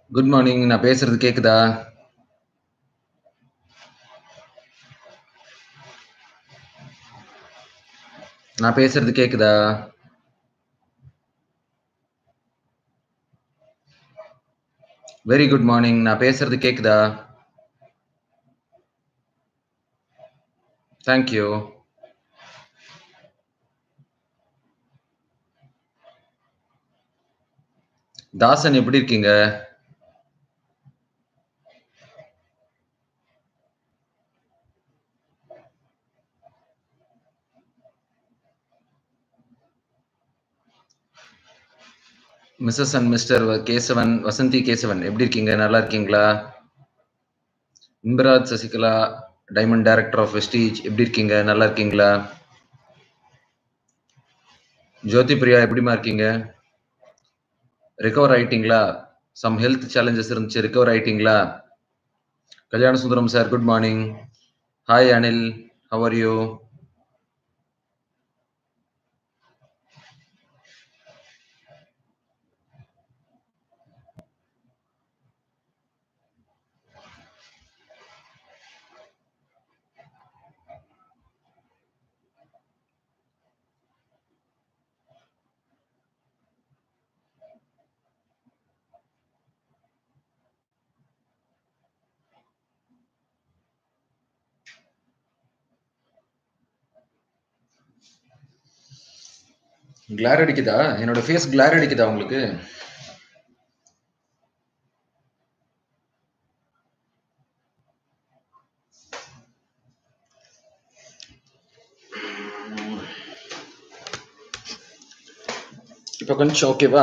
Good morning. நான் பேசுறது கேக்குதா? நான் பேசுறது கேக்குதா? Very good morning. நான் பேசுறது கேக்குதா? Thank you. தாசன் எப்படி இருக்கீங்க? மிஸ்ஸஸ் அண்ட் மிஸ்டர் வ கேசவன், வசந்தி கேசவன் எப்படி இருக்கீங்க? நல்லா இருக்கீங்களா? Inbaraj Sasikala, diamond director of Vestige எப்படி இருக்கீங்க? நல்லா இருக்கீங்களா? ஜோதி பிரியா எப்படிம்மா இருக்கீங்க? ரிகவர் ஆயிட்டீங்களா? சம் ஹெல்த் சேலஞ்சஸ் இருந்துச்சு. ரிகவர் ஆயிட்டீங்களா? Kalyana Sundaram sir good morning. Hi Anil. How are you? Glare அடிக்குதா? என்னோட ஃபேஸ் கிளார் அடிக்குதா உங்களுக்கு? இப்ப கொஞ்சம் ஓகேவா?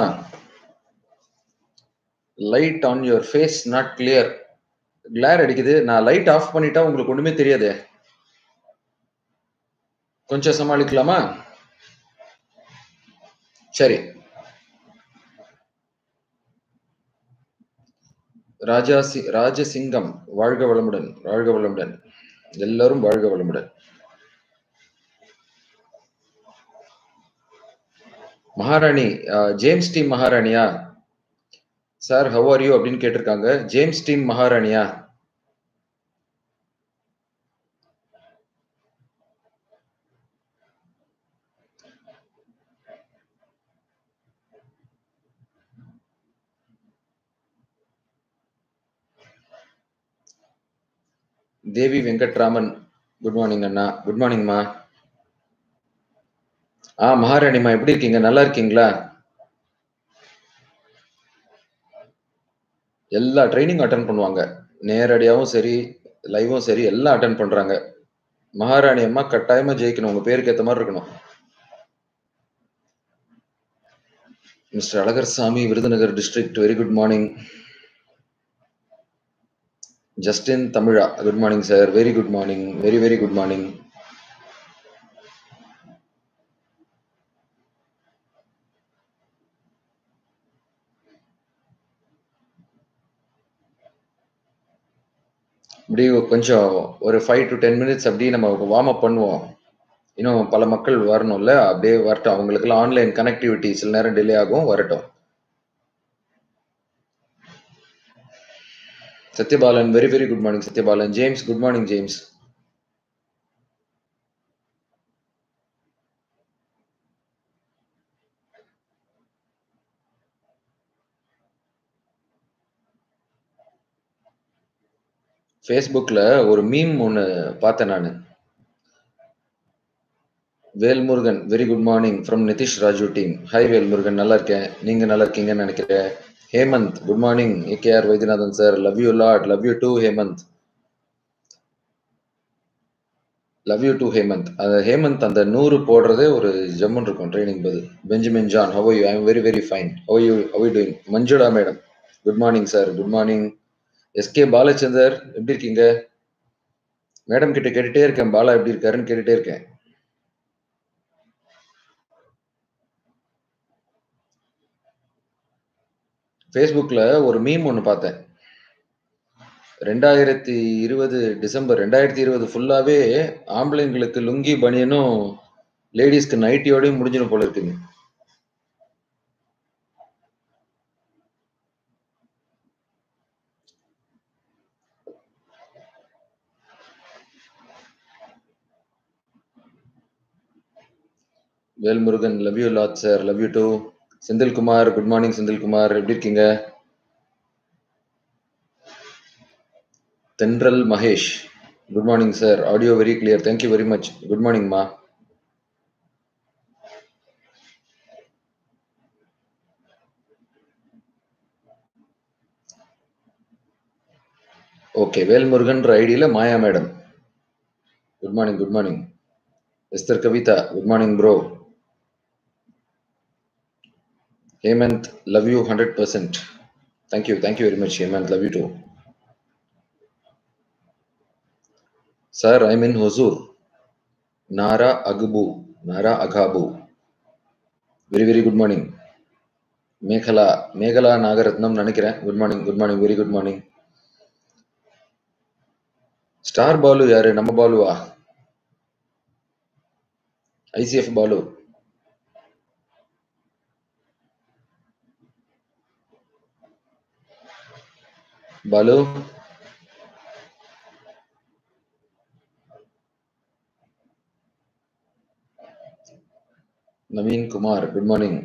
Light on your face not clear. Glare அடிக்குது. நான் லைட் ஆஃப் பண்ணிட்டா உங்களுக்கு ஒண்ணுமே தெரியாதே. கொஞ்சம் சமாளிக்கலாமா? சரி. ராஜா சி ராஜசிங்கம் வாழ்க வளமுடன், வாழ்க வளமுடன். எல்லாரும் வாழ்க வளமுடன். மகாராணி அ ஜேம்ஸ் டீம் மகாராணியா? சார் ஹவ் ஆர் யூ அப்படின்னு கேட்டிருக்காங்க. ஜேம்ஸ் டீம் மகாராணியா? தேவி வெங்கட்ராமன் குட் மார்னிங் அண்ணா. குட் மார்னிங்மா. ஆ மகாராணிம்மா எப்படி இருக்கீங்க? நல்லா இருக்கீங்களா? எல்லா ட்ரெய்னிங் அட்டெண்ட் பண்ணுவாங்க. நேரடியாவும் சரி, லைவும் சரி எல்லாம் அட்டெண்ட் பண்றாங்க. மகாராணி அம்மா கட்டாயமா ஜெயிக்கணும். உங்க பேருக்கு ஏத்த மாரி இருக்கணும். Mister Alagarsamy, Virudhunagar district very good morning. Justin Tamizha good morning sir. Very good morning. Very very good morning. அப்படியே கொஞ்சம் ஒரு 5 டூ 10 மினிட்ஸ் அப்படியே நம்ம வார்ம் அப் பண்ணுவோம். இன்னும் பல மக்கள் வரணும்ல. அப்படியே வரட்டும். அவங்களுக்கெல்லாம் ஆன்லைன் கனெக்டிவிட்டி சில நேரம் டிலே ஆகும். வரட்டும். Sathyapalan very very good morning Sathyapalan. James good morning James. Facebookல ஒரு மீம் ஒண்ணு பார்த்தேன் நானு. Velmurugan very good morning from Nitish Raju team. Hi Velmurugan நல்லா இருக்கேன். நீங்க நல்லா இருக்கீங்கன்னு நினைக்கிறேன். Hemanth good morning. AKR Vaidyanathan sir love you lot. Love you too Hemanth. Love you too Hemanth. அந்த ஹேமந்த் அந்த 100 போடுறதே ஒரு ஜம்முன்னு இருக்கும் ட்ரெய்னிங் பதில். Benjamin John how are you? I am very very fine. How are you? How you doing? Manjula madam. Good morning sir. Good morning. SK Balachandar எப்படி இருக்கீங்க? Madam கிட்ட கேட்டுட்டே இருக்கேன். பாலா எப்படி இருக்காருன்னு கேட்டுட்டே இருக்கேன். Facebookல ஒரு மீம் ஒண்ணு பார்த்தேன். 2020 டிசம்பர் 2020 ஃபுல்லாவே ஆம்பளைங்களுக்கு லுங்கி, பனியனும், லேடீஸ்க்கு நைட்டியோடயும் முடிஞ்சிரும் போல இருக்குங்க. Velmurugan love you lot sir love you too Senthilkumar good morning Senthilkumar எப்படி இருக்கீங்க Thendral Mahesh good morning sir audio very clear thank you very much good morning மா ஓகே வேல்முருகன்ற ஐடியில Maya madam good morning good morning Esther Kavitha good morning bro Hemanth love you hundred percent thank you thank you very much Hemanth love you too sir I mean Hosur நாரா அகுபு நாரா அகாபு very very good morning Megala Megala Nagarathnam நினைக்கிறேன் good morning good morning very good morning star Balu யாரு நம்ம பாலுவா ICF Balu Balu Naveen Kumar good morning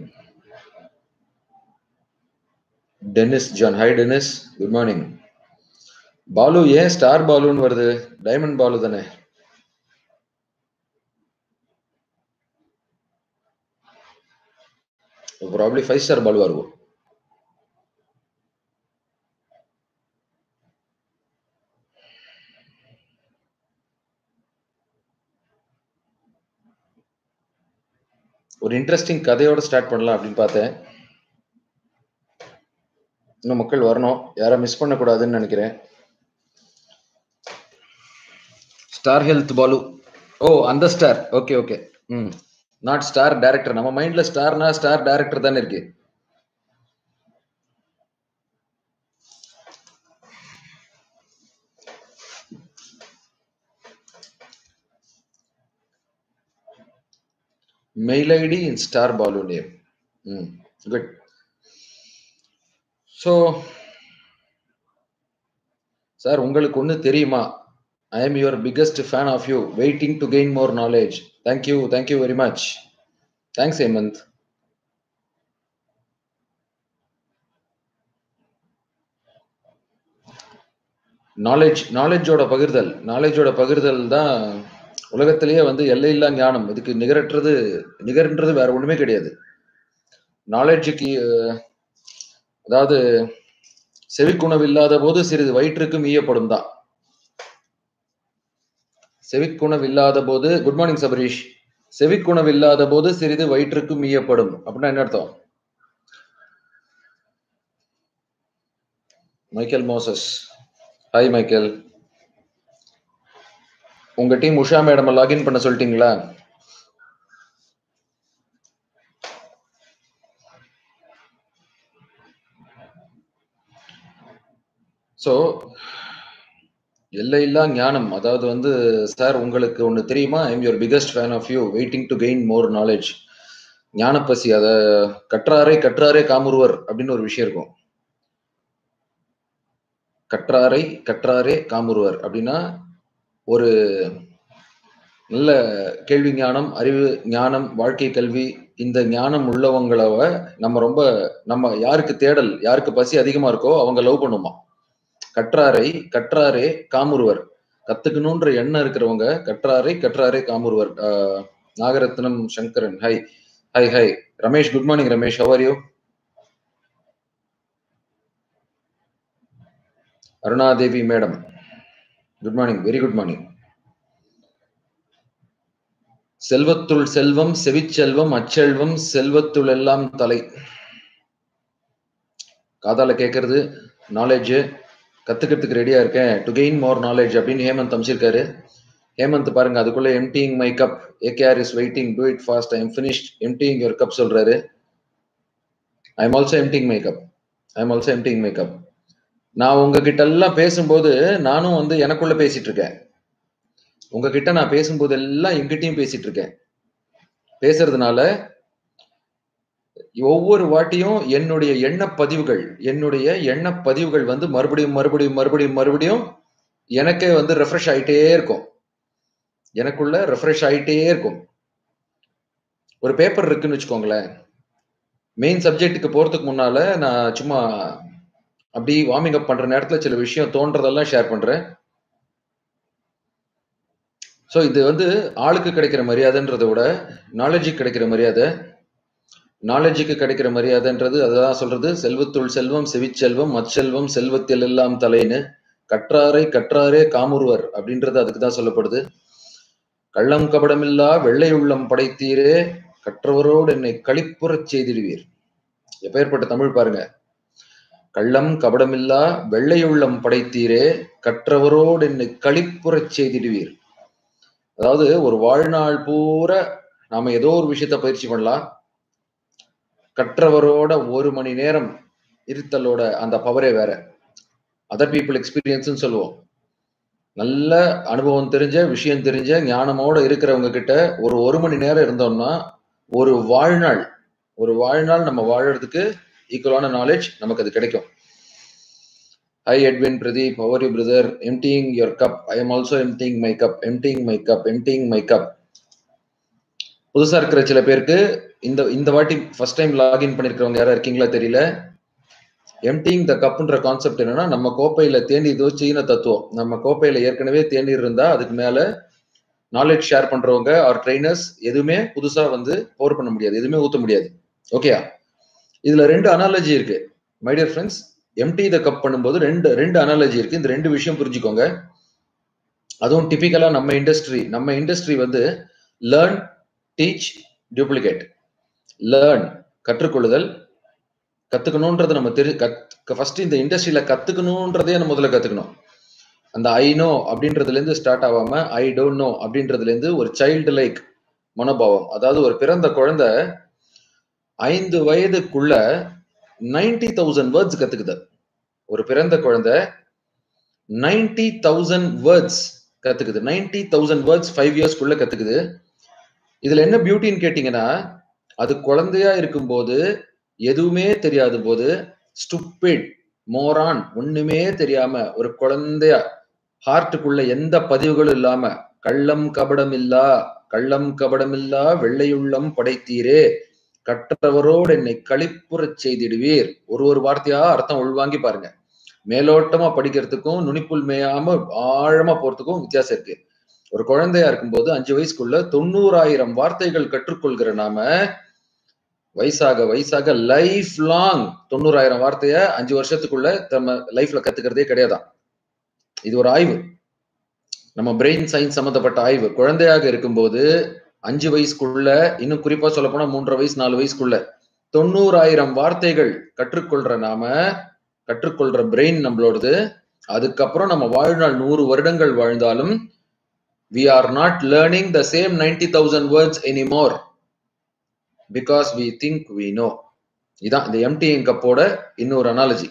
Dennis John hi Dennis good morning Balu ஏன் star பாலுன்னு வருது டைமண்ட் பாலு தானே ப்ராப்ளி ஃபைவ் ஸ்டார் பாலுவா இருக்கும் ஒரு இன்ட்ரெஸ்டிங் கதையோட ஸ்டார்ட் பண்ணலாம் அப்படின்னு பார்த்தேன் இன்னும் மக்கள் வரணும் யாரும் மிஸ் பண்ணக்கூடாதுன்னு நினைக்கிறேன் ஸ்டார் ஹெல்த் பாலு ஓ அந்த star okay okay hmm not star director நம்ம மைண்ட்ல ஸ்டார்னா ஸ்டார் டைரக்டர் தானே இருக்கு mail ID in star Balu name hmm good so sir உங்களுக்கு ஒன்று தெரியுமா I am your biggest fan of you waiting to gain more knowledge thank you thank you very much thanks Hemanth knowledge நாலேஜோட பகிர்தல் நாலேஜோட பகிர்தல் தான் உலகத்திலேயே வந்து எல்லையில்லா ஞானம் இதுக்கு நிகரற்றது நிகர்ன்றது வேற ஒண்ணுமே கிடையாது நாலேஜுக்கு அதாவது செவிக்குணவு இல்லாத போது சிறிது வயிற்றுக்கு மீயப்படும் தான் செவிக்குணவு இல்லாத போது குட் மார்னிங் சபரீஷ் செவிக்குணவு இல்லாத போது சிறிது வயிற்றுக்கு மீயப்படும் அப்படின்னா என்ன அர்த்தம் மைக்கேல் மோசஸ் ஹாய் மைக்கேல் உங்க டீம் உஷா மேடம் லாகின் பண்ண சொல்லிட்டீங்களா ஸோ எல்லையில்லா ஞானம் அதாவது வந்து சார் உங்களுக்கு ஒன்று தெரியுமா I'm your biggest fan of you waiting to gain more knowledge ஞானப்பசி அதை கற்றாரே கற்றாரே காமுருவர் அப்படின்னு ஒரு விஷயம் இருக்கும் கற்றாரை கற்றாரே காமுருவர் அப்படின்னா ஒரு நல்ல கேள்வி ஞானம் அறிவு ஞானம் வாழ்க்கை கல்வி இந்த ஞானம் உள்ளவங்களவ நம்ம ரொம்ப நம்ம யாருக்கு தேடல் யாருக்கு பசி அதிகமா இருக்கோ அவங்க லவ் பண்ணுமா கற்றாரை கற்றாரே காமுருவர் கத்துக்கணுன்ற எண்ணம் இருக்கிறவங்க கற்றாரை கற்றாரே காமுருவர் Nagarathnam Sankaran hi hi hi Ramesh good morning Ramesh how are you Arunadevi madam good morning very good morning செல்வத்துள் செல்வம் செவிச்செல்வம் அச்செல்வம் செல்வத்துள் எல்லாம் தலை காதால கேட்கறது நாலேஜ் கத்துக்கிறதுக்கு ரெடியா இருக்கேன் டு கெயின் மோர் நாலேஜ் அப்படின்னு ஹேமந்த் அமைச்சிருக்காரு ஹேமந்த் பாருங்க அதுக்குள்ள emptying my cup AKR is waiting to it fast I am finished emptying your cup சொல்றாரு I am also emptying my cup I am also emptying my cup நான் உங்ககிட்ட எல்லாம் பேசும்போது நானும் வந்து எனக்குள்ள பேசிட்டு இருக்கேன் உங்ககிட்ட நான் பேசும்போது எல்லாம் எங்கிட்டயும் பேசிட்டு இருக்கேன் பேசுறதுனால ஒவ்வொரு வாட்டியும் என்னுடைய எண்ண பதிவுகள் என்னுடைய எண்ண பதிவுகள் வந்து மறுபடியும் மறுபடியும் மறுபடியும் மறுபடியும் எனக்கே வந்து ரெஃப்ரெஷ் ஆயிட்டே இருக்கும் எனக்குள்ள ரெஃப்ரெஷ் ஆயிட்டே இருக்கும் ஒரு பேப்பர் இருக்குன்னு வச்சுக்கோங்களேன் மெயின் சப்ஜெக்ட்டுக்கு போறதுக்கு முன்னால நான் சும்மா அப்படி வார்மிங் அப் பண்ற நேரத்துல சில விஷயம் தோன்றதெல்லாம் ஷேர் பண்றேன் ஸோ இது வந்து ஆளுக்கு கிடைக்கிற மரியாதைன்றதை விட நாலேஜுக்கு கிடைக்கிற மரியாதை நாலேஜுக்கு கிடைக்கிற மரியாதைன்றது அதுதான் சொல்றது செல்வத்துள் செல்வம் செவிச்செல்வம் மச்செல்வம் செல்வத்தில் எல்லாம் தலைன்னு கற்றாரை கற்றாரே காமுறுவர் அப்படின்றது அதுக்கு தான் சொல்லப்படுது கள்ளம் கபடமில்லா வெள்ளை உள்ளம் படைத்தீரே கற்றவரோடு என்னை களிப்புறச் செய்திடுவீர் எப்பேற்பட்ட தமிழ் பாருங்க கள்ளம் கபடமில்லா வெள்ளை உள்ளம் படைத்தீரே கற்றவரோடு என்னை களிப்புறச் செய்திடுவீர் அதாவது ஒரு வாழ்நாள் பூரா நாம ஏதோ ஒரு விஷயத்த பயிற்சி பண்ணலாம் கற்றவரோட ஒரு மணி நேரம் இருத்தலோட அந்த பவரே வேற அதர் பீப்புள் எக்ஸ்பீரியன்ஸ்னு சொல்லுவோம் நல்ல அனுபவம் தெரிஞ்ச விஷயம் தெரிஞ்ச ஞானமோட இருக்கிறவங்க கிட்ட ஒரு ஒரு மணி நேரம் இருந்தோம்னா ஒரு வாழ்நாள் ஒரு வாழ்நாள் நம்ம வாழறதுக்கு ஈக்குவலான நாலேஜ் நமக்கு அது கிடைக்கும் hi Edwin Pradeep how are you brother emptying your cup I am also emptying my cup emptying my cup emptying my cup புதுசா இருக்கிற சில பேருக்கு இந்த இந்த வாட்டி ஃபர்ஸ்ட் டைம் லாகின் பண்ணிருக்கிறவங்க யாரா இருக்கீங்களா தெரியல எம்டிங் த கப்ன்ற கான்செப்ட் என்னன்னா நம்ம கோப்பையில தேநீர் இதோ சீன தத்துவம் நம்ம கோப்பையில ஏற்கனவே தேநீர் இருந்தா அதுக்கு மேல நாலேஜ் ஷேர் பண்றவங்க ஆர் ட்ரைனர்ஸ் எதுவுமே புதுசா வந்து போர் பண்ண முடியாது எதுவுமே ஊத்த முடியாது ஓகேயா இதுல ரெண்டு அனாலஜி இருக்கு my dear friends empty the cup பண்ணும்போது ரெண்டு ரெண்டு அனாலஜி இருக்கு இந்த ரெண்டு விஷயம் புரிஞ்சுக்கோங்க அதுவும் டிபிக்கலா நம்ம இண்டஸ்ட்ரி நம்ம இண்டஸ்ட்ரி வந்து லேர்ன் டீச் டூப்ளிகேட் லேர்ன் கற்றுக்கொள்ளுதல் கத்துக்கணும்ன்றத நம்ம தெரி கத் ஃபர்ஸ்ட் இந்த இண்டஸ்ட்ரியில கத்துக்கணும்ன்றதே நம்ம முதல்ல கத்துக்கணும் அந்த ஐ நோ அப்படின்றதுல இருந்து ஸ்டார்ட் ஆகாம ஐ டோன்ட் நோ அப்படின்றதுல இருந்து ஒரு சைல்டு லைக் மனோபாவம் அதாவது ஒரு பிறந்த குழந்தை ஐந்து வயதுக்குள்ள நைன்டி தௌசண்ட் வேர்ட்ஸ் கத்துக்குது ஒரு பிறந்த குழந்தை நைன்டி தௌசண்ட் வேர்ட்ஸ் கத்துக்குது நைன்டி தௌசண்ட் வேர்ட்ஸ் ஃபைவ் இயர்ஸ்க்குள்ள கத்துக்குது இதுல என்ன பியூட்டின்னு கேட்டீங்கன்னா அது குழந்தையா இருக்கும்போது எதுவுமே தெரியாத போது ஸ்டுப்பிட் மோரான் ஒண்ணுமே தெரியாம ஒரு குழந்தையா ஹார்ட்டுக்குள்ள எந்த பதிவுகளும் இல்லாம கள்ளம் கபடம் இல்லா கள்ளம் கபடம் இல்லா வெள்ளையுள்ளம் படைத்தீரே கற்றவரோடு என்னை களிப்புறச் செய்திடுவீர் ஒரு ஒரு வார்த்தையா அர்த்தம் உள்வாங்கி பாருங்க மேலோட்டமா படிக்கிறதுக்கும் நுனிப்புல் மேயாம ஆழமா போறதுக்கும் வித்தியாசம் இருக்கு ஒரு குழந்தையா இருக்கும்போது அஞ்சு வயசுக்குள்ள தொண்ணூறாயிரம் வார்த்தைகள் கற்றுக்கொள்கிற நாம வயசாக வயசாக லைஃப் லாங் தொண்ணூறாயிரம் வார்த்தைய அஞ்சு வருஷத்துக்குள்ள நம்ம லைஃப்ல கத்துக்கிறதே கிடையாதான் இது ஒரு ஆய்வு நம்ம பிரெயின் சயின்ஸ் சம்பந்தப்பட்ட ஆய்வு குழந்தையாக இருக்கும்போது அஞ்சு வயசுக்குள்ள இன்னும் குறிப்பா சொல்ல போனா மூன்றரை வயசு நாலு வயசுக்குள்ள தொண்ணூறாயிரம் வார்த்தைகள் கற்றுக்கொள்ற நாம கற்றுக்கொள்ற பிரெயின் நம்மளோடது அதுக்கப்புறம் நம்ம வாழ்நாள் நூறு வருடங்கள் வாழ்ந்தாலும் we are not learning the same ninety thousand words anymore because we think we know இதான் இந்த எம்டிங் கப்போட இன்னொரு அனாலஜி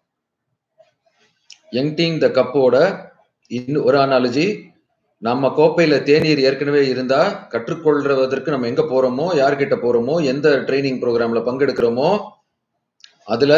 எம்டிங் த கப்போட இன்னும் ஒரு அனாலஜி நம்ம கோப்பையில தேநீர் ஏற்கனவே இருந்தா கற்றுக்கொள்றதற்கு நம்ம எங்க போறோமோ யார்கிட்ட போறோமோ எந்த ட்ரைனிங் ப்ரோக்ராம்ல பங்கெடுக்கிறோமோ அதுல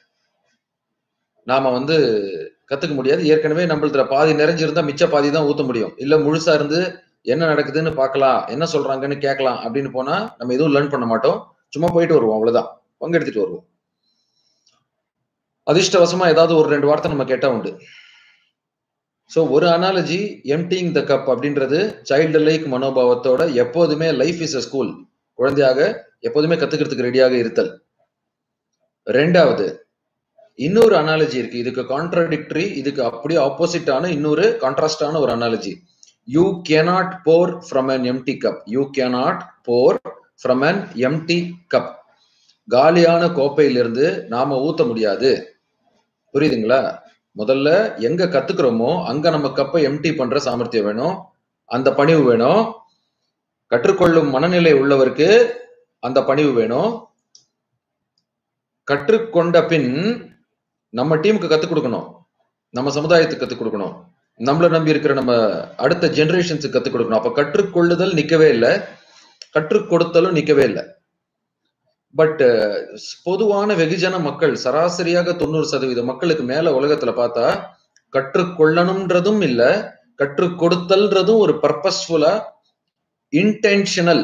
நாம வந்து கத்துக்க முடியாது ஏற்கனவே நம்மளதுல பாதி நிறைஞ்சிருந்தா மிச்ச பாதி தான் ஊத்த முடியும் இல்ல முழுசா இருந்து என்ன நடக்குதுன்னு பார்க்கலாம் என்ன சொல்றாங்கன்னு கேட்கலாம் அப்படின்னு போனா நம்ம எதுவும் லேர்ன் பண்ண மாட்டோம் சும்மா போயிட்டு வருவோம் அவ்வளவுதான் பங்கெடுத்துட்டு வருவோம் அதிர்ஷ்டவசமா ஏதாவது ஒரு ரெண்டு வார்த்தை நம்ம கேட்டா உண்டு ஸோ ஒரு அனாலஜி எம்டிங் த கப் அப்படின்றது சைல்டு லைக் மனோபாவத்தோட எப்போதுமே லைஃப் இஸ் அ ஸ்கூல் குழந்தையாக எப்போதுமே கத்துக்கிறதுக்கு ரெடியாக இருத்தல் ரெண்டாவது இன்னொரு அனாலஜி இருக்கு இதுக்கு கான்ட்ரடிக்டரி இதுக்கு அப்படியே ஆப்போசிட்டான இன்னொரு கான்ட்ராஸ்டான ஒரு analogy you cannot pour from an empty cup you cannot pour from an empty cup காலியான கோப்பையிலிருந்து நாம ஊத்த முடியாது புரியுதுங்களா முதல்ல எங்க கத்துக்கிறோமோ அங்க நம்ம கப்பை எம்டி பண்ற சாமர்த்தியம் வேணும் அந்த பணிவு வேணும் கற்றுக்கொள்ளும் மனநிலை உள்ளவருக்கு அந்த பணிவு வேணும் கற்றுக்கொண்ட பின் நம்ம டீமுக்கு கத்துக் கொடுக்கணும் நம்ம சமுதாயத்துக்கு கத்துக் கொடுக்கணும் நம்மள நம்பி இருக்கிற நம்ம அடுத்த ஜெனரேஷன்ஸுக்கு கத்துக் கொடுக்கணும் அப்ப கற்றுக்கொள்ளுதல் நிக்கவே இல்லை கற்றுக் கொடுத்தலும் நிக்கவே இல்லை பட் பொதுவான வெகுஜன மக்கள் சராசரியாக தொண்ணூறு சதவீத மக்களுக்கு மேல உலகத்துல பார்த்தா கற்றுக்கொள்ளணும்ன்றதும் இல்ல கற்றுக் கொடுத்தல்ன்றதும் ஒரு பர்பஸ்ஃபுல்லா இன்டென்ஷனல்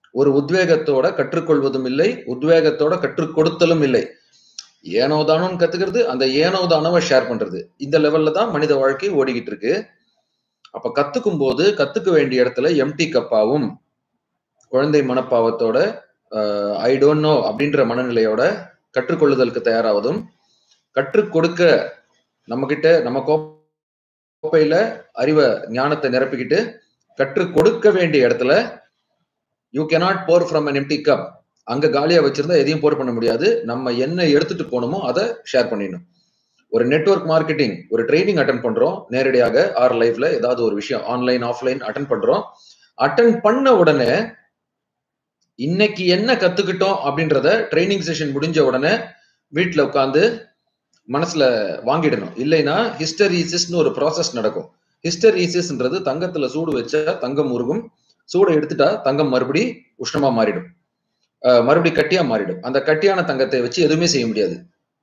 ஒரு உத்வேகத்தோட கற்றுக்கொள்வதும் இல்லை உத்வேகத்தோட கற்றுக் கொடுத்தலும் இல்லை ஏனோ தானோன்னு கத்துக்கிறது அந்த ஏனோ தானோவை ஷேர் பண்றது இந்த லெவல்ல தான் மனித வாழ்க்கை ஓடிக்கிட்டு இருக்கு அப்ப கத்துக்கும் போது கத்துக்க வேண்டிய இடத்துல எம்டி கப்பாவும் குழந்தை மனப்பாவத்தோட ஐ டோன்ட் நோ அப்படின்ற மனநிலையோட கற்றுக்கொள்ளுதலுக்கு தயாராவதும் கற்றுக் கொடுக்க நம்ம கிட்ட நம்ம கோப்பையில அறிவை ஞானத்தை நிரப்பிக்கிட்டு கற்றுக் கொடுக்க வேண்டிய இடத்துல you cannot pour from an empty cup அங்க காலியா வச்சிருந்தா எதையும் போர் பண்ண முடியாது நம்ம என்ன எடுத்துட்டு போகணுமோ அதை ஷேர் பண்ணிடணும் ஒரு நெட்வொர்க் மார்க்கெட்டிங் ஒரு ட்ரைனிங் அட்டன் பண்றோம் நேரடியாக ஆர் லைஃப்ல ஏதாவது ஒரு விஷயம் ஆன்லைன் ஆஃப்லைன் அட்டன் பண்றோம் அட்டன் பண்ண உடனே இன்னைக்கு என்ன கத்துக்கிட்டோம் அப்படின்றத ட்ரைனிங் செஷன் முடிஞ்ச உடனே வீட்டுல உட்காந்து மனசுல வாங்கிடணும் இல்லைன்னா ஹிஸ்டரீசிஸ்னு ஒரு ப்ராசஸ் நடக்கும் ஹிஸ்டரீசிஸ்ன்றது தங்கத்துல சூடு வச்சா தங்கம் உருகும் சூடை எடுத்துட்டா தங்கம் மறுபடி உஷ்ணமா மாறிடும் மறுபடி கட்டியா மாறிடும் அந்த கட்டியான தங்கத்தை வச்சு எதுவுமே செய்ய முடியாது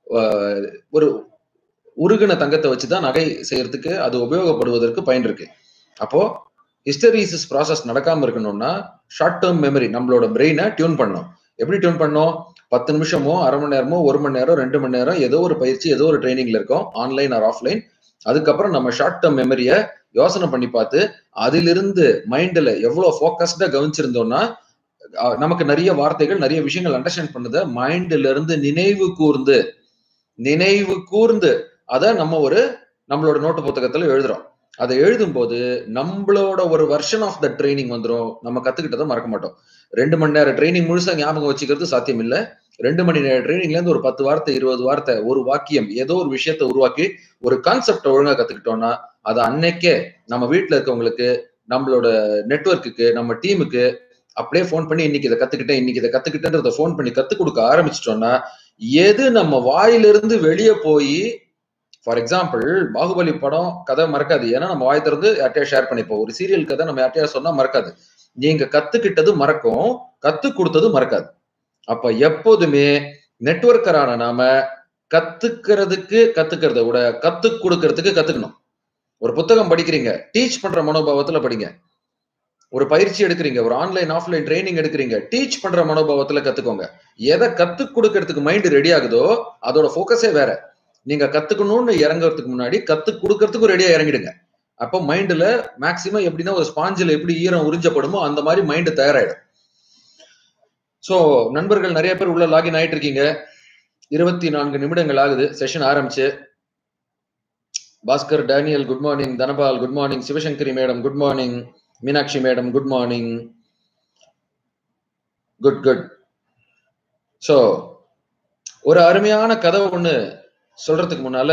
ஒரு உருகின தங்கத்தை வச்சுதான் நகை செய்யறதுக்கு அது உபயோகப்படுவதற்கு பயன் இருக்கு அப்போ ஹிஸ்டரிசிஸ் ப்ராசஸ் நடக்காம இருக்கணும்னா ஷார்ட் டேர்ம் மெமரி நம்மளோட பிரெயினை டியூன் பண்ணணும் எப்படி டியூன் பண்ணோம் பத்து நிமிஷமோ அரை மணி நேரமோ ஒரு மணி நேரம் ரெண்டு மணி நேரம் ஏதோ ஒரு பயிற்சி ஏதோ ஒரு ட்ரைனிங்ல இருக்கும் ஆன்லைன் ஆர் ஆஃப்லைன் அதுக்கப்புறம் நம்ம ஷார்ட் டேர்ம் மெமரியை யோசனை பண்ணி பார்த்து அதிலிருந்து மைண்ட்ல எவ்வளவு ஃபோக்கஸ்டா கவனிச்சிருந்தோம்னா நமக்கு நிறைய வார்த்தைகள் நிறைய விஷயங்கள் அண்டர்ஸ்டாண்ட் பண்ணுத மைண்ட்ல இருந்து நினைவு கூர்ந்து நினைவு கூர்ந்து அதை நம்ம ஒரு நம்மளோட நோட்டு புத்தகத்துல எழுதுறோம் அதை எழுதும் போது நம்மளோட ஒரு வெர்ஷன் ஆஃப் த ட்ரைனிங் வந்துடும் நம்ம கத்துக்கிட்டதை மறக்க மாட்டோம் ரெண்டு மணி நேரம் ட்ரைனிங் முழுசா ஞாபகம் வச்சுக்கிறது சாத்தியம் இல்லை ரெண்டு மணி நேரம் ட்ரைனிங்ல இருந்து ஒரு பத்து வார்த்தை இருபது வார்த்தை ஒரு வாக்கியம் ஏதோ ஒரு விஷயத்த உருவாக்கி ஒரு கான்செப்டை ஒழுங்கா கத்துக்கிட்டோம்னா அதை அன்னைக்கே நம்ம வீட்டுல இருக்கவங்களுக்கு நம்மளோட நெட்ஒர்க்குக்கு நம்ம டீமுக்கு அப்படியே ஃபோன் பண்ணி இன்னைக்கு இதை கத்துக்கிட்டேன் இன்னைக்கு இதை கத்துக்கிட்டேன்றத ஃபோன் பண்ணி கத்துக் கொடுக்க ஆரம்பிச்சிட்டோம்னா எது நம்ம வாயிலிருந்து வெளியே போய் ஃபார் எக்ஸாம்பிள் பாகுபலி படம் கதை மறக்காது ஏன்னா நம்ம வாய் திறந்து யார்ட்டையா ஷேர் பண்ணிப்போம் ஒரு சீரியல் கதை நம்ம யார்ட்டையா சொன்னா மறக்காது நீங்க கத்துக்கிட்டது மறக்கும் கத்து கொடுத்தது மறக்காது அப்ப எப்போதுமே நெட்ஒர்க்கரான நாம கத்துக்கிறதுக்கு கத்துக்கிறத விட கத்து கொடுக்கறதுக்கு கத்துக்கணும் ஒரு புத்தகம் படிக்கிறீங்க டீச் பண்ற மனோபாவத்துல படிங்க ஒரு பயிற்சி எடுக்கிறீங்க ஒரு ஆன்லைன் ஆஃப்லைன் ட்ரைனிங் எடுக்கிறீங்க டீச் பண்ற மனோபாவத்துல கத்துக்கோங்க எதை கத்து கொடுக்கறதுக்கு மைண்ட் ரெடி ஆகுதோ அதோட ஃபோக்கஸே வேற நீங்க கத்துக்கணும்னு இறங்குறதுக்கு முன்னாடி கத்து கொடுக்கறதுக்கும் ரெடியா இறங்கிடுங்க அப்போ மைண்ட்ல மேக்சிமம் எப்படின்னா ஒரு ஸ்பாஞ்சில் எப்படி ஈரம் உறிஞ்சப்படுமோ அந்த மாதிரி மைண்ட் தயாராயிடும் ஸோ நண்பர்கள் நிறைய பேர் உள்ள லாகின் ஆயிட்டு இருக்கீங்க இருபத்தி நான்கு நிமிடங்கள் ஆகுது செஷன் ஆரம்பிச்சு Bhaskar Daniel good morning Dhanapal good morning Sivasankari madam good morning Meenakshi madam good morning good good so ஒரு அருமையான கதை ஒன்று சொல்றதுக்கு முன்னால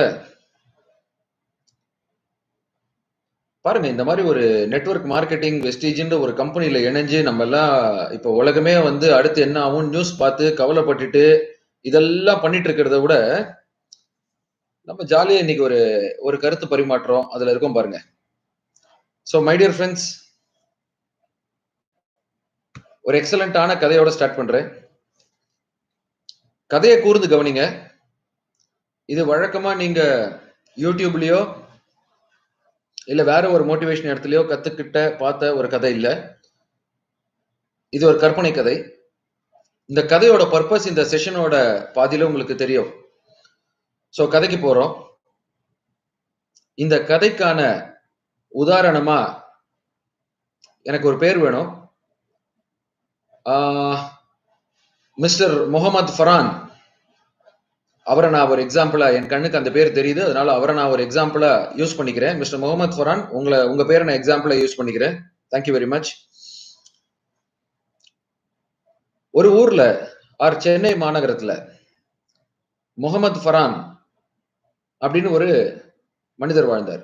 பாருங்க இந்த மாதிரி ஒரு நெட்ஒர்க் மார்க்கெட்டிங் வெஸ்டேஜ்ன்ற ஒரு கம்பெனில இணைஞ்சு நம்ம எல்லாம் இப்போ உலகமே வந்து அடுத்து என்ன ஆகும் நியூஸ் பார்த்து கவலைப்பட்டுட்டு இதெல்லாம் பண்ணிட்டு இருக்கிறத விட நம்ம ஜாலியா இன்னைக்கு ஒரு ஒரு கருத்து பரிமாற்றம் அதுல இருக்கோம் பாருங்க ஸோ மை டியர் ஃப்ரெண்ட்ஸ் ஒரு எக்ஸலண்டான கதையோட ஸ்டார்ட் பண்றேன் கதையை கூர்ந்து கவனிங்க இது வழக்கமா நீங்க யூடியூப்லயோ இல்ல வேற ஒரு மோட்டிவேஷன் இடத்துலயோ கத்துக்கிட்ட பார்த்த ஒரு கதை இல்ல இது ஒரு கற்பனை கதை இந்த கதையோட பர்பஸ் இந்த செஷனோட பாதியில உங்களுக்கு தெரியும் ஸோ கதைக்கு போறோம் இந்த கதைக்கான உதாரணமா எனக்கு ஒரு பேர் வேணும் மிஸ்டர் முகமது ஃபரான் அவரை நான் ஒரு எக்ஸாம்பிளா என் கண்ணுக்கு அந்த பேர் தெரியுது அதனால அவரை நான் ஒரு எக்ஸாம்பிளா யூஸ் பண்ணிக்கிறேன் மிஸ்டர் முகமது ஃபரான் உங்களை உங்க பேரை நான் எக்ஸாம்பிளா யூஸ் பண்ணிக்கிறேன் தேங்க்யூ வெரி மச் ஒரு ஊர்ல ஆர் சென்னை மாநகரத்துல முகமது ஃபரான் அப்படின்னு ஒரு மனிதர் வாழ்ந்தார்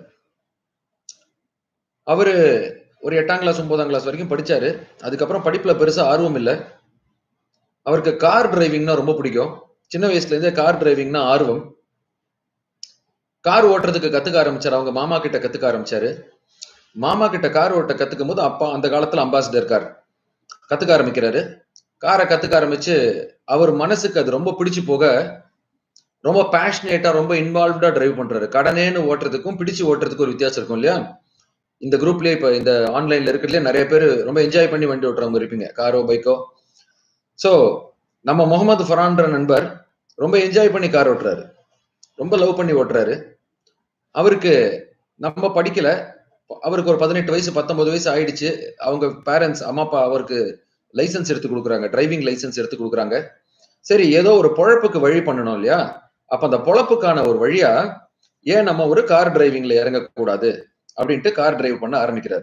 அவரு ஒரு எட்டாம் கிளாஸ் ஒன்பதாம் கிளாஸ் வரைக்கும் படிச்சாரு அதுக்கப்புறம் படிப்புல பெருசா ஆர்வம் இல்லை அவருக்கு கார் டிரைவிங்னா ரொம்ப பிடிக்கும் சின்ன வயசுல இருந்தே கார் டிரைவிங்னா ஆர்வம் கார் ஓட்டுறதுக்கு கத்துக்க ஆரம்பிச்சாரு அவங்க மாமா கிட்ட கத்துக்க ஆரம்பிச்சாரு மாமா கிட்ட கார் ஓட்ட கத்துக்கும் போது அப்பா அந்த காலத்துல அம்பாசிடர் கார் கத்துக்க ஆரம்பிக்கிறாரு காரை கத்துக்க ஆரம்பிச்சு அவர் மனசுக்கு அது ரொம்ப பிடிச்சு போக ரொம்ப பேஷனேட்டா ரொம்ப இன்வால்வ்டா டிரைவ் பண்றாரு கடனேன்னு ஓட்டுறதுக்கும் பிடிச்சு ஓட்டுறதுக்கும் ஒரு வித்தியாசம் இருக்கும் இல்லையா இந்த குரூப்லயே இப்ப இந்த ஆன்லைன்ல இருக்கிறதுல நிறைய பேர் ரொம்ப என்ஜாய் பண்ணி வண்டி ஓட்டுறவங்க இருப்பீங்க காரோ பைக்கோ ஸோ நம்ம முகமது ஃபரான்ற நண்பர் ரொம்ப என்ஜாய் பண்ணி கார் ஓட்டுறாரு ரொம்ப லவ் பண்ணி ஓட்டுறாரு அவருக்கு நம்ம படிக்கல அவருக்கு ஒரு பதினெட்டு வயசு பத்தொன்பது வயசு ஆயிடுச்சு அவங்க பேரண்ட்ஸ் அம்மா அப்பா அவருக்கு லைசன்ஸ் எடுத்து கொடுக்குறாங்க டிரைவிங் லைசன்ஸ் எடுத்து கொடுக்குறாங்க சரி ஏதோ ஒரு பொழப்புக்கு வழி பண்ணணும் இல்லையா அப்ப அந்த பொழப்புக்கான ஒரு வழியா ஏன் நம்ம ஒரு கார் டிரைவிங்ல இறங்கக்கூடாது அப்படின்ட்டு கார் டிரைவ் பண்ண ஆரம்பிக்கிறாரு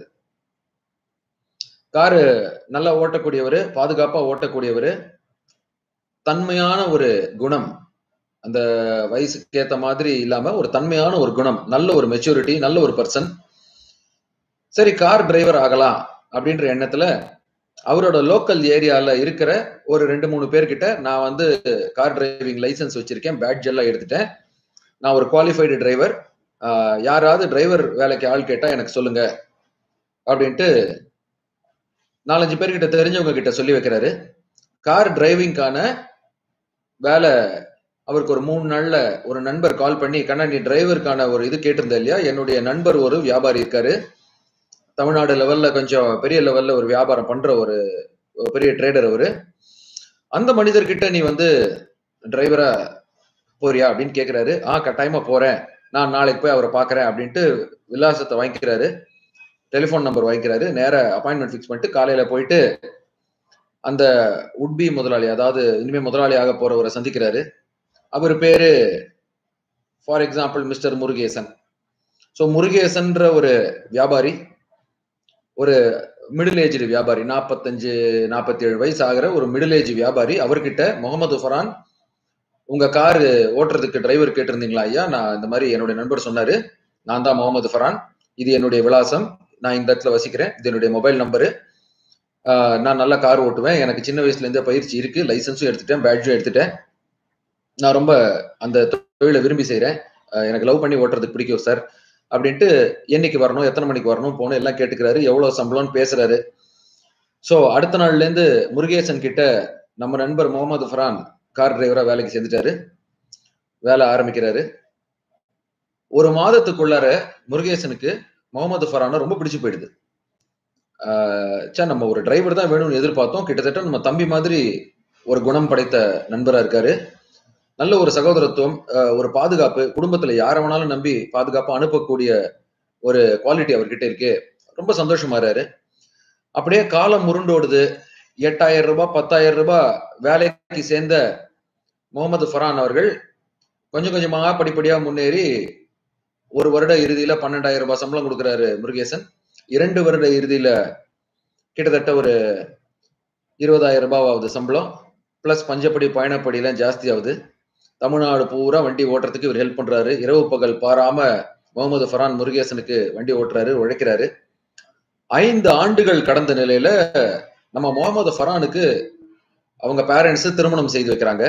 காரு நல்லா ஓட்டக்கூடியவர் பாதுகாப்பா ஓட்டக்கூடியவர் தன்மையான ஒரு குணம் அந்த வயசுக்கு ஏத்த மாதிரி இல்லாம ஒரு தன்மையான ஒரு குணம் நல்ல ஒரு மெச்சூரிட்டி நல்ல ஒரு பர்சன் சரி கார் டிரைவர் ஆகலாம் அப்படின்ற எண்ணத்துல அவரோட லோக்கல் ஏரியால இருக்கிற ஒரு ரெண்டு மூணு பேர்கிட்ட நான் வந்து கார் டிரைவிங் லைசன்ஸ் வச்சிருக்கேன் பேட்ஜ் எல்லாம் எடுத்துட்டேன் நான் ஒரு குவாலிஃபைடு டிரைவர் யாராவது டிரைவர் வேலைக்கு ஆள் கேட்டா எனக்கு சொல்லுங்க அப்படின்ட்டு நாலஞ்சு பேர்கிட்ட தெரிஞ்சவங்க கிட்ட சொல்லி வைக்கிறாரு கார் டிரைவிங்கான வேலை அவருக்கு ஒரு மூணு நாள்ல ஒரு நண்பர் கால் பண்ணி கண்ணா நீ டிரைவருக்கான ஒரு இது கேட்டிருந்த இல்லையா என்னுடைய நண்பர் ஒரு வியாபாரி இருக்காரு தமிழ்நாடு லெவல்ல கொஞ்சம் பெரிய லெவல்ல ஒரு வியாபாரம் பண்ற ஒரு பெரிய ட்ரேடர் அவரு அந்த மனிதர்கிட்ட நீ வந்து டிரைவரா போறியா அப்படின்னு கேக்குறாரு ஆ கட்டாயமா போறேன் நான் நாளைக்கு போய் அவரை பாக்குறேன் அப்படின்ட்டு விலாசத்தை வாங்கிக்கிறாரு டெலிஃபோன் நம்பர் வாங்கிக்கிறாரு நேர அப்பாயின்மெண்ட் ஃபிக்ஸ் பண்ணிட்டு காலையில போயிட்டு அந்த உட்பி முதலாளி அதாவது இனிமே முதலாளியாக போறவரை சந்திக்கிறாரு அவர் பேரு for example mister Murugesan so முருகேசன்ற ஒரு வியாபாரி ஒரு மிடில் ஏஜ் வியாபாரி நாற்பத்தஞ்சு நாற்பத்தி ஏழு வயசு ஆகிற ஒரு மிடில் ஏஜ் வியாபாரி அவர்கிட்ட முகமது ஃபரான் உங்க கார் ஓட்டுறதுக்கு டிரைவர் கேட்டிருந்தீங்களா ஐயா நான் இந்த மாதிரி என்னுடைய நண்பர் சொன்னாரு நான் தான் முகமது ஃபரான் இது என்னுடைய விலாசம் நான் இந்த இடத்துல வசிக்கிறேன் இது என்னுடைய மொபைல் நம்பரு நான் நல்லா கார் ஓட்டுவேன் எனக்கு சின்ன வயசுல இருந்தே பயிற்சி இருக்கு லைசன்ஸும் எடுத்துட்டேன் பேட்ஜும் எடுத்துட்டேன் நான் ரொம்ப அந்த தொழிலை விரும்பி செய்கிறேன் எனக்கு லவ் பண்ணி ஓட்டுறதுக்கு பிடிக்கும் சார் அப்படின்ட்டு என்னைக்கு வரணும் எத்தனை மணிக்கு வரணும் போகணும் எல்லாம் கேட்டுக்கிறாரு எவ்வளோ சம்பளம்னு பேசுறாரு ஸோ அடுத்த நாள்லேருந்து முருகேசன் கிட்ட நம்ம நண்பர் முகமது ஃபரான் கார் டிரைவரா வேலைக்கு சேர்ந்துட்டாரு வேலை ஆரம்பிக்கிறாரு ஒரு மாதத்துக்குள்ளார முருகேசனுக்கு முகமது ஃபரானை ரொம்ப பிடிச்சு போயிடுது சார் நம்ம ஒரு டிரைவர் தான் வேணும்னு எதிர்பார்த்தோம் கிட்டத்தட்ட நம்ம தம்பி மாதிரி ஒரு குணம் படைத்த நண்பரா இருக்காரு நல்ல ஒரு சகோதரத்துவம் ஒரு பாதுகாப்பு குடும்பத்துல யார வேணாலும் நம்பி பாதுகாப்பா அனுப்பக்கூடிய ஒரு குவாலிட்டி அவர்கிட்ட இருக்கு ரொம்ப சந்தோஷமா இருக்காரு அப்படியே காலம் முருண்டோடுது எட்டாயிரம் ரூபாய் பத்தாயிரம் ரூபாய் வேலைக்கு சேர்ந்த முகமது ஃபரான் அவர்கள் கொஞ்சம் கொஞ்சமாக படிப்படியா முன்னேறி ஒரு வருட இறுதியில பன்னெண்டாயிரம் ரூபாய் சம்பளம் கொடுக்குறாரு முருகேசன் இரண்டு வருட இறுதியில கிட்டத்தட்ட ஒரு இருபதாயிரம் ரூபாய் ஆகுது சம்பளம் பிளஸ் பஞ்சப்படி பயணப்படியெல்லாம் ஜாஸ்தி ஆகுது தமிழ்நாடு பூரா வண்டி ஓட்டுறதுக்கு இவர் ஹெல்ப் பண்றாரு இரவு பகல் பாராம முகமது ஃபரான் முருகேசனுக்கு வண்டி ஓட்டுறாரு உழைக்கிறாரு ஐந்து ஆண்டுகள் கடந்த நிலையில நம்ம முகமது ஃபரானுக்கு அவங்க பேரண்ட்ஸ் திருமணம் செய்து வைக்கிறாங்க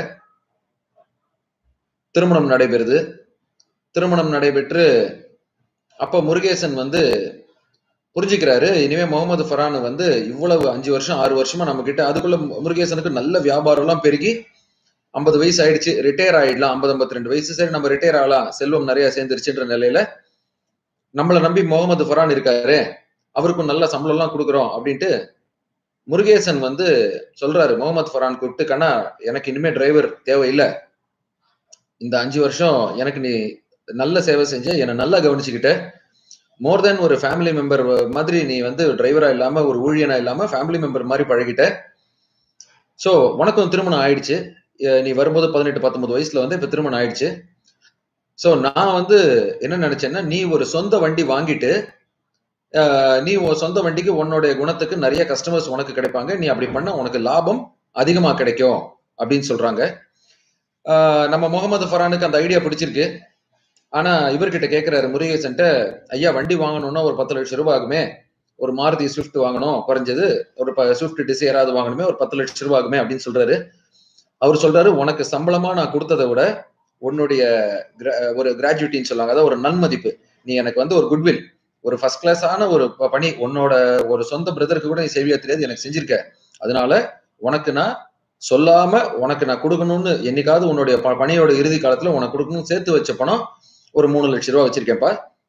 திருமணம் நடைபெறுது திருமணம் நடைபெற்று அப்ப முருகேசன் வந்து புரிஞ்சுக்கிறாரு இனிமே முகமது ஃபரான் வந்து இவ்வளவு அஞ்சு வருஷம் ஆறு வருஷமா நம்ம கிட்ட அதுக்குள்ள முருகேசனுக்கு நல்ல வியாபாரம் எல்லாம் பெருகி ஐம்பது வயசு ஆயிடுச்சு ரிட்டையர் ஆயிடலாம் ஐம்பது ஐம்பத்தி ரெண்டு வயசு சரி நம்ம ரிட்டையர் ஆகலாம் செல்வம் நிறைய சேர்ந்துருச்சுன்ற நிலையில நம்மளை நம்பி முகமது ஃபரான் இருக்காரு அவருக்கும் நல்ல சம்பளம் எல்லாம் கொடுக்குறோம் அப்படின்ட்டு முருகேசன் வந்து சொல்றாரு முகமது ஃபரான் கூப்பிட்டு கண்ணா எனக்கு இனிமே டிரைவர் தேவையில்லை இந்த அஞ்சு வருஷம் எனக்கு நீ நல்ல சேவை செஞ்ச என்னை நல்லா கவனிச்சுக்கிட்ட மோர் தென் ஒரு ஃபேமிலி மெம்பர் மாதிரி நீ வந்து டிரைவரா இல்லாம ஒரு ஊழியனா இல்லாம ஃபேமிலி மெம்பர் மாதிரி பழகிட்ட ஸோ உனக்கும் திருமணம் ஆயிடுச்சு நீ வரும்போது பதினெட்டு பத்தொன்பது வயசுல வந்து இப்ப திருமணம் ஆயிடுச்சு ஸோ நான் வந்து என்ன நினைச்சேன்னா நீ ஒரு சொந்த வண்டி வாங்கிட்டு நீ உன் சொந்த வண்டிக்கு உன்னுடைய குணத்துக்கு நிறைய கஸ்டமர்ஸ் உனக்கு கிடைப்பாங்க நீ அப்படி பண்ண உனக்கு லாபம் அதிகமா கிடைக்கும் அப்படின்னு சொல்றாங்க நம்ம முகமது ஃபரானுக்கு அந்த ஐடியா பிடிச்சிருக்கு ஆனா இவர்கிட்ட கேட்கிறாரு முருகேசன்ட்ட ஐயா வண்டி வாங்கணும்னா ஒரு பத்து லட்சம் ரூபாய் ஆகுமே ஒரு மாருதி ஸ்விஃப்ட் வாங்கணும் குறைஞ்சது ஒரு ஸ்விஃப்ட் டிசையராவது வாங்கணுமே ஒரு பத்து லட்சம் ரூபாய் ஆகுமே அப்படின்னு சொல்றாரு அவர் சொல்றாரு உனக்கு சம்பளமா நான் கொடுத்ததை விட உன்னுடைய ஒரு கிராஜுவிட்டின்னு சொல்லுவாங்க அதாவது ஒரு நன்மதிப்பு நீ எனக்கு வந்து ஒரு குட்வில் ஒரு ஃபர்ஸ்ட் கிளாஸான ஒரு பணி உன்னோட ஒரு சொந்த பிரதருக்கு கூட நீ செவியா தெரியாது எனக்கு செஞ்சிருக்க அதனால உனக்கு நான் சொல்லாம உனக்கு நான் கொடுக்கணும்னு என்னைக்காவது உன்னுடைய பணியோட இறுதி காலத்துல உனக்கு கொடுக்கணும்னு சேர்த்து வச்ச பணம் ஒரு மூணு லட்சம் ரூபாய் வச்சிருக்கேன்ப்பா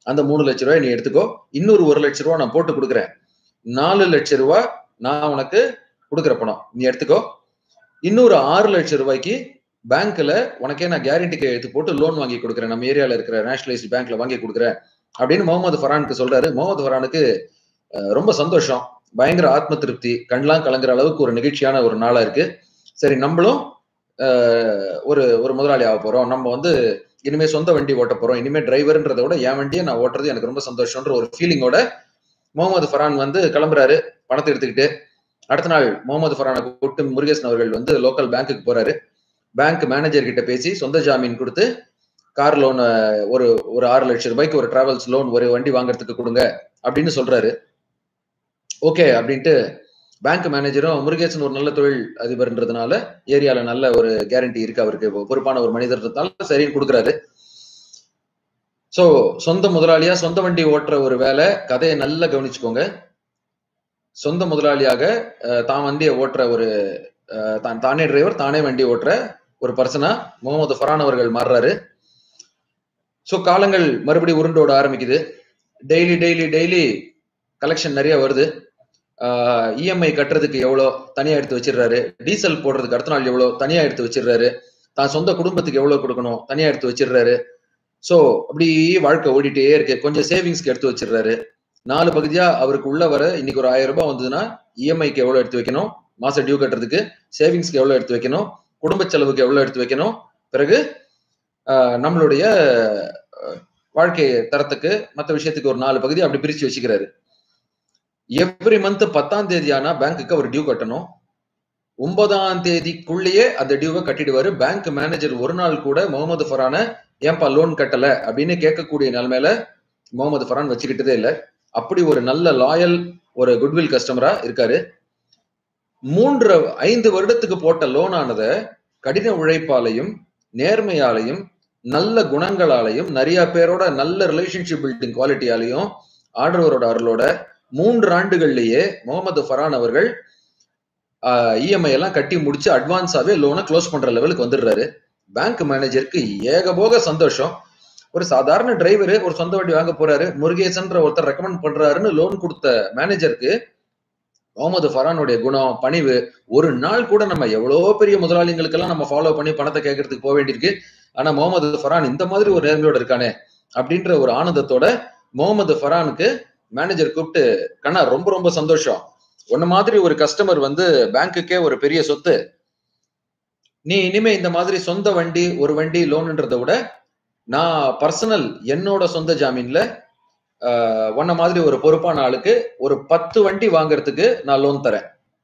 அந்த மூணு லட்ச ரூபாய் நீ எடுத்துக்கோ இன்னொரு ஒரு லட்ச ரூபாய் நான் போட்டு கொடுக்குறேன் நாலு லட்ச ரூபாய் நான் உனக்கு கொடுக்குற பணம் நீ எடுத்துக்கோ இன்னொரு ஆறு லட்ச ரூபாய்க்கு பேங்க்ல உனக்கே நான் கேரண்டி கையெழுத்து போட்டு லோன் வாங்கி கொடுக்குறேன் நம்ம ஏரியால இருக்கிற நேஷனலைஸ்ட் பேங்க்ல வாங்கி கொடுக்குறேன் அப்படின்னு முகமது ஃபரானுக்கு சொல்றாரு முகமது ஃபரானுக்கு அஹ், ரொம்ப சந்தோஷம் பயங்கர ஆத்ம திருப்தி கண்லாம் கலங்குற அளவுக்கு ஒரு நிகழ்ச்சியான ஒரு நாளா இருக்கு சரி நம்மளும் அஹ், ஒரு ஒரு முதலாளி ஆக போறோம் நம்ம வந்து இனிமே சொந்த வண்டி ஓட்ட போறோம் இனிமே டிரைவர்ன்றதை விட என் வண்டியை நான் ஓட்டுறது எனக்கு ரொம்ப சந்தோஷம்ன்ற ஒரு ஃபீலிங்கோட முகமது ஃபரான் வந்து கிளம்புறாரு பணத்தை எடுத்துக்கிட்டு அடுத்த நாள் முகமது ஃபரானை கூப்பிட்டு முருகேசன் அவர்கள் வந்து லோக்கல் பேங்க்குக்கு போறாரு பேங்க் மேனேஜர் கிட்ட பேசி சொந்த ஜாமீன் கொடுத்து கார் லோன் ஒரு ஒரு ஆறு லட்சம் ரூபாய்க்கு ஒரு டிராவல்ஸ் லோன் ஒரு வண்டி வாங்குறதுக்கு கொடுங்க அப்படின்னு சொல்றாரு ஓகே அப்படின்ட்டு பேங்க் மேனேஜரும் முருகேசன் ஒரு நல்ல தொழில் அதிபர்ன்றதுனால ஏரியால நல்ல ஒரு கேரண்டி இருக்கு அவருக்கு பொறுப்பான ஒரு மனிதர்ன்றதால சரின்னு கொடுக்குறாரு சோ சொந்த முதலாளியா சொந்த வண்டி ஓட்டுற ஒரு வேலை கதையை நல்லா கவனிச்சுக்கோங்க சொந்த முதலாளியாக அஹ், தான் வண்டியை ஓட்டுற ஒரு அஹ், தான் தானே டிரைவர் தானே வண்டி ஓட்டுற ஒரு பர்சனா முகமது ஃபரான் அவர்கள் மாறுறாரு ஸோ காலங்கள் மறுபடியும் உருண்டோட ஆரம்பிக்குது டெய்லி டெய்லி டெய்லி கலெக்ஷன் நிறைய வருது இஎம்ஐ கட்டுறதுக்கு எவ்வளோ தனியா எடுத்து வச்சிடுறாரு டீசல் போடுறதுக்கு அடுத்த நாள் எவ்வளோ தனியா எடுத்து வச்சிடுறாரு தான் சொந்த குடும்பத்துக்கு எவ்வளோ கொடுக்கணும் தனியா எடுத்து வச்சிடுறாரு ஸோ அப்படி வாழ்க்கை ஓடிட்டே இருக்கு கொஞ்சம் சேவிங்ஸ்க்கு எடுத்து வச்சிடுறாரு நாலு பகுதியா அவருக்கு உள்ள வர இன்னைக்கு ஒரு ஆயிரம் ரூபாய் வந்ததுன்னா இஎம்ஐக்கு எவ்வளோ எடுத்து வைக்கணும் மாசம் டியூ கட்டுறதுக்கு சேவிங்ஸ்க்கு எவ்வளோ எடுத்து வைக்கணும் குடும்ப செலவுக்கு எவ்வளோ எடுத்து வைக்கணும் பிறகு ஆஹ், நம்மளுடைய ஆஹ், வாழ்க்கை தரத்துக்கு மற்ற விஷயத்துக்கு ஒரு நாலு பகுதி அப்படி பிரிச்சு வச்சுக்கிறாரு எவ்ரி மந்த் பத்தாம் தேதி ஆனா பேங்க்குக்கு அவர் டியூ கட்டணும் ஒன்பதாம் தேதிக்குள்ளேயே அந்த டியூவை கட்டிடுவாரு பேங்க் மேனேஜர் ஒரு நாள் கூட முகமது ஃபரான ஏன்பா லோன் கட்டல அப்படின்னு கேட்கக்கூடிய நிலைமையில முகமது ஃபரான் வச்சுக்கிட்டதே இல்லை அப்படி ஒரு நல்ல லாயல் ஒரு குட்வில் கஸ்டமரா இருக்காரு மூன்று ஐந்து வருடத்துக்கு போட்ட லோன் ஆனதை கடின உழைப்பாலையும் நேர்மையாலையும் நல்ல குணங்களாலையும் நிறைய பேரோட நல்ல ரிலேஷன்ஷிப் பில்டிங் குவாலிட்டியாலையும் ஆர்டரோட அருளோட மூன்று ஆண்டுகள்லயே முகமது ஃபரான் அவர்கள் இஎம்ஐ எல்லாம் கட்டி முடிச்சு அட்வான்ஸாவே லோனை க்ளோஸ் பண்ற லெவலுக்கு வந்துடுறாரு பேங்க் மேனேஜருக்கு ஏகபோக சந்தோஷம் ஒரு சாதாரண டிரைவர் ஒரு சொந்த வண்டி வாங்க போறாரு முருகேசன்ற ஒருத்தர் ரெக்கமெண்ட் பண்றாருன்னு லோன் கொடுத்த மேனேஜருக்கு முகமது ஃபரானுடைய குணம் பணிவு ஒரு நாள் கூட நம்ம எவ்வளோ பெரிய முதலாளிங்களுக்கெல்லாம் நம்ம ஃபாலோ பண்ணி பணத்தை கேட்கறதுக்கு போக வேண்டியிருக்கு ஆனா முகமது ஃபரான் இந்த மாதிரி ஒரு நேர்மையோட இருக்கானே அப்படின்ற ஒரு ஆனந்தத்தோட முகமது ஃபரானுக்கு மேனேஜர் கூப்பிட்டு கண்ணா ரொம்ப ரொம்ப சந்தோஷம் உன்ன மாதிரி ஒரு கஸ்டமர் வந்து பேங்க்குக்கே ஒரு பெரிய சொத்து நீ இனிமே இந்த மாதிரி சொந்த வண்டி ஒரு வண்டி லோன்ன்றதை விட நான் பர்சனல் என்னோட சொந்த ஜாமீன்ல ஆஹ், உன்ன மாதிரி ஒரு பொறுப்பான ஆளுக்கு ஒரு பத்து வண்டி வாங்குறதுக்கு நான் லோன் தரேன்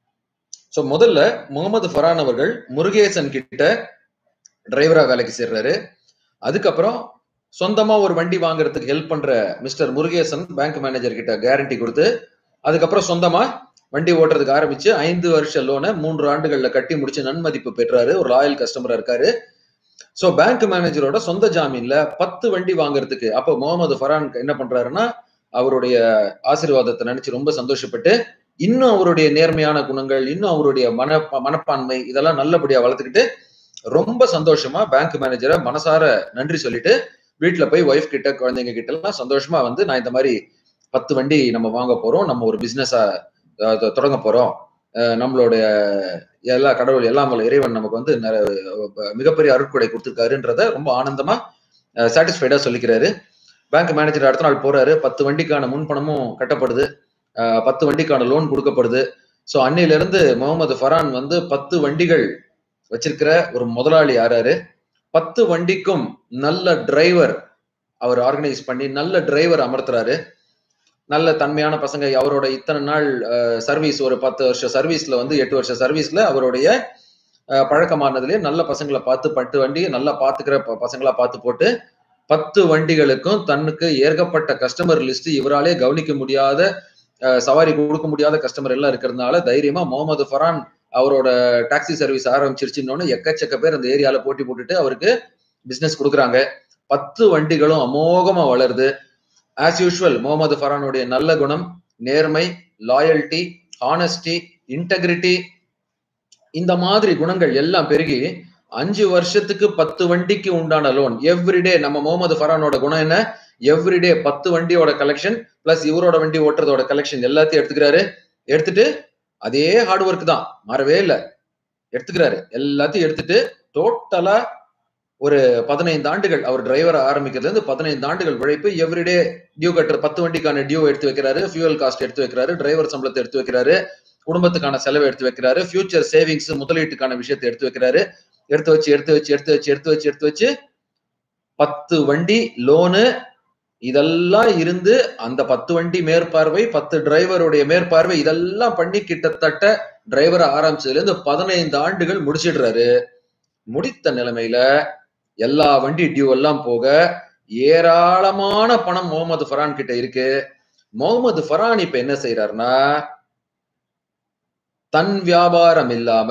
சோ முதல்ல முகமது ஃபரான் அவர்கள் முருகேசன் கிட்ட டிரைவரா வேலைக்கு சேர்றாரு அதுக்கப்புறம் சொந்தமா ஒரு வண்டி வாங்குறதுக்கு ஹெல்ப் பண்ற மிஸ்டர் முருகேசன் பேங்க் மேனேஜர் கிட்ட கேரண்டி கொடுத்து அதுக்கப்புறம் சொந்தமா வண்டி ஓட்டுறதுக்கு ஆரம்பிச்சு ஐந்து வருஷ லோனை மூன்று ஆண்டுகள்ல கட்டி முடிச்சு நன்மதிப்பு பெற்றாரு ஒரு லாயல் கஸ்டமரா இருக்காரு சோ பேங்க் மேனேஜரோட சொந்த ஜாமீன்ல பத்து வண்டி வாங்குறதுக்கு அப்போ முகமது ஃபரான் என்ன பண்றாருன்னா அவருடைய ஆசீர்வாதத்தை நினைச்சு ரொம்ப சந்தோஷப்பட்டு இன்னும் அவருடைய நேர்மையான குணங்கள் இன்னும் அவருடைய மன மனப்பான்மை இதெல்லாம் நல்லபடியா வளர்த்துக்கிட்டு ரொம்ப சந்தோஷமா பேங்க் மேனேஜரை மனசார நன்றி சொல்லிட்டு வீட்டுல போய் ஒய்ஃப் கிட்ட குழந்தைங்க கிட்ட எல்லாம் சந்தோஷமா வந்து நான் இந்த மாதிரி பத்து வண்டி நம்ம வாங்க போறோம் நம்ம ஒரு பிசினஸா தொடங்க போறோம் அஹ் நம்மளுடைய எல்லா கடவுள் எல்லாம் வல்ல இறைவன் நமக்கு வந்து நிற- மிகப்பெரிய அருட்கொடை கொடுத்துருக்காருன்றத ரொம்ப ஆனந்தமா சாட்டிஸ்ஃபைடா சொல்லிக்கிறாரு பேங்க் மேனேஜர் அடுத்த நாள் போறாரு பத்து வண்டிக்கான முன்பணமும் கட்டப்படுது அஹ் பத்து வண்டிக்கான லோன் கொடுக்கப்படுது ஸோ அன்னையில இருந்து முகமது ஃபரான் வந்து பத்து வண்டிகள் வச்சிருக்கிற ஒரு முதலாளி ஆறாரு பத்து வண்டிக்கும் நல்ல டிரைவர் அவர் ஆர்கனைஸ் பண்ணி நல்ல டிரைவர் அமர்த்துறாரு நல்ல தன்மையான பசங்க அவரோட இத்தனை நாள் சர்வீஸ் ஒரு பத்து வருஷம் சர்வீஸ்ல வந்து எட்டு வருஷம் சர்வீஸ்ல அவருடைய அஹ், பழக்கமானதுலயே நல்ல பசங்களை பார்த்து பத்து வண்டி நல்லா பாத்துக்கிற ப- பசங்களா பார்த்து போட்டு பத்து வண்டிகளுக்கும் தன்னுக்கு ஏற்கப்பட்ட கஸ்டமர் லிஸ்ட் இவராலே கவனிக்க முடியாத அஹ், சவாரி கொடுக்க முடியாத கஸ்டமர் எல்லாம் இருக்கிறதுனால தைரியமா முகமது ஃபரான் அவரோட டாக்ஸி சர்வீஸ் ஆரம்பிச்சிருச்சுன்னு எக்கச்சக்க பேர் அந்த ஏரியால போட்டி போட்டுட்டு அவருக்கு பிசினஸ் கொடுக்குறாங்க பத்து வண்டிகளும் அமோகமா வளருது ஆஸ் யூஷுவல் முகமது ஃபரானுடைய நல்ல குணம் நேர்மை லாயல்ட்டி ஹானஸ்டி இன்டெகிரிட்டி இந்த மாதிரி குணங்கள் எல்லாம் பெருகி அஞ்சு வருஷத்துக்கு பத்து வண்டிக்கு உண்டான லோன் எவ்ரிடே நம்ம முகமது ஃபரானோட குணம் என்ன எவ்ரிடே பத்து வண்டியோட கலெக்ஷன் பிளஸ் இவரோட வண்டி ஓட்டுறதோட கலெக்ஷன் எல்லாத்தையும் எடுத்துக்கிறாரு எடுத்துட்டு அதே ஹார்ட் ஒர்க் தான் மாறவே இல்லை எடுத்துக்கிறாரு எல்லாத்தையும் எடுத்துட்டு டோட்டலா ஒரு பதினைந்து ஆண்டுகள் அவர் டிரைவரை ஆரம்பிக்கிறதுல இருந்து பதினைந்து ஆண்டுகள் உழைப்பு எவ்ரிடே டியூ கட்டுற பத்து வண்டிக்கான டியூ எடுத்து வைக்கிறாரு ஃபியூவல் காஸ்ட் எடுத்து வைக்கிறாரு டிரைவர் சம்பளத்தை எடுத்து வைக்கிறாரு குடும்பத்துக்கான செலவை எடுத்து வைக்கிறாரு ஃபியூச்சர் சேவிங்ஸ் முதலீட்டுக்கான விஷயத்தை எடுத்து வைக்கிறாரு எடுத்து வச்சு எடுத்து வச்சு எடுத்து வச்சு எடுத்து வச்சு எடுத்து வச்சு பத்து வண்டி லோனு இதெல்லாம் இருந்து அந்த பத்து வண்டி மேற்பார்வை பத்து டிரைவருடைய மேற்பார்வை இதெல்லாம் பண்ணி கிட்டத்தட்ட டிரைவரை ஆரம்பிச்சதுல இருந்து பதினைந்து ஆண்டுகள் முடிச்சிடுறாரு முடித்த நிலைமையில எல்லா வண்டி டியூ எல்லாம் போக ஏராளமான பணம் முகமது ஃபரான் கிட்ட இருக்கு முகமது ஃபரான் இப்ப என்ன செய்யறாருன்னா தன் வியாபாரம் இல்லாம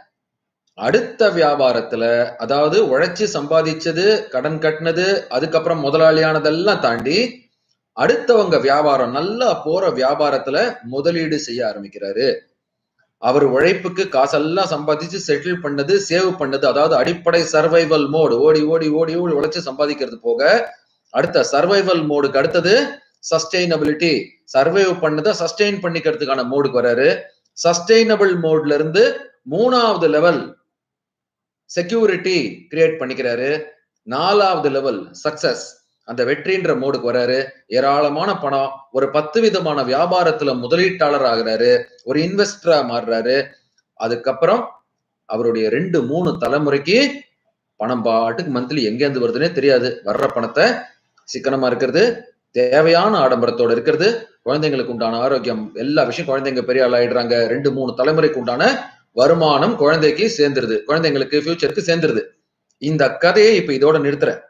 அடுத்த வியாபாரத்துல அதாவது உழைச்சு சம்பாதிச்சது கடன் கட்டினது அதுக்கப்புறம் முதலாளியானதெல்லாம் தாண்டி அடுத்தவங்க வியாபாரம் நல்லா போற வியாபாரத்துல முதலீடு செய்ய ஆரம்பிக்கிறாரு அவர் உழைப்புக்கு காசெல்லாம் சம்பாதிச்சு செட்டில் பண்ணது சேவ் பண்ணது அதாவது அடிப்படை சர்வைவல் மோடு ஓடி ஓடி ஓடி ஓடி உழைச்சு சம்பாதிக்கிறது போக அடுத்த சர்வைவல் மோடுக்கு அடுத்தது சஸ்டெயினபிலிட்டி சர்வைவ் பண்ணதை சஸ்டெயின் பண்ணிக்கிறதுக்கான மோடுக்கு வராரு சஸ்டெயினபிள் மோட்ல இருந்து மூணாவது லெவல் செக்யூரிட்டி கிரியேட் பண்ணிக்கிறாரு நாலாவது லெவல் சக்சஸ் அந்த வெற்றின்ற மோடுக்கு வராரு ஏராளமான பணம் ஒரு பத்து விதமான வியாபாரத்துல முதலீட்டாளர் ஆகுறாரு ஒரு இன்வெஸ்டரா மாறுறாரு அதுக்கப்புறம் அவருடைய ரெண்டு மூணு தலைமுறைக்கு பணம் பாட்டுக்கு மந்த்லி எங்கேருந்து வருதுன்னே தெரியாது வர்ற பணத்தை சிக்கனமா இருக்கிறது தேவையான ஆடம்பரத்தோட இருக்கிறது குழந்தைங்களுக்கு உண்டான ஆரோக்கியம் எல்லா விஷயம் குழந்தைங்க பெரிய ஆள் ஆயிடுறாங்க ரெண்டு மூணு தலைமுறைக்கு உண்டான வருமானம் குழந்தைக்கு சேர்ந்துருது குழந்தைங்களுக்கு ஃபியூச்சருக்கு சேர்ந்துருது இந்த கதையை இப்ப இதோட நிறுத்துறேன்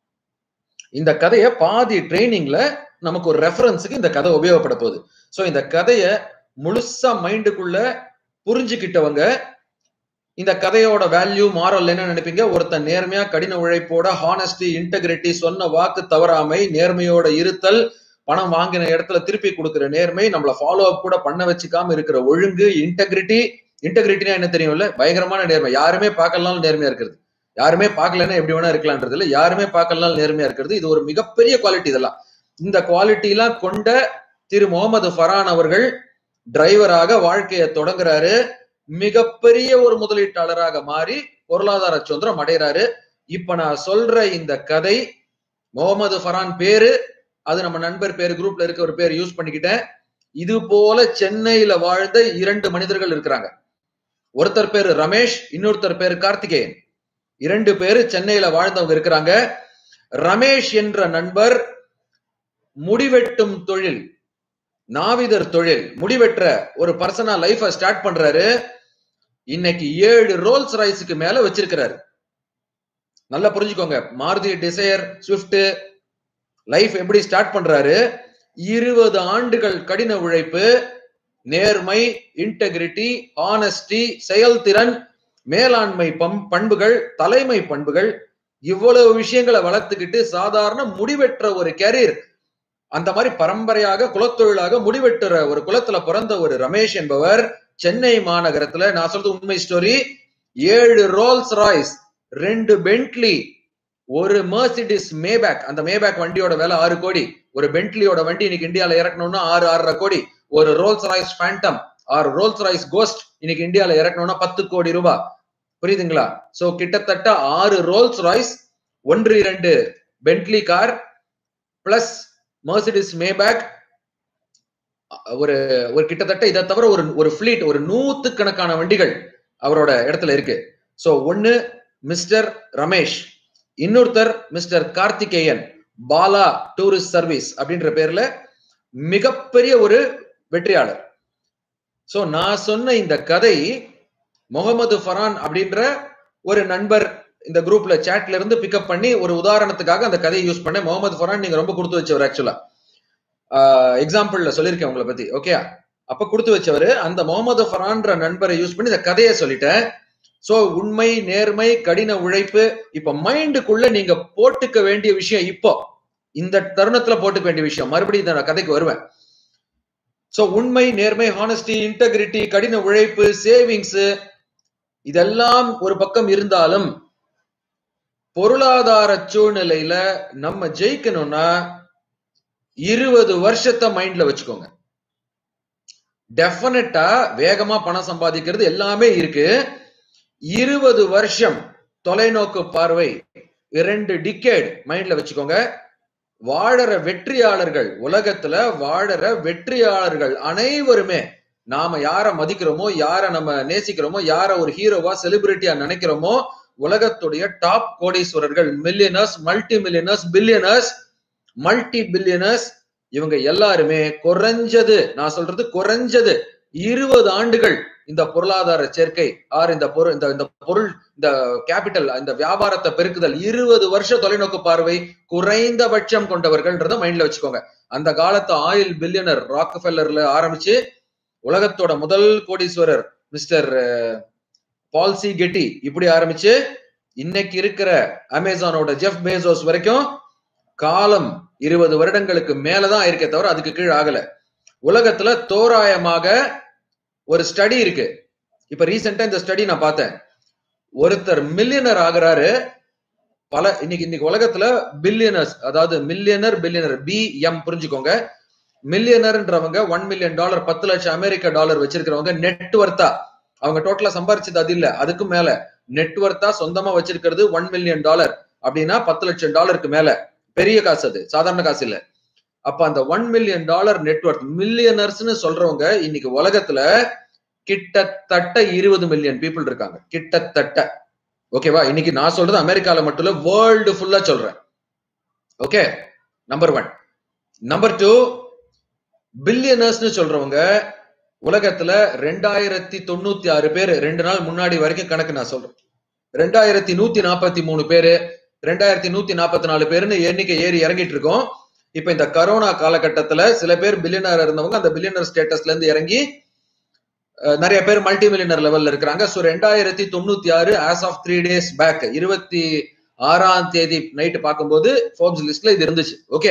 இந்த கதையை பாதி ட்ரைனிங்ல நமக்கு ஒரு ரெஃபரன்ஸுக்கு இந்த கதை உபயோகப்பட போகுது ஸோ இந்த கதையை முழுசா மைண்டுக்குள்ள புரிஞ்சுக்கிட்டவங்க இந்த கதையோட வேல்யூ மாரல் என்ன நினைப்பீங்க ஒருத்தன் நேர்மையா கடின உழைப்போட ஹானஸ்டி இன்டெகிரிட்டி சொன்ன வாக்கு தவறாமை நேர்மையோட இருத்தல் பணம் வாங்கின இடத்துல திருப்பி கொடுக்கிற நேர்மை நம்மள ஃபாலோ அப் கூட பண்ண வச்சுக்காம இருக்கிற ஒழுங்கு இன்டெகிரிட்டி இன்டெகிரிட்டினா என்ன தெரியும்ல பயங்கரமான நேர்மை யாருமே பார்க்கலாம் நேர்மையா இருக்கிறது யாருமே பார்க்கலன்னா எப்படி வேணா இருக்கலான்றது இல்ல யாருமே பார்க்கலாம் நேர்மையா இருக்கிறது இது ஒரு மிகப்பெரிய குவாலிட்டி இதெல்லாம் இந்த குவாலிட்டி எல்லாம் கொண்ட திரு முகமது ஃபரான் அவர்கள் டிரைவராக வாழ்க்கையை தொடங்குறாரு மிகப்பெரிய ஒரு முதலீட்டாளராக மாறி பொருளாதார சுதந்திரம் அடைகிறாரு இப்ப நான் சொல்ற இந்த கதை முகமது ஃபரான் பேரு அது நம்ம நண்பர் பேரு குரூப்ல இருக்க ஒரு பேர் யூஸ் பண்ணிக்கிட்டேன் இது போல சென்னையில வாழ்ந்த இரண்டு மனிதர்கள் இருக்கிறாங்க ஒருத்தர் பேரு ரமேஷ் இன்னொருத்தர் பேரு கார்த்திகேயன் இரண்டு பேரு சென்னையில வாழ்ந்தவங்க இருக்கிறாங்க ரமேஷ் என்ற நண்பர் முடிவெட்டும் தொழில் நாவிதர் தொழில் முடிவெற்ற ஒரு பர்சனா லைஃப ஸ்டார்ட் பண்றாரு இன்னைக்கு ஏழு ரோல்ஸ் ரைஸுக்கு மேல வச்சிருக்கிறாரு நல்லா புரிஞ்சுக்கோங்க மாருதி டிசையர் ஸ்விஃப்ட் லைஃப் எப்படி ஸ்டார்ட் பண்றாரு இருபது ஆண்டுகள் கடின உழைப்பு நேர்மை இன்டெகிரிட்டி ஆனஸ்டி செயல்திறன் மேலாண்மை பண்புகள் தலைமை பண்புகள் இவ்வளவு விஷயங்களை வளர்த்துக்கிட்டு சாதாரண முடிவெற்ற ஒரு கேரியர் அந்த மாதிரி பரம்பரையாக குலத்தொழிலாக முடிவெட்டுற ஒரு குலத்துல பிறந்த ஒரு ரமேஷ் என்பவர் சென்னை மாநகரத்துல நான் சொல்றது உண்மை ஸ்டோரி ஏழு ரோல்ஸ் ராய்ஸ் ரெண்டு பென்ட்லி ஒரு மர்சிடிஸ் மேபேக் அந்த மேபேக் வண்டியோட விலை ஆறு கோடி ஒரு பென்ட்லியோட வண்டி இன்னைக்கு இந்தியால இறக்கணும்னா ஆறு ஆறரை கோடி ஒரு ரோல்ஸ் ராய்ஸ் ஃபேண்டம் ஆறு ரோல்ஸ் ராய்ஸ் கோஸ்ட் இன்னைக்கு இந்தியால இறக்கணும்னா பத்து கோடி ரூபாய் புரியுதுங்களா சோ கிட்டத்தட்ட ஆறு ரோல்ஸ் ராய்ஸ் ஒன்று இரண்டு Bentley car plus Mercedes Maybach ஒரு ஒரு கிட்டத்தட்ட இதை தவிர ஒரு ஒரு ஃபிளீட் ஒரு நூத்து கணக்கான வண்டிகள் அவரோட இடத்துல இருக்கு சோ ஒன்னு மிஸ்டர் ரமேஷ் இன்னொருத்தர் mister Karthikeyan Bala tourist service அப்படின்ற பேர்ல மிகப்பெரிய ஒரு வெற்றியாளர் சோ நான் சொன்ன இந்த கதை முகமது ஃபரான் அப்படின்ற ஒரு நண்பர் இந்த குரூப்ல சாட்ல இருந்து பிக்கப் பண்ணி ஒரு உதாரணத்துக்காக அந்த கதையை யூஸ் பண்ணேன் முகமது ஃபரான் நீங்க ரொம்ப கொடுத்து வச்சவர் ஆக்சுவலா எக்ஸாம்பிள்ல சொல்லியிருக்கேன் உங்களை பத்தி ஓகே அப்ப கொடுத்து வச்சவர் அந்த முகமது ஃபரான்ற நண்பரை யூஸ் பண்ணி இந்த கதையை சொல்லிட்டேன் சோ உண்மை நேர்மை கடின உழைப்பு இப்ப மைண்டுக்குள்ள நீங்க போட்டுக்க வேண்டிய விஷயம் இப்போ இந்த தருணத்துல போட்டுக்க வேண்டிய விஷயம் மறுபடியும் இந்த கதைக்கு வருவேன் சோ உண்மை நேர்மை ஹானஸ்டி இன்டெகிரிட்டி கடின உழைப்பு சேவிங்ஸ் இதெல்லாம் ஒரு பக்கம் இருந்தாலும் பொருளாதார சூழ்நிலையில நம்ம ஜெயிக்கணும்னா இருபது வருஷத்தை மைண்ட்ல வச்சுக்கோங்க டெஃபினட்டா வேகமா பணம் சம்பாதிக்கிறது எல்லாமே இருக்கு இருபது வருஷம் தொலைநோக்கு பார்வை இரண்டு டிகேட் மைண்ட்ல வச்சுக்கோங்க வாழற வெற்றியாளர்கள் உலகத்துல வாழற வெற்றியாளர்கள் அனைவருமே நாம யார மதிக்கிறோமோ யார நம்ம நேசிக்கிறோமோ யார ஒரு ஹீரோவா செலிபிரிட்டியா நினைக்கிறோமோ உலகத்துடைய டாப் கோடீஸ்வரர்கள் millionaires multi millionaires billionaires multi billionaires இவங்க எல்லாருமே குறைஞ்சது நான் சொல்றது குறைஞ்சது இருபது ஆண்டுகள் இந்த பொருளாதார சேர்க்கை ஆர் இந்த பொருள் இந்த இந்த பொருள் இந்த கேபிட்டல் இந்த வியாபாரத்தை பெருக்குதல் இருபது வருஷ தொலைநோக்கு பார்வை குறைந்தபட்சம் கொண்டவர்கள்ன்றத மைண்ட்ல வச்சுக்கோங்க அந்த காலத்து ஆயில் பில்லியனர் ராக்ஃபெல்லர்ல ஆரம்பிச்சு உலகத்தோட முதல் கோடீஸ்வரர் மிஸ்டர் பால்சி கெட்டி இப்படி ஆரம்பிச்சு இன்னைக்கு இருக்கிற அமேசானோட ஜெஃப் பேசோஸ் வரைக்கும் காலம் இருபது வருடங்களுக்கு மேலதான் இருக்கே தவிர அதுக்கு கீழே ஆகல உலகத்துல தோராயமாக ஒரு ஸ்டடி இருக்கு இப்ப ரீசெண்டா இந்த ஸ்டடி நான் பார்த்தேன் ஒருத்தர் மில்லியனர் ஆகுறாரு பல இன்னைக்கு இன்னைக்கு உலகத்துல பில்லியனர்ஸ் அதாவது மில்லியனர் பில்லியனர் பி எம் புரிஞ்சுக்கோங்க மில்லியனர்ன்றவங்க ஒன் மில்லியன் டாலர் பத்து லட்சம் அமெரிக்க டாலர் வச்சிருக்கிறவங்க நெட்வொர்த்தா அவங்க டோட்டலா சம்பாரிச்சது அது இல்ல அதுக்கு மேல நெட்வொர்த்தா சொந்தமா வச்சிருக்கிறது ஒன் மில்லியன் டாலர் அப்படின்னா பத்து லட்சம் டாலருக்கு மேல பெரிய காசு அது சாதாரண காசு இல்ல அப்ப அந்த ஒன் மில்லியன் டாலர் நெட்ஒர்க் மில்லியனர்ஸ்னு சொல்றவங்க இன்னைக்கு உலகத்துல கிட்டத்தட்ட இருபது மில்லியன் பீப்புள் இருக்காங்க கிட்டத்தட்ட ஓகேவா இன்னைக்கு நான் சொல்றது அமெரிக்கால மட்டும் இல்ல வேர்ல்டு ஃபுல்லா சொல்றேன் okay number one number two பில்லியனர்ஸ்னு சொல்றவங்க உலகத்துல ரெண்டாயிரத்தி தொண்ணூத்தி ஆறு பேர் ரெண்டு நாள் முன்னாடி வரைக்கும் கணக்கு நான் சொல்றேன் ரெண்டாயிரத்தி நூத்தி நாற்பத்தி மூணு பேரு ரெண்டாயிரத்தி நூத்தி நாற்பத்தி நாலு பேருன்னு எண்ணிக்கை ஏறி இறங்கிட்டு இருக்கோம் இப்ப இந்த கரோனா காலகட்டத்துல சில பேர் பில்லியனர் இருந்தவங்க அந்த பில்லியனர் ஸ்டேட்டஸ்ல இருந்து இறங்கி நிறைய பேர் மல்டி மில்லியனர் லெவல்ல இருக்கிறாங்க ஸோ ரெண்டாயிரத்தி தொண்ணூத்தி ஆறு as of three days back இருபத்தி ஆறாம் தேதி நைட்டு பார்க்கும்போது ஃபோர்ப்ஸ் லிஸ்ட்ல இது இருந்துச்சு ஓகே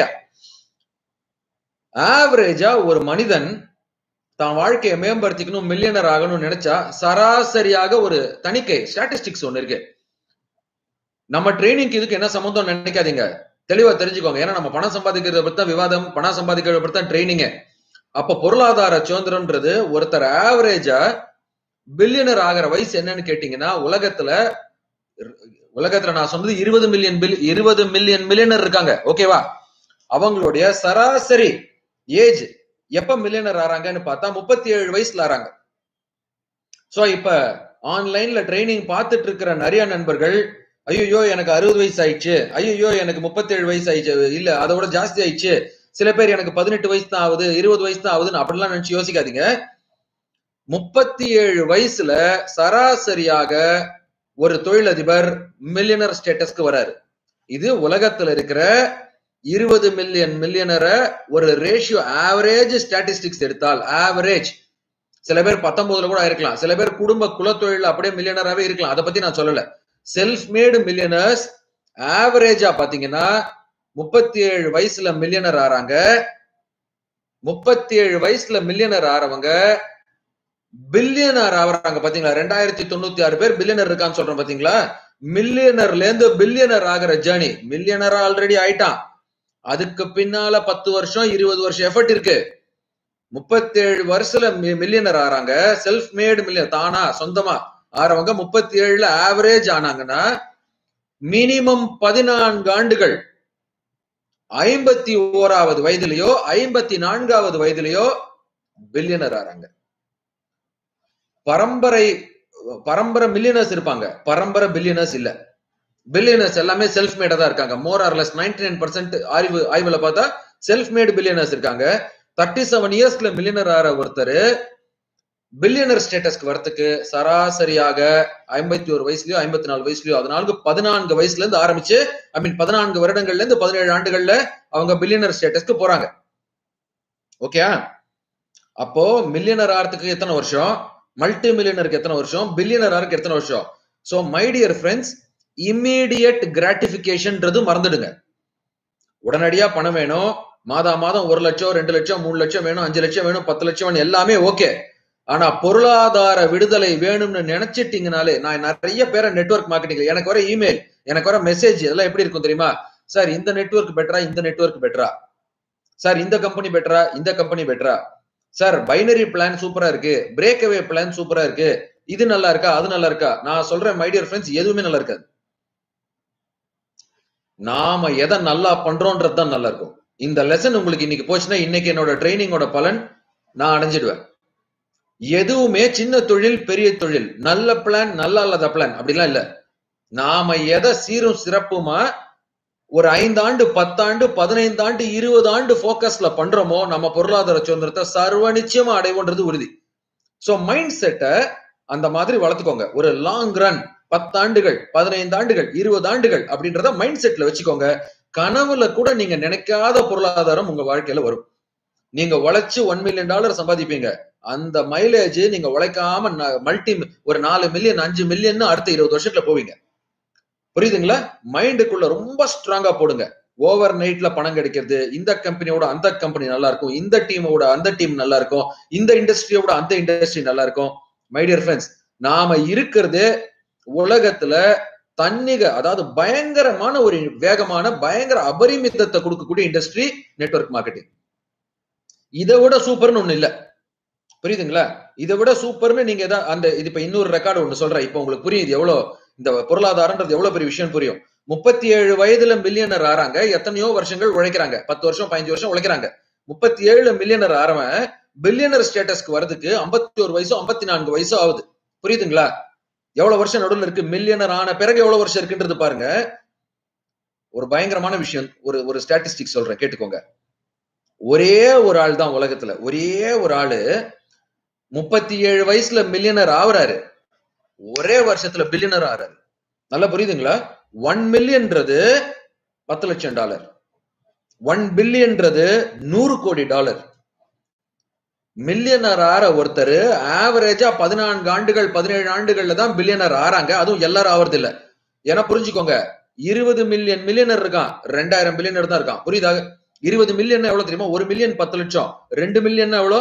ஆவரேஜா ஒரு மனிதன் தான் வாழ்க்கையை மேம்படுத்திக்கணும் மில்லியனர் ஆகணும்னு நினைச்சா சராசரியாக ஒரு தணிக்கை ஸ்டாட்டிஸ்டிக்ஸ் ஒண்ணு இருக்கு நம்ம ட்ரைனிங்க்கு இதுக்கு என்ன சம்மந்தம் நினைக்காதீங்க தெளிவா தெரிஞ்சுக்கோங்க ஏன்னா நம்ம பணம் சம்பாதிக்கிறத பத்தி தான் விவாதம் பணம் சம்பாதிக்கிறத பத்தி தான் ட்ரைனிங் அப்ப பொருளாதார சுதந்திரம்ன்றது ஒருத்தர் ஆவரேஜா பில்லியனர் ஆகிற வயசு என்னன்னு கேட்டீங்கன்னா உலகத்துல உலகத்துல நான் சொன்னது இருபது மில்லியன் பில் இருபது மில்லியன் மில்லியனர் இருக்காங்க ஓகேவா அவங்களுடைய சராசரி ஏஜ் எப்ப மில்லியனர் ஆறாங்கன்னு பார்த்தா முப்பத்தி ஏழு வயசுல ஆறாங்க சோ இப்ப ஆன்லைன்ல ட்ரைனிங் பார்த்துட்டு இருக்கிற நிறைய நண்பர்கள் ஐயோ எனக்கு அறுபது வயசு ஆயிடுச்சு ஐயோ எனக்கு முப்பத்தி ஏழு வயசு ஆயிடுச்சு இல்ல அதை விட ஜாஸ்தி ஆயிடுச்சு சில பேர் எனக்கு பதினெட்டு வயசு தான் ஆகுது இருபது வயசு தான் ஆகுதுன்னு அப்படிலாம் நினைச்சு யோசிக்காதீங்க முப்பத்தி ஏழு வயசுல சராசரியாக ஒரு தொழிலதிபர் மில்லியனர் ஸ்டேட்டஸ்க்கு வராரு இது உலகத்துல இருக்கிற இருபது மில்லியன் மில்லியனரை ஒரு ரேஷியோ ஆவரேஜ் ஸ்டாட்டிஸ்டிக்ஸ் எடுத்தால் ஆவரேஜ் சில பேர் பத்தொன்பதுல கூட இருக்கலாம் சில பேர் குடும்ப குலத்தொழில் அப்படியே மில்லியனராகவே இருக்கலாம் அதை பத்தி நான் சொல்லல செல்ஃப் மேடு மில்லியனர்ஸ் ஆவரேஜா பாத்தீங்கன்னா முப்பத்தி ஏழு வயசுல மில்லியனர் ஆறாங்க முப்பத்தி ஏழு வயசுல மில்லியனர் ஆறவங்க பில்லியனர் ஆகுறாங்க பாத்தீங்களா ரெண்டாயிரத்தி தொண்ணூத்தி ஆறு பேர் பில்லியனர் இருக்கான்னு சொல்றோம் பாத்தீங்களா மில்லியனர்ல இருந்து பில்லியனர் ஆகிற ஜேர்னி மில்லியனர் ஆல்ரெடி ஆயிட்டான் அதுக்கு பின்னால பத்து வருஷம் இருபது வருஷம் எஃபர்ட் இருக்கு முப்பத்தி ஏழு வருஷத்துல மில்லியனர் ஆறாங்க செல்ஃப் மேடு மில்லியன் தானா சொந்தமா ஆறவங்க முப்பத்தி ஏழுல ஆவரேஜ் ஆனாங்கன்னா மினிமம் பதினான்கு ஆண்டுகள் ஐம்பத்தி ஓராவது வயதிலேயோ ஐம்பத்தி நான்காவது வயதிலேயோ பில்லியனர் ஆறாங்க பரம்பரை பரம்பரை மில்லியனர்ஸ் இருப்பாங்க பரம்பரை பில்லியனர்ஸ் இல்ல பில்லியனர்ஸ் எல்லாமே செல்ஃப் மேடா தான் இருக்காங்க more or less ninety nine percent ஆய்வு ஆய்வுல பார்த்தா செல்ஃப் மேடு பில்லியனர்ஸ் இருக்காங்க தேர்ட்டி செவன் இயர்ஸ்ல மில்லியனர் ஆற ஒருத்தர் பில்லியனர் ஸ்டேட்டஸ்க்கு வரத்துக்கு சராசரியாக ஐம்பத்தி ஒரு வயசுலயோ ஐம்பத்தி நாலு வயசுலயோ அதனால பதினான்கு வயசுல இருந்து ஆரம்பிச்சு ஐ மீன் பதினான்கு வருடங்கள்ல இருந்து பதினேழு ஆண்டுகள்ல அவங்க பில்லியனர் ஸ்டேட்டஸ்க்கு போறாங்க ஓகே அப்போ மில்லியனர் ஆறதுக்கு எத்தனை வருஷம் மல்டி மில்லியனருக்கு எத்தனை வருஷம் பில்லியனர் ஆருக்கு எத்தனை வருஷம் so my dear friends immediate கிராட்டிபிகேஷன்ன்றது மறந்துடுங்க உடனடியா பணம் வேணும் மாதா மாதம் ஒரு லட்சம் ரெண்டு லட்சம் மூணு லட்சம் வேணும் அஞ்சு லட்சம் வேணும் பத்து லட்சம் வேணும் எல்லாமே ஓகே ஆனா பொருளாதார விடுதலை வேணும்னு நினைச்சிட்டீங்கனாலே நான் நிறைய பேரை நெட்ஒர்க் மார்க்கெட்டிங் எனக்கு வர இமெயில் எனக்கு வர மெசேஜ் இதெல்லாம் எப்படி இருக்கும் தெரியுமா சார் இந்த நெட்வொர்க் பெட்டரா இந்த நெட்வொர்க் பெட்டரா சார் இந்த கம்பெனி பெட்டரா இந்த கம்பெனி பெட்டரா சார் பைனரி பிளான் சூப்பரா இருக்கு பிரேக் அவே பிளான் சூப்பரா இருக்கு இது நல்லா இருக்கா அது நல்லா இருக்கா நான் சொல்றேன் மை டியர் ஃப்ரெண்ட்ஸ் எதுவுமே நல்லா இருக்காது நாம எதை நல்லா பண்றோன்றது தான் நல்லா இருக்கும் இந்த லெசன் உங்களுக்கு இன்னைக்கு போச்சுன்னா இன்னைக்கு என்னோட ட்ரைனிங்கோட பலன் நான் அடைஞ்சிடுவேன் எதுவுமே சின்ன தொழில் பெரிய தொழில் நல்ல பிளான் நல்லா இல்லாத பிளான் அப்படிலாம் இல்ல நாம எதை சீரும் சிறப்புமா ஒரு ஐந்தாண்டு பத்தாண்டு பதினைந்து ஆண்டு இருபது ஆண்டு போக்கஸ்ல பண்றோமோ நம்ம பொருளாதார சுதந்திரத்தை சர்வ நிச்சயமா அடைவோன்றது உறுதி சோ மைண்ட் செட்டை அந்த மாதிரி வளர்த்துக்கோங்க ஒரு லாங் ரன் பத்தாண்டுகள் பதினைந்து ஆண்டுகள் இருபது ஆண்டுகள் அப்படின்றத மைண்ட் செட்ல வச்சுக்கோங்க கனவுல கூட நீங்க நினைக்காத பொருளாதாரம் உங்க வாழ்க்கையில வரும் நீங்க உழைச்சு ஒன் மில்லியன் டாலர் சம்பாதிப்பீங்க அந்த மைலேஜ் நீங்க உழைக்காம மல்டி ஒரு நாலு மில்லியன் அஞ்சு மில்லியன் அடுத்த இருபது வருஷத்துல போவீங்க புரியுதுங்களா மைண்டுக்குள்ள ரொம்ப ஸ்ட்ராங்கா போடுங்க ஓவர் நைட்ல பணம் கிடைக்கிறது இந்த கம்பெனியோட அந்த கம்பெனி நல்லா இருக்கும் இந்த டீமோட அந்த டீம் நல்லா இருக்கும் இந்த இண்டஸ்ட்ரியோட அந்த இண்டஸ்ட்ரி நல்லா இருக்கும் மை டியர் ஃப்ரெண்ட்ஸ் நாம இருக்கிறது உலகத்துல தன்னிக அதாவது பயங்கரமான ஒரு வேகமான பயங்கர அபரிமிதத்தை கொடுக்கக்கூடிய இண்டஸ்ட்ரி நெட்ஒர்க் மார்க்கெட்டிங் இதை விட சூப்பர்னு ஒண்ணு இல்ல புரியுதுங்களா இதை விட சூப்பர்னு நீங்க ஏதாவது அந்த இது இப்ப இன்னொரு ரெக்கார்டு ஒண்ணு சொல்றேன் இப்ப உங்களுக்கு புரியுது எவ்வளவு இந்த பொருளாதாரம்ன்றது எவ்வளவு பெரிய விஷயம் புரியும் முப்பத்தி ஏழு வயதுல மில்லியனர் ஆறாங்க எத்தனையோ வருஷங்கள் உழைக்கிறாங்க பத்து வருஷம் பதினஞ்சு வருஷம் உழைக்கிறாங்க முப்பத்தி ஏழு மில்லியனர் ஆறவன் பில்லியனர் ஸ்டேட்டஸ்க்கு வரதுக்கு ஐம்பத்தி ஒரு வயசோ ஐம்பத்தி நான்கு வயசோ ஆகுது புரியுதுங்களா எவ்வளவு வருஷம் நடுவில் இருக்கு மில்லியனர் ஆன பிறகு எவ்வளவு வருஷம் இருக்குன்றது பாருங்க ஒரு பயங்கரமான விஷயம் ஒரு ஒரு ஸ்டாட்டிஸ்டிக் சொல்றேன் கேட்டுக்கோங்க ஒரே ஒரு ஆள் தான் உலகத்துல ஒரே ஒரு ஆளு முப்பத்தி ஏழு வயசுல மில்லியனர் ஆகுறாரு ஒரே வருஷத்துல பில்லியனர் ஆறாரு நல்லா புரியுதுங்களா ஒன் மில்லியன்றது பத்து லட்சம் டாலர் ஒன் பில்லியன்றது நூறு கோடி டாலர் மில்லியனர் ஆற ஒருத்தர் ஆவரேஜா பதினான்கு ஆண்டுகள் பதினேழு ஆண்டுகள்ல தான் பில்லியனர் ஆறாங்க அதுவும் எல்லாரும் ஆவறது இல்ல ஏன்னா புரிஞ்சுக்கோங்க இருபது மில்லியன் மில்லியனர் இருக்கான் ரெண்டாயிரம் பில்லியனர் தான் இருக்கான் புரியுதா இருபது மில்லியன் எவ்வளவு தெரியுமா ஒரு மில்லியன் பத்து லட்சம் ரெண்டு மில்லியன் எவ்வளோ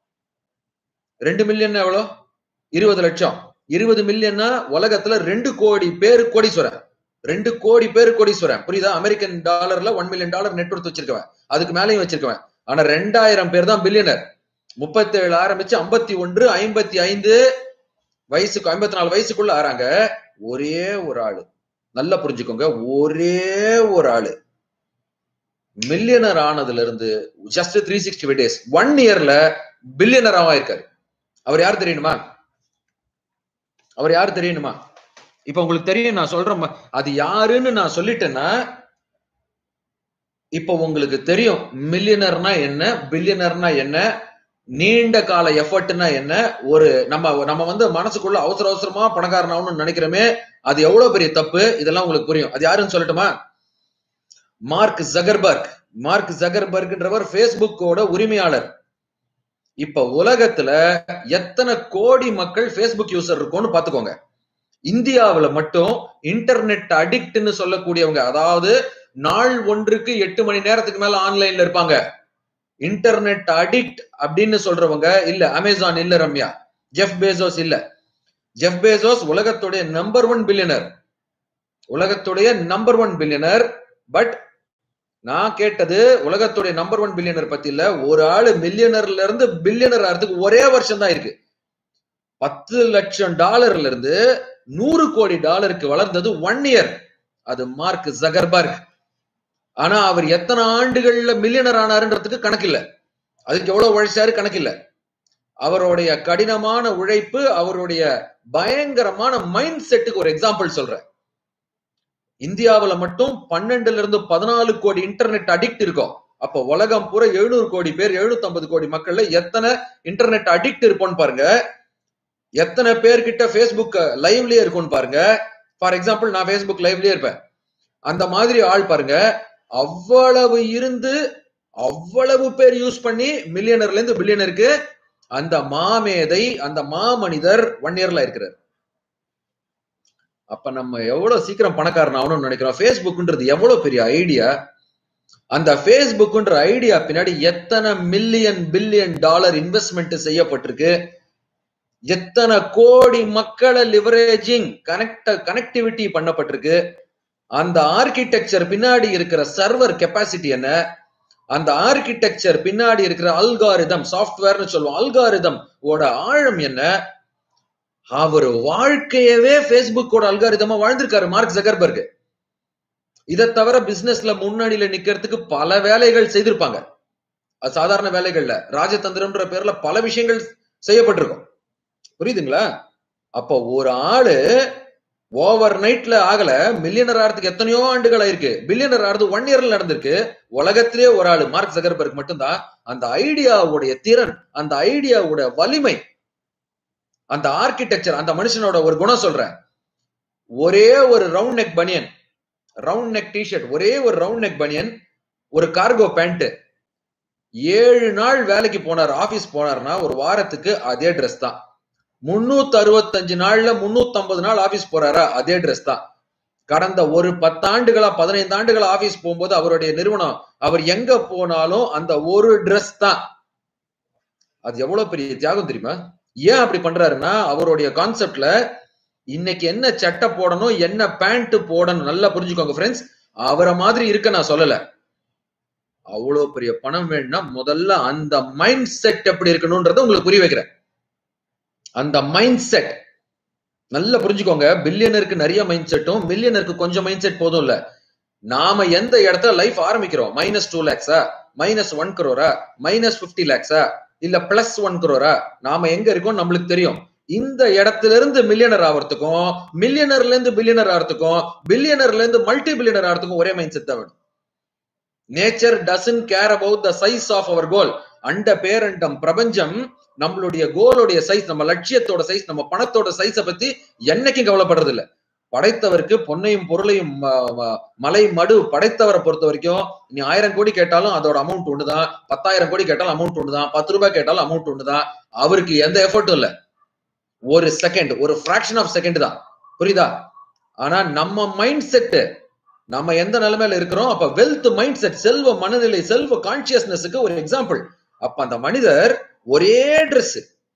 ரெண்டு மில்லியன் எவ்வளோ இருபது லட்சம் இருபது மில்லியன்னா உலகத்துல ரெண்டு கோடி பேரு கோடீஸ்வரன் ரெண்டு கோடி பேரு கோடீஸ்வரன் புரியுதா அமெரிக்கன் டாலர்ல ஒன் மில்லியன் டாலர் நெட்ஒர்க் வச்சிருக்கவன் அதுக்கு மேலேயும் வச்சிருக்கவன் ஆனா ரெண்டாயிரம் பேர் தான் பில்லியனர் முப்பத்தி ஏழு ஆரம்பிச்சு ஐம்பத்தி ஒன்று ஐம்பத்தி ஐந்து வயசுக்கு ஐம்பத்தி நாலு வயசுக்குள்ள ஆறாங்க ஒரே ஒரு ஆளு நல்லா புரிஞ்சுக்கோங்க ஒரே ஒரு ஆளு மில்லியனர் ஆனதுல இருந்து just three sixty five days one இயர்ல பில்லியனராவா இருக்காரு அவர் யார் தெரியணுமா அவர் யார் தெரியணுமா இப்ப உங்களுக்கு தெரியும் நான் சொல்றேன் அது யாருன்னு நான் சொல்லிட்டேன்னா இப்ப உங்களுக்கு தெரியும் மில்லியனர்னா என்ன பில்லியனர்னா என்ன நீண்ட கால எஃபர்ட்னா என்ன ஒரு நம்ம நம்ம வந்து மனசுக்குள்ள அவசர அவசரமா பணக்காரனாகணும்னு நினைக்கிறோமே அது எவ்வளவு பெரிய தப்பு இதெல்லாம் உங்களுக்கு புரியும் அது யாருன்னு சொல்லட்டுமா மார்க் ஜகர்பர்க் மார்க் ஜகர்பர்க்ன்றவர் பேஸ்புக்கோட உரிமையாளர் இப்ப உலகத்துல எத்தனை கோடி மக்கள் பேஸ்புக் யூசர் இருக்கும்னு பாத்துக்கோங்க இந்தியாவுல மட்டும் இன்டர்நெட் அடிக்ட்னு சொல்லக்கூடியவங்க அதாவது நாள் ஒன்றுக்கு எட்டு மணி நேரத்துக்கு மேல ஆன்லைன்ல இருப்பாங்க இன்டர்நெட் அடிக்ட் அப்படின்னு சொல்றவங்க இல்ல அமேசான் இல்ல ரம்யா ஜெஃப் பேசோஸ் இல்ல ஜெஃப் பேசோஸ் உலகத்துடைய நம்பர் ஒன் பில்லியனர் உலகத்துடைய நம்பர் ஒன் பில்லியனர் பட் நான் கேட்டது உலகத்துடைய நம்பர் ஒன் பில்லியனர் பத்தி இல்ல ஒரு ஆளு மில்லியனர்ல இருந்து பில்லியனர் ஆகிறதுக்கு ஒரே வருஷம் தான் இருக்கு பத்து லட்சம் டாலர்ல இருந்து நூறு கோடி டாலருக்கு வளர்ந்தது ஒன் இயர் அது மார்க் ஜகர்பர்க் ஆனா அவர் எத்தனை ஆண்டுகள்ல மில்லியனர் ஆனாருன்றதுக்கு கணக்கில்ல அதுக்கு எவ்வளவு உழைச்சாரு கணக்கில்ல அவருடைய கடினமான உழைப்பு அவருடைய பயங்கரமான மைண்ட் செட்டுக்கு ஒரு எக்ஸாம்பிள் சொல்றேன் இந்தியாவுல மட்டும் பன்னெண்டுல இருந்து பதினாலு கோடி இன்டர்நெட் அடிக்ட் இருக்கும் அப்ப உலகம் பூரா எழுநூறு கோடி பேர் எழுநூத்தி ஐம்பது கோடி மக்கள்ல எத்தனை இன்டர்நெட் அடிக்ட் இருப்போம்னு பாருங்க எத்தனை பேர்கிட்ட பேஸ்புக் லைவ்லயே இருக்கும்னு பாருங்க ஃபார் எக்ஸாம்பிள் நான் பேஸ்புக் லைவ்லயே இருப்பேன் அந்த மாதிரி ஆள் பாருங்க அவ்வளவு இருந்து அவ்வளவு பேர் யூஸ் பண்ணி மில்லியனர்ல இருந்து பில்லியனருக்கு அந்த மாமேதை அந்த மாமனிதர் ஒன் இயர்ல இருக்கிறார் அப்ப நம்ம எவ்வளவு சீக்கிரம் பணக்காரன் ஆகணும்னு நினைக்கிறோம் ஃபேஸ்புக்ன்றது எவ்வளவு பெரிய ஐடியா அந்த ஃபேஸ்புக்ன்ற ஐடியா பின்னாடி எத்தனை மில்லியன் பில்லியன் டாலர் இன்வெஸ்ட்மெண்ட் செய்யப்பட்டிருக்கு எத்தனை கோடி மக்களை லிவரேஜிங் கனெக்ட கனெக்டிவிட்டி பண்ணப்பட்டிருக்கு அந்த ஆர்கிடெக்சர் பின்னாடி இருக்கிற சர்வர் கெப்பாசிட்டி என்ன அந்த ஆர்கிடெக்சர் பின்னாடி இருக்கிற அல்காரிதம் சாஃப்ட்வேர்னு சொல்லுவோம் அல்காரிதம் ஓட ஆழம் என்ன அவர் வாழ்க்கையவே பேஸ்புக்கோட அல்காரிதமா வாழ்ந்திருக்காரு மார்க் ஜகர்பர்க் இதை தவிர பிசினஸ்ல முன்னாடியில நிக்கிறதுக்கு பல வேலைகள் செய்திருப்பாங்க அது சாதாரண வேலைகள்ல ராஜதந்திரம்ன்ற பேர்ல பல விஷயங்கள் செய்யப்பட்டிருக்கும் புரியுதுங்களா அப்போ ஒரு ஆளு ஓவர் நைட்ல ஆகல மில்லியனர் ஆறதுக்கு எத்தனையோ ஆண்டுகள் ஆயிருக்கு பில்லியனர் ஆறது ஒன் இயர்ல நடந்திருக்கு உலகத்திலே ஒரு ஆளு மார்க் ஜகர்பர்க் மட்டும்தான் அந்த ஐடியாவுடைய திறன் அந்த ஐடியாவோட வலிமை அந்த ஆர்கிடெக்சர் அந்த மனுஷனோட ஒரு குணம் சொல்றேன் ஒரே ஒரு round neck banian round neck T-shirt ஒரே ஒரு ரவுண்ட் நெக் பனியன் ஒரு கார்கோ பேண்ட் ஏழு நாள் வேலைக்கு போனார் ஆபீஸ் போனார்னா ஒரு வாரத்துக்கு அதே ட்ரெஸ் தான் முன்னூத்தி அறுபத்தஞ்சு நாள்ல முன்னூத்தி ஐம்பது நாள் ஆபீஸ் போறாரா அதே ட்ரெஸ் தான் கடந்த ஒரு பத்தாண்டுகளா பதினைந்து ஆண்டுகளா ஆபீஸ் போகும்போது அவருடைய நிறுவனம் அவர் எங்க போனாலும் அந்த ஒரு ட்ரெஸ் தான் அது எவ்வளவு பெரிய தியாகம் தெரியுமா ஏன் அப்படி பண்றாருன்னா அவருடைய கான்செப்ட்ல இன்னைக்கு என்ன சட்டை போடணும் என்ன பேண்ட் போடணும் நல்லா புரிஞ்சுக்கோங்க ஃப்ரெண்ட்ஸ் அவரை மாதிரி இருக்க நான் சொல்லல அவ்வளவு பெரிய பணம் வேணும்னா முதல்ல அந்த மைண்ட் செட் எப்படி இருக்கணும்ன்றத உங்களுக்கு புரிய வைக்கிறேன் அந்த மைண்ட் செட் நல்லா புரிஞ்சுக்கோங்க பில்லியனருக்கு நிறைய மைண்ட் செட்டும் மில்லியனருக்கு கொஞ்சம் மைண்ட் செட் போதும் இல்ல நாம எந்த இடத்துல லைஃப் ஆரம்பிக்கிறோம் மைனஸ் டூ லேக்ஸா மைனஸ் ஒன் கரோரா மைனஸ் பிப்டி லேக்ஸா இல்ல பிளஸ் ஒன் கரோரா நாம எங்க இருக்கோம் நம்மளுக்கு தெரியும் இந்த இடத்துல இருந்து மில்லியனர் ஆகிறதுக்கும் மில்லியனர்ல இருந்து பில்லியனர் ஆகிறதுக்கும் பில்லியனர்ல இருந்து மல்டி பில்லியனர் ஆகிறதுக்கும் ஒரே மைண்ட் செட் தான் வேணும் nature doesn't care about the size of our goal அண்ட பேரண்டம் பிரபஞ்சம் நம்மளுடைய கோலுடைய சைஸ் நம்ம லட்சியத்தோட சைஸ் நம்ம பணத்தோட சைஸை பத்தி என்னைக்கும் கவலைப்படுறது இல்ல படைத்தவருக்கு பொன்னையும் பொருளையும் மலை மடு படைத்தவரை பொறுத்த வரைக்கும் நீ ஆயிரம் கோடி கேட்டாலும் அதோட அமௌண்ட் ஒண்ணுதான் பத்தாயிரம் கோடி கேட்டாலும் அமௌண்ட் ஒண்ணுதான் பத்து ரூபாய் கேட்டாலும் அமௌண்ட் ஒண்ணுதான் அவருக்கு எந்த எஃபர்ட்டும் இல்ல ஒரு செகண்ட் ஒரு ஃபிராக்ஷன் ஆஃப் செகண்ட் தான் புரியுதா ஆனா நம்ம மைண்ட் செட் நம்ம எந்த நிலைமையில இருக்கிறோம் அப்ப வெல்த் மைண்ட் செட் செல்வ மனநிலை செல்வ கான்சியஸ்னஸுக்கு ஒரு எக்ஸாம்பிள் அப்ப அந்த மனிதர் ஒரே ட்ரெஸ்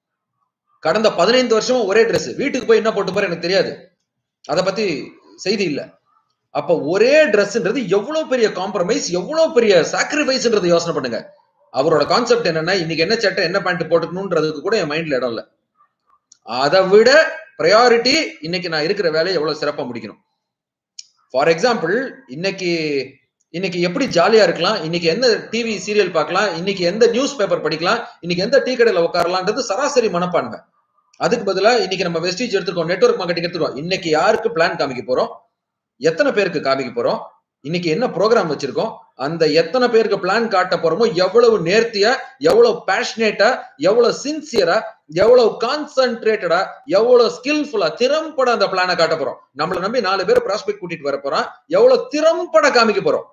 கடந்த பதினைந்து வருஷமா ஒரே ட்ரெஸ் வீட்டுக்கு போய் என்ன போட்டு போற எனக்கு தெரியாது அத பத்தி செய்தி இல்ல அப்ப ஒரே ட்ரெஸ்ன்றது எவ்வளவு பெரிய காம்ப்ரமைஸ் எவ்வளவு பெரிய சாக்ரிஃபைஸ்ன்றது யோசனை பண்ணுங்க அவரோட கான்செப்ட் என்னன்னா இன்னைக்கு என்ன சட்டை என்ன பேண்ட் போட்டுக்கணும்ன்றதுக்கு கூட என் மைண்ட்ல இடம் இல்ல அதை விட ப்ரையாரிட்டி இன்னைக்கு நான் இருக்கிற வேலையை எவ்வளவு சிறப்பா முடிக்கணும் ஃபார் எக்ஸாம்பிள் இன்னைக்கு இன்னைக்கு எப்படி ஜாலியா இருக்கலாம் இன்னைக்கு எந்த டிவி சீரியல் பார்க்கலாம் இன்னைக்கு எந்த நியூஸ் பேப்பர் படிக்கலாம் இன்னைக்கு எந்த டீ கடையில உட்காரலாம்ன்றது சராசரி மனப்பான்மை அதுக்கு பதிலா இன்னைக்கு நம்ம வெஸ்டேஜ் எடுத்துருக்கோம் நெட்ஒர்க் மார்க்கெட்டிங் எடுத்துருக்கோம் இன்னைக்கு யாருக்கு பிளான் காமிக்க போறோம் எத்தனை பேருக்கு காமிக்க போறோம் இன்னைக்கு என்ன ப்ரோக்ராம் வச்சிருக்கோம் அந்த எத்தனை பேருக்கு பிளான் காட்ட போறோமோ எவ்வளவு நேர்த்தியா எவ்வளவு பேஷனேட்டா எவ்வளவு சின்சியரா எவ்வளவு கான்சென்ட்ரேட்டடா எவ்வளவு ஸ்கில்ஃபுல்லா திறம்பட அந்த பிளானை காட்ட போறோம் நம்மளை நம்பி நாலு பேர் ப்ராஸ்பெக்ட் கூட்டிட்டு வர போறோம் எவ்வளவு திறம்பட காமிக்க போறோம்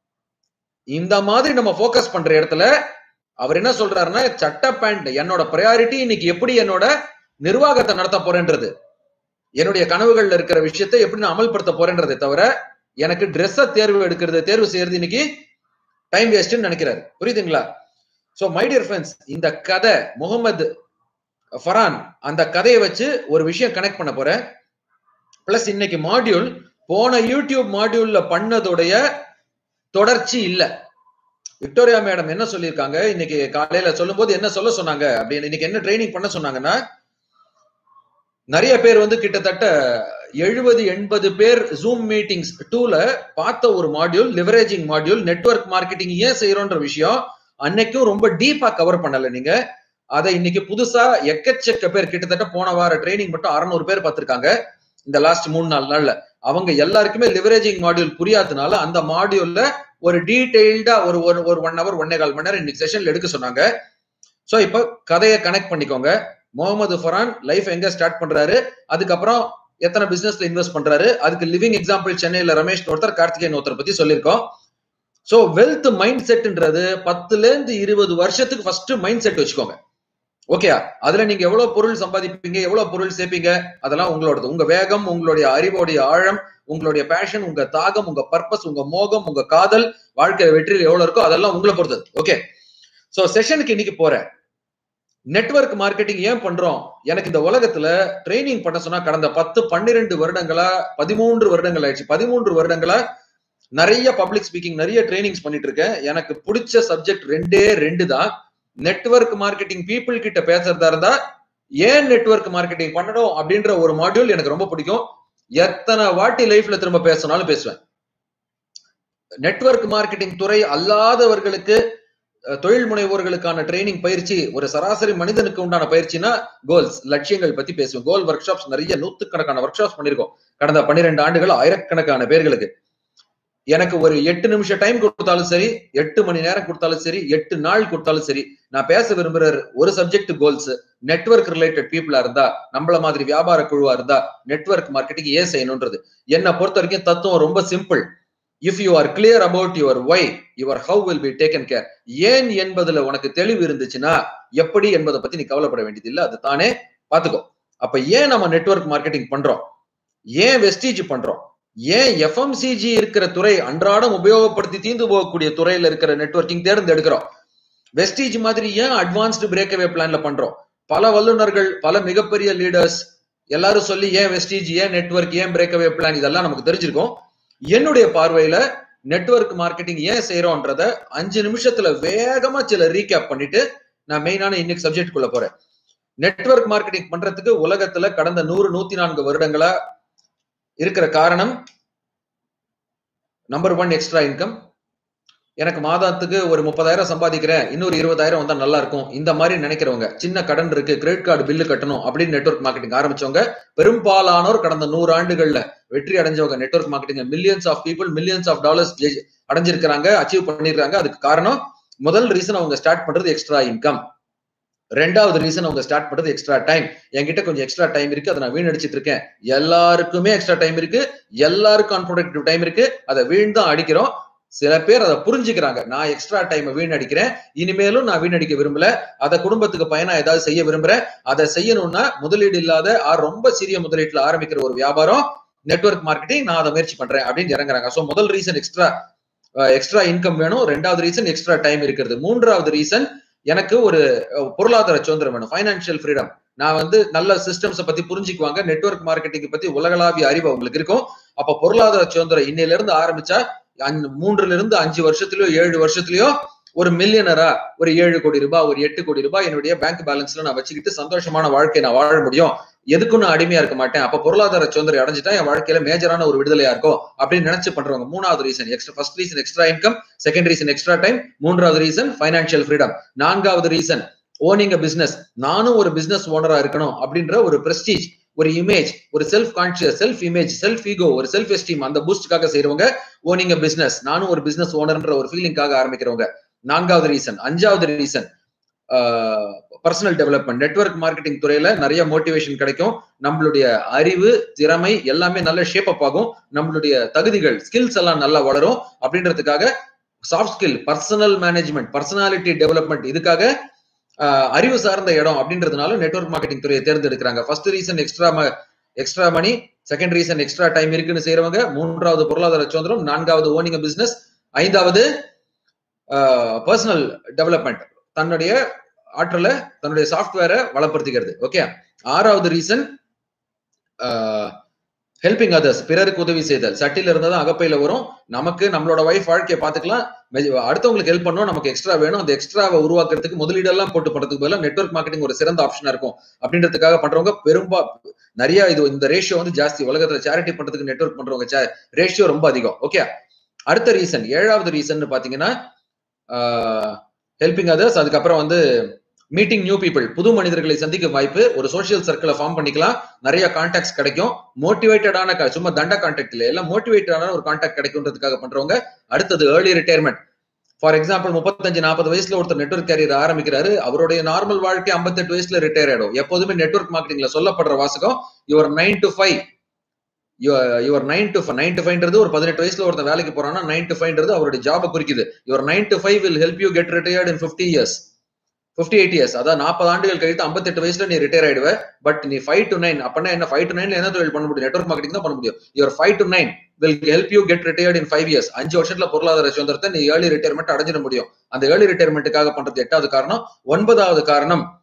இந்த மாதிரி நம்ம போக்கஸ் பண்ற இடத்துல அவர் என்ன சொல்றாருன்னா சட்ட பேண்ட் என்னோட ப்ரையாரிட்டி இன்னைக்கு எப்படி என்னோட நிர்வாகத்தை நடத்த போறேன்றது என்னுடைய கனவுகள்ல இருக்கிற விஷயத்தை எப்படி நான் அமல்படுத்த போறேன்றதை தவிர எனக்கு ட்ரெஸ்ஸை தேர்வு எடுக்கிறது தேர்வு செய்யறது இன்னைக்கு டைம் வேஸ்ட்னு நினைக்கிறாரு புரியுதுங்களா சோ மை டியர் ஃப்ரெண்ட்ஸ் இந்த கதை முகமது ஃபரான் அந்த கதையை வச்சு ஒரு விஷயம் கனெக்ட் பண்ண போறேன் பிளஸ் இன்னைக்கு மாடியூல் போன யூடியூப் மாடியூல்ல பண்ணதுடைய தொடர்ச்சி இல்ல விக்டோரியா மேடம் என்ன சொல்லியிருக்காங்க இன்னைக்கு காலையில சொல்லும் போது என்ன சொல்ல சொன்னாங்க அப்படின்னு இன்னைக்கு என்ன ட்ரைனிங் பண்ண சொன்னாங்கன்னா நிறைய பேர் வந்து கிட்டத்தட்ட எழுபது எண்பது பேர் ஜூம் மீட்டிங்ஸ் டூல பார்த்த ஒரு module leveraging module network marketing ஏன் செய்யறோன்ற விஷயம் அன்னைக்கும் ரொம்ப டீப்பா கவர் பண்ணல நீங்க அதை இன்னைக்கு புதுசா எக்கச்சக்க பேர் கிட்டத்தட்ட போன வார ட்ரைனிங் மட்டும் அறுநூறு பேர் பார்த்திருக்காங்க இந்த லாஸ்ட் மூணு நாலு நாள்ல அவங்க எல்லாருக்குமே லிவரேஜிங் மாடியூல் புரியாதனால அந்த மாடியூல்ல ஒரு டீடைல்டா ஒரு ஒரு ஒரு ஒன் ஹவர் ஒன்னே கால் மணி நேரம் இன்னைக்கு செஷன்ல எடுக்க சொன்னாங்க சோ இப்போ கதையை கனெக்ட் பண்ணிக்கோங்க முகமது ஃபரான் லைஃப் எங்க ஸ்டார்ட் பண்றாரு அதுக்கப்புறம் எத்தனை பிசினஸ்ல இன்வெஸ்ட் பண்றாரு அதுக்கு லிவிங் எக்ஸாம்பிள் சென்னையில ரமேஷ் ஒருத்தர் கார்த்திகேயன் ஒருத்தர் பத்தி சொல்லியிருக்கோம் சோ வெல்த் மைண்ட் செட்ன்றது பத்துல இருந்து இருபது வருஷத்துக்கு ஃபர்ஸ்ட் மைண்ட் செட் வச்சுக்கோங்க ஓகே அதுல நீங்க எவ்வளவு பொருள் சம்பாதிப்பீங்க எவ்வளவு பொருள் சேர்ப்பீங்க அதெல்லாம் உங்களோடது உங்க வேகம் உங்களுடைய அறிவோடைய ஆழம் உங்களுடைய பேஷன் உங்க தாகம் உங்க பர்பஸ் உங்க மோகம் உங்க காதல் வாழ்க்கை வெற்றியில் எவ்வளவு இருக்கோ அதெல்லாம் உங்களை பொறுத்தது ஓகே சோ செஷனுக்கு இன்னைக்கு போறேன் நெட்வொர்க் மார்க்கெட்டிங் ஏன் பண்றோம் எனக்கு இந்த உலகத்துல ட்ரைனிங் பண்ண சொன்னா கடந்த பத்து பன்னிரெண்டு வருடங்களா பதிமூன்று வருடங்கள் ஆயிடுச்சு பதிமூன்று வருடங்களா நிறைய பப்ளிக் ஸ்பீக்கிங் நிறைய ட்ரைனிங்ஸ் பண்ணிட்டு இருக்கேன் எனக்கு பிடிச்ச சப்ஜெக்ட் ரெண்டே ரெண்டு தான் நெட்வொர்க் மார்க்கெட்டிங் பீப்புள் கிட்ட பேசுறதா இருந்தா ஏன் நெட்வொர்க் மார்க்கெட்டிங் பண்ணணும் அப்படின்ற ஒரு மாடியூல் எனக்கு ரொம்ப பிடிக்கும் எத்தனை வாட்டி லைஃப்ல திரும்ப பேசினாலும் பேசுவேன் நெட்வொர்க் மார்க்கெட்டிங் துறை அல்லாதவர்களுக்கு தொழில் முனைவோர்களுக்கான ட்ரைனிங் பயிற்சி ஒரு சராசரி மனிதனுக்கு உண்டான பயிற்சினா கோல்ஸ் லட்சியங்கள் பத்தி பேசுவோம் கோல் ஒர்க் ஷாப்ஸ் நிறைய நூத்துக்கணக்கான ஒர்க் ஷாப்ஸ் பண்ணிருக்கோம் கடந்த பன்னிரெண்டு ஆண்டுகள் ஆயிரக்கணக்கான பேர்களுக்கு எனக்கு ஒரு எட்டு நிமிஷம் டைம் கொடுத்தாலும் சரி எட்டு மணி நேரம் கொடுத்தாலும் சரி எட்டு நாள் கொடுத்தாலும் சரி நான் பேச விரும்புற ஒரு சப்ஜெக்ட் கோல்ஸ் நெட்ஒர்க் ரிலேட்டட் பீப்புளா இருந்தா நம்மள மாதிரி வியாபார குழுவா இருந்தா நெட்ஒர்க் மார்க்கெட்டிங் ஏன் செய்யணும்ன்றது என்னை பொறுத்த வரைக்கும் தத்துவம் ரொம்ப simple if you are clear about your why your how will be taken care ஏன் என்பதுல உனக்கு தெளிவு இருந்துச்சுன்னா எப்படி என்பதை பத்தி நீ கவலைப்பட வேண்டியது இல்லை அது தானே பாத்துக்கோ அப்ப ஏன் நம்ம நெட்ஒர்க் மார்க்கெட்டிங் பண்றோம் ஏன் வெஸ்டீஜ் பண்றோம் ஏன் எஃப்எம்சிஜி இருக்கிற துறை அன்றாடம் உபயோகப்படுத்தி தீர்ந்து போகக்கூடிய துறையில இருக்கிற நெட்ஒர்க்கிங் தேர்ந்தெடுக்கிறோம் வெஸ்டீஜ் மாதிரி ஏன் அட்வான்ஸ்டு பிரேக்அவே பிளான்ல பண்றோம் பல வல்லுநர்கள் பல மிகப்பெரிய லீடர்ஸ் எல்லாரும் சொல்லி ஏன் வெஸ்டீஜ் ஏன் நெட்ஒர்க் ஏன் பிரேக்அவே பிளான் இதெல்லாம் நமக்கு தெரிஞ்சிருக்கும் என்னுடைய பார்வையில நெட்ஒர்க் மார்க்கெட்டிங் ஏன் செய்யறோன்றத அஞ்சு நிமிஷத்துல வேகமா சில ரீகேப் பண்ணிட்டு நான் மெயினான இன்னைக்கு சப்ஜெக்ட் குள்ள போறேன் நெட்ஒர்க் மார்க்கெட்டிங் பண்றதுக்கு உலகத்துல கடந்த நூறு நூத்தி நான்கு வருடங்களா இருக்கிற காரணம் நம்பர் ஒன் எக்ஸ்ட்ரா இன்கம் எனக்கு மாதத்துக்கு ஒரு முப்பதாயிரம் சம்பாதிக்கிறேன் இன்னொரு இருபதாயிரம் வந்தா நல்லா இருக்கும் இந்த மாதிரி நினைக்கிறவங்க சின்ன கடன் இருக்கு கிரெடிட் கார்டு பில்லு கட்டணும் அப்படின்னு நெட்ஒர்க் மார்க்கெட்டிங் ஆரம்பிச்சவங்க பெரும்பாலானோர் கடந்த நூறு ஆண்டுகள்ல வெற்றி அடைஞ்சவங்க network marketing millions of people millions of dollars அடைஞ்சிருக்கிறாங்க அச்சீவ் பண்ணிருக்காங்க அதுக்கு காரணம் முதல் ரீசன் அவங்க ஸ்டார்ட் பண்றது எக்ஸ்ட்ரா இன்கம் ரெண்டாவது ரீசன் அவங்க ஸ்டார்ட் பண்றது எக்ஸ்ட்ரா டைம் என்கிட்ட கொஞ்சம் எக்ஸ்ட்ரா டைம் இருக்கு அதை நான் வீணடிச்சிட்டு இருக்கேன் எல்லாருக்குமே எக்ஸ்ட்ரா டைம் இருக்கு எல்லாருக்கும் அன்ப்ரொடக்டிவ் டைம் இருக்கு அதை வீண் தான் அடிக்கிறோம் சில பேர் அதை புரிஞ்சுக்கிறாங்க நான் எக்ஸ்ட்ரா டைம் வீணடிக்கிறேன் இனிமேலும் நான் வீணடிக்க விரும்பல அதை குடும்பத்துக்கு பயனா ஏதாவது செய்ய விரும்புறேன் அதை செய்யணும்னா முதலீடு இல்லாத ரொம்ப சிறிய முதலீட்டுல ஆரம்பிக்கிற ஒரு வியாபாரம் நெட்ஒர்க் மார்க்கெட்டிங் நான் அதை முயற்சி பண்றேன் அப்படின்னு இறங்குறாங்க ஸோ முதல் ரீசன் எக்ஸ்ட்ரா எக்ஸ்ட்ரா இன்கம் வேணும் ரெண்டாவது ரீசன் எக்ஸ்ட்ரா டைம் இருக்கிறது மூன்றாவது ரீசன் எனக்கு ஒரு பொருளாதார சுதந்திரம் வேணும் ஃபைனான்சியல் ஃப்ரீடம் நான் வந்து நல்ல சிஸ்டம்ஸை பத்தி புரிஞ்சுக்குவாங்க நெட்ஒர்க் மார்க்கெட்டிங் பத்தி உலகளாவிய அறிவு உங்களுக்கு இருக்கும் அப்ப பொருளாதார சுதந்திரம் இன்னையில இருந்து ஆரம்பிச்சா மூன்றுல இருந்து அஞ்சு வருஷத்துலயோ ஏழு வருஷத்துலயோ ஒரு மில்லியனரா ஒரு ஏழு கோடி ரூபாய் ஒரு எட்டு கோடி ரூபாய் என்னுடைய பேங்க் பேலன்ஸ்ல நான் வச்சுக்கிட்டு சந்தோஷமான வாழ்க்கை நான் வாழ முடியும் எதுக்கும் நான் அடிமையா இருக்க மாட்டேன் அப்ப பொருளாதார சுதந்திரம் அடைஞ்சிட்டா என் வாழ்க்கையில மேஜரான ஒரு விடுதலையா இருக்கும் அப்படின்னு நினைச்சு பண்றவங்க மூணாவது reason extra first reason extra income second reason extra time மூன்றாவது ரீசன் ஃபைனான்சியல் ஃப்ரீடம் நான்காவது ரீசன் ஓனிங் பிசினஸ் நானும் ஒரு பிசினஸ் ஓனரா இருக்கணும் அப்படின்ற ஒரு பிரஸ்டீஜ் ஒரு இமேஜ் ஒரு self conscious self image self ego ஒரு செல்ஃப் எஸ்டீம் அந்த பூஸ்டுக்காக செய்யறவங்க ஓனிங் பிசினஸ் நானும் ஒரு பிசினஸ் ஓனர்ன்ற ஒரு ஃபீலிங்காக ஆரம்பிக்கிறவங்க நான்காவது ரீசன் அஞ்சாவது reason personal development network marketing துறையில நிறைய மோட்டிவேஷன் கிடைக்கும் நம்மளுடைய அறிவு திறமை எல்லாமே நல்ல ஷேப் அப் ஆகும் நம்மளுடைய தகுதிகள் ஸ்கில்ஸ் எல்லாம் நல்லா வளரும் அப்படின்றதுக்காக soft skill personal management personality development இதுக்காக அறிவு சார்ந்த இடம் அப்படின்றதுனால நெட்ஒர்க் மார்க்கெட்டிங் துறையை தேர்ந்தெடுக்கிறாங்க first reason extra extra money second reason extra time இருக்குன்னு செய்யறவங்க மூன்றாவது பொருளாதார சுதந்திரம் நான்காவது ஓனிங் பிசினஸ் ஐந்தாவது பர்சனல் டெவலப்மெண்ட் தன்னுடைய ஆற்றலை தன்னுடைய சாஃப்ட்வேரை வளப்படுத்திக்கிறது ஓகே ஆறாவது ரீசன் ஹெல்பிங் அதர்ஸ் பிறருக்கு உதவி செய்தல் சட்டில இருந்தா அகப்பையில வரும் நமக்கு நம்மளோட ஒய்ஃப் வாழ்க்கையை பார்த்துக்கலாம் அடுத்தவங்களுக்கு ஹெல்ப் பண்ணோம் நமக்கு எக்ஸ்ட்ரா வேணும் அந்த எக்ஸ்ட்ராவை உருவாக்குறதுக்கு முதலீடெல்லாம் போட்டு பண்றதுக்கு பதிலாக நெட்ஒர்க் மார்க்கெட்டிங் ஒரு சிறந்த ஆப்ஷனா இருக்கும் அப்படின்றதுக்காக பண்றவங்க பெரும்பா நிறைய இது இந்த ரேஷியோ வந்து ஜாஸ்தி உலகத்துல சேரிட்டி பண்றதுக்கு நெட்ஒர்க் பண்றவங்க ரேஷியோ ரொம்ப அதிகம் ஓகே அடுத்த ரீசன் ஏழாவது ரீசன் பாத்தீங்கன்னா ஹெல்பிங் அதர்ஸ் அதுக்கப்புறம் வந்து மீட்டிங் நியூ பீப்புள் புது மனிதர்களை சந்திக்க வாய்ப்பு ஒரு சோசியல் சர்க்கிளை ஃபார்ம் பண்ணிக்கலாம் நிறைய கான்டாக்ட்ஸ் கிடைக்கும் மோட்டிவேட்டடான சும்மா தண்ட கான்டாக்ட் இல்லை எல்லாம் மோட்டிவேட்டடான ஒரு கான்டாக்ட் கிடைக்கும்ன்றதுக்காக பண்றவங்க அடுத்தது ஏர்லி ரிட்டையர்மெண்ட் ஃபார் எக்ஸாம்பிள் முப்பத்தஞ்சு நாற்பது வயசுல ஒருத்தர் நெட்ஒர்க் கேரியர் ஆரம்பிக்கிறாரு அவருடைய நார்மல் வாழ்க்கை ஐம்பத்தெட்டு வயசுல ரிட்டையர் ஆயிடும் எப்போதுமே நெட்ஒர்க் மார்க்கெட்டிங்ல சொல்லப்படுற வாசகம் your nine to five your nine to nine to ஃபைவ்ன்றது ஒரு பதினெட்டு வயசுல ஒருத்தர் வேலைக்கு போறான்னா நைன் டு ஃபைவ்ன்றது அவருடைய ஜாபை குறிக்குது your nine to five will help you get retired in fifty years fifty eight years அதாவது நாற்பது ஆண்டுகள் கழித்து ஐம்பத்தெட்டு வயசுல நீ ரிட்டையர் ஆயிடுவ பட் நீ ஃபைவ் டு நைன் அப்படின்னா என்ன ஃபைவ் டு நைன்ல என்ன தொழில் பண்ண முடியும் நெட்ஒர்க் மார்க்கெட்டிங் தான் பண்ண முடியும் your five to nine will help you get retired in five years அஞ்சு வருஷத்துல பொருளாதார சுதந்திரத்தை நீ ஏர்லி ரிட்டையர்மெண்ட் அடைஞ்சிட முடியும் அந்த ஏர்லி ரிட்டையர்மெண்ட்டுக்காக பண்றது எட்டாவது காரணம் ஒன்பதாவது காரணம்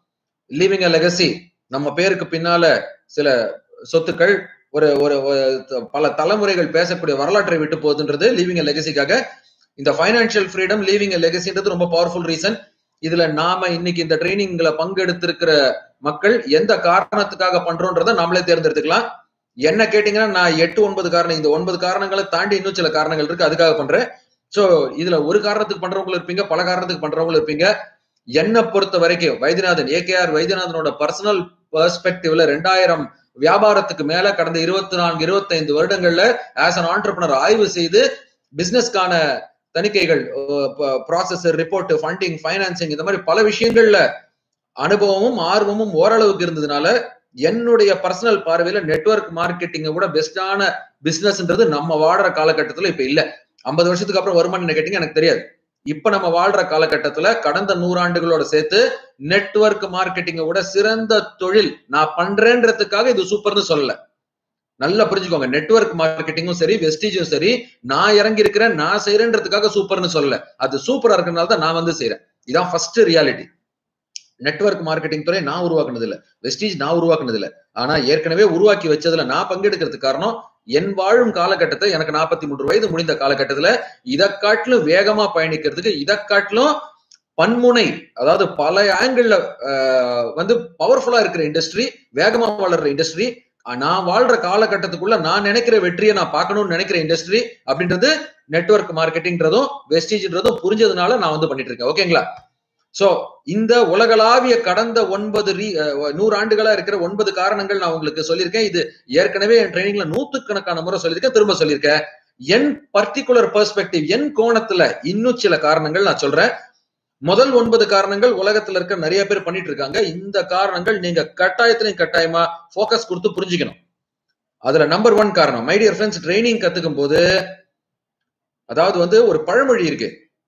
லீவிங் அ லெகசி நம்ம பேருக்கு பின்னால சில சொத்துக்கள் ஒரு ஒரு ஒரு பல தலைமுறைகள் பேசக்கூடிய வரலாற்றை விட்டு போகுதுன்றது லீவிங் அ லெகசிக்காக இந்த ஃபைனான்சியல் ஃப்ரீடம் லீவிங் அ லெகசின்றது ரொம்ப பவர்ஃபுல் ரீசன் இதுல நாம இன்னைக்கு இந்த ட்ரைனிங்ல பங்கெடுத்திருக்கிற மக்கள் எந்த காரணத்துக்காக பண்றோன்றத நாமளே தேர்ந்தெடுத்துக்கலாம் என்ன கேட்டீங்கன்னா நான் எட்டு ஒன்பது காரணம் இந்த ஒன்பது காரணங்களை தாண்டி இன்னும் சில காரணங்கள் இருக்கு அதுக்காக பண்றேன் சோ இதுல ஒரு காரணத்துக்கு பண்றவங்க இருப்பீங்க பல காரணத்துக்கு பண்றவங்க இருப்பீங்க என்ன பொறுத்த வரைக்கும் வைத்தியநாதன் ஏகேஆர் வைத்தியநாதனோட பர்சனல் பெர்ஸ்பெக்டிவ்ல ரெண்டாயிரம் வியாபாரத்துக்கு மேல கடந்த இருபத்தி நான்கு இருபத்தைந்து வருடங்கள்ல ஆஸ் அன் ஆண்டர்பனர் ஆய்வு செய்து பிசினஸ்க்கான தணிக்கைகள் ப்ராசஸ் ரிப்போர்ட் ஃபண்டிங் ஃபைனான்சிங் இந்த மாதிரி பல விஷயங்கள்ல அனுபவமும் ஆர்வமும் ஓரளவுக்கு இருந்ததுனால என்னுடைய பர்சனல் பார்வையில நெட்ஒர்க் மார்க்கெட்டிங்கை விட பெஸ்டான பிசினஸ்ன்றது நம்ம வாடுற காலகட்டத்துல இப்ப இல்ல ஐம்பது வருஷத்துக்கு அப்புறம் வருமானு கேட்டீங்க எனக்கு தெரியாது இப்ப நம்ம வாழ்ற காலகட்டத்துல கடந்த நூறாண்டுகளோட சேர்த்து நெட்ஒர்க் மார்க்கெட்டிங்கை விட சிறந்த தொழில் நான் பண்றேன்றதுக்காக இது சூப்பர்னு சொல்லல நல்லா புரிஞ்சுக்கோங்க நெட்ஒர்க் மார்க்கெட்டிங்கும் சரி வெஸ்டீஜும் சரி நான் இறங்கி இருக்கிறேன் நான் செய்யறேன்றதுக்காக சூப்பர்னு சொல்லல அது சூப்பரா இருக்கனால தான் நான் வந்து செய்யறேன் இதான் ஃபர்ஸ்ட் ரியாலிட்டி நெட்ஒர்க் மார்க்கெட்டிங் துறை நான் உருவாக்குனது இல்ல வெஸ்டீஜ் நான் உருவாக்குனது இல்ல ஆனா ஏற்கனவே உருவாக்கி வச்சதுல நான் பங்கெடுக்கிறதுக்கு காரணம் என் வாழும் காலகட்டத்தை எனக்கு நாற்பத்தி மூன்று வயது முடிந்த காலகட்டத்துல இதை காட்டிலும் வேகமா பயணிக்கிறதுக்கு இதை காட்டிலும் பன்முனை அதாவது பல ஆங்கிள் வந்து பவர்ஃபுல்லா இருக்கிற இண்டஸ்ட்ரி வேகமா வளர்ற இண்டஸ்ட்ரி நான் வாழ்ற காலகட்டத்துக்குள்ள நான் நினைக்கிற வெற்றியை நான் பார்க்கணும்னு நினைக்கிற இண்டஸ்ட்ரி அப்படின்றது நெட்ஒர்க் மார்க்கெட்டிங்ன்றதும் வெஸ்டீஜ்ன்றதும் புரிஞ்சதுனால நான் வந்து பண்ணிட்டு இருக்கேன் ஓகேங்களா சோ இந்த உலகளாவிய கடந்த ஒன்பது நூறு ஆண்டுகளா இருக்கிற ஒன்பது காரணங்கள் நான் உங்களுக்கு சொல்லியிருக்கேன் இது ஏற்கனவே என் ட்ரைனிங்ல நூத்துக்கணக்கான முறை சொல்லியிருக்கேன் திரும்ப சொல்லியிருக்கேன் என் பர்டிகுலர் பெர்ஸ்பெக்டிவ் என் கோணத்துல இன்னும் சில காரணங்கள் நான் சொல்றேன் முதல் ஒன்பது காரணங்கள் உலகத்துல இருக்க நிறைய பேர் பண்ணிட்டு இருக்காங்க இந்த காரணங்கள் நீங்க கட்டாயத்திலையும் கட்டாயமா போக்கஸ் கொடுத்து புரிஞ்சுக்கணும் அதுல நம்பர் ஒன் காரணம் மை டியர் ஃப்ரெண்ட்ஸ் ட்ரைனிங் கத்துக்கும் போது அதாவது வந்து ஒரு பழமொழி இருக்கு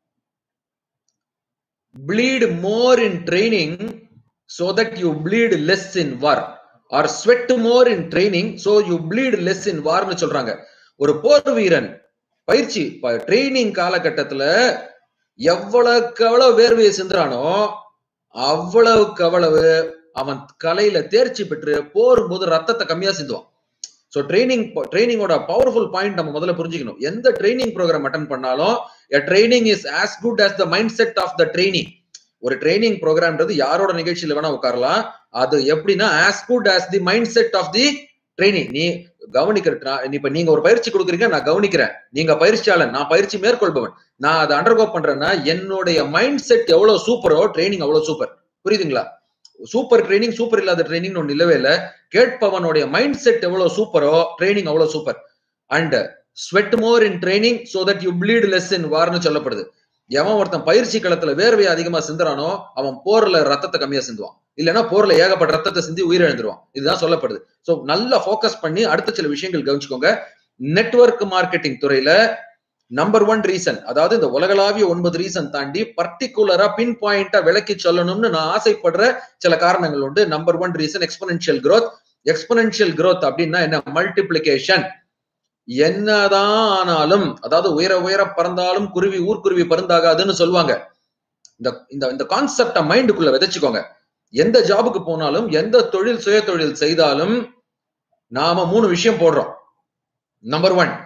bleed more in training so that you bleed less in war or sweat more in training so you bleed less in warன்னு சொல்றாங்க ஒரு போர் வீரன் பயிற்சி ட்ரைனிங் காலகட்டத்துல எவ்வளவுக்கு எவ்வளவு வேர்வையை சிந்துறானோ அவ்வளவுக்கு அவ்வளவு அவன் கலையில தேர்ச்சி பெற்று போரும் போது ரத்தத்தை கம்மியா சிந்துவான் ஸோ ட்ரைனிங் ட்ரைனிங்கோட பவர்ஃபுல் பாயிண்ட் நம்ம முதல்ல புரிஞ்சுக்கணும் எந்த ட்ரைனிங் ப்ரோக்ராம் அட்டன் பண்ணாலும் training is as good as the mind set of the training ஒரு ட்ரைனிங் ப்ரோக்ராம்ன்றது யாரோட நிகழ்ச்சியில வேணா உட்காரலாம் அது எப்படின்னா as good as the mind set of the training நீ கவனிக்கிற இப்ப நீங்க ஒரு பயிற்சி கொடுக்குறீங்க நான் கவனிக்கிறேன் நீங்க பயிற்சியாளன் நான் பயிற்சி மேற்கொள்பவன் நான் அதை அண்டர்கோ பண்றேன்னா என்னுடைய மைண்ட் செட் எவ்வளவு சூப்பரோ ட்ரைனிங் அவ்வளவு சூப்பர் புரியுதுங்களா சூப்பர் ட்ரைனிங் சூப்பர் இல்லாத ட்ரைனிங் ஒன்று இல்லவே இல்லை கேட்பவனுடைய மைண்ட் செட் எவ்வளவு சூப்பரோ ட்ரைனிங் அவ்வளவு super and sweat more in training so that you bleed less in வார்னு சொல்லப்படுது எவன் ஒருத்தன் பயிற்சி களத்துல வேர்வையை அதிகமா சிந்துறானோ அவன் போர்ல ரத்தத்தை கம்மியா சிந்துவான் இல்லைன்னா போர்ல ஏகப்பட்ட ரத்தத்தை சிந்தி உயிரிழந்துருவான் இதுதான் சொல்லப்படுது சோ நல்லா போக்கஸ் பண்ணி அடுத்த சில விஷயங்கள் கவனிச்சுக்கோங்க நெட்ஒர்க் மார்க்கெட்டிங் துறையில நம்பர் ஒன் ரீசன் அதாவது இந்த உலகளாவிய ஒன்பது ரீசன் தாண்டி பர்டிகுலரா பின் பாயிண்டா விளக்கி சொல்லணும்னு நான் ஆசைப்படுற சில காரணங்கள் உண்டு number one reason exponential growth exponential growth அப்படின்னா என்ன மல்டிபிளிகேஷன் என்னதான் ஆனாலும் அதாவது உயர உயர பறந்தாலும் குருவி ஊர்க்குருவி பருந்தாகாதுன்னு சொல்லுவாங்க இந்த இந்த இந்த கான்செப்ட மைண்டுக்குள்ள விதைச்சுக்கோங்க எந்த ஜாபுக்கு போனாலும் எந்த தொழில் சுய தொழில் செய்தாலும் நாம மூணு விஷயம் போடுறோம் நம்பர் ஒன்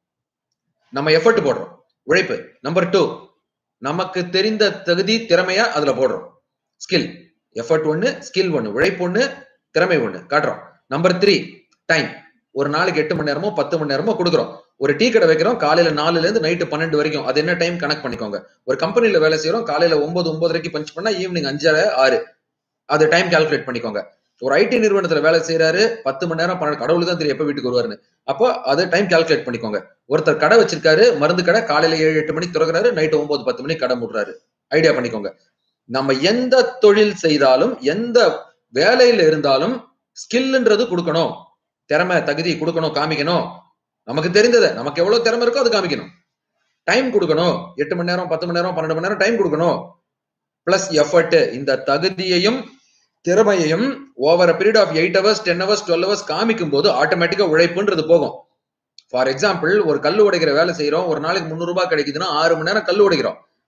நம்ம எஃபர்ட் போடுறோம் உழைப்பு நம்பர் டூ நமக்கு தெரிந்த தகுதி திறமையா அதுல போடுறோம் ஸ்கில் எஃபர்ட் ஒண்ணு ஸ்கில் ஒண்ணு உழைப்பு ஒண்ணு திறமை ஒண்ணு காட்டுறோம் நம்பர் த்ரீ டைம் ஒரு நாளைக்கு எட்டு மணி நேரமோ பத்து மணி நேரமோ கொடுக்குறோம் ஒரு டீ கடை வைக்கிறோம் காலையில நாலுல இருந்து நைட்டு பன்னெண்டு வரைக்கும் அது என்ன டைம் கனெக்ட் பண்ணிக்கோங்க ஒரு கம்பெனில வேலை செய்யறோம் காலையில ஒன்பது ஒன்பதரைக்கு பஞ்ச் பண்ணா ஈவினிங் அஞ்சரை ஆறு அது டைம் கால்குலேட் பண்ணிக்கோங்க ஒரு ஐடி நிறுவனத்துல வேலை செய்யறாரு பத்து மணி நேரம் பன்னெண்டு கடவுளுக்கு தான் தெரியும் எப்ப வீட்டுக்கு வருவாருன்னு அப்போ அது டைம் கால்குலேட் பண்ணிக்கோங்க ஒருத்தர் கடை வச்சிருக்காரு மருந்து கடை காலையில ஏழு எட்டு மணிக்கு திறக்கிறாரு நைட்டு ஒன்பது பத்து மணிக்கு கடை மூடுறாரு ஐடியா பண்ணிக்கோங்க நம்ம எந்த தொழில் செய்தாலும் எந்த வேலையில இருந்தாலும் ஸ்கில்ன்றது கொடுக்கணும் திறமை தகுதி கொடுக்கணும் காமிக்கணும் நமக்கு தெரிந்ததை நமக்கு எவ்வளவு திறமை இருக்கோ அது காமிக்கணும் டைம் கொடுக்கணும் எட்டு மணி நேரம் பத்து மணி நேரம் பன்னெண்டு மணி நேரம் டைம் கொடுக்கணும் பிளஸ் எஃபர்ட் இந்த தகுதியையும் திறமையையும் over period of eight hours ten hours twelve hours காமிக்கும் போது ஆட்டோமேட்டிக்கா உழைப்புன்றது போகும் ஃபார் எக்ஸாம்பிள் ஒரு கல் உடைக்கிற வேலை செய்யறோம் ஒரு நாளைக்கு முந்நூறு ரூபாய் கிடைக்குதுன்னா ஆறு மணி நேரம் கல் உடைக்கிறோம்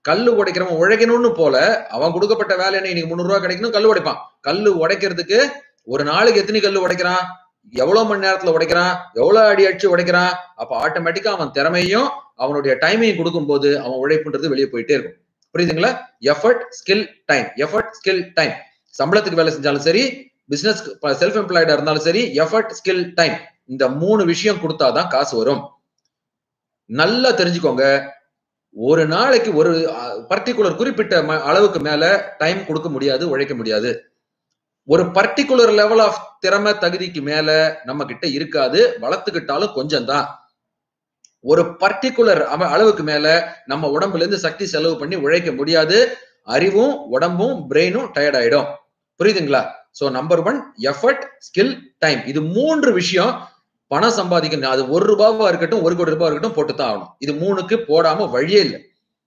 கல்லு உடைக்கிறவன் உழைக்கணும்னு போல அவன் கொடுக்கப்பட்ட வேலை என்ன இன்னைக்கு முந்நூறு ரூபாய் கிடைக்கணும் கல்லு உடைப்பான் கல்லு உடைக்கிறதுக்கு ஒரு நாளைக்கு எத்தனை கல்லு உடைக்கிறான் எவ்வளவு மணி நேரத்துல உடைக்கிறான் எவ்வளவு அடி அடிச்சு உடைக்கிறான் அப்ப ஆட்டோமேட்டிக்கா அவன் திறமையும் அவனுடைய டைமையும் கொடுக்கும்போது அவன் உழைப்புன்றது வெளியே போயிட்டே இருக்கும் புரியுதுங்களா effort skill time effort skill time சம்பளத்துக்கு வேலை செஞ்சாலும் சரி பிசினஸ் செல்ஃப் எம்ப்ளாய்டா இருந்தாலும் சரி எஃபர்ட் ஸ்கில் டைம் இந்த மூணு விஷயம் கொடுத்தாதான் காசு வரும் நல்லா தெரிஞ்சுக்கோங்க ஒரு நாளைக்கு ஒரு பர்டிகுலர் குறிப்பிட்ட ம- அளவுக்கு மேல டைம் கொடுக்க முடியாது உழைக்க முடியாது ஒரு பர்டிகுலர் லெவல் ஆஃப் திறமை தகுதிக்கு மேல நம்ம கிட்ட இருக்காது வளர்த்துக்கிட்டாலும் கொஞ்சம் தான் ஒரு பர்டிகுலர் அளவுக்கு மேல நம்ம உடம்புல இருந்து சக்தி செலவு பண்ணி உழைக்க முடியாது அறிவும் உடம்பும் பிரெயினும் டயர்ட் ஆயிடும் புரியுதுங்களா so number one effort skill time இது மூன்று விஷயம் பணம் சம்பாதிக்கணும் அது ஒரு ரூபாவா இருக்கட்டும் ஒரு கோடி ரூபாய் இருக்கட்டும் போட்டு தான் ஆகணும் இது மூணுக்கு போடாம வழியே இல்லை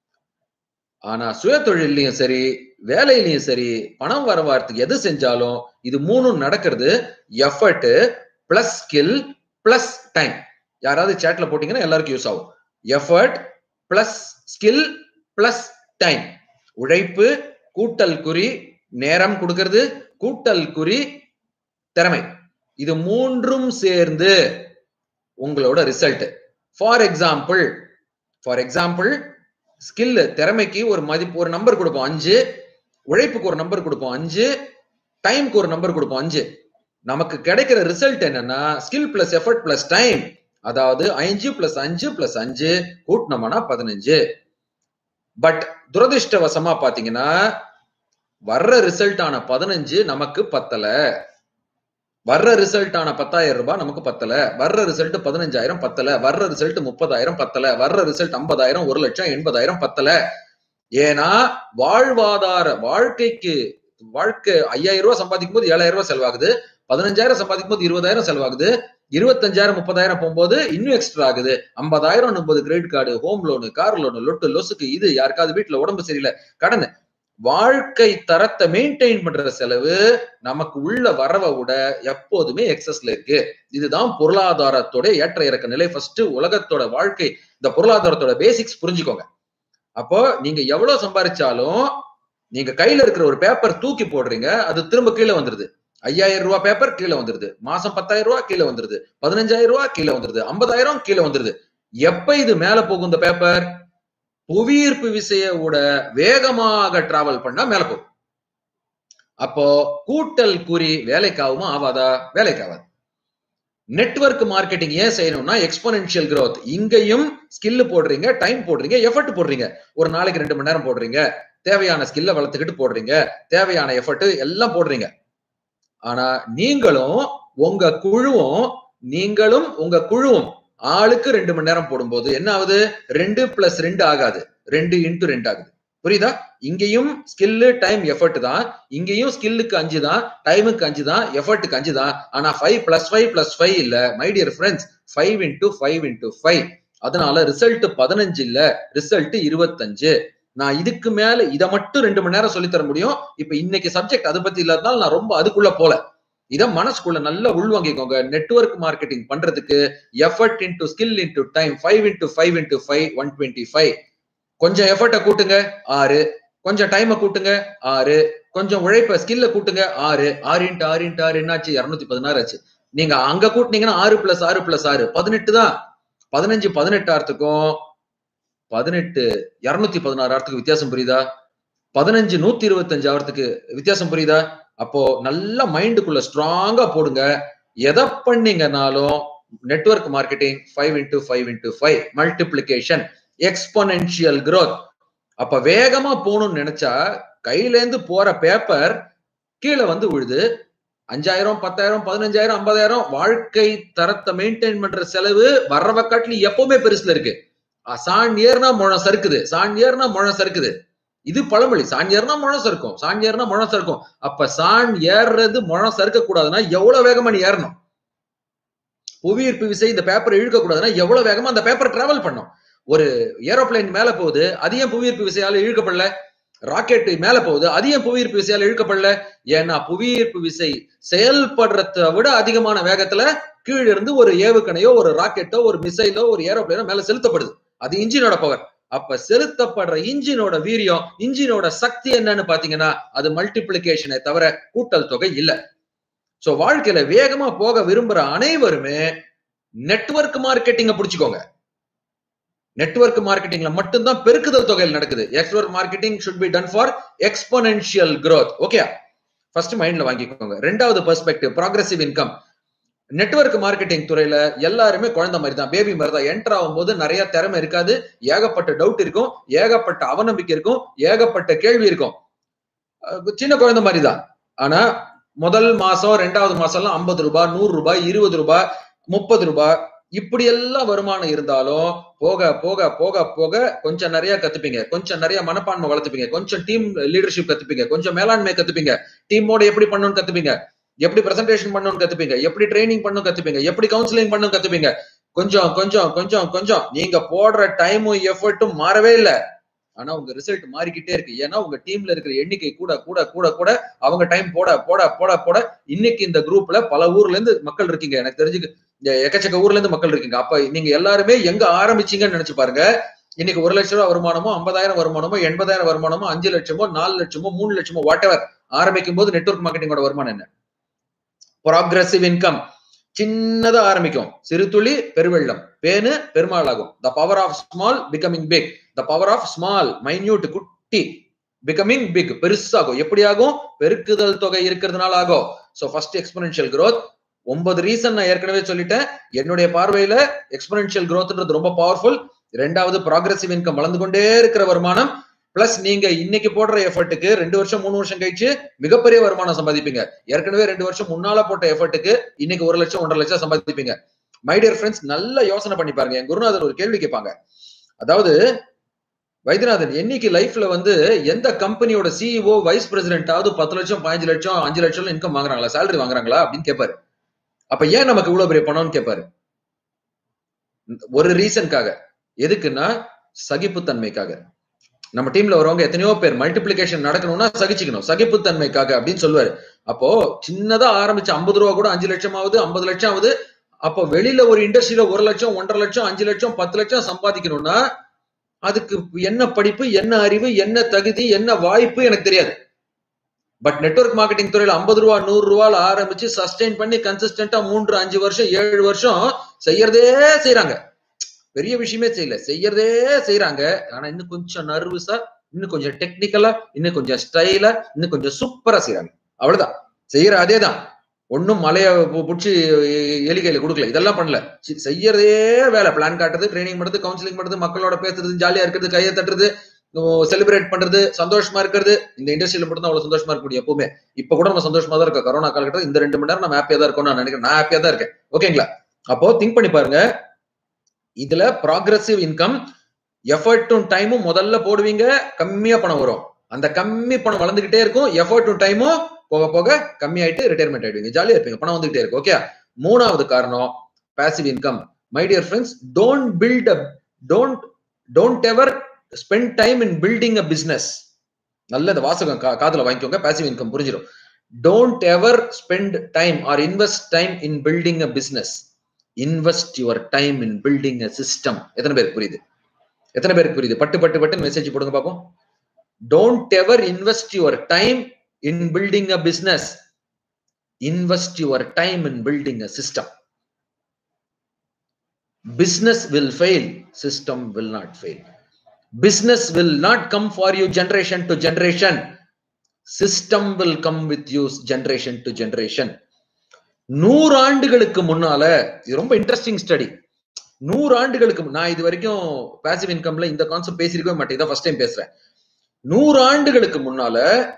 ஆனா சுய தொழிலையும் சரி வேலையிலயும் சரி பணம் வர வாரத்துக்கு எது செஞ்சாலும் இது மூணும் நடக்கிறது effort plus skill plus time யாராவது சேட்ல போட்டீங்கன்னா எல்லாருக்கும் யூஸ் ஆகும் effort plus skill plus time உழைப்பு கூட்டல் குறி நேரம் கொடுக்கிறது கூட்டல் குறி திறமை இது மூன்றும் சேர்ந்து உங்களோட result for example for example skill திறமைக்கு ஒரு மதிப்பு ஒரு நம்பர் கொடுப்போம் அஞ்சு உழைப்புக்கு ஒரு நம்பர் கொடுப்போம் அஞ்சு டைம்க்கு ஒரு நம்பர் கொடுப்போம் அஞ்சு நமக்கு கிடைக்கிற ரிசல்ட் என்னன்னா skill plus effort plus time அதாவது அஞ்சு பிளஸ் அஞ்சு பிளஸ் அஞ்சு கூட்டினோம்னா பதினஞ்சு பட் துரதிருஷ்டவசமா பாத்தீங்கன்னா வர்ற ரிசல்ட் ஆன பதினஞ்சு நமக்கு பத்தல வர்ற ரிசல்ட் ஆன பத்தாயிரம் ரூபாய் நமக்கு பத்தல வர்ற ரிசல்ட் பதினஞ்சாயிரம் பத்தல வர்ற ரிசல்ட் முப்பதாயிரம் பத்தல வர்ற ரிசல்ட் ஐம்பதாயிரம் ஒரு லட்சம் எண்பதாயிரம் பத்தல ஏன்னா வாழ்வாதார வாழ்க்கைக்கு வாழ்க்கை ஐயாயிரம் ரூபாய் சம்பாதிக்கும் போது ஏழாயிரம் ரூபாய் செலவாகுது பதினஞ்சாயிரம் சம்பாதிக்கும் போது இருபதாயிரம் செலவாகுது இருபத்தஞ்சாயிரம் முப்பதாயிரம் போகும்போது இன்னும் எக்ஸ்ட்ரா ஆகுது ஐம்பதாயிரம் முப்பது credit card home loan car loan லொட்டு லொசுக்கு இது யாருக்காவது வீட்டுல உடம்பு சரியில்லை கடன் வாழ்க்கை தரத்தை மெயின்டைன் பண்ற செலவு நமக்கு உள்ள வரவை விட எப்போதுமே எக்ஸஸ்ல இருக்கு இதுதான் பொருளாதாரத்தோட ஏற்ற இறக்க நிலை ஃபர்ஸ்ட் உலகத்தோட வாழ்க்கை இந்த பொருளாதாரத்தோட பேசிக்ஸ் புரிஞ்சுக்கோங்க அப்போ நீங்க எவ்வளவு சம்பாதிச்சாலும் நீங்க கையில இருக்கிற ஒரு பேப்பர் தூக்கி போடுறீங்க அது திரும்ப கீழே வந்துருது ஐயாயிரம் ரூபாய் பேப்பர் கீழே வந்துருது மாசம் பத்தாயிரம் ரூபாய் கீழே வந்துருது பதினஞ்சாயிரம் ரூபாய் கீழே வந்துருது ஐம்பதாயிரம் கீழே வந்துருது எப்ப இது மேல போகும் இந்த பேப்பர் புவியீர்ப்பு விசையோட வேகமாக டிராவல் பண்ணா மேல போகும் அப்போ கூட்டல் குறி வேலைக்காகுமா ஆவாதா வேலைக்காவாது நெட்வொர்க் மார்க்கெட்டிங் ஏன் செய்யணும்னா எக்ஸ்போனென்ஷியல் growth இங்கேயும் ஸ்கில் போடுறீங்க டைம் போடுறீங்க எஃபர்ட் போடுறீங்க ஒரு நாளைக்கு ரெண்டு மணி நேரம் போடுறீங்க தேவையான ஸ்கில்ல வளர்த்துக்கிட்டு போடுறீங்க தேவையான எஃபர்ட் எல்லாம் போடுறீங்க ஆனா நீங்களும் உங்க குழுவும் நீங்களும் உங்க குழுவும் ஆளுக்கு ரெண்டு மணி நேரம் போடும்போது என்ன ஆகுது ரெண்டு பிளஸ் ரெண்டு ஆகாது ரெண்டு இன்டு ரெண்டு ஆகுது புரியுதா இங்கேயும் ஸ்கில்லு டைம் எஃபர்ட் தான் இங்கேயும் ஸ்கில்லுக்கு அஞ்சு தான் டைமுக்கு அஞ்சு தான் எஃபர்ட்டுக்கு அஞ்சு தான் ஆனா five plus five plus five இல்ல my dear friends five into five into five அதனால ரிசல்ட் பதினஞ்சு இல்ல ரிசல்ட் இருபத்தஞ்சு நான் இதுக்கு மேல இதை மட்டும் ரெண்டு மணி நேரம் சொல்லித் தர முடியும் இப்ப இன்னைக்கு சப்ஜெக்ட் அதை பத்தி இல்லாதனால நான் ரொம்ப அதுக்குள்ள போல இத மனசுக்குள்ள நல்லா உள்வாங்கிக்கோங்க நெட்வொர்க் மார்க்கெட்டிங் பண்றதுக்கு effort into skill into time five into five into five one twenty five கொஞ்சம் எஃபர்ட்டை கூட்டுங்க ஆறு கொஞ்சம் டைமை கூட்டுங்க ஆறு கொஞ்சம் உழைப்ப ஸ்கில்ல கூட்டுங்க ஆறு ஆறு இன்ட்டு ஆறு இன்ட்டு ஆறு என்னாச்சு இருநூத்தி பதினாறு ஆச்சு நீங்க அங்க கூட்டினீங்கன்னா ஆறு பிளஸ் ஆறு பிளஸ் ஆறு பதினெட்டு தான் பதினஞ்சு பதினெட்டாயிரத்துக்கும் பதினெட்டு இருநூத்தி பதினாறு ஆயிரத்துக்கு வித்தியாசம் புரியுதா பதினஞ்சு நூத்தி இருபத்தஞ்சு ஆயிரத்துக்கு வித்தியாசம் புரியுதா அப்போ நல்ல மைண்டுக்குள்ள ஸ்ட்ராங்கா போடுங்க எதை பண்ணீங்கனாலும் network marketing five into five into five multiplication exponential growth அப்ப வேகமா போகணும்னு நினைச்சா கையில இருந்து போற பேப்பர் கீழே வந்து விழுது அஞ்சாயிரம் பத்தாயிரம் பதினஞ்சாயிரம் ஐம்பதாயிரம் வாழ்க்கை தரத்தை மெயின்டைன் பண்ற செலவு வர்றவ காட்டிலும் எப்பவுமே பெருசுல இருக்கு அஹ் சாண் ஏறுனா முழம் சறுக்குது சாண் ஏறுனா முழம் சறுக்குது இது பழமொழி சாண் ஏறுனா முழம் சறுக்கும் சாண் ஏறுனா முழம் சறுக்கும் அப்ப சாண் ஏறுறது முழம் சறுக்க கூடாதுன்னா எவ்வளவு வேகமா நீ ஏறணும் புவியீர்ப்பு விசை இந்த பேப்பரை இழுக்க கூடாதுன்னா எவ்வளவு வேகமா அந்த பேப்பர் டிராவல் பண்ணும் ஒரு ஏரோப்ளைன் மேல போகுது அது ஏன் புவியீர்ப்பு விசையால இழுக்கப்படல ராக்கெட் மேல போகுது அது ஏன் புவியீர்ப்பு விசையால இழுக்கப்படல ஏன்னா புவியீர்ப்பு விசை செயல்படுறத விட அதிகமான வேகத்துல கீழ இருந்து ஒரு ஏவுகணையோ ஒரு ராக்கெட்டோ ஒரு மிசைலோ ஒரு ஏரோப்ளைனோ மேல செலுத்தப்படுது அது இன்ஜினோட பவர் அப்ப செலுத்தப்படுற இன்ஜினோட வீரியம் இன்ஜினோட சக்தி என்னன்னு பாத்தீங்கன்னா அது மல்டிபிளிகேஷனை தவிர கூட்டல் தொகை இல்ல சோ வாழ்க்கையில வேகமா போக விரும்புற அனைவருமே நெட்வொர்க் மார்க்கெட்டிங்க புடிச்சுக்கோங்க நெட்வொர்க் மார்க்கெட்டிங்ல மட்டும்தான் பெருக்குதல் தொகையில் நடக்குது எக்ஸ்வொர்க் marketing should be done for exponential growth okay first மைண்ட்ல வாங்கிக்கோங்க ரெண்டாவது perspective progressive income network marketing துறையில எல்லாருமே குழந்தை மாதிரி தான் பேபி மாதிரி தான் என்டர் ஆகும்போது நிறைய திறமை இருக்காது ஏகப்பட்ட டவுட் இருக்கும் ஏகப்பட்ட அவநம்பிக்கை இருக்கும் ஏகப்பட்ட கேள்வி இருக்கும் அஹ் சின்ன குழந்தை மாதிரி தான் ஆனா முதல் மாசம் ரெண்டாவது மாசம் எல்லாம் ஐம்பது ரூபாய் நூறு ரூபாய் இருபது ரூபாய் முப்பது ரூபாய் இப்படி எல்லாம் வருமானம் இருந்தாலும் போக போக போக போக கொஞ்சம் நிறைய கத்துப்பீங்க கொஞ்சம் நிறைய மனப்பான்மை வளர்த்துப்பீங்க கொஞ்சம் டீம் லீடர்ஷிப் கத்துப்பீங்க கொஞ்சம் மேலாண்மை கத்துப்பீங்க டீமோட எப்படி பண்ணணும்னு கத்துப்பீங்க எப்படி பிரசன்டேஷன் பண்ணணும்னு கத்துப்பீங்க எப்படி ட்ரைனிங் பண்ணணும் கத்துப்பீங்க எப்படி கவுன்சிலிங் பண்ணணும் கத்துப்பீங்க கொஞ்சம் கொஞ்சம் கொஞ்சம் கொஞ்சம் நீங்க போடுற டைமும் எஃபர்ட்டும் மாறவே இல்லை ஆனா உங்க ரிசல்ட் மாறிக்கிட்டே இருக்கு ஏன்னா உங்க டீம்ல இருக்கிற எண்ணிக்கை கூட கூட கூட கூட அவங்க டைம் போட போட போட போட இன்னைக்கு இந்த குரூப்ல பல ஊர்ல இருந்து மக்கள் இருக்கீங்க எனக்கு தெரிஞ்சு இந்த எக்கச்சக்க ஊர்ல இருந்து மக்கள் இருக்கீங்க அப்ப நீங்க எல்லாருமே எங்க ஆரம்பிச்சீங்கன்னு நினைச்சு பாருங்க இன்னைக்கு ஒரு லட்சம் ரூபாய் வருமானமோ ஐம்பதாயிரம் வருமானமோ எண்பதாயிரம் வருமானமோ அஞ்சு லட்சமோ நாலு லட்சமோ மூணு லட்சமோ வாட் எவர் ஆரம்பிக்கும் போது நெட்வொர்க் மார்க்கெட்டிங்கோட வருமானம் என்ன ப்ராக்ரசிவ் இன்கம் சின்னதா ஆரம்பிக்கும் சிறு துளி பெருவெள்ளம் பேனு பெருமாள் ஆகும் the power of small becoming big the power of small minute குட்டி பிகமிங் பிக் பெருசாகும் எப்படி ஆகும் பெருக்குதல் தொகை இருக்கிறதுனால ஆகும் சோ ஃபர்ஸ்ட் எக்ஸ்போனென்ஷியல் growth ஒன்பது ரீசன் நான் ஏற்கனவே சொல்லிட்டேன் என்னுடைய பார்வையில எக்ஸ்போனென்ஷியல் growthன்றது ரொம்ப பவர்ஃபுல் ரெண்டாவது ப்ராக்ரசிவ் இன்கம் வளர்ந்து கொண்டே இருக்கிற வருமானம் பிளஸ் நீங்க இன்னைக்கு போடுற எஃபர்ட்டுக்கு ரெண்டு வருஷம் மூணு வருஷம் கழிச்சு மிகப்பெரிய வருமானம் சம்பாதிப்பீங்க ஏற்கனவே ரெண்டு வருஷம் முன்னால போட்ட எஃபர்ட்டுக்கு இன்னைக்கு ஒரு லட்சம் ஒன்றரை லட்சம் சம்பாதிப்பீங்க மை டியர் ஃப்ரெண்ட்ஸ் நல்ல யோசனை பண்ணி பாருங்க என் குருநாதர் ஒரு கேள்வி கேட்பாங்க அதாவது வைத்தியநாதன் என்னைக்கு லைஃப்ல வந்து எந்த கம்பெனியோட சிஇஓ வைஸ் பிரசிடென்டாவது பத்து லட்சம் பதினஞ்சு லட்சம் அஞ்சு லட்சம் இன்கம் வாங்குறாங்களா சேலரி வாங்குறாங்களா அப்படின்னு கேட்பாரு அப்ப ஏன் நமக்கு இவ்வளவு பெரிய பணம்னு கேட்பாரு ஒரு ரீசனுக்காக எதுக்குன்னா சகிப்புத்தன்மைக்காக நம்ம டீம்ல வரவங்க எத்தனையோ பேர் மல்டிபிளிகேஷன் நடக்கணும்னா சகிச்சுக்கணும் சகிப்புத்தன்மைக்காக அப்படின்னு சொல்லுவாரு அப்போ சின்னதா ஆரம்பிச்சு ஐம்பது ரூபா கூட அஞ்சு லட்சம் ஆகுது ஐம்பது லட்சம் ஆகுது அப்போ வெளியில ஒரு இண்டஸ்ட்ரியில ஒரு லட்சம் ஒன்றரை லட்சம் அஞ்சு லட்சம் பத்து லட்சம் சம்பாதிக்கணும்னா அதுக்கு என்ன படிப்பு என்ன அறிவு என்ன தகுதி என்ன வாய்ப்பு எனக்கு தெரியாது பட் நெட்வொர்க் மார்க்கெட்டிங் துறையில ஐம்பது ரூபா நூறு ரூபால ஆரம்பிச்சு சஸ்டெயின் பண்ணி கன்சிஸ்டன்டா மூன்று அஞ்சு வருஷம் ஏழு வருஷம் செய்யறதே செய்யறாங்க பெரிய விஷயமே செய்யல செய்யறதே செய்யறாங்க ஆனா இன்னும் கொஞ்சம் நர்வஸா இன்னும் கொஞ்சம் டெக்னிக்கலா இன்னும் கொஞ்சம் ஸ்டைலா இன்னும் கொஞ்சம் சூப்பரா செய்யறாங்க அவ்வளவுதான் செய்யற அதே தான் ஒன்னும் மலைய புடிச்சு எலிகையில கொடுக்கல இதெல்லாம் பண்ணல சி- செய்யறதே வேலை பிளான் காட்டுறது ட்ரைனிங் பண்றது கவுன்சிலிங் பண்றது மக்களோட பேசுறது ஜாலியா இருக்கிறது கையை தட்டுறது செலிப்ரேட் பண்றது சந்தோஷமா இருக்கிறது இந்த இண்டஸ்ட்ரியில மட்டும் தான் அவ்வளவு சந்தோஷமா இருக்க முடியும் எப்பவுமே இப்ப கூட நம்ம சந்தோஷமா தான் இருக்கோம் கரோனா காலகட்டம் இந்த ரெண்டு மணி நேரம் நம்ம ஹாப்பியா தான் இருக்கோம்னு நான் நினைக்கிறேன் நான் ஹாப்பியா தான் இருக்கேன் ஓகேங்களா அப்போ திங்க் பண்ணி பாருங்க இதுல ப்ராக்ரசிவ் இன்கம் எஃபர்ட்டும் டைமும் முதல்ல போடுவீங்க கம்மியா பணம் வரும் அந்த கம்மி பணம் வளர்ந்துகிட்டே இருக்கும் எஃபர்ட்டும் டைமும் போக போக கம்மி ஆயிட்டு ரிட்டையர்மெண்ட் ஆயிடுவீங்க ஜாலியா இருப்பீங்க பணம் வந்துகிட்டே இருக்கும் ஓகே மூணாவது காரணம் passive income my dear friends don't build a don't don't ever spend time in building a business நல்ல இந்த வாசகம் கா- காதுல வாங்கிக்கோங்க பாசிவ் இன்கம் புரிஞ்சிடும் don't ever spend time or invest time in building a business invest your time in building a system எத்தனை பேருக்கு புரியுது எத்தனை பேருக்கு புரியுது பட்டு பட்டு பட்டு மெசேஜ் போடுங்க பாப்போம் don't ever invest your time in building a business invest your time in building a system business will fail system will not fail business will not come for you generation to generation system will come with you generation to generation நூறு ஆண்டுகளுக்கு முன்னால இது ரொம்ப interesting study நூறு ஆண்டுகளுக்கு முன்- நான் இது வரைக்கும் பாசிவ் இன்கம்ல இந்த கான்செப்ட் பேசியிருக்கவே மாட்டேன் இதான் ஃபர்ஸ்ட் டைம் பேசுறேன் நூறு ஆண்டுகளுக்கு முன்னால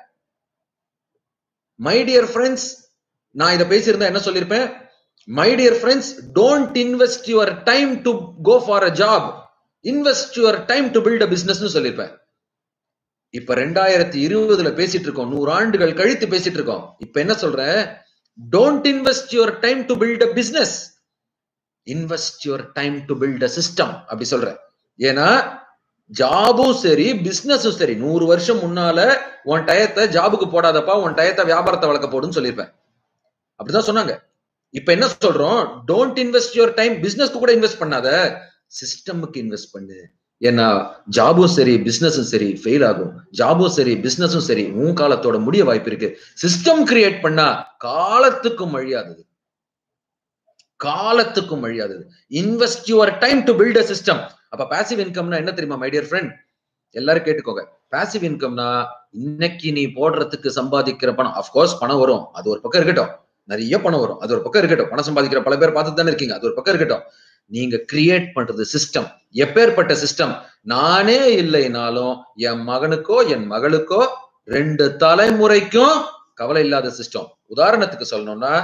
மை டியர் ஃப்ரெண்ட்ஸ் நான் இதை பேசியிருந்தா என்ன சொல்லியிருப்பேன் my dear friends don't invest your time to go for a job invest your time to build a business சொல்லியிருப்பேன் இப்ப ரெண்டாயிரத்தி இருபதுல பேசிட்டு இருக்கோம் நூறு ஆண்டுகள் கழித்து பேசிட்டு இருக்கோம் இப்ப என்ன சொல்றேன் don't invest your time to build a business invest your time to build a system அப்படி சொல்றேன் ஏன்னா ஜாபும் சரி பிசினஸும் சரி நூறு வருஷம் முன்னால உன் டயத்தை ஜாபுக்கு போடாதப்பா உன் டயத்தை வியாபாரத்தை வளர்க்க போடுன்னு சொல்லியிருப்பேன் அப்படிதான் சொன்னாங்க இப்ப என்ன சொல்றோம் டோன்ட் இன்வெஸ்ட் யுவர் டைம் பிசினஸ்க்கு கூட இன்வெஸ்ட் பண்ணாத சிஸ்டமுக்கு இன்வெஸ்ட் பண்ணு ஏன்னா ஜாபும் சரி பிசினஸும் சரி ஃபெயில் ஆகும் ஜாபும் சரி பிசினஸும் சரி உன் காலத்தோட முடிய வாய்ப்பு இருக்கு சிஸ்டம் கிரியேட் பண்ணா காலத்துக்கும் அழியாதது காலத்துக்கும் அழியாதது invest your time to build a system அப்ப பாசிவ் இன்கம்னா என்ன தெரியுமா மை டியர் ஃப்ரெண்ட் எல்லாரும் கேட்டுக்கோங்க பாசிவ் இன்கம்னா இன்னைக்கு நீ போடுறதுக்கு சம்பாதிக்கிற பணம் அப்கோர்ஸ் பணம் வரும் அது ஒரு பக்கம் இருக்கட்டும் நிறைய பணம் வரும் அது ஒரு பக்கம் இருக்கட்டும் பணம் சம்பாதிக்கிற பல பேர் பார்த்துட்டு தானே இருக்கீங்க அது ஒரு பக்கம் இருக்கட்டும் நீங்க கிரியேட் பண்றது சிஸ்டம் எப்பேற்பட்ட சிஸ்டம் நானே இல்லைனாலும் என் மகனுக்கோ என் மகளுக்கோ ரெண்டு தலைமுறைக்கும் கவலை இல்லாத சிஸ்டம் உதாரணத்துக்கு சொல்லணும்னா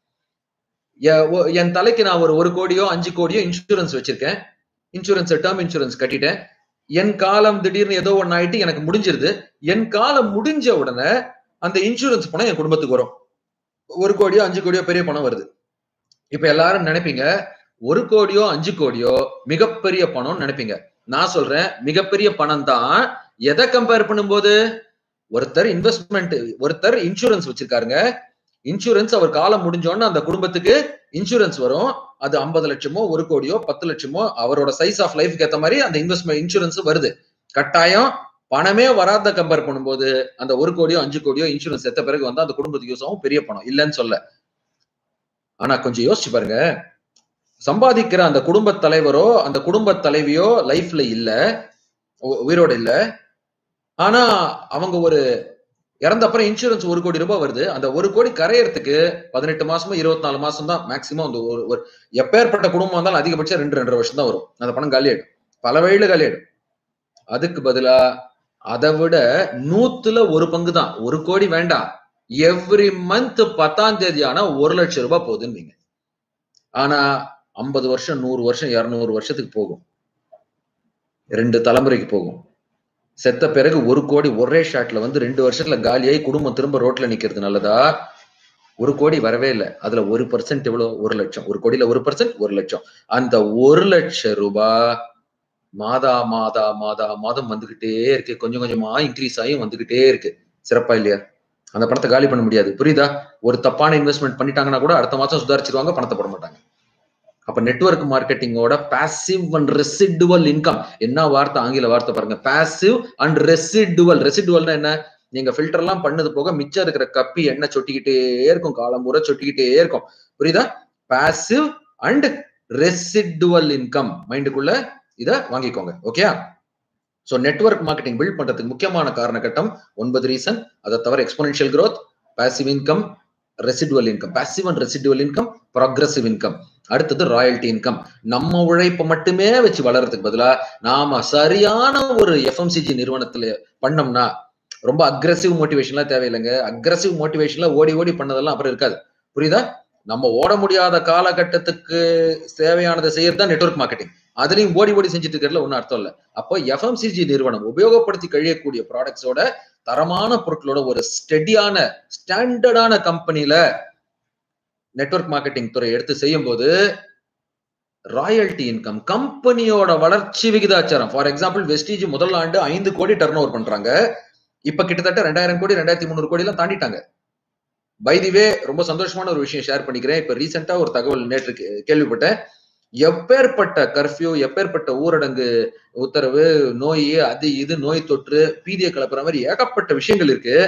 என் தலைக்கு நான் ஒரு ஒரு கோடியோ அஞ்சு கோடியோ இன்சூரன்ஸ் வச்சிருக்கேன் இன்சூரன்ஸ் டேர்ம் இன்சூரன்ஸ் கட்டிட்டேன் என் காலம் திடீர்னு ஏதோ ஒன்னு ஆயிட்டு எனக்கு முடிஞ்சிருது என் காலம் முடிஞ்ச உடனே அந்த இன்சூரன்ஸ் பணம் என் குடும்பத்துக்கு வரும் ஒரு கோடியோ அஞ்சு கோடியோ பெரிய பணம் வருது இப்ப எல்லாரும் நினைப்பீங்க ஒரு கோடியோ அஞ்சு கோடியோ மிகப்பெரிய பணம் நினைப்பீங்க நான் சொல்றேன் மிகப்பெரிய பணம் தான் எதை கம்பேர் பண்ணும்போது ஒருத்தர் இன்வெஸ்ட்மெண்ட் ஒருத்தர் இன்சூரன்ஸ் வச்சிருக்காருங்க இன்சூரன்ஸ் அவர் காலம் முடிஞ்சோன்னு அந்த குடும்பத்துக்கு இன்சூரன்ஸ் வரும் அது ஐம்பது லட்சமோ ஒரு கோடியோ பத்து லட்சமோ அவரோட சைஸ் ஆஃப் லைஃப்க்கு ஏற்ற மாதிரி அந்த இன்வெஸ்ட்மெண்ட் இன்சூரன்ஸ் வருது கட்டாயம் பணமே வராத கம்பேர் பண்ணும்போது அந்த ஒரு கோடியோ அஞ்சு கோடியோ இன்சூரன்ஸ் எத்த பிறகு வந்து அந்த குடும்பத்துக்கு யூஸ் ஆகும் பெரிய பணம் இல்லைன்னு சொல்ல ஆனா கொஞ்சம் யோசிச்சு பாருங்க சம்பாதிக்கிற அந்த குடும்ப தலைவரோ அந்த குடும்ப தலைவியோ லைஃப்ல இல்ல உயிரோட இல்ல ஆனா அவங்க ஒரு இறந்த அப்புறம் இன்சூரன்ஸ் ஒரு கோடி ரூபாய் வருது அந்த ஒரு கோடி கரையறதுக்கு பதினெட்டு மாசமோ இருபத்தி நாலு மாசம் தான் மேக்சிமம் அந்த ஒரு ஒரு எப்பேற்பட்ட குடும்பம் இருந்தாலும் அதிகபட்சம் ரெண்டு ரெண்டரை வருஷம் தான் வரும் அந்த பணம் காலியாயிடும் பல வழியில காலியாயிடும் அதுக்கு பதிலா அதை விட நூத்துல ஒரு பங்கு தான் ஒரு கோடி வேண்டாம் எவ்ரி மந்த் பத்தாம் தேதி ஆனா ஒரு லட்சம் ரூபாய் போகுதுன்னு ஆனா ஐம்பது வருஷம் நூறு வருஷம் இருநூறு வருஷத்துக்கு போகும் ரெண்டு தலைமுறைக்கு போகும் செத்த பிறகு ஒரு கோடி ஒரே ஷாட்ல வந்து ரெண்டு வருஷத்துல காலியாகி குடும்பம் திரும்ப ரோட்ல நிக்கிறது நல்லதா ஒரு கோடி வரவே இல்லை அதுல ஒரு பர்சன்ட் எவ்வளவு ஒரு லட்சம் ஒரு கோடியில ஒரு பர்சன்ட் ஒரு லட்சம் அந்த ஒரு லட்சம் ரூபாய் மாதா மாதா மாதா மாதம் வந்துகிட்டே இருக்கு கொஞ்சம் கொஞ்சமா இன்க்ரீஸ் ஆகி வந்துகிட்டே இருக்கு சிறப்பா இல்லையா அந்த பணத்தை காலி பண்ண முடியாது புரியுதா ஒரு தப்பான இன்வெஸ்ட்மெண்ட் பண்ணிட்டாங்கன்னா கூட அடுத்த மாசம் சுதாரிச்சிருவாங்க பணத்தை போட மாட்டாங்க அப்ப நெட்ஒர்க் மார்க்கெட்டிங்கோட பாசிவ் அண்ட் ரெசிடுவல் இன்கம் என்ன வார்த்தை ஆங்கில வார்த்தை பாருங்க பாசிவ் அண்ட் ரெசிடுவல் ரெசிடுவல்னா என்ன நீங்க ஃபில்டர் எல்லாம் பண்ணது போக மிச்சம் இருக்கிற கப்பி எண்ணெய் சொட்டிக்கிட்டே இருக்கும் காலம் பூரா சொட்டிக்கிட்டே இருக்கும் புரியுதா பாசிவ் அண்ட் ரெசிடுவல் இன்கம் மைண்டுக்குள்ள இத வாங்கிக்கோங்க okay so network marketing build பண்றதுக்கு முக்கியமான காரணகட்டம் ஒன்பது ரீசன் அதை தவிர exponential growth passive income residual income passive and residual income progressive income அடுத்தது ராயல்டி இன்கம் நம்ம உழைப்பை மட்டுமே வச்சு வளர்றதுக்கு பதிலா நாம சரியான ஒரு எஃப்எம்சிஜி நிறுவனத்துல பண்ணோம்னா ரொம்ப அக்ரஸிவ் மோட்டிவேஷன்லாம் தேவையில்லைங்க அக்ரஸிவ் மோட்டிவேஷன்ல ஓடி ஓடி பண்ணதெல்லாம் அப்புறம் இருக்காது புரியுதா நம்ம ஓட முடியாத காலகட்டத்துக்கு தேவையானதை செய்யறது தான் நெட்ஒர்க் மார்க்கெட்டிங் அதுலயும் ஓடி ஓடி செஞ்சுட்டு இருக்கிறதுல ஒன்றும் அர்த்தம் இல்லை அப்போ எஃப்எம்சிஜி நிறுவனம் உபயோகப்படுத்தி கழியக்கூடிய ப்ராடக்ட்ஸோட தரமான பொருட்களோட ஒரு ஸ்டெடியான ஸ்டாண்டர்டான கம்பெனில நெட்ஒர்க் மார்க்கெட்டிங் துறை எடுத்து செய்யும் போது ராயல்டி இன்கம் கம்பெனியோட வளர்ச்சி விகிதாச்சாரம் ஃபார் எக்ஸாம்பிள் வெஸ்டீஜ் முதல் ஆண்டு ஐந்து கோடி டர்ன் ஓவர் பண்றாங்க இப்ப கிட்டத்தட்ட ரெண்டாயிரம் கோடி ரெண்டாயிரத்தி முந்நூறு கோடி எல்லாம் தாண்டிட்டாங்க பைதிவே ரொம்ப சந்தோஷமான ஒரு விஷயம் ஷேர் பண்ணிக்கிறேன் இப்ப ரீசெண்டா ஒரு தகவல் நேற்று கேள்விப்பட்டேன் எப்பேற்பட்ட கர்ஃபியூ எப்பேற்பட்ட ஊரடங்கு உத்தரவு நோய் அது இது நோய் தொற்று பீதியை கலப்புற மாதிரி ஏகப்பட்ட விஷயங்கள் இருக்கு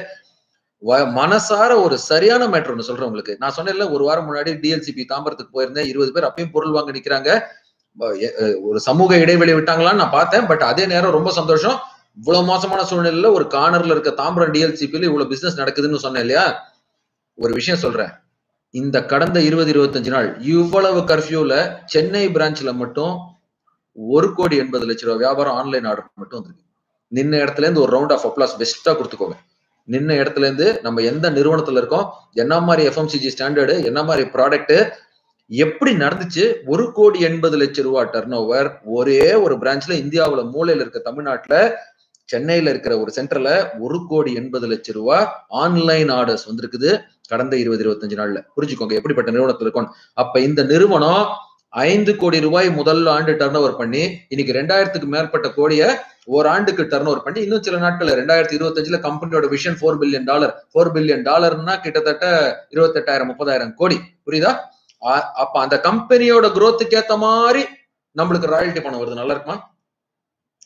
மனசார ஒரு சரியான மேட்டர் ஒன்று சொல்றேன் உங்களுக்கு நான் சொன்னேன்ல ஒரு வாரம் முன்னாடி டிஎல்சிபி தாம்பரத்துக்கு போயிருந்தேன் இருபது பேர் அப்பயும் பொருள் வாங்க நிக்கிறாங்க ஒரு சமூக இடைவெளி விட்டாங்களான்னு நான் பார்த்தேன் பட் அதே நேரம் ரொம்ப சந்தோஷம் இவ்வளவு மோசமான சூழ்நிலையில ஒரு கார்னர்ல இருக்க தாம்பரம் டிஎல்சிபில இவ்வளவு பிசினஸ் நடக்குதுன்னு சொன்னேன் இல்லையா ஒரு விஷயம் சொல்றேன் இந்த கடந்த இருபது இருபத்தஞ்சு நாள் இவ்வளவு கர்ஃபியூல சென்னை பிரான்ச்ல மட்டும் ஒரு கோடி எண்பது லட்ச ரூபாய் வியாபாரம் ஆன்லைன் ஆர்டர் மட்டும் வந்திருக்கு நின்ன இடத்துல இருந்து ஒரு ரவுண்ட் ஆஃப் அப்ளாஸ் பெஸ்டா கொடுத்துக்கோங்க நின்ன இடத்துல இருந்து நம்ம எந்த நிறுவனத்துல இருக்கோம் என்ன மாதிரி எஃப்எம்சிஜி ஸ்டாண்டர்டு என்ன மாதிரி ப்ராடக்ட் எப்படி நடந்துச்சு ஒரு கோடி எண்பது லட்சம் ரூபாய் டர்ன் ஓவர் ஒரே ஒரு பிரான்ச்ல இந்தியாவுல மூலையில இருக்க தமிழ்நாட்டுல சென்னையில இருக்கிற ஒரு சென்டர்ல ஒரு கோடி எண்பது லட்சம் ரூபாய் ஆன்லைன் ஆர்டர்ஸ் வந்திருக்குது கடந்த இருபது இருபத்தஞ்சு நாள்ல புரிஞ்சுக்கோங்க எப்படிப்பட்ட நிறுவனத்துல இருக்கும் அப்ப இந்த நிறுவனம் ஐந்து கோடி ரூபாய் முதல் ஆண்டு டர்ன் ஓவர் பண்ணி இன்னைக்கு ரெண்டாயிரத்துக்கு மேற்பட்ட கோடிய ஒரு ஆண்டுக்கு டர்ன் ஓவர் பண்ணி இன்னும் சில நாட்கள் ரெண்டாயிரத்தி இருபத்தஞ்சுல கம்பெனியோட vision four billion dollar four billion டாலர்னா கிட்டத்தட்ட இருபத்தெட்டாயிரம் முப்பதாயிரம் கோடி புரியுதா அப்ப அந்த கம்பெனியோட குரோத்துக்கு ஏத்த மாதிரி நம்மளுக்கு ராயல்டி பணம் வருது நல்லா இருக்குமா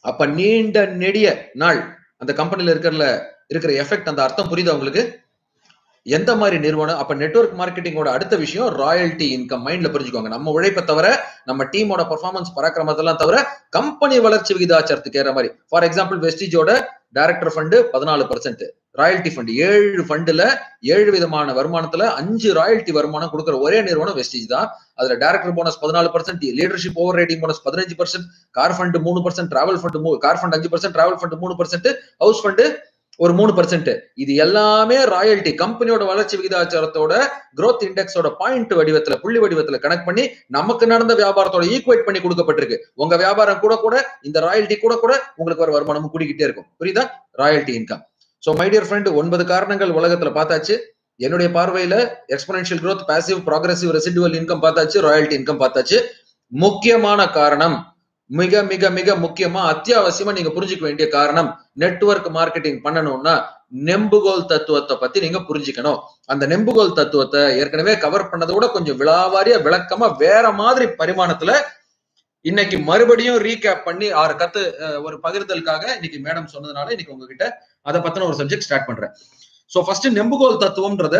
அப்ப நீண்ட நெடிய நாள் அந்த கம்பெனில இருக்கிற இருக்கிற எஃபெக்ட் அந்த அர்த்தம் புரியுதா உங்களுக்கு எந்த மாதிரி நிறுவனம் அப்ப நெட்வொர்க் மார்க்கெட்டிங்கோட அடுத்த விஷயம் ராயல்டி இன்கம் மைண்ட்ல புரிஞ்சுக்கோங்க நம்ம உழைப்பை தவிர நம்ம டீமோட பர்ஃபார்மன்ஸ் பராக்கிரமத்தெல்லாம் தவிர கம்பெனி வளர்ச்சி விகிதாச்சாரத்துக்கு ஏற மாதிரி ஃபார் எக்ஸாம்பிள் வெஸ்டிஜோட டைரக்டர் ஃபண்டு பதினாலு பர்சன்ட் ராயல்டி ஃபண்ட் ஏழு ஃபண்டுல ஏழு விதமான வருமானத்துல அஞ்சு ராயல்டி வருமானம் கொடுக்குற ஒரே நிறுவனம் வெஸ்டிஜ் தான் அதுல டைரக்டர் போனஸ் பதினாலு percent leadership over rating bonus பதினஞ்சு பர்சன்ட் கார் ஃபண்ட் மூணு percent travel fund car fund அஞ்சு பர்சன்ட் டிராவல் ஃபண்ட் மூணு பர்சன்ட் ஹவுஸ் ஃபண்ட் ஒரு மூணு பர்சன்ட் இது எல்லாமே ராயல்டி கம்பெனியோட வளர்ச்சி விகிதாச்சாரத்தோட growth இண்டெக்ஸோட பாயிண்ட் வடிவத்துல புள்ளி வடிவத்துல கனெக்ட் பண்ணி நமக்கு நடந்த வியாபாரத்தோட ஈக்குவேட் பண்ணி கொடுக்கப்பட்டிருக்கு உங்க வியாபாரம் கூட கூட இந்த ராயல்டி கூட கூட உங்களுக்கு ஒரு வருமானமும் கூடிக்கிட்டே இருக்கும் புரியுதா royalty income so my dear friend ஒன்பது காரணங்கள் உலகத்துல பார்த்தாச்சு என்னுடைய பார்வையில exponential growth passive progressive residual income பார்த்தாச்சு ராயல்டி இன்கம் பார்த்தாச்சு முக்கியமான காரணம் மிக மிக மிக முக்கியமா அத்தியாவசியமா நீங்க புரிஞ்சுக்க வேண்டிய காரணம் நெட்வொர்க் மார்க்கெட்டிங் பண்ணணும்னா நெம்புகோல் தத்துவத்தை பத்தி நீங்க புரிஞ்சுக்கணும் அந்த நெம்புகோல் தத்துவத்தை ஏற்கனவே கவர் பண்ணதை விட கொஞ்சம் விழாவாரியா விளக்கமா வேற மாதிரி பரிமாணத்துல இன்னைக்கு மறுபடியும் ரீகேப் பண்ணி ஆறு கத்து அஹ், ஒரு பகிர்தலுக்காக இன்னைக்கு மேடம் சொன்னதுனால இன்னைக்கு உங்ககிட்ட அதை பத்தின ஒரு சப்ஜெக்ட் ஸ்டார்ட் பண்றேன் சோ ஃபர்ஸ்ட் நெம்புகோல் தத்துவம்ன்றத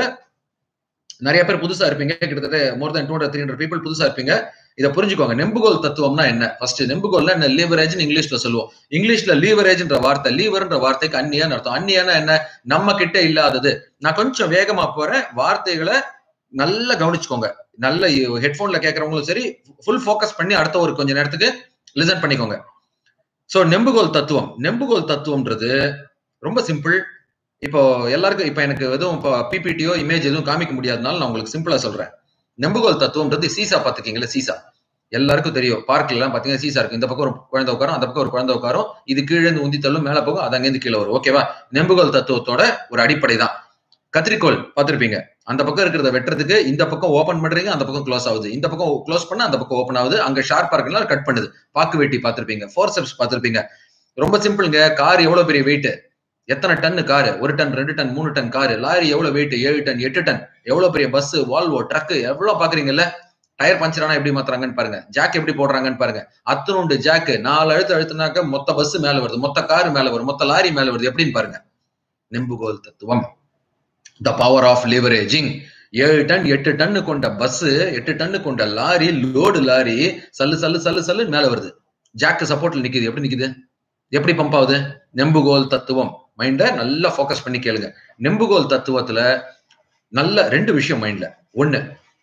நிறைய பேர் புதுசா இருப்பீங்க கிட்டத்தட்ட more than two hundred three hundred people புதுசா இருப்பீங்க இதை புரிஞ்சுக்கோங்க நெம்புகோல் தத்துவம்னா என்ன ஃபர்ஸ்ட் நெம்புகோல்ல என்ன லீவரேஜ் இங்கிலீஷ்ல சொல்லுவோம் இங்கிலீஷ்ல லீவரேஜ்ன்ற வார்த்தை லீவர்ன்ற வார்த்தைக்கு அந்நியான்னு அர்த்தம் அந்நியானா என்ன நம்ம கிட்ட இல்லாதது நான் கொஞ்சம் வேகமா போறேன் வார்த்தைகளை நல்லா கவனிச்சுக்கோங்க நல்ல ஹெட்போன்ல கேட்கறவங்களும் சரி ஃபுல் ஃபோக்கஸ் பண்ணி அடுத்த ஒரு கொஞ்ச நேரத்துக்கு லிசன் பண்ணிக்கோங்க சோ நெம்புகோல் தத்துவம் நெம்புகோல் தத்துவம்ன்றது ரொம்ப சிம்பிள் இப்போ எல்லாருக்கும் இப்போ எனக்கு எதுவும் இப்போ பிபிடியோ இமேஜ் எதுவும் காமிக்க முடியாதனால நான் உங்களுக்கு சிம்பிளா சொல்றேன் நெம்புகோல் தத்துவம்ன்றது சீசா பாத்துக்கீங்களா சீசா எல்லாருக்கும் தெரியும் பார்க்ல எல்லாம் பாத்தீங்கன்னா சீசா இருக்கு இந்த பக்கம் ஒரு குழந்தை உட்காரும் அந்த பக்கம் ஒரு குழந்தை உட்காரும் இது கீழே இருந்து உந்தி தள்ளும் மேல போகும் அது அங்கேருந்து கீழே வரும் ஓகேவா நெம்புகோல் தத்துவத்தோட ஒரு அடிப்படை தான் கத்திரிக்கோல் பார்த்திருப்பீங்க அந்த பக்கம் இருக்கிறத வெட்டுறதுக்கு இந்த பக்கம் ஓபன் பண்றீங்க அந்த பக்கம் க்ளோஸ் ஆகுது இந்த பக்கம் க்ளோஸ் பண்ணா அந்த பக்கம் ஓபன் ஆகுது அங்க ஷார்ப்பா இருக்குன்னா கட் பண்ணுது பாக்கு வெட்டி பார்த்திருப்பீங்க ஃபோர் ஸ்டெப்ஸ் பார்த்திருப்பீங்க ரொம்ப சிம்பிளுங்க கார் எவ்வளவு பெரிய வெயிட் எத்தனை டன் காரு ஒரு டன் ரெண்டு டன் மூணு டன் காரு லாரி எவ்வளவு வெயிட் ஏழு டன் எட்டு டன் எவ்வளவு பெரிய பஸ் வால்வோ ட்ரக் எவ்வளவு பாக்குறீங்கல்ல டயர் பஞ்சர் ஆனா எப்படி மாத்துறாங்கன்னு பாருங்க ஜாக் எப்படி போடுறாங்கன்னு பாருங்க அத்தனுண்டு ஜாக் நாலு அழுத்து அழுத்தினாக்க மொத்த பஸ் மேல வருது மொத்த கார் மேல வருது மொத்த லாரி மேல வருது எப்படின்னு பாருங்க நெம்புகோல் தத்துவம் த பவர் ஆஃப் லிவரேஜிங் ஏழு டன் எட்டு டன்னு கொண்ட பஸ் எட்டு டன்னு கொண்ட லாரி லோடு லாரி சல்லு சல்லு சல்லு சல்லு மேல வருது ஜாக்கு சப்போர்ட்ல நிக்குது எப்படி நிக்குது எப்படி பம்ப் ஆகுது நெம்புகோல் தத்துவம் மைண்ட நல்லா ஃபோக்கஸ் பண்ணி கேளுங்க நெம்புகோல் தத்துவத்துல நல்ல ரெண்டு விஷயம் மைண்ட்ல ஒண்ணு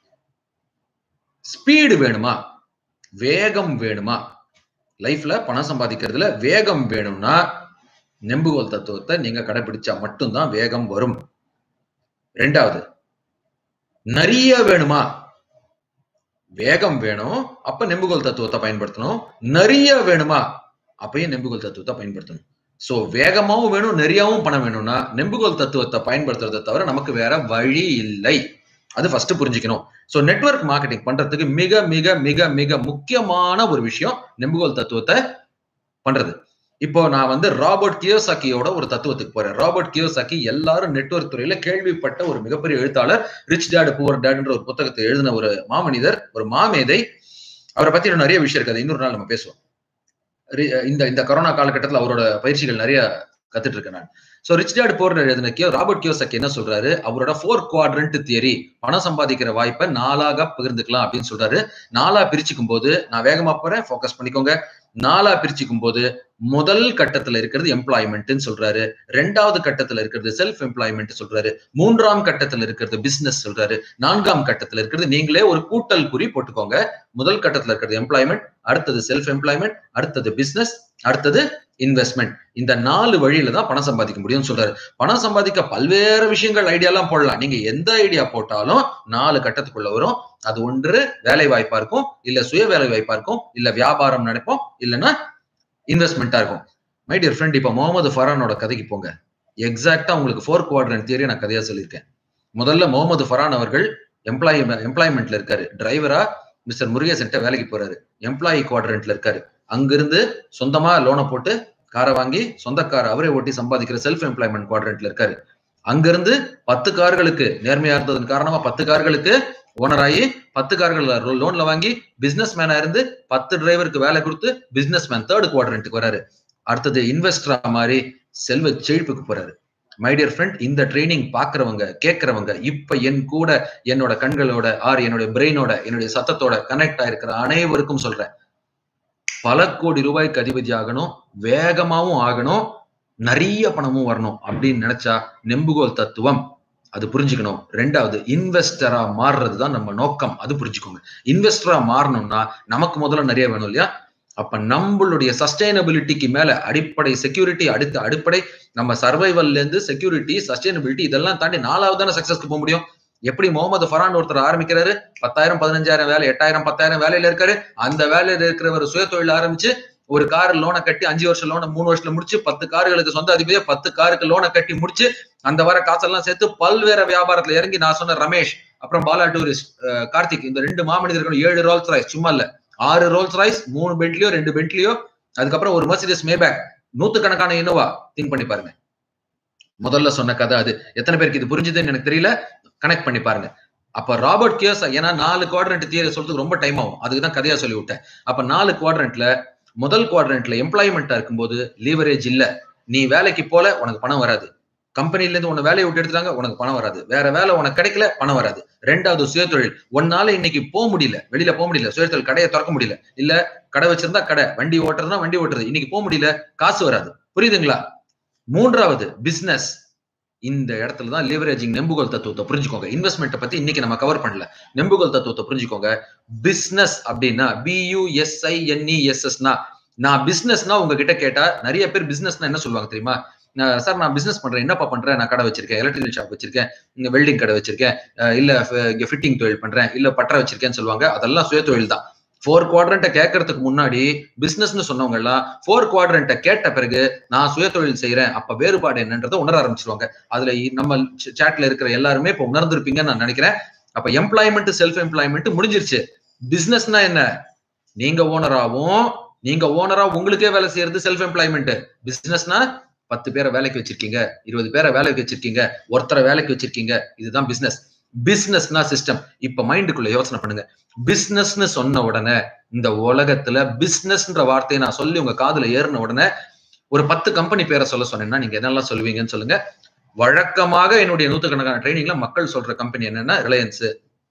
ஸ்பீடு வேணுமா வேகம் வேணுமா லைஃப்ல பணம் சம்பாதிக்கிறதுல வேகம் வேணும்னா நெம்புகோல் தத்துவத்தை நீங்க கடைபிடிச்சா மட்டும்தான் வேகம் வரும் ரெண்டாவது நிறைய வேணுமா வேகம் வேணும் அப்ப நெம்புகோல் தத்துவத்தை பயன்படுத்தணும் நிறைய வேணுமா அப்பயும் நெம்புகோல் தத்துவத்தை பயன்படுத்தணும் சோ வேகமாவும் வேணும் நிறையாவும் பணம் வேணும்னா நெம்புகோல் தத்துவத்தை பயன்படுத்துறதை தவிர நமக்கு வேற வழி இல்லை அது ஃபர்ஸ்ட் புரிஞ்சுக்கணும் சோ நெட்வொர்க் மார்க்கெட்டிங் பண்றதுக்கு மிக மிக மிக மிக முக்கியமான ஒரு விஷயம் நெம்புகோல் தத்துவத்தை பண்றது இப்போ நான் வந்து ராபர்ட் கியோசாக்கியோட ஒரு தத்துவத்துக்கு போறேன் ராபர்ட் கியோசாக்கி எல்லாரும் நெட்வொர்க் துறையில கேள்விப்பட்ட ஒரு மிகப்பெரிய எழுத்தாளர் ரிச் டேட் புவர் டேட்ன்ற ஒரு புத்தகத்தை எழுதின ஒரு மாமனிதர் ஒரு மாமேதை அவரை பத்தி இன்னும் நிறைய விஷயம் இருக்காது இன்னொரு நாள் நம்ம பேசுவோம் ரி- இந்த இந்த கொரோனா காலகட்டத்தில் அவரோட பயிற்சிகள் நிறைய கத்துட்டு இருக்கேன் நான் சோ ரிச் டேட் போர் எழுதின கியோ ராபர்ட் கியோசக் என்ன சொல்றாரு அவரோட ஃபோர் குவாட்ரண்ட் தியரி பணம் சம்பாதிக்கிற வாய்ப்பை நாலாக பகிர்ந்துக்கலாம் அப்படின்னு சொல்றாரு நாலா பிரிச்சுக்கும் போது நான் வேகமா போறேன் ஃபோக்கஸ் பண்ணிக்கோங்க நாலா பிரிச்சுக்கும் போது முதல் கட்டத்துல இருக்கிறது எம்ப்ளாய்மெண்ட்னு சொல்றாரு ரெண்டாவது கட்டத்துல இருக்கிறது செல்ஃப் எம்ப்ளாய்மெண்ட் சொல்றாரு மூன்றாம் கட்டத்துல இருக்கிறது பிசினஸ் சொல்றாரு நான்காம் கட்டத்துல இருக்கிறது நீங்களே ஒரு கூட்டல் குறி போட்டுக்கோங்க முதல் கட்டத்துல இருக்கிறது எம்ப்ளாய்மெண்ட் அடுத்தது செல்ஃப் எம்ப்ளாய்மெண்ட் அடுத்தது பிசினஸ் அடுத்தது இன்வெஸ்ட்மெண்ட் இந்த நாலு வழியில தான் பணம் சம்பாதிக்க முடியும்னு சொல்றாரு பணம் சம்பாதிக்க பல்வேறு விஷயங்கள் ஐடியாலாம் போடலாம் நீங்க எந்த ஐடியா போட்டாலும் நாலு கட்டத்துக்குள்ள வரும் அது ஒன்று வேலை வாய்ப்பா இருக்கும் இல்ல சுய வேலை வாய்ப்பா இருக்கும் இல்ல வியாபாரம் நினைப்போம் இல்லைன்னா இன்வெஸ்ட்மெண்ட்டா இருக்கும் மை டியர் ஃப்ரெண்ட் இப்ப முகமது ஃபரானோட கதைக்கு போங்க எக்ஸாக்டா உங்களுக்கு ஃபோர் குவாட்ரன் தியரி நான் கதையா சொல்லியிருக்கேன் முதல்ல முகமது ஃபரான் அவர்கள் எம்ப்ளாயி எம்ப்ளாய்மெண்ட்ல இருக்காரு டிரைவரா மிஸ்டர் முருகேசன்ட்ட வேலைக்கு போறாரு எம்ப்ளாயி குவாட்ரண்ட்ல இருக்காரு அங்கிருந்து சொந்தமா லோனை போட்டு காரை வாங்கி சொந்த கார் அவரே ஓட்டி சம்பாதிக்கிற செல்ஃப் எம்ப்ளாய்மெண்ட் குவாட்ரண்ட்ல இருக்காரு அங்கிருந்து பத்து கார்களுக்கு நேர்மையா இருந்ததன் காரணமா பத்து கார்களுக்கு ஓனர் ஆகி பத்து கார்கள் லோன்ல வாங்கி பிசினஸ் மேனா இருந்து பத்து டிரைவருக்கு வேலை கொடுத்து பிசினஸ் மேன் தேர்ட் குவாட்ரண்ட்டுக்கு வராரு அடுத்தது இன்வெஸ்டரா மாதிரி செல்வ செழிப்புக்கு போறாரு மை டியர் ஃப்ரெண்ட் இந்த ட்ரைனிங் பாக்குறவங்க கேட்கறவங்க இப்ப என் கூட என்னோட கண்களோட ஆர் என்னுடைய பிரெயினோட என்னுடைய சத்தத்தோட கனெக்ட் ஆயிருக்கிற அனைவருக்கும் சொல்றேன் பல கோடி ரூபாய்க்கு அதிபதி ஆகணும் வேகமாவும் ஆகணும் நிறைய பணமும் வரணும் அப்படின்னு நினைச்சா நெம்புகோல் தத்துவம் அது புரிஞ்சுக்கணும் ரெண்டாவது இன்வெஸ்டரா மாறுறது தான் நம்ம நோக்கம் அது புரிஞ்சுக்கோங்க இன்வெஸ்டரா மாறணும்னா நமக்கு முதல்ல நிறைய வேணும் இல்லையா அப்ப நம்மளுடைய சஸ்டைனபிலிட்டிக்கு மேல அடிப்படை செக்யூரிட்டி அடுத்த அடிப்படை நம்ம சர்வைவல்ல இருந்து செக்யூரிட்டி சஸ்டைனபிலிட்டி இதெல்லாம் தாண்டி நாலாவது தானே சக்சஸ்க்கு போக முடியும் எப்படி முகமது ஃபரான் ஒருத்தர் ஆரம்பிக்கிறாரு பத்தாயிரம் பதினஞ்சாயிரம் வேலை எட்டாயிரம் பத்தாயிரம் வேலையில இருக்காரு அந்த வேலையில இருக்கிறவர் சுய தொழில் ஆரம்பிச்சு ஒரு கார் லோனை கட்டி அஞ்சு வருஷம் லோனை மூணு வருஷத்துல முடிச்சு பத்து கார்களுக்கு சொந்த அதிபதியா பத்து காருக்கு லோனை கட்டி முடிச்சு அந்த வர காசெல்லாம் சேர்த்து பல்வேறு வியாபாரத்துல இறங்கி நான் சொன்ன ரமேஷ் அப்புறம் பாலா டூரிஸ்ட் கார்த்திக் இந்த ரெண்டு மாமனிதர்களும் ஏழு ரோல்ஸ் ராய்ஸ் சும்மா இல்ல ஆறு ரோல்ஸ் ராய்ஸ் மூணு பென்ட்லியோ ரெண்டு பென்ட்லியோ அதுக்கப்புறம் ஒரு மர்சிடிஸ் மேபேக் நூத்துக்கணக்கான இனோவா திங்க் பண்ணி பாருங்க முதல்ல சொன்ன கதை அது எத்தனை பேருக்கு இது புரிஞ்சுதுன்னு எனக்கு தெரியல கனெக்ட் பண்ணி பாருங்க அப்ப ராபர்ட் கியோஸ் ஏன்னா நாலு குவாட்ரண்ட் தியரி சொல்றதுக்கு ரொம்ப டைம் ஆகும் அதுக்கு தான் கதையா சொல்லி விட்டேன் அப்ப நாலு குவாட்ரண்ட்ல முதல் குவாட்ரண்ட்ல எம்ப்ளாய்மெண்டா இருக்கும்போது லீவரேஜ் இல்ல நீ வேலைக்கு போல உனக்கு பணம் வராது கம்பெனில இருந்து உன்னை வேலையை விட்டு எடுத்துட்டாங்க உனக்கு பணம் வராது வேற வேலை உனக்கு கிடைக்கல பணம் வராது ரெண்டாவது சுயதொழில் ஒன்னால இன்னைக்கு போக முடியல வெளியில போக முடியல சுயதொழில் கடையை திறக்க முடியல இல்ல கடை வச்சிருந்தா கடை வண்டி ஓட்டுறதுனா வண்டி ஓட்டுறது இன்னைக்கு போக முடியல காசு வராது புரியுதுங்களா மூன்றாவது பிசினஸ் இந்த இடத்துல தான் லிவரேஜிங் நெம்புகோல் தத்துவத்தை புரிஞ்சுக்கோங்க இன்வெஸ்ட்மெண்ட்டை பத்தி இன்னைக்கு நம்ம கவர் பண்ணல நெம்புகோல் தத்துவத்தை புரிஞ்சுக்கோங்க பிசினஸ் அப்படின்னா பியூஎஸ்ஐஎன்இஎஸ்எஸ்னா நான் பிசினஸ்னா உங்ககிட்ட கேட்டா நிறைய பேர் பிசினஸ்னா என்ன சொல்லுவாங்க தெரியுமா சார் நான் பிசினஸ் பண்றேன் என்னப்பா பண்றேன் நான் கடை வச்சிருக்கேன் எலக்ட்ரிக்கல் ஷாப் வச்சிருக்கேன் இங்க வெல்டிங் கடை வச்சிருக்கேன் இல்ல இங்க ஃபிட்டிங் தொழில் பண்றேன் இல்ல பட்டறை வச்சிருக்கேன்னு சொல்லுவாங்க அதெல்லாம் சுய தொழில் தான் ஃபோர் குவாட்ரண்ட்டை கேட்கறதுக்கு முன்னாடி பிசினஸ்னு சொன்னவங்க எல்லாம் ஃபோர் குவாட்ரண்ட்டை கேட்ட பிறகு நான் சுய தொழில் செய்யறேன் அப்ப வேறுபாடு என்னன்றதை உணர ஆரம்பிச்சிருவாங்க அதுல நம்ம சேட்ல இருக்கிற எல்லாருமே இப்ப உணர்ந்திருப்பீங்கன்னு நான் நினைக்கிறேன் அப்ப எம்ப்ளாய்மெண்ட் செல்ஃப் எம்ப்ளாய்மெண்ட் முடிஞ்சிருச்சு பிசினஸ்னா என்ன நீங்க ஓனராவும் நீங்க ஓனரா உங்களுக்கே வேலை செய்யறது செல்ஃப் எம்ப்ளாய்மெண்ட் பிசினஸ்னா பத்து பேரை வேலைக்கு வச்சிருக்கீங்க இருபது பேரை வேலைக்கு வச்சிருக்கீங்க ஒருத்தரை வேலைக்கு வச்சிருக்கீங்க இதுதான் பிசினஸ் பிசினஸ்னா சிஸ்டம் இப்ப மைண்டுக்குள்ள யோசனை பண்ணுங்க பிசினஸ்னு சொன்ன உடனே இந்த உலகத்துல பிசினஸ்ன்ற வார்த்தையை நான் சொல்லி உங்க காதுல ஏறின உடனே ஒரு பத்து கம்பெனி பேரை சொல்ல சொன்னேன்னா நீங்க என்னெல்லாம் சொல்லுவீங்கன்னு சொல்லுங்க வழக்கமாக என்னுடைய நூத்துக்கணக்கான ட்ரைனிங்ல மக்கள் சொல்ற கம்பெனி என்னன்னா Reliance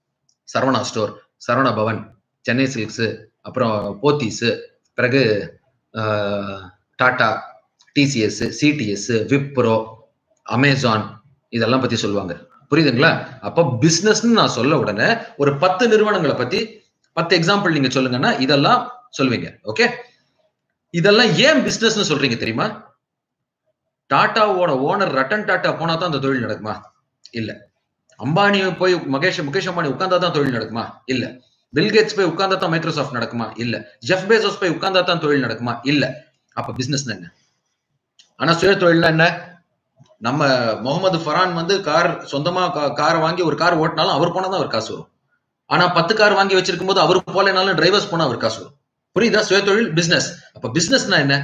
Saravana store Saravana Bhavan Chennai silks அப்புறம் போத்தீஸ் பிறகு Tata TCS CTS Wipro Amazon இதெல்லாம் பத்தி சொல்லுவாங்க புரியுதுங்களா அப்ப பிசினஸ்னு நான் சொல்ல உடனே ஒரு பத்து நிறுவனங்களை பத்தி பத்து எக்ஸாம்பிள் நீங்க சொல்லுங்கன்னா இதெல்லாம் சொல்லுவீங்க ஓகே இதெல்லாம் ஏன் பிசினஸ்னு சொல்றீங்க தெரியுமா டாட்டாவோட ஓனர் ரட்டன் டாட்டா போனா தான் அந்த தொழில் நடக்குமா இல்ல அம்பானி போய் மகேஷ் முகேஷ் அம்பானி உட்கார்ந்தா தான் தொழில் நடக்குமா இல்ல பில்கேட்ஸ் போய் உட்கார்ந்தா தான் மைக்ரோசாஃப்ட் நடக்குமா இல்ல ஜெஃப் பேசோஸ் போய் உட்கார்ந்தா தான் தொழில் நடக்குமா இல்ல அப்ப பிசினஸ் என்ன ஆனா சுய தொழில்னா என்ன நம்ம முகமது ஃபரான் வந்து கார் சொந்தமா காரை வாங்கி ஒரு கார் ஓட்டினாலும் அவர் போனா தான் அவர் காசு வரும் ஆனா பத்து கார் வாங்கி வச்சிருக்கும் போது அவர் போலனாலும் டிரைவர்ஸ் போனா அவர் காசு வரும் புரியுதா சுய தொழில் பிசினஸ் அப்ப பிசினஸ்னா என்ன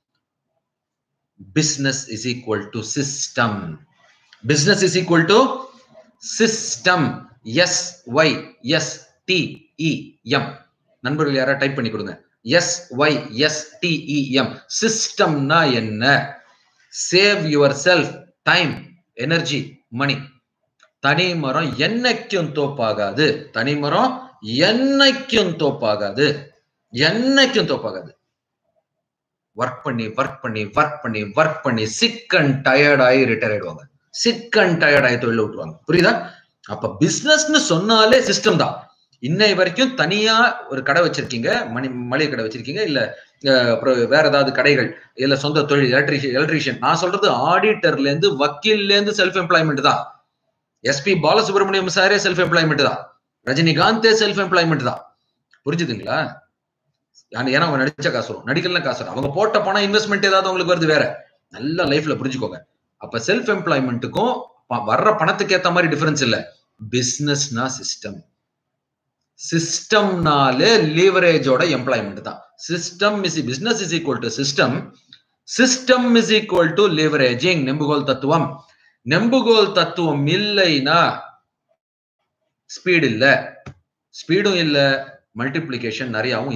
business is equal to system business is equal to system S Y S T E M நண்பர்கள் யாரா டைப் பண்ணி கொடுங்க S Y S T E M சிஸ்டம்னா என்ன save yourself time energy money தனி மரம் என்னைக்கும் தோப்பாகாது தனி மரம் என்னைக்கும் தோப்பாகாது என்னைக்கும் தோப்பாகாது ஒர்க் பண்ணி ஒர்க் பண்ணி ஒர்க் பண்ணி ஒர்க் பண்ணி சிக் அண்ட் டயர்ட் ஆகி ரிட்டையர் ஆயிடுவாங்க சிக் அண்ட் டயர்ட் ஆகி தொழில் விட்டுருவாங்க புரியுதா அப்ப பிசினஸ்னு சொன்னாலே சிஸ்டம் தான் இன்னை வரைக்கும் தனியா ஒரு கடை வச்சிருக்கீங்க மணி மளிகை கடை வச்சிருக்கீங்க இல்ல அப்புறம் வேற ஏதாவது கடைகள் இல்ல சொந்த தொழில் எலக்ட்ரிஷியன் எலக்ட்ரிஷியன் நான் சொல்றது ஆடிட்டர்ல இருந்து வக்கீல்ல இருந்து செல்ஃப் எம்ப்ளாய்மெண்ட் தான் எஸ்பி பாலசுப்ரமணியம் சாரே செல்ஃப் எம்ப்ளாய்மெண்ட் தான் ரஜினிகாந்தே செல்ஃப் எம்ப்ளாய்மெண்ட் தான் புரிஞ்சுதுங்களா ஏன்னா அவங்க நடிச்ச காசு வரும் நடிக்கலாம் காசு வரும் அவங்க போட்ட பணம் இன்வெஸ்ட்மெண்ட் ஏதாவது அவங்களுக்கு வருது வேற நல்ல லைஃப்ல புரிஞ்சுக்கோங்க அப்ப செல்ஃப் எம்ப்ளாய்மெண்ட்டுக்கும் வர்ற பணத்துக்கு ஏத்த மாதிரி டிஃபரன்ஸ் இல்ல பிசினஸ்னா சிஸ்டம் சிஸ்டம்னாலே லீவரேஜோட எம்ப்ளாய்மெண்ட் தான் system is business is equal to system system is equal to leveraging நெம்புகோல் தத்துவம் நெம்புகோல் தத்துவம் இல்லைன்னா ஸ்பீடு இல்ல ஸ்பீடும் இல்ல மல்டிப்ளிகேஷன் நிறையாவும் இல்ல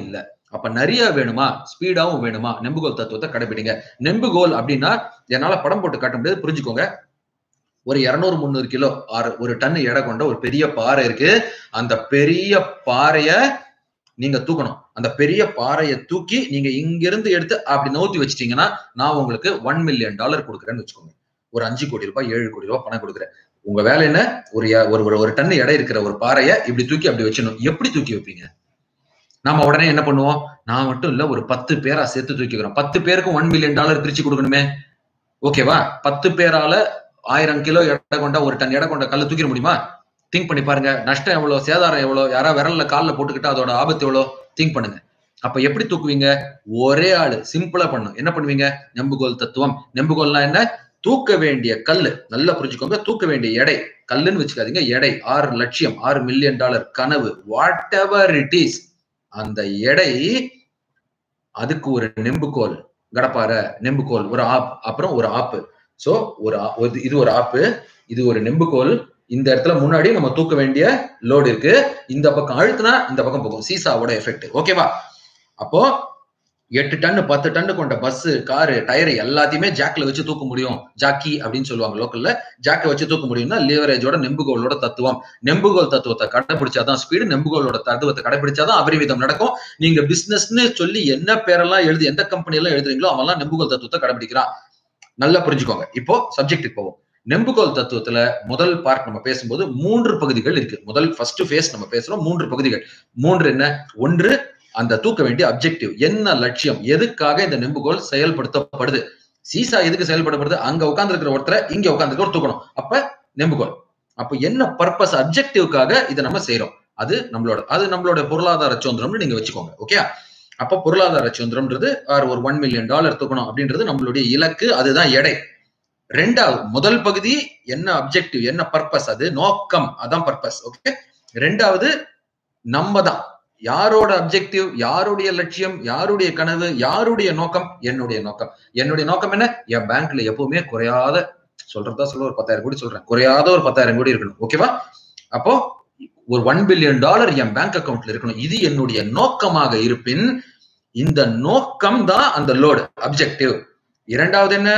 அப்ப நிறைய வேணுமா ஸ்பீடாவும் வேணுமா நெம்புகோல் தத்துவத்தை கடைபிடிங்க நெம்புகோல் அப்படின்னா என்னால படம் போட்டு காட்ட முடியாது புரிஞ்சுக்கோங்க ஒரு இருநூறு முந்நூறு கிலோ ஆறு ஒரு டன் எடை கொண்ட ஒரு பெரிய பாறை இருக்கு அந்த பெரிய பாறைய நீங்க தூக்கணும் அந்த பெரிய பாறையை தூக்கி நீங்க இங்கிருந்து எடுத்து அப்படி நோத்தி வச்சிட்டீங்கன்னா நான் உங்களுக்கு ஒன் மில்லியன் டாலர் கொடுக்குறேன்னு வச்சுக்கோங்க ஒரு அஞ்சு கோடி ரூபாய் ஏழு கோடி ரூபாய் பணம் கொடுக்குறேன் உங்க வேலை என்ன ஒரு ஒரு ஒரு- ஒரு டன் எடை இருக்கிற ஒரு பாறையை இப்படி தூக்கி அப்படி வச்சிடணும் எப்படி தூக்கி வைப்பீங்க நாம உடனே என்ன பண்ணுவோம் நான் மட்டும் இல்ல ஒரு பத்து பேரா சேர்த்து தூக்கிக்கிறோம் பத்து பேருக்கும் ஒன் மில்லியன் டாலர் பிரிச்சு கொடுக்கணுமே ஓகேவா பத்து பேரால ஆயிரம் கிலோ எடை கொண்ட ஒரு டன் எடை கொண்ட கல்ல தூக்கிட முடியுமா திங்க் பண்ணி பாருங்க நஷ்டம் எவ்வளவு சேதாரம் எவ்வளவு யாரா விரல்ல கால்ல போட்டுக்கிட்டா அதோட ஆபத்து எவ்வளவு திங்க் பண்ணுங்க அப்ப எப்படி தூக்குவீங்க ஒரே ஆளு சிம்பிளா பண்ணும் என்ன பண்ணுவீங்க நெம்புகோல் தத்துவம் நெம்புகோல்னா என்ன தூக்க வேண்டிய கல்லு நல்லா புரிஞ்சுக்கோங்க தூக்க வேண்டிய எடை கல்லுன்னு வச்சுக்காதீங்க எடை ஆறு லட்சியம் ஆறு மில்லியன் டாலர் கனவு வாட் எவர் இட் இஸ் அந்த எடை அதுக்கு ஒரு நெம்புகோல் கடப்பாறை நெம்புகோல் ஒரு ஆப் அப்புறம் ஒரு ஆப்பு சோ ஒரு ஆ- ஒரு- இது ஒரு ஆப்பு இது ஒரு நெம்புகோல் இந்த இடத்துல முன்னாடி நம்ம தூக்க வேண்டிய லோடு இருக்கு இந்த பக்கம் அழுத்தினா இந்த பக்கம் போகும் சீசாவோட எஃபெக்ட் ஓகேவா அப்போ எட்டு டன் பத்து டன் கொண்ட பஸ் காரு டயர் எல்லாத்தையுமே ஜாக்ல வச்சு தூக்க முடியும் ஜாக்கி அப்படின்னு சொல்லுவாங்க லோக்கல்ல ஜாக்கை வச்சு தூக்க முடியும்னா லிவரேஜோட நெம்புகோலோட தத்துவம் நெம்புகோல் தத்துவத்தை கடைபிடிச்சாதான் ஸ்பீடு நெம்புகோலோட தத்துவத்தை கடைபிடிச்சாதான் அபரிவிதம் நடக்கும் நீங்க பிசினஸ்னு சொல்லி என்ன பேரெல்லாம் எழுதி எந்த கம்பெனி எல்லாம் எழுதுறீங்களோ அவன்லாம் நெம்புகோல் தத்துவத்தை கடைபிடிக்கிறான் நல்லா புரிஞ்சுக்கோங்க இப்போ சப்ஜெக்ட்டுக்கு போவோம் நெம்புகோல் தத்துவத்துல முதல் பார்ட் நம்ம பேசும்போது மூன்று பகுதிகள் இருக்கு முதல் ஃபர்ஸ்ட் ஃபேஸ் நம்ம பேசுறோம் மூன்று பகுதிகள் மூன்று என்ன ஒன்று அந்த தூக்க வேண்டிய அப்ஜெக்டிவ் என்ன லட்சியம் எதுக்காக இந்த நெம்புகோல் செயல்படுத்தப்படுது சீசா எதுக்கு செயல்படப்படுது அங்க உட்கார்ந்து இருக்கிற ஒருத்தரை இங்க உட்கார்ந்து தூக்கணும் அப்ப நெம்புகோல் அப்ப என்ன பர்பஸ் அப்ஜெக்டிவ்காக இதை நம்ம செய்யறோம் அது நம்மளோட அது நம்மளோட பொருளாதார சுதந்திரம்னு நீங்க வச்சுக்கோங்க ஓகே அப்ப பொருளாதார சுதந்திரம்ன்றது ஆர் ஒரு ஒன் மில்லியன் டாலர் தூக்கணும் அப்படின்றது நம்மளுடைய இலக்கு அதுதான் எடை ரெண்டாவது முதல் பகுதி என்ன அப்ஜெக்டிவ் என்ன பர்பஸ் அது நோக்கம் அதான் பர்பஸ் ஓகே ரெண்டாவது நம்ம தான் யாரோட அப்ஜெக்டிவ் யாருடைய லட்சியம் யாருடைய கனவு யாருடைய நோக்கம் என்னுடைய நோக்கம் என்னுடைய நோக்கம் என்ன என் பேங்க்ல எப்பவுமே குறையாத சொல்றதா சொல்ல ஒரு பத்தாயிரம் கோடி சொல்றேன் குறையாத ஒரு பத்தாயிரம் கோடி இருக்கணும் ஓகேவா அப்போ ஒரு ஒன் பில்லியன் டாலர் என் பேங்க் அக்கவுண்ட்ல இருக்கணும் இது என்னுடைய நோக்கமாக இருப்பின் இந்த நோக்கம் தான் அந்த லோடு அப்ஜெக்டிவ் இரண்டாவது என்ன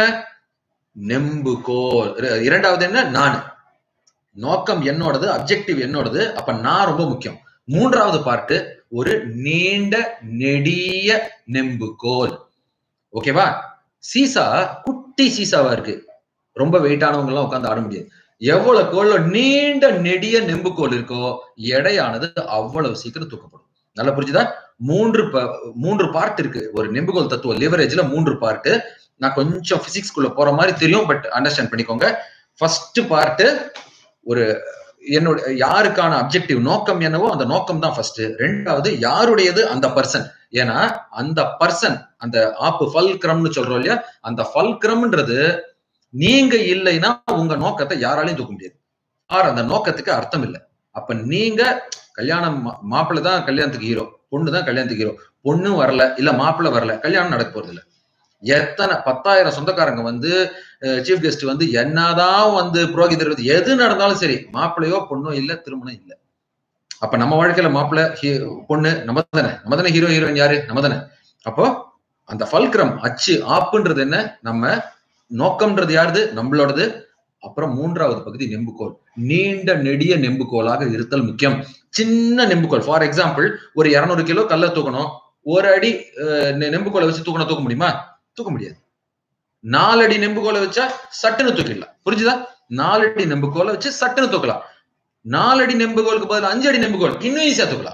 நெம்புகோல் இர- இரண்டாவது என்ன நான் நோக்கம் என்னோடது அப்ஜெக்டிவ் என்னோடது அப்ப நான் ரொம்ப முக்கியம் மூன்றாவது பார்ட்டு ஒரு நீண்ட நெடிய நெம்புகோல் ஓகேவா சீசா குட்டி சீசாவா இருக்கு ரொம்ப வெயிட்டானவங்க எல்லாம் உட்காந்து ஆட முடியாது எவ்வளவு கோல்ல நீண்ட நெடிய நெம்புகோல் இருக்கோ எடையானது அவ்வளவு சீக்கிரம் தூக்கப்படும் நல்லா புரிஞ்சுதா மூன்று ப- மூன்று பார்ட் இருக்கு ஒரு நெம்புகோல் தத்துவ லிவரேஜ்ல மூன்று பார்ட் நான் கொஞ்சம் பிசிக்ஸ் குள்ள போற மாதிரி தெரியும் பட் அண்டர்ஸ்டாண்ட் பண்ணிக்கோங்க ஃபர்ஸ்ட் பார்ட் ஒரு என்னோட யாருக்கான அப்ஜெக்டிவ் நோக்கம் என்னவோ அந்த நோக்கம் தான் ஃபர்ஸ்ட் ரெண்டாவது யாருடையது அந்த பர்சன் ஏன்னா அந்த பர்சன் அந்த ஆப்பு ஃபல்க்ரம்னு சொல்றோம் இல்லையா அந்த ஃபல்க்ரம்ன்றது நீங்க இல்லைன்னா உங்க நோக்கத்தை யாராலையும் தூக்க முடியாது ஆர் அந்த நோக்கத்துக்கு அர்த்தம் இல்லை அப்ப நீங்க கல்யாணம் மா- மாப்பிள்ளை தான் கல்யாணத்துக்கு ஹீரோ பொண்ணு தான் கல்யாணத்துக்கு ஹீரோ பொண்ணு வரல இல்ல மாப்பிள்ளை வரல கல்யாணம் நடக்க போறது இல்ல எத்தனை பத்தாயிரம் சொந்தக்காரங்க வந்து சீஃப் கெஸ்ட் வந்து என்னதான் வந்து புரோகிதர் வந்து எது நடந்தாலும் சரி மாப்பிள்ளையோ பொண்ணோ இல்ல திருமணம் இல்ல அப்ப நம்ம வாழ்க்கையில மாப்பிள்ளை ஹீ- பொண்ணு நம்ம தானே நம்ம தானே ஹீரோ ஹீரோயின் யாரு நம்ம தானே அப்போ அந்த ஃபல்க்ரம் அச்சு ஆப்புன்றது என்ன நம்ம நோக்கம்ன்றது யாருது நம்மளோடது அப்புறம் மூன்றாவது பகுதி நெம்புகோல் நீண்ட நெடிய நெம்புகோலாக இருத்தல் முக்கியம் சின்ன நெம்புகோல் ஃபார் எக்ஸாம்பிள் ஒரு இருநூறு கிலோ கல்ல தூக்கணும் ஒரு அடி அஹ், நெ- நெம்புகோலை வச்சு தூக்கணும் தூக்க முடியுமா தூக்க முடியாது நாலடி நெம்புகோலை வச்சா சட்டுன்னு தூக்கிடலாம் புரிஞ்சுதா நாலடி நெம்புகோலை வச்சு சட்டுன்னு தூக்கலாம் நாலடி நெம்புகோலுக்கு பதிலா அஞ்சு அடி நெம்புகோல் இன்னும் ஈஸியா தூக்கலாம்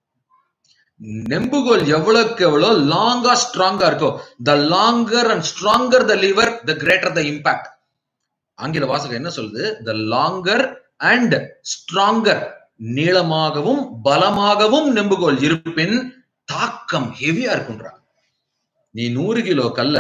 நெம்புகோல் எவ்வளவுக்கு எவ்வளவு லாங்கா ஸ்ட்ராங்கா இருக்கோ the longer and stronger the lever the greater the impact ஆங்கில வாசகம் என்ன சொல்லுது த லாங்கர் அண்ட் ஸ்ட்ராங்கர் நீளமாகவும் பலமாகவும் நெம்புகோல் இருப்பின் தாக்கம் ஹெவியா இருக்குன்றாங்க நீ நூறு கிலோ கல்ல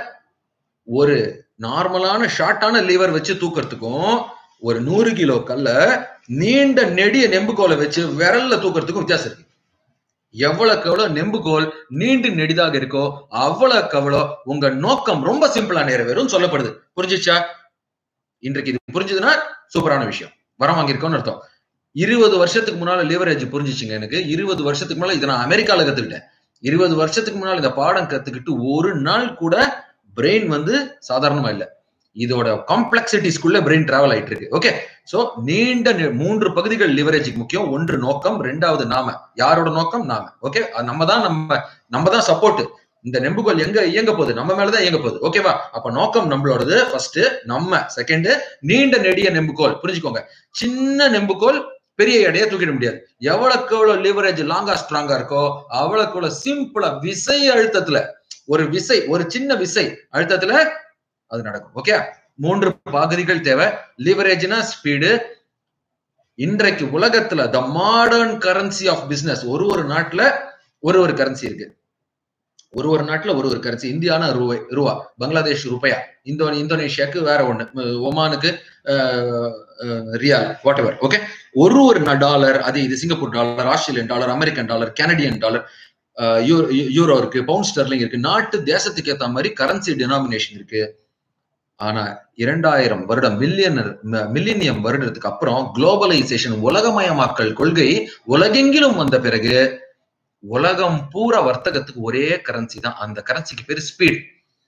ஒரு நார்மலான ஷார்ட்டான லிவர் வச்சு தூக்கிறதுக்கும் ஒரு நூறு கிலோ கல்ல நீண்ட நெடிய நெம்புகோலை வச்சு விரல்ல தூக்கிறதுக்கும் வித்தியாசம் இருக்கு எவ்வளவுக்கு எவ்வளவு நெம்புகோல் நீண்டு நெடிதாக இருக்கோ அவ்வளவுக்கு அவ்வளோ உங்க நோக்கம் ரொம்ப சிம்பிளா நிறைவேறும் சொல்லப்படுது புரிஞ்சுச்சா இன்றைக்கு இது புரிஞ்சுதுன்னா சூப்பரான விஷயம் வரம் வாங்கியிருக்கோம்னு அர்த்தம் இருபது வருஷத்துக்கு முன்னால லிவரேஜ் புரிஞ்சுச்சுங்க எனக்கு இருபது வருஷத்துக்கு முன்னால இதை நான் அமெரிக்கால கத்துக்கிட்டேன் இருபது வருஷத்துக்கு முன்னால் இந்த பாடம் கத்துக்கிட்டு ஒரு நாள் கூட பிரெயின் வந்து சாதாரணமா இல்ல இதோட காம்ப்ளெக்சிட்டிஸ்குள்ள பிரெயின் டிராவல் ஆயிட்டு இருக்கு ஓகே சோ நீண்ட நி- மூன்று பகுதிகள் லிவரேஜுக்கு முக்கியம் ஒன்று நோக்கம் ரெண்டாவது நாம யாரோட நோக்கம் நாம ஓகே நம்ம தான் நம்ம நம்ம தான் சப்போர்ட் இந்த நெம்புகோல் எங்க இயங்க போகுது நம்ம மேலதான் இயங்க போகுது ஓகேவா அப்ப நோக்கம் நம்மளோடது ஃபர்ஸ்ட் நம்ம செகண்ட் நீண்ட நெடிய நெம்புகோல் புரிஞ்சுக்கோங்க சின்ன நெம்புகோல் பெரிய எடையை தூக்கிட முடியாது எவ்வளவுக்கு எவ்வளவு லிவரேஜ் லாங்கா ஸ்ட்ராங்கா இருக்கோ அவ்வளவுக்கு எவ்வளவு சிம்பிளா விசை அழுத்தத்துல ஒரு விசை ஒரு சின்ன விசை அழுத்தத்துல அது நடக்கும் ஓகே மூன்று பகுதிகள் தேவை லிவரேஜ்னா ஸ்பீடு இன்றைக்கு உலகத்துல the modern currency of business ஒரு ஒரு நாட்டுல ஒரு ஒரு கரன்சி இருக்கு ஒரு ஒரு நாட்டுல ஒரு ஒரு கரன்சி இந்தியானா ரூபாய் ரூபா பங்களாதேஷ் ரூபாயா இந்தோ இந்தோனேஷியாக்கு வேற ஒண்ணு அஹ் ஒமானுக்கு அஹ், அஹ், ரியால் வாட் எவர் ஓகே ஒரு ஒரு டாலர் அது இது Singapore dollar Australian dollar American dollar Canadian dollar euro இருக்கு பவுண்ட் ஸ்டெர்லிங் இருக்கு நாட்டு தேசத்துக்கு ஏத்த மாதிரி கரன்சி டினாமினேஷன் இருக்கு ஆனா இரண்டாயிரம் வருடம் மில்லியனர் மில்லினியம் வருடத்துக்கு அப்புறம் குளோபலைசேஷன் உலகமயமாக்கல் கொள்கை உலகெங்கிலும் வந்த பிறகு உலகம் பூரா வர்த்தகத்துக்கு ஒரே கரன்சி தான் அந்த கரன்சிக்கு பேரு ஸ்பீட்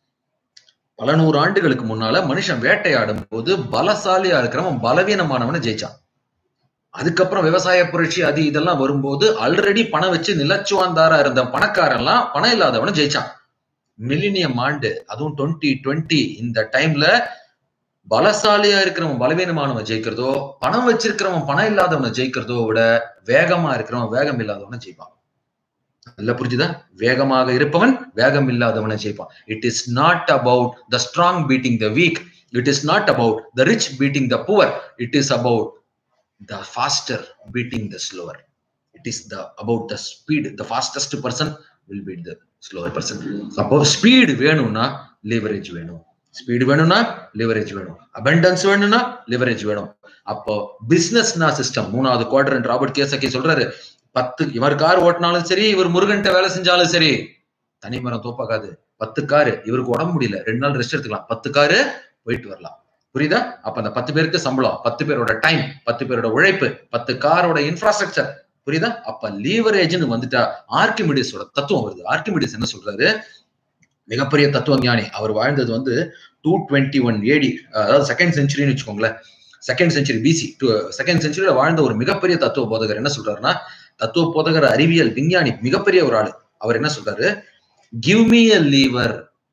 பல நூறு ஆண்டுகளுக்கு முன்னால மனுஷன் வேட்டையாடும் போது பலசாலியா இருக்கிறவன் பலவீனமானவனை ஜெயிச்சான் அதுக்கப்புறம் விவசாய புரட்சி அது இதெல்லாம் வரும்போது ஆல்ரெடி பணம் வச்சு நிலச்சுவாந்தாரா இருந்த பணக்காரன்லாம் பணம் இல்லாதவனை ஜெயிச்சான் மில்லினியம் ஆண்டு அதுவும் டுவெண்ட்டி டுவெண்ட்டி இந்த டைம்ல பலசாலியா இருக்கிறவன் பலவீனமானவன் ஜெயிக்கிறதோ பணம் வச்சிருக்கிறவன் பணம் இல்லாதவனை ஜெயிக்கிறதோ விட வேகமா இருக்கிறவன் வேகம் இல்லாதவனை ஜெயிப்பான் நல்லா புரிஞ்சுதா வேகமாக இருப்பவன் வேகம் இல்லாதவனை ஜெயிப்பான் it is not about the strong beating the weak it is not about the rich beating the poor it is about the faster beating the slower it is the about the speed the fastest person will beat the slower person அப்போ speed வேணும்னா leverage வேணும் speed வேணும்னா leverage வேணும் abundance வேணும்னா leverage வேணும் அப்போ பிசினஸ்னா system மூணாவது குவாட்ரண்ட் ராபர்ட் கேசக்கி சொல்றாரு பத்து இவர் கார் ஓட்டினாலும் சரி இவர் முருகன்ட்ட வேலை செஞ்சாலும் சரி தனி மரம் தோப்பாகாது பத்து காரு இவருக்கு உடம்பு முடியல ரெண்டு நாள் ரெஸ்ட் எடுத்துக்கலாம் பத்து காரு போயிட்டு வரலாம் புரியுதா அப்ப அந்த பத்து பேருக்கு சம்பளம் பத்து பேரோட டைம் பத்து பேரோட உழைப்பு பத்து காரோட இன்ஃப்ராஸ்ட்ரக்சர் புரியுதா அப்ப லீவரேஜ்னு வந்துட்டா ஆர்கிமிடிஸோட தத்துவம் வருது ஆர்கிமிடிஸ் என்ன சொல்றாரு மிகப்பெரிய தத்துவ ஞானி அவர் வாழ்ந்தது வந்து டூ டுவெண்ட்டி ஒன் ஏடி அதாவது செகண்ட் செஞ்சுரின்னு வச்சுக்கோங்களேன் செகண்ட் செஞ்சுரி பிசி செகண்ட் செஞ்சுரியில வாழ்ந்த ஒரு மிகப்பெரிய தத்துவ போதகர் என்ன சொல்றாருன்னா தத்துவ போதகர் அறிவியல் விஞ்ஞானி மிகப்பெரிய ஒரு ஆளு அவர் என்ன சொல்றாரு give me a lever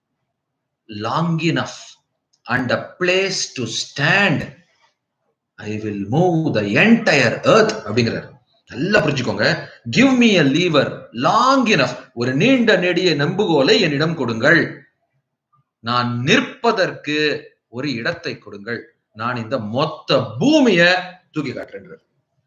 long enough and a place to stand I will move the entire earth அப்படிங்கிறாரு நல்லா புரிஞ்சுக்கோங்க give me a lever long enough ஒரு நீண்ட நெடிய நம்புகோலை என்னிடம் கொடுங்கள் நான் நிற்பதற்கு ஒரு இடத்தை கொடுங்கள் நான் இந்த மொத்த பூமிய தூக்கி காட்டுறேன்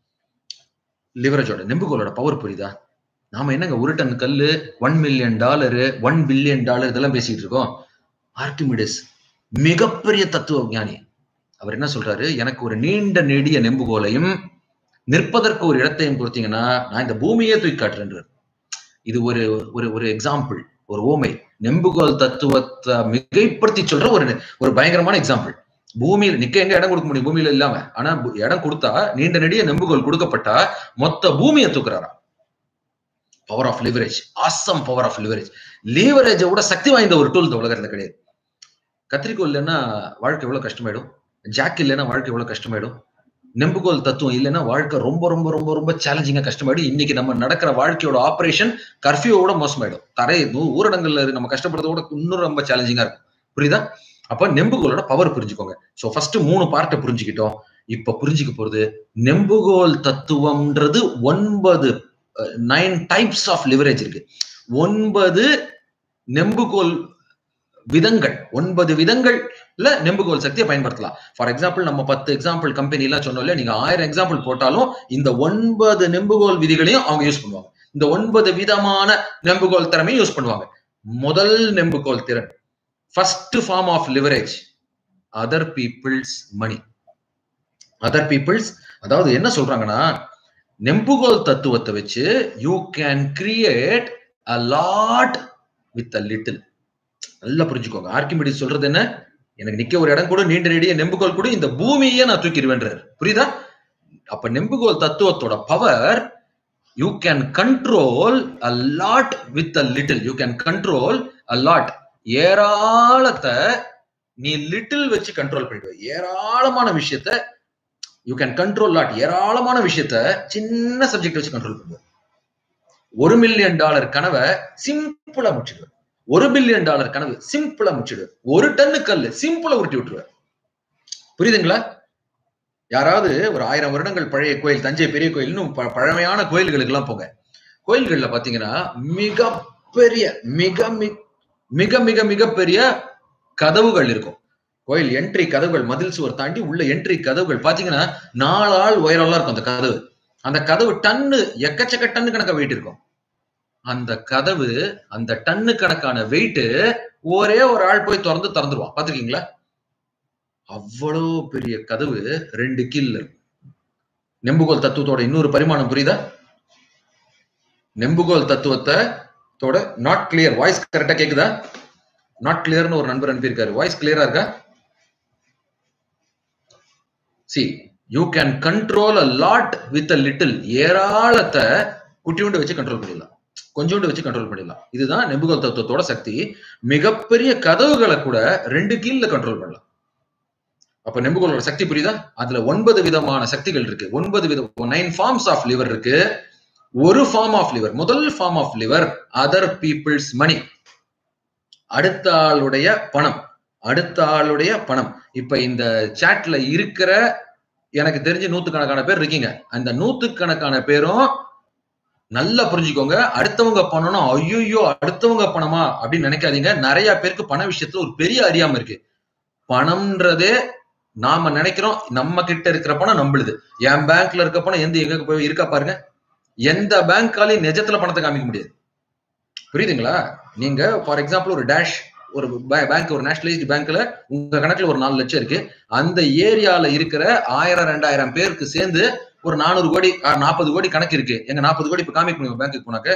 லிவரேஜோட நெம்புகோலோட பவர் புரியுதா நாம என்னங்க ஒரு டன் கல்லு one million dollar one billion dollar இதெல்லாம் பேசிட்டு இருக்கோம் ஆர்கிமிடிஸ் மிகப்பெரிய தத்துவ ஞானி அவர் என்ன சொல்றாரு எனக்கு ஒரு நீண்ட நெடிய நெம்புகோலையும் நிற்பதற்கு ஒரு இடத்தையும் கொடுத்தீங்கன்னா நான் இந்த பூமியே தூக்கி காட்டுறேன்றார் இது ஒரு ஒரு ஒரு எக்ஸாம்பிள் ஒரு ஓமை நெம்புகோல் தத்துவத்தை மிகைப்படுத்தி சொல்ற ஒரு ஒரு பயங்கரமான எக்ஸாம்பிள் பூமியில் நிக்க எங்க இடம் கொடுக்க முடியும் பூமியில இல்லாம ஆனா பு- இடம் கொடுத்தா நீண்ட நெடிய நெம்புகோல் கொடுக்கப்பட்டா மொத்த பூமியை தூக்குறாரா power of leverage awesome power of leverage லீவரேஜை விட சக்தி வாய்ந்த ஒரு டூல் இந்த உலகத்துல கிடையாது கத்திரிக்கோல் இல்லைன்னா வாழ்க்கை எவ்வளவு கஷ்டமாயிடும் ஜாக் இல்லைன்னா வாழ்க்கை எவ்வளவு கஷ்டமாயிடும் நெம்புகோல் தத்துவம் இல்லைன்னா வாழ்க்கை ரொம்ப ரொம்ப ரொம்ப ரொம்ப சேலஞ்சிங்கா கஷ்டமாயிடும் இன்னைக்கு நம்ம நடக்கிற வாழ்க்கையோட ஆபரேஷன் கர்ஃபியூவோட மோசமாயிடும் தரை ஊ- ஊரடங்குல நம்ம கஷ்டப்படுறத விட இன்னும் ரொம்ப சேலஞ்சிங்கா இருக்கும் புரியுதா அப்ப நெம்புகோலோட பவர் புரிஞ்சுக்கோங்க சோ ஃபர்ஸ்ட் மூணு பார்ட்டை புரிஞ்சுக்கிட்டோம் இப்ப புரிஞ்சுக்க போறது நெம்புகோல் தத்துவம்ன்றது ஒன்பது நைன் டைப்ஸ் ஆஃப் லிவரேஜ் இருக்கு ஒன்பது நெம்புகோல் விதங்கள் ஒன்பது விதங்கள்ல நெம்புகோல் சக்தியை பயன்படுத்தலாம் ஃபார் எக்ஸாம்பிள் நம்ம பத்து எக்ஸாம்பிள் கம்பெனி எல்லாம் சொன்னோம் இல்லையா நீங்க ஆயிரம் எக்ஸாம்பிள் போட்டாலும் இந்த ஒன்பது நெம்புகோல் விதிகளையும் அவங்க யூஸ் பண்ணுவாங்க இந்த ஒன்பது விதமான நெம்புகோல் திறமையும் யூஸ் பண்ணுவாங்க முதல் நெம்புகோல் திறன் first form of leverage other peoples money other people's அதாவது என்ன சொல்றாங்கன்னா நெம்புகோல் தத்துவத்தை வச்சு you can create a lot with a little நல்லா புரிஞ்சுக்கோங்க ஆர்கிமிடிஸ் சொல்றது என்ன எனக்கு நிக்க ஒரு இடம் கூட நீண்ட நெடிய நெம்புகோல் கூட இந்த பூமியே நான் தூக்கிடுவேன்றார் புரியுதா அப்ப நெம்புகோல் தத்துவத்தோட power you can control a lot with a little you can control a lot ஏராளத்தை நீ லிட்டில் வச்சு கண்ட்ரோல் பண்ணிடுவ ஏராளமான விஷயத்த யூ கேன் கண்ட்ரோல் லாட் ஏராளமான விஷயத்த சின்ன சப்ஜெக்ட் வச்சு கண்ட்ரோல் பண்ணுவ ஒரு மில்லியன் டாலர் கனவை சிம்பிளா முடிச்சிடுவேன் ஒரு பில்லியன் டாலர் கனவு சிம்பிளா முடிச்சிடுவேன் ஒரு டன்னு கல்லு சிம்பிளா உருட்டி விட்டுருவேன் புரியுதுங்களா யாராவது ஒரு ஆயிரம் வருடங்கள் பழைய கோயில் தஞ்சை பெரிய கோயில் இன்னும் ப- பழமையான கோயில்களுக்கு எல்லாம் போங்க கோயில்கள்ல பாத்தீங்கன்னா மிக பெரிய மிக மி- மிக மிக மிக பெரிய கதவுகள் இருக்கும் கோயில் என்ட்ரி கதவுகள் மதில் சுவர் தாண்டி உள்ள என்ட்ரி கதவுகள் பாத்தீங்கன்னா நாலு ஆள் உயரம்லாம் இருக்கும் அந்த கதவு அந்த கதவு டன்னு எக்கச்சக்க டன்னு கணக்கா வெயிட் இருக்கும் அந்த கதவு அந்த டன்னு கணக்கான வெயிட் ஒரே ஒரு ஆள் போய் திறந்து திறந்துருவான் பாத்திருக்கீங்களா அவ்வளோ பெரிய கதவு ரெண்டு கீழ் இருக்கும் நெம்புகோல் தத்துவத்தோட இன்னொரு பரிமாணம் புரியுதா நெம்புகோல் தத்துவத்தை தோட நாட் கிளியர் வாய்ஸ் கரெக்டா கேக்குதா நாட் கிளியர்னு ஒரு நண்பர் அனுப்பியிருக்காரு வாய்ஸ் கிளியரா இருக்கா see you can control a lot with a little ஏராளத்தை குட்டியோண்டு வச்சு கண்ட்ரோல் பண்ணிடலாம் கொஞ்சோண்டு வச்சு கண்ட்ரோல் பண்ணிடலாம் இதுதான் நெம்புகோல் தத்துவத்தோட சக்தி மிகப்பெரிய கதவுகளை கூட ரெண்டு கீழ்ல கண்ட்ரோல் பண்ணலாம் அப்ப நெம்புகோலோட சக்தி புரியுதா அதுல ஒன்பது விதமான சக்திகள் இருக்கு ஒன்பது வித நைன் ஃபார்ம்ஸ் ஆஃப் லிவர் இருக்கு ஒரு ஃபார்ம் ஆஃப் லிவர் முதல் form of lever other peoples money அடுத்த ஆளுடைய பணம் அடுத்த ஆளுடைய பணம் இப்ப இந்த சாட்ல இருக்கிற எனக்கு தெரிஞ்சு நூத்துக்கணக்கான பேர் இருக்கீங்க அந்த நூத்துக்கணக்கான பேரும் நல்லா புரிஞ்சுக்கோங்க அடுத்தவங்க பணம்னா ஐயோ அடுத்தவங்க பணமா அப்படின்னு நினைக்காதீங்க நிறைய பேருக்கு பண விஷயத்துல ஒரு பெரிய அறியாம இருக்கு பணம்ன்றதே நாம நினைக்கிறோம் நம்ம கிட்ட இருக்கிற பணம் நம்மளுது என் பேங்க்ல இருக்க பணம் எந்த எங்க போய் இருக்கா பாருங்க எந்த பேங்க்காலையும் நிஜத்துல பணத்தை காமிக்க முடியாது புரியுதுங்களா நீங்க ஃபார் எக்ஸாம்பிள் ஒரு டேஷ் ஒரு பேங்க் ஒரு நேஷனலைஸ்டு பேங்க்ல உங்க கணக்குல ஒரு நாலு லட்சம் இருக்கு அந்த ஏரியால இருக்கிற ஆயிரம் ரெண்டாயிரம் பேருக்கு சேர்ந்து ஒரு நானூறு கோடி நாற்பது கோடி கணக்கு இருக்கு எங்க நாற்பது கோடி இப்ப காமிக்க முடியும் பேங்க்குக்கு போனாக்க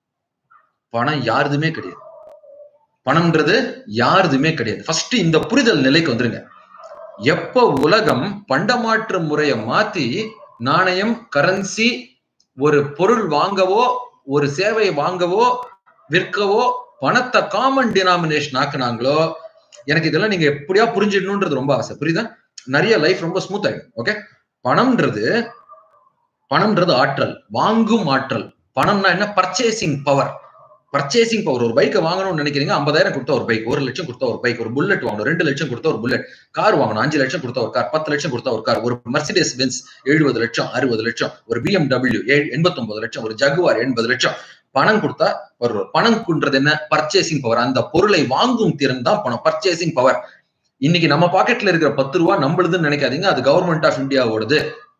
பணம் யாருதுமே கிடையாது பணம்ன்றது யாருதுமே கிடையாது ஃபர்ஸ்ட் இந்த புரிதல் நிலைக்கு வந்துருங்க எப்ப உலகம் பண்டமாற்று முறையை மாத்தி நாணயம் கரன்சி ஒரு பொருள் வாங்கவோ ஒரு சேவை வாங்கவோ விற்கவோ பணத்தை காமன் டினாமினேஷன் ஆக்குனாங்களோ எனக்கு இதெல்லாம் நீங்க எப்படியா புரிஞ்சிடணும்ன்றது ரொம்ப ஆசை புரியுதா நிறைய லைஃப் ரொம்ப ஸ்மூத் ஆயிடும் ஓகே பணம்ன்றது பணம்ன்றது ஆற்றல் வாங்கும் ஆற்றல் பணம்னா என்ன பர்ச்சேசிங் பவர் பர்ச்சேசிங் பவர் ஒரு பைக்கை வாங்கணும்னு நினைக்கிறீங்க ஐம்பதாயிரம் கொடுத்தா ஒரு பைக் ஒரு லட்சம் கொடுத்தா ஒரு பைக் ஒரு புல்லட் வாங்கணும் ரெண்டு லட்சம் கொடுத்தா ஒரு புல்லட் கார் வாங்கணும் அஞ்சு லட்சம் கொடுத்தா ஒரு கார் பத்து லட்சம் கொடுத்தா ஒரு கார் ஒரு மெர்சிடஸ் பென்ஸ் எழுபது லட்சம் அறுபது லட்சம் ஒரு பிஎம்டபிள்யூ எண்பத்தி ஒன்பது லட்சம் ஒரு ஜகுவார் எண்பது லட்சம் பணம் கொடுத்தா ஒரு பணம்ன்றது என்ன பர்ச்சேசிங் பவர் அந்த பொருளை வாங்கும் திறன் தான் பணம் பர்ச்சேசிங் பவர் இன்னைக்கு நம்ம பாக்கெட்ல இருக்கிற பத்து ரூபா நம்மளுதுன்னு நினைக்காதீங்க அது கவர்மெண்ட் ஆஃப் இந்தியாவோடது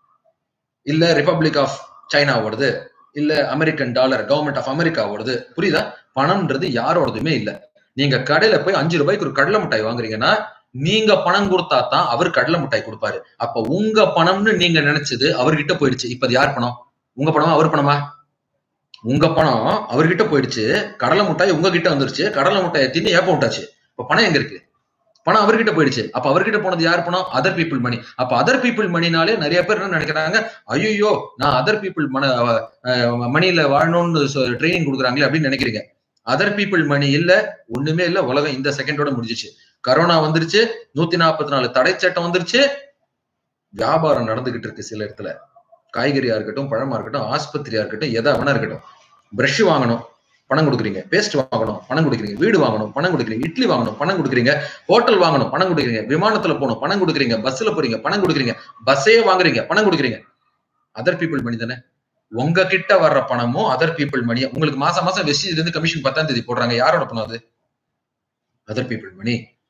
இல்ல ரிபப்ளிக் ஆஃப் சைனாவோடது இல்ல அமெரிக்கன் டாலர் கவர்மெண்ட் ஆஃப் அமெரிக்காவோடது புரியுதா பணம்ன்றது யாரோடதுமே இல்ல நீங்க கடையில போய் அஞ்சு ரூபாய்க்கு ஒரு கடலை மிட்டாய் வாங்குறீங்கன்னா நீங்க பணம் கொடுத்தா தான் அவர் கடலை மிட்டாய் கொடுப்பாரு அப்ப உங்க பணம்னு நீங்க நினைச்சது அவர்கிட்ட போயிடுச்சு இப்ப அது யார் பணம் உங்க பணமா அவர் பணமா உங்க பணம் அவர்கிட்ட போயிடுச்சு கடலை மிட்டாய் உங்ககிட்ட வந்துருச்சு கடலை மிட்டாயை தின்னு ஏப்ப விட்டாச்சு இப்ப பணம் எங்க இருக்கு பணம் அவர்கிட்ட போயிடுச்சு அப்ப அவர்கிட்ட போனது யார் பணம் அதர் பீப்புள் மணி அப்ப அதர் பீப்புள் மணினாலே நிறைய பேர் என்ன நினைக்கிறாங்க ஐயோ நான் அதர் பீப்புள் மன மணியில வாழணும்னு ட்ரைனிங் கொடுக்குறாங்களே அப்படின்னு நினைக்கிறீங்க அதர் பீப்புள் மணி இல்ல ஒண்ணுமே இல்ல உலகம் இந்த செகண்டோட முடிஞ்சிச்சு கரோனா வந்துருச்சு நூத்தி நாற்பத்தி நாலு தடை சட்டம் வந்துருச்சு வியாபாரம் நடந்துகிட்டு இருக்கு சில இடத்துல காய்கறியா இருக்கட்டும் பழமா இருக்கட்டும் ஆஸ்பத்திரியா இருக்கட்டும் எதா வேணா இருக்கட்டும் பிரஷ் வாங்கணும் பணம் கொடுக்குறீங்க பேஸ்ட் வாங்கணும் பணம் கொடுக்குறீங்க வீடு வாங்கணும் பணம் கொடுக்குறீங்க இட்லி வாங்கணும் பணம் கொடுக்குறீங்க ஹோட்டல் வாங்கணும் பணம் கொடுக்குறீங்க விமானத்துல போகணும் பணம் கொடுக்குறீங்க பஸ்ல போறீங்க பணம் கொடுக்குறீங்க பஸ்ஸே வாங்குறீங்க பணம் கொடுக்குறீங்க அதர் பீப்புள் மணி தானே உங்க கிட்ட வர்ற பணமும் அதர் பீப்புள் மணி உங்களுக்கு மாசம் மாசம் வெஸ்டிஜ்ல இருந்து கமிஷன் பத்தாம் தேதி போடுறாங்க யாரோட பணம் அது அதர் பீப்புள் மணி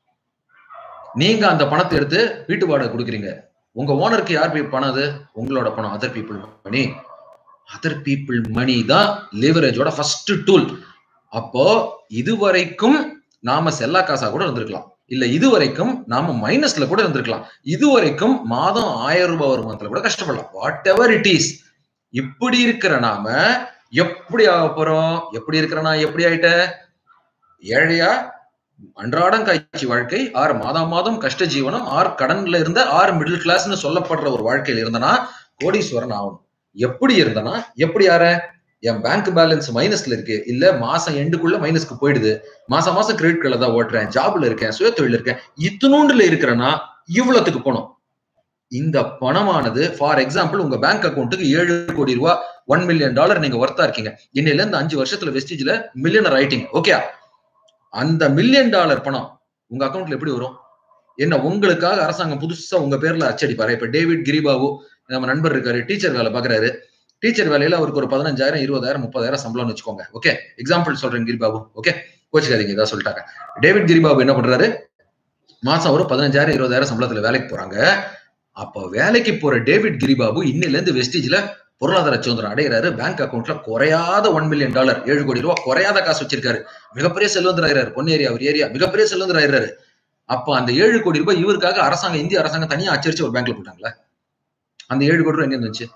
நீங்க அந்த பணத்தை எடுத்து வீட்டு வாடகை கொடுக்குறீங்க உங்க ஓனருக்கு யார் பணம் அது உங்களோட பணம் other people money other people money தான் லிவரேஜோட ஃபர்ஸ்ட் டூல் அப்போ இதுவரைக்கும் நாம செல்லா காசா கூட இருந்திருக்கலாம் இல்ல இதுவரைக்கும் நாம மைனஸ்ல கூட இருந்திருக்கலாம் இதுவரைக்கும் மாதம் ஆயிரம் ரூபாய் வருமானத்துல கூட கஷ்டப்படலாம் வாட் எவர் இட் இஸ் இப்படி இருக்கிற நாம எப்படி ஆக போறோம் எப்படி இருக்கிறனா எப்படி ஆயிட்ட ஏழையா அன்றாடம் காய்ச்சி வாழ்க்கை ஆறு மாதம் மாதம் கஷ்ட ஜீவனம் ஆறு கடன்ல இருந்த ஆறு மிடில் கிளாஸ்னு சொல்லப்படுற ஒரு வாழ்க்கையில இருந்தனா கோடீஸ்வரன் ஆகணும் எப்படி இருந்தனா எப்படி யார என் பேங்க் பேலன்ஸ் மைனஸ்ல இருக்கு இல்ல மாசம் எண்டுக்குள்ள மைனஸ்க்கு போயிடுது மாசம் மாசம் கிரெடிட் கார்டில் தான் ஓட்டுறேன் ஜாப்ல இருக்கேன் சுய தொழில் இருக்கேன் இத்தினூண்டுல இருக்கிறேன்னா இவ்வளவுக்கு போனோம் இந்த பணமானது ஃபார் எக்ஸாம்பிள் உங்க பேங்க் அக்கௌண்ட்டுக்கு ஏழு கோடி ரூபாய் ஒன் மில்லியன் டாலர் நீங்க ஒர்த்தா இருக்கீங்க இன்னையில இருந்து அஞ்சு வருஷத்துல வெஸ்டேஜ்ல மில்லியனர் ஆயிட்டீங்க ஓகே அந்த மில்லியன் டாலர் பணம் உங்க அக்கௌண்ட்ல எப்படி வரும் என்ன உங்களுக்காக அரசாங்கம் புதுசா உங்க பேர்ல அச்சடிப்பாரு இப்ப டேவிட் கிரிபாபு நம்ம நண்பர் இருக்காரு டீச்சர் வேலை பாக்குறாரு டீச்சர் வேலையில அவருக்கு ஒரு பதினஞ்சாயிரம் இருபதாயிரம் முப்பதாயிரம் சம்பளம்னு வச்சுக்கோங்க ஓகே எக்ஸாம்பிள் சொல்றேன் கிரிபாபு ஓகே கோச்சிக்காதீங்க இதான் சொல்லிட்டாங்க டேவிட் கிரிபாபு என்ன பண்றாரு மாசம் ஒரு பதினஞ்சாயிரம் இருபதாயிரம் சம்பளத்துல வேலைக்கு போறாங்க அப்ப வேலைக்கு போற டேவிட் கிரிபாபு இன்னில இருந்து வெஸ்டேஜ்ல பொருளாதார சுதந்திரம் அடைகிறாரு பேங்க் அக்கௌண்ட்ல குறையாத ஒன் மில்லியன் டாலர் ஏழு கோடி ரூபாய் குறையாத காசு வச்சிருக்காரு மிகப்பெரிய செல்வந்தர் ஆகிறாரு பொன்னேரி அவர் ஏரியா மிகப்பெரிய செல்வந்தர் ஆகிறாரு அப்ப அந்த ஏழு கோடி ரூபாய் இவருக்காக அரசாங்கம் இந்திய அரசாங்கம் தனியா அச்சரிச்சு ஒரு பேங்க்ல போட்டாங்களே அந்த ஏழு கோடி ரூபாய் எங்க இருந்துச்சு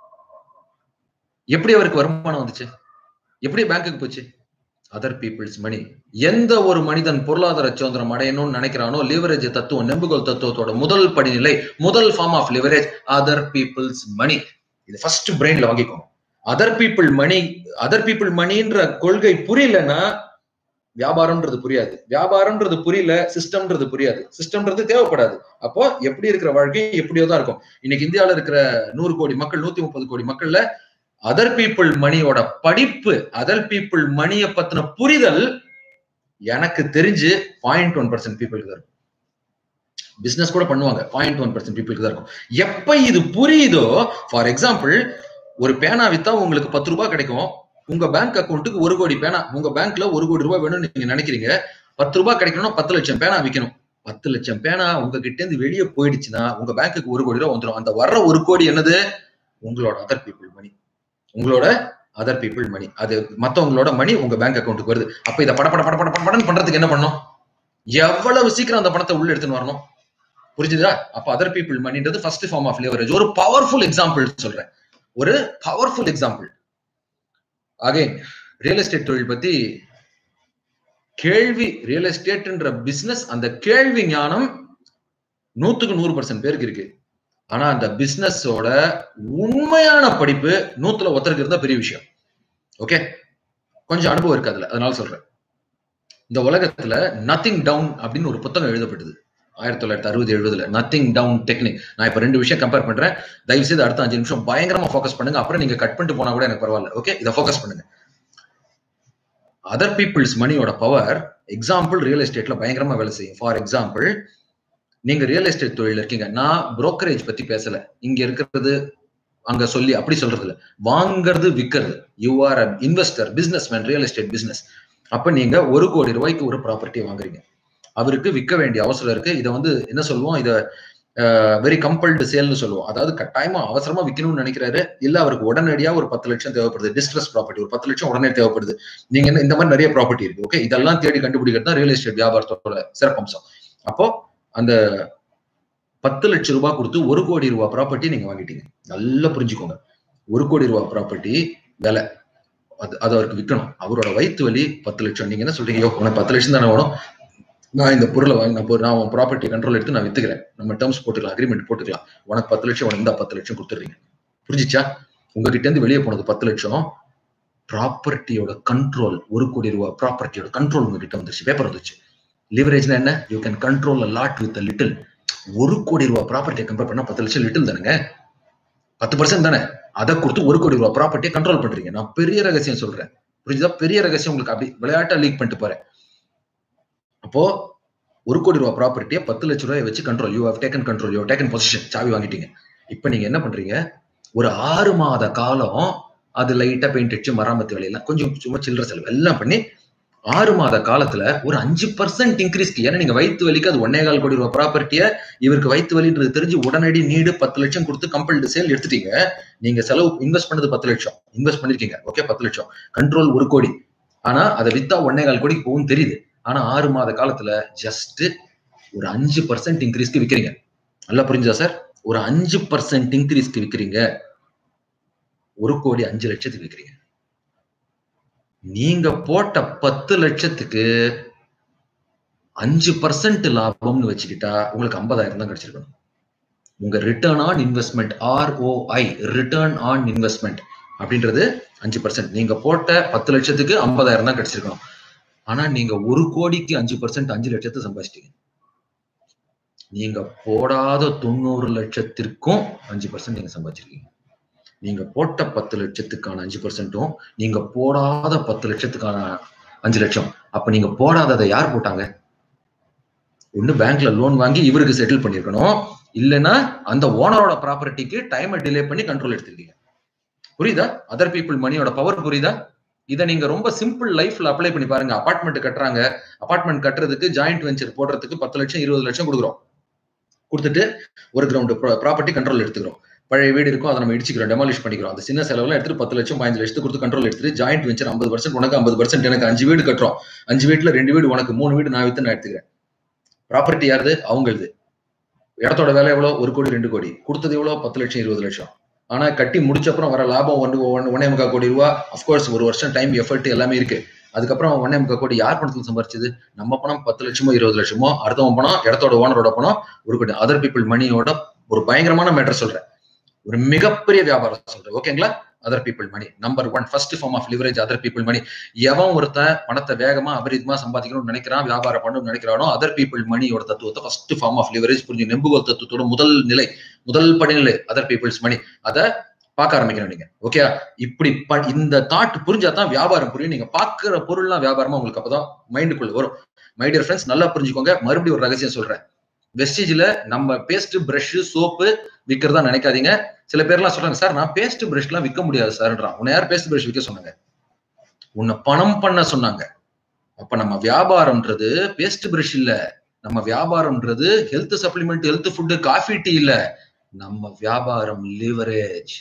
எப்படி அவருக்கு வருமானம் வந்துச்சு எப்படி பேங்க்குக்கு போச்சு அதர் பீப்புள்ஸ் மணி எந்த ஒரு மனிதன் பொருளாதார சுதந்திரம் அடையணும்னு நினைக்கிறானோ லிவரேஜ் தத்துவம் நெம்புகோல் தத்துவத்தோட முதல் படிநிலை முதல் form of leverage other peoples money இது ஃபர்ஸ்ட் பிரெயின்ல வாங்கிக்கோங்க other people money other people மணின்ற கொள்கை புரியலன்னா வியாபாரம்ன்றது புரியாது வியாபாரம்ன்றது புரியல சிஸ்டம்ன்றது புரியாது சிஸ்டம்ன்றது தேவைப்படாது அப்போ எப்படி இருக்கிற வாழ்க்கை எப்படியோ தான் இருக்கும் இன்னைக்கு இந்தியாவில இருக்கிற நூறு கோடி மக்கள் நூத்தி முப்பது கோடி மக்கள்ல அதர் பீப்புள் மணியோட படிப்பு அதர் பீப்புள் மணியை பத்தின புரிதல் எனக்கு தெரிஞ்சு பாயிண்ட் ஒன் பர்சன்ட் பீப்புளுக்கு தான் இருக்கும் பிசினஸ் கூட பண்ணுவாங்க பாயிண்ட் ஒன் பர்சன்ட் பீப்புளுக்கு தான் இருக்கும் எப்ப இது புரியுதோ ஃபார் எக்ஸாம்பிள் ஒரு பேனா வித்தா உங்களுக்கு பத்து ரூபாய் கிடைக்கும் உங்க பேங்க் அக்கௌண்ட்டுக்கு ஒரு கோடி பேனா உங்க பேங்க்ல ஒரு கோடி ரூபாய் வேணும்னு நீங்க நினைக்கிறீங்க பத்து ரூபாய் கிடைக்கணும்னா பத்து லட்சம் பேனா விற்கணும் பத்து லட்சம் பேனா உங்ககிட்ட இருந்து வெளியே போயிடுச்சுன்னா உங்க பேங்க்குக்கு ஒரு கோடி ரூபாய் வந்துடும் அந்த வர்ற ஒரு கோடி என்னது உங்களோட அதர் பீப்புள் மணி உங்களோட அதர் பீப்புள் மணி அது மத்தவங்களோட மணி உங்க பேங்க் அக்கௌண்ட்டுக்கு வருது அப்ப இதை பட பட பட பட படன்னு பண்றதுக்கு என்ன பண்ணும் எவ்வளவு சீக்கிரம் அந்த பணத்தை உள்ள எடுத்துன்னு வரணும் புரிஞ்சுதா அப்ப அதர் பீப்புள் மணின்றது ஃபர்ஸ்ட் ஃபார்ம் ஆஃப் லிவரேஜ் ஒரு பவர்ஃபுல் எக்ஸாம்பிள் சொல்றேன் ஒரு powerful example again real estate தொழில் பத்தி கேள்வி ரியல் எஸ்டேட்ன்ற பிசினஸ் அந்த கேள்வி ஞானம் நூத்துக்கு நூறு பர்சன்ட் பேருக்கு இருக்கு ஆனா அந்த பிசினஸோட உண்மையான படிப்பு நூத்துல ஒருத்தருக்கு இருந்தா பெரிய விஷயம் ஓகே கொஞ்சம் அனுபவம் இருக்கு அதுல அதனால சொல்றேன் இந்த உலகத்துல நத்திங் டவுன் அப்படின்னு ஒரு புத்தகம் எழுதப்பட்டது ஆயிரத்தி தொள்ளாயிரத்தி அறுபது எழுபதுல நத்திங் டவுன் டெக்னிக் நான் இப்ப ரெண்டு விஷயம் கம்பேர் பண்றேன் தயவு செய்து அடுத்த அஞ்சு நிமிஷம் பயங்கரமா ஃபோக்கஸ் பண்ணுங்க அப்புறம் நீங்க கட் பண்ணிட்டு போனா கூட எனக்கு பரவாயில்ல ஓகே இதை ஃபோக்கஸ் பண்ணுங்க அதர் பீப்புள்ஸ் மணியோட பவர் எக்ஸாம்பிள் ரியல் எஸ்டேட்ல பயங்கரமா வேலை செய்யும் ஃபார் எக்ஸாம்பிள் நீங்க ரியல் எஸ்டேட் தொழில் இருக்கீங்க நான் புரோக்கரேஜ் பத்தி பேசல இங்க இருக்கிறது அங்க சொல்லி அப்படி சொல்றது இல்ல வாங்குறது விற்கிறது you are a investor businessman real estate business அப்ப நீங்க ஒரு கோடி ரூபாய்க்கு ஒரு ப்ராப்பர்ட்டியை வாங்குறீங்க அவருக்கு விற்க வேண்டிய அவசரம் இருக்கு இதை வந்து என்ன சொல்லுவோம் இதை வெரி கம்பல்டு சேல்னு சொல்லுவோம் அதாவது கட்டாயமா அவசரமா விற்கணும்னு நினைக்கிறாரு இல்ல அவருக்கு உடனடியா ஒரு பத்து லட்சம் தேவைப்படுது டிஸ்ட்ரஸ் ப்ராப்பர்ட்டி ஒரு பத்து லட்சம் உடனே தேவைப்படுது நீங்க என்ன இந்த மாதிரி நிறைய ப்ராப்பர்ட்டி இருக்கு ஓகே இதெல்லாம் தேடி கண்டுபிடிக்கிறது தான் ரியல் எஸ்டேட் வியாபாரத்தோட சிறப்பம்சம் அப்போ அந்த பத்து லட்சம் ரூபாய் கொடுத்து ஒரு கோடி ரூபாய் ப்ராப்பர்ட்டி நீங்க வாங்கிட்டீங்க நல்லா புரிஞ்சுக்கோங்க ஒரு கோடி ரூபாய் ப்ராப்பர்ட்டி விலை அது அது அவருக்கு விற்கணும் அவரோட வயிற்று வலி பத்து லட்சம் நீங்க என்ன சொல்றீங்க யோ உனக்கு பத்து லட்சம் தானே வேணும் நான் இந்த பொருளை வாங்கி நான் நான் உன் ப்ராப்பர்ட்டி கண்ட்ரோல் எடுத்து நான் வித்துக்கிறேன் நம்ம டேர்ம்ஸ் போட்டுக்கலாம் அக்ரிமெண்ட் போட்டுக்கலாம் உனக்கு பத்து லட்சம் உனக்கு இந்த பத்து லட்சம் கொடுத்துறீங்க புரிஞ்சிச்சா உங்ககிட்ட இருந்து வெளியே போனது பத்து லட்சம் ப்ராப்பர்ட்டியோட கண்ட்ரோல் ஒரு கோடி ரூபாய் ப்ராப்பர்ட்டியோட கண்ட்ரோல் உங்ககிட்ட வந்துருச்சு பேப்பர் வந்துச்சு லிவரேஜ்னா என்ன you can control a lot with little ஒரு கோடி ரூபாய் ப்ராப்பர்ட்டியை கம்பேர் பண்ணா பத்து லட்சம் லிட்டில் தானுங்க பத்து பர்சன்ட் தானே அதை கொடுத்து ஒரு கோடி ரூபாய் ப்ராப்பர்ட்டியை கண்ட்ரோல் பண்றீங்க நான் பெரிய ரகசியம் சொல்றேன் புரிஞ்சுதா பெரிய ரகசியம் உங்களுக்கு அப்படி விளையாட்டா லீக் பண்ணிட்டு போறேன் அப்போ ஒரு கோடி ரூபாய் ப்ராப்பர்ட்டியை பத்து லட்ச ரூபாய் வச்சு control you have taken control you taken position சாவி வாங்கிட்டீங்க இப்போ நீங்க என்ன பண்றீங்க ஒரு ஆறு மாத காலம் அது லைட்டா பெயிண்ட் அடிச்சு மராமத்து வேலையெல்லாம் கொஞ்சம் சும்மா சில்லற செலவு எல்லாம் பண்ணி ஆறு மாத காலத்துல ஒரு அஞ்சு பர்சன்ட் இன்க்ரீஸ்க்கு ஏன்னா நீங்க வயிற்று வலிக்கு அது ஒன்னே கால் கோடி ரூபாய் ப்ராப்பர்ட்டியை இவருக்கு வயிற்று வலின்றது தெரிஞ்சு உடனடி நீடு பத்து லட்சம் கொடுத்து கம்பல்டு சேல் எடுத்துட்டீங்க நீங்க செலவு இன்வெஸ்ட் பண்ணது பத்து லட்சம் இன்வெஸ்ட் பண்ணிருக்கீங்க ஓகே பத்து லட்சம் கண்ட்ரோல் ஒரு கோடி ஆனா அதை வித்தா ஒன்னே கால் கோடிக்கு போகும் தெரியுது ஆனா ஆறு மாத காலத்துல ஜஸ்ட் ஒரு அஞ்சு பர்சன்ட் இன்க்ரீஸ்க்கு விற்கிறீங்க நல்லா புரிஞ்சா சார் ஒரு அஞ்சு பர்சன்ட் இன்க்ரீஸ்க்கு விற்கிறீங்க ஒரு கோடி அஞ்சு லட்சத்துக்கு விற்கிறீங்க நீங்க போட்ட பத்து லட்சத்துக்கு அஞ்சு பர்சன்ட் லாபம்னு வச்சுக்கிட்டா உங்களுக்கு ஐம்பதாயிரம் தான் கிடைச்சிருக்கணும் உங்க return on investment ROI return on investment அப்படின்றது அஞ்சு பர்சன்ட் நீங்க போட்ட பத்து லட்சத்துக்கு ஐம்பதாயிரம் தான் கிடைச்சிருக்கணும் ஆனா நீங்க ஒரு கோடிக்கு அஞ்சு பர்சன்ட் அஞ்சு லட்சத்தை சம்பாதிச்சிட்டீங்க நீங்க போடாத தொண்ணூறு லட்சத்திற்கும் அஞ்சு பர்சன்ட் நீங்க சம்பாதிச்சிருக்கீங்க நீங்க போட்ட பத்து லட்சத்துக்கான அஞ்சு பர்சன்ட்டும் நீங்க போடாத பத்து லட்சத்துக்கான அஞ்சு லட்சம் அப்ப நீங்க போடாததை யார் போட்டாங்க ஒண்ணு பேங்க்ல லோன் வாங்கி இவருக்கு செட்டில் பண்ணிருக்கணும் இல்லைன்னா அந்த ஓனரோட ப்ராப்பர்ட்டிக்கு டைமை டிலே பண்ணி கண்ட்ரோல் எடுத்திருக்கீங்க புரியுதா அதர் பீப்புள் மணியோட பவர் புரியுதா இதை நீங்க ரொம்ப சிம்பிள் லைஃப்ல அப்ளை பண்ணி பாருங்க அபார்ட்மெண்ட் கட்டுறாங்க அபார்ட்மெண்ட் கட்டுறதுக்கு ஜாயிண்ட் வெஞ்சர் போடுறதுக்கு பத்து லட்சம் இருபது லட்சம் கொடுக்குறோம் கொடுத்துட்டு ஒரு கிரவுண்ட் ப்ராப்பர்ட்டி கண்ட்ரோல் எடுத்துக்கிறோம் பழைய வீடு இருக்கும் அதை நம்ம இடிச்சுக்கிறோம் டெமாலிஷ் பண்ணிக்கிறோம் அந்த சின்ன செலவுல எடுத்துட்டு பத்து லட்சம் பதினஞ்சு லட்சத்துக்கு கொடுத்து கண்ட்ரோல் எடுத்துட்டு ஜாயிண்ட் வெஞ்சர் ஐம்பது பர்சன்ட் உனக்கு ஐம்பது பர்சன்ட் எனக்கு அஞ்சு வீடு கட்டுறோம் அஞ்சு வீட்டுல ரெண்டு வீடு உனக்கு மூணு வீடு நான் வித்து நான் எடுத்துக்கிறேன் ப்ராப்பர்ட்டி யாருது அவங்களுது இடத்தோட வேலை எவ்வளவு ஒரு கோடி ரெண்டு கோடி கொடுத்தது எவ்வளவு பத்து லட்சம் இருபது லட்சம் ஆனா கட்டி முடிச்ச அப்புறம் வர லாபம் ஒன்று ஒன்று ஒன்னே முக்கால் கோடி ரூபா அஃப்கோர்ஸ் ஒரு வருஷம் டைம் எஃபர்ட் எல்லாமே இருக்கு அதுக்கப்புறம் ஒன்னே முக்கால் கோடி யார் பணத்தில் சம்பாரிச்சது நம்ம பணம் பத்து லட்சமோ இருபது லட்சமோ அடுத்தவன் பணம் இடத்தோட ஓனரோட பணம் ஒரு கோடி அதர் பீப்புள் மணியோட ஒரு பயங்கரமான மேட்டர் சொல்றேன் ஒரு மிகப்பெரிய வியாபாரம் சொல்றேன் ஓகேங்களா other people money number one first form of leverage other people money எவன் ஒருத்தன் பணத்தை வேகமா அபரிதமா சம்பாதிக்கணும்னு நினைக்கிறான் வியாபாரம் பண்ணணும்னு நினைக்கிறானோ அதர் பீப்புள் மணியோட தத்துவத்தை ஃபர்ஸ்ட் ஃபார்ம் ஆஃப் லிவரேஜ் புரிஞ்சு நெம்புகோல் தத்துவத்தோட முதல் நிலை முதல் படிநிலை அதர் பீப்புள்ஸ் மணி அதை பார்க்க ஆரம்பிக்கணும் நீங்க ஓகே இப்படி இந்த தாட் புரிஞ்சாதான் வியாபாரம் புரியும் நீங்க பாக்குற பொருள்லாம் வியாபாரமா உங்களுக்கு அப்பதான் மைண்டுக்குள்ள வரும் மை டியர் ஃப்ரெண்ட்ஸ் நல்லா புரிஞ்சுக்கோங்க மறுபடியும் ஒரு ரகசியம் சொல்றேன் வெஸ்டேஜ்ல நம்ம பேஸ்ட் பிரஷ் சோப்பு விற்கிறதா நினைக்காதீங்க சில பேர்லாம் சொல்றாங்க சார் நான் பேஸ்ட் பிரஷ் எல்லாம் விற்க முடியாது சார்ன்றான் உன்னை யார் பேஸ்ட் பிரஷ் விற்க சொன்னாங்க உன்னை பணம் பண்ண சொன்னாங்க அப்ப நம்ம வியாபாரம்ன்றது பேஸ்ட் பிரஷ் இல்ல நம்ம வியாபாரம்ன்றது health supplement health food coffee tea இல்ல நம்ம வியாபாரம் லிவரேஜ்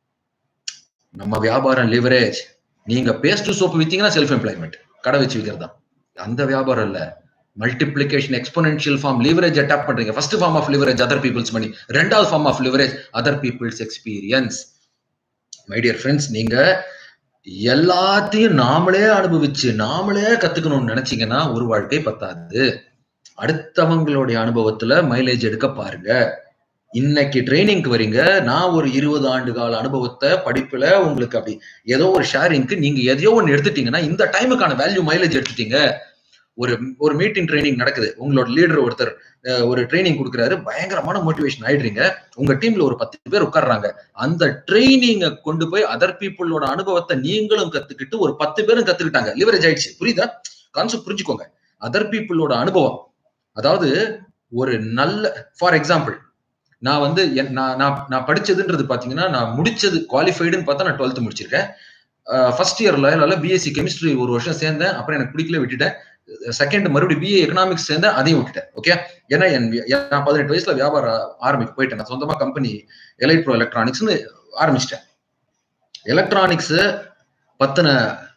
நம்ம வியாபாரம் லிவரேஜ் நீங்க பேஸ்ட் சோப்பு வித்தீங்கன்னா செல்ஃப் எம்ப்ளாய்மெண்ட் கடை வச்சு விற்கிறதா அந்த வியாபாரம் இல்ல multiplication exponential form leverage attack பண்றீங்க first form of leverage other peoples money ரெண்டாவது form of leverage other peoples experience my dear friends நீங்க எல்லாத்தையும் நாமளே அனுபவிச்சு நாமளே கத்துக்கணும்னு நினைச்சீங்கன்னா ஒரு வாழ்க்கை பத்தாது அடுத்தவங்களுடைய அனுபவத்துல மைலேஜ் எடுக்க பாருங்க இன்னைக்கு ட்ரைனிங்க்கு வரீங்க நான் ஒரு இருபது ஆண்டு கால அனுபவத்தை படிப்புல உங்களுக்கு அப்படி ஏதோ ஒரு ஷேரிங்க்கு நீங்க எதையோ ஒன்று எடுத்துட்டீங்கன்னா இந்த டைமுக்கான வேல்யூ மைலேஜ் எடுத்துட்டீங்க ஒரு ஒரு மீட்டிங் ட்ரைனிங் நடக்குது உங்களோட லீடர் ஒருத்தர் ஒரு ட்ரைனிங் கொடுக்குறாரு பயங்கரமான மோட்டிவேஷன் ஆயிடுறீங்க உங்க டீம்ல ஒரு பத்து பேர் உட்கார்றாங்க அந்த ட்ரைனிங்கை கொண்டு போய் அதர் பீப்புளோட அனுபவத்தை நீங்களும் கத்துக்கிட்டு ஒரு பத்து பேரும் கத்துக்கிட்டாங்க லிவரேஜ் ஆயிடுச்சு புரியுதா கான்செப்ட் புரிஞ்சுக்கோங்க அதர் பீப்புளோட அனுபவம் அதாவது ஒரு நல்ல ஃபார் எக்ஸாம்பிள் நான் வந்து நான் நான் படிச்சதுன்றது பாத்தீங்கன்னா நான் முடிச்சது குவாலிஃபைடுன்னு பார்த்தா நான் டுவெல்த் முடிச்சிருக்கேன் ஃபர்ஸ்ட் இயர்ல பிஎஸ்சி கெமிஸ்ட்ரி ஒரு வருஷம் சேர்ந்தேன் அப்புறம் எனக்கு பிடிக்கல விட்டுட்டேன் செகண்ட் மறுபடியும் பிஏ எக்கனாமிக்ஸ் சேர்ந்தேன் அதையும் விட்டுட்டேன் ஓகே ஏன்னா என் நான் பதினெட்டு வயசுல வியாபாரம் ஆரம்பிக்க போயிட்டேன் நான் சொந்தமா கம்பெனி எலக்ட்ரோ எலக்ட்ரானிக்ஸ்னு ஆரம்பிச்சிட்டேன் எலக்ட்ரானிக்ஸ் பத்தின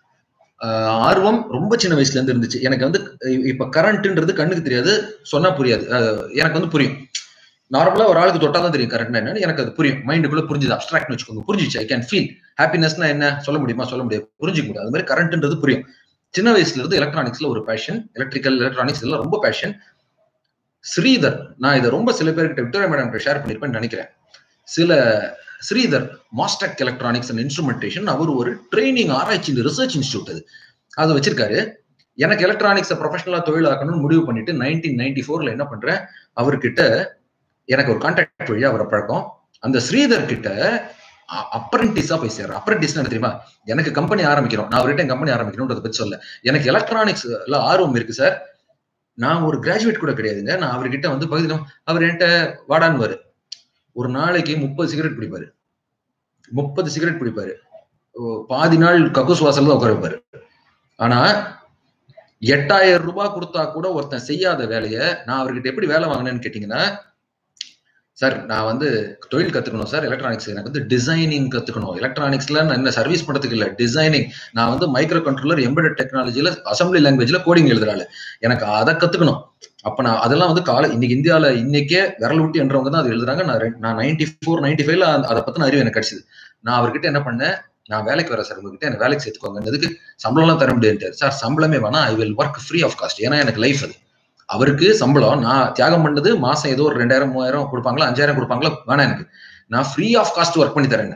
ஆர்வம் ரொம்ப சின்ன வயசுல இருந்து இருந்துச்சு எனக்கு வந்து இப்ப கரண்ட்ன்றது கண்ணுக்கு தெரியாது சொன்னா புரியாது எனக்கு வந்து புரியும் நார்மலா ஒரு ஆளுக்கு தொட்டா தான் தெரியும் கரெக்டா என்னன்னு எனக்கு அது புரியும் மைண்டுக்குள்ள புரிஞ்சுது அப்ட்ராக்ட்னு வச்சுக்கோங்க புரிஞ்சிச்சு ஐ கேன் ஃபீல் ஹாப்பினஸ்னா என்ன சொல்ல முடியுமா சொல்ல முடியாது புரிஞ்சுக்க முடியாது அது மாதிரி கரண்ட்ன்றது புரியும் சின்ன வயசுல இருந்து எலக்ட்ரானிக்ஸ்ல ஒரு பேஷன் எலக்ட்ரிக்கல் எலக்ட்ரானிக்ஸ் எல்லாம் ரொம்ப பேஷன் ஸ்ரீதர் நான் இதை ரொம்ப சில பேர்கிட்ட விக்டோரியா மேடம் ஷேர் பண்ணிருப்பேன்னு நினைக்கிறேன் சில ஸ்ரீதர் மாஸ்டக் எலக்ட்ரானிக்ஸ் அண்ட் இன்ஸ்ட்ருமெண்டேஷன் அவர் ஒரு ட்ரைனிங் ஆராய்ச்சி ரிசர்ச் இன்ஸ்டியூட் அது அதை வச்சிருக்காரு எனக்கு எலக்ட்ரானிக்ஸை ப்ரொஃபஷனலா தொழிலாக்கணும்னு முடிவு பண்ணிட்டு நைன்டீன் நைன்டி ஃபோர்ல என்ன பண்றேன் அவர்கிட்ட எனக்கு ஒரு கான்டாக்ட் வழியா அவரை பழக்கம் அந்த ஸ்ரீதர் கிட்ட அப்ரண்டிஸா போய் சேர்றேன் அப்ரண்டிஸ் தெரியுமா எனக்கு கம்பெனி ஆரம்பிக்கிறோம் நான் அவர்கிட்ட கம்பெனி ஆரம்பிக்கணும்ன்றத பத்தி சொல்ல எனக்கு எலக்ட்ரானிக்ஸ்ல ஆர்வம் இருக்கு சார் நான் ஒரு கிராஜுவேட் கூட கிடையாதுங்க நான் அவர்கிட்ட வந்து பகுதி அவர் என்கிட்ட வாடான்னு ஒரு நாளைக்கு முப்பது சிகரெட் பிடிப்பாரு முப்பது சிகரெட் பிடிப்பாரு பாதி நாள் கக்கூஸ் வாசல் தான் உட்கார வைப்பாரு ஆனா எட்டாயிரம் ரூபாய் கொடுத்தா கூட ஒருத்தன் செய்யாத வேலையை நான் அவர்கிட்ட எப்படி வேலை வாங்கினேன்னு கேட்டீங்கன்னா சார் நான் வந்து தொழில் கத்துக்கணும் சார் எலக்ட்ரானிக்ஸ் எனக்கு வந்து டிசைனிங் கத்துக்கணும் எலக்ட்ரானிக்ஸ்ல நான் என்ன சர்வீஸ் பண்றதுக்கு இல்ல டிசைனிங் நான் வந்து மைக்ரோ கண்ட்ரோலர் எம்பெடட் டெக்னாலஜில அசம்பிளி லாங்குவேஜ்ல கோடிங் எழுதுறாள் எனக்கு அதை கத்துக்கணும் அப்ப நான் அதெல்லாம் வந்து கால இன்னைக்கு இந்தியாவில இன்னைக்கே விரல் விட்டு என்றவங்க தான் அது எழுதுறாங்க நான் நான் நைன்டி ஃபோர் நைன்டி ஃபைவ்ல அதை பத்தின அறிவு எனக்கு கிடைச்சது நான் அவர்கிட்ட என்ன பண்ணேன் நான் வேலைக்கு வரேன் சார் உங்ககிட்ட எனக்கு வேலைக்கு சேர்த்துக்கோங்க இதுக்கு சம்பளம்லாம் தர முடியாது சார் சம்பளமே வேணா I will work free of cost ஏன்னா எனக்கு லைஃப் அது அவருக்கு சம்பளம் நான் தியாகம் பண்ணது மாசம் ஏதோ ஒரு ரெண்டாயிரம் மூவாயிரம் கொடுப்பாங்களா அஞ்சாயிரம் கொடுப்பாங்களா வேணாம் எனக்கு நான் ஃப்ரீ ஆஃப் காஸ்ட் ஒர்க் பண்ணி தரேன்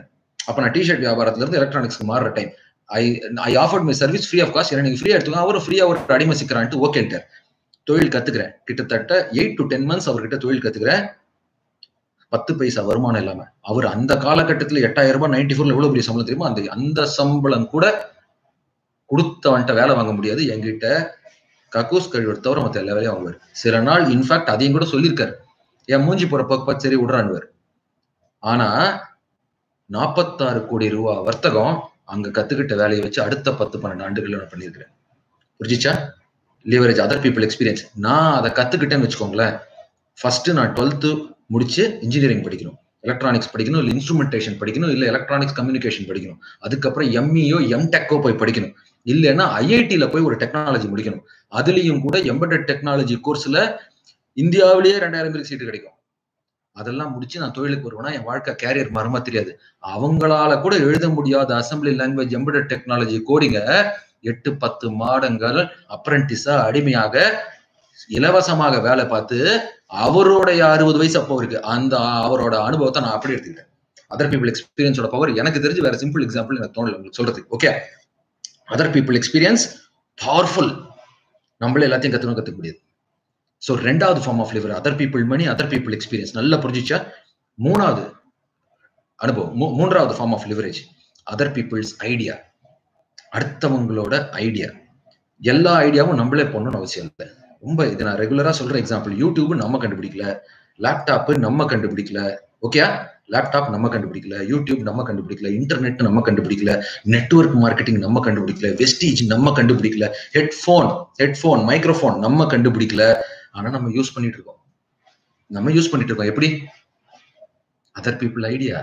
அப்ப நான் டிஷர்ட் வியாபாரத்துல இருந்து எலக்ட்ரானிக்ஸ்க்கு மாறுற time I I offered my service free of cost ஏன்னா நீங்க ஃப்ரீயா எடுத்துக்கோ அவரும் ஃப்ரீயா ஒரு அடிமை சிக்கிறான்ட்டு ஓகேன்ட்டார் தொழில் கத்துக்கிறேன் கிட்டத்தட்ட எயிட் டு டென் மந்த்ஸ் அவர்கிட்ட தொழில் கத்துக்கிறேன் பத்து பைசா வருமானம் இல்லாம அவர் அந்த காலகட்டத்துல எட்டாயிரம் ரூபாய் நைன்டி ஃபோர்ல எவ்வளவு பெரிய சம்பளம் தெரியுமா அந்த அந்த சம்பளம் கூட கொடுத்தவன்ட்ட வேலை வாங்க முடியாது என்கிட்ட கக்கூஸ் கழிவு தவிர மத்த எல்லா வேலையும் வாங்குவார் சில நாள் இன்ஃபேக்ட் அதையும் கூட சொல்லியிருக்காரு என் மூஞ்சி போற பக்கம் சரி விடுறான்வார் ஆனா நாற்பத்தாறு கோடி ரூபா வர்த்தகம் அங்க கத்துக்கிட்ட வேலையை வச்சு அடுத்த பத்து பன்னெண்டு ஆண்டுகள் நான் பண்ணியிருக்கிறேன் புரிஞ்சிச்சா லிவரேஜ் அதர் பீப்புள் எக்ஸ்பீரியன்ஸ் நான் அதை கத்துக்கிட்டேன்னு வச்சுக்கோங்களேன் ஃபர்ஸ்ட் நான் டுவெல்த்து முடிச்சு இன்ஜினியரிங் படிக்கணும் எலக்ட்ரானிக்ஸ் படிக்கணும் இல்லை இன்ஸ்ட்ருமெண்டேஷன் படிக்கணும் இல்லை எலக்ட்ரானிக்ஸ் கம்யூனிகேஷன் படிக்கணும் அதுக்கப்புறம் எம்இஓ எம்டெக்கோ போய் படிக்கணும் இல்லைன்னா ஐஐடியில போய் ஒரு டெக்னாலஜி முடிக்கணும் அதுலயும் கூட எம்பெடட் டெக்னாலஜி கோர்ஸ்ல இந்தியாவிலேயே ரெண்டாயிரம் பேருக்கு சீட்டு கிடைக்கும் அதெல்லாம் முடிச்சு நான் தொழிலுக்கு வருவேன்னா என் வாழ்க்கை கேரியர் மரமா தெரியாது அவங்களால கூட எழுத முடியாத அசம்பிளி லாங்குவேஜ் எம்பெடட் டெக்னாலஜி கோடிங்க எட்டு பத்து மாதங்கள் அப்ரண்டிஸா அடிமையாக இலவசமாக வேலை பார்த்து அவருடைய அறுபது வயசு அப்போ இருக்கு அந்த அவரோட அனுபவத்தை நான் அப்படி எடுத்துக்கிட்டேன் அதர் பீப்புள் எக்ஸ்பீரியன்ஸோட பவர் எனக்கு தெரிஞ்சு வேற சிம்பிள் எக்ஸாம்பிள் எனக்கு தோணல உங்களுக்கு சொல்றதுக்கு okay other people experience powerful நம்மளே எல்லாத்தையும் கத்துக்கணும் கத்துக்க முடியாது ஸோ ரெண்டாவது form of lever other people money other people experience நல்லா புரிஞ்சிச்சா மூணாவது அனுபவம் மூன்றாவது form of leverage other peoples idea அடுத்தவங்களோட ஐடியா எல்லா ஐடியாவும் நம்மளே பண்ணணும்னு அவசியம் இல்லை ரொம்ப இது நான் ரெகுலரா சொல்ற எக்ஸாம்பிள் யூடியூப் நம்ம கண்டுபிடிக்கல லேப்டாப் நம்ம கண்டுபிடிக்கல ஓகே லேப்டாப் நம்ம கண்டுபிடிக்கல யூடியூப் நம்ம கண்டுபிடிக்கல இன்டர்நெட் நம்ம கண்டுபிடிக்கல நெட்ஒர்க் மார்க்கெட்டிங் நம்ம கண்டுபிடிக்கல வெஸ்டீஜ் நம்ம கண்டுபிடிக்கல ஹெட்ஃபோன் ஹெட்ஃபோன் மைக்ரோஃபோன் நம்ம கண்டுபிடிக்கல ஆனா நம்ம யூஸ் பண்ணிட்டு இருக்கோம் நம்ம யூஸ் பண்ணிட்டு இருக்கோம் எப்படி அதர் பீப்புள் ஐடியா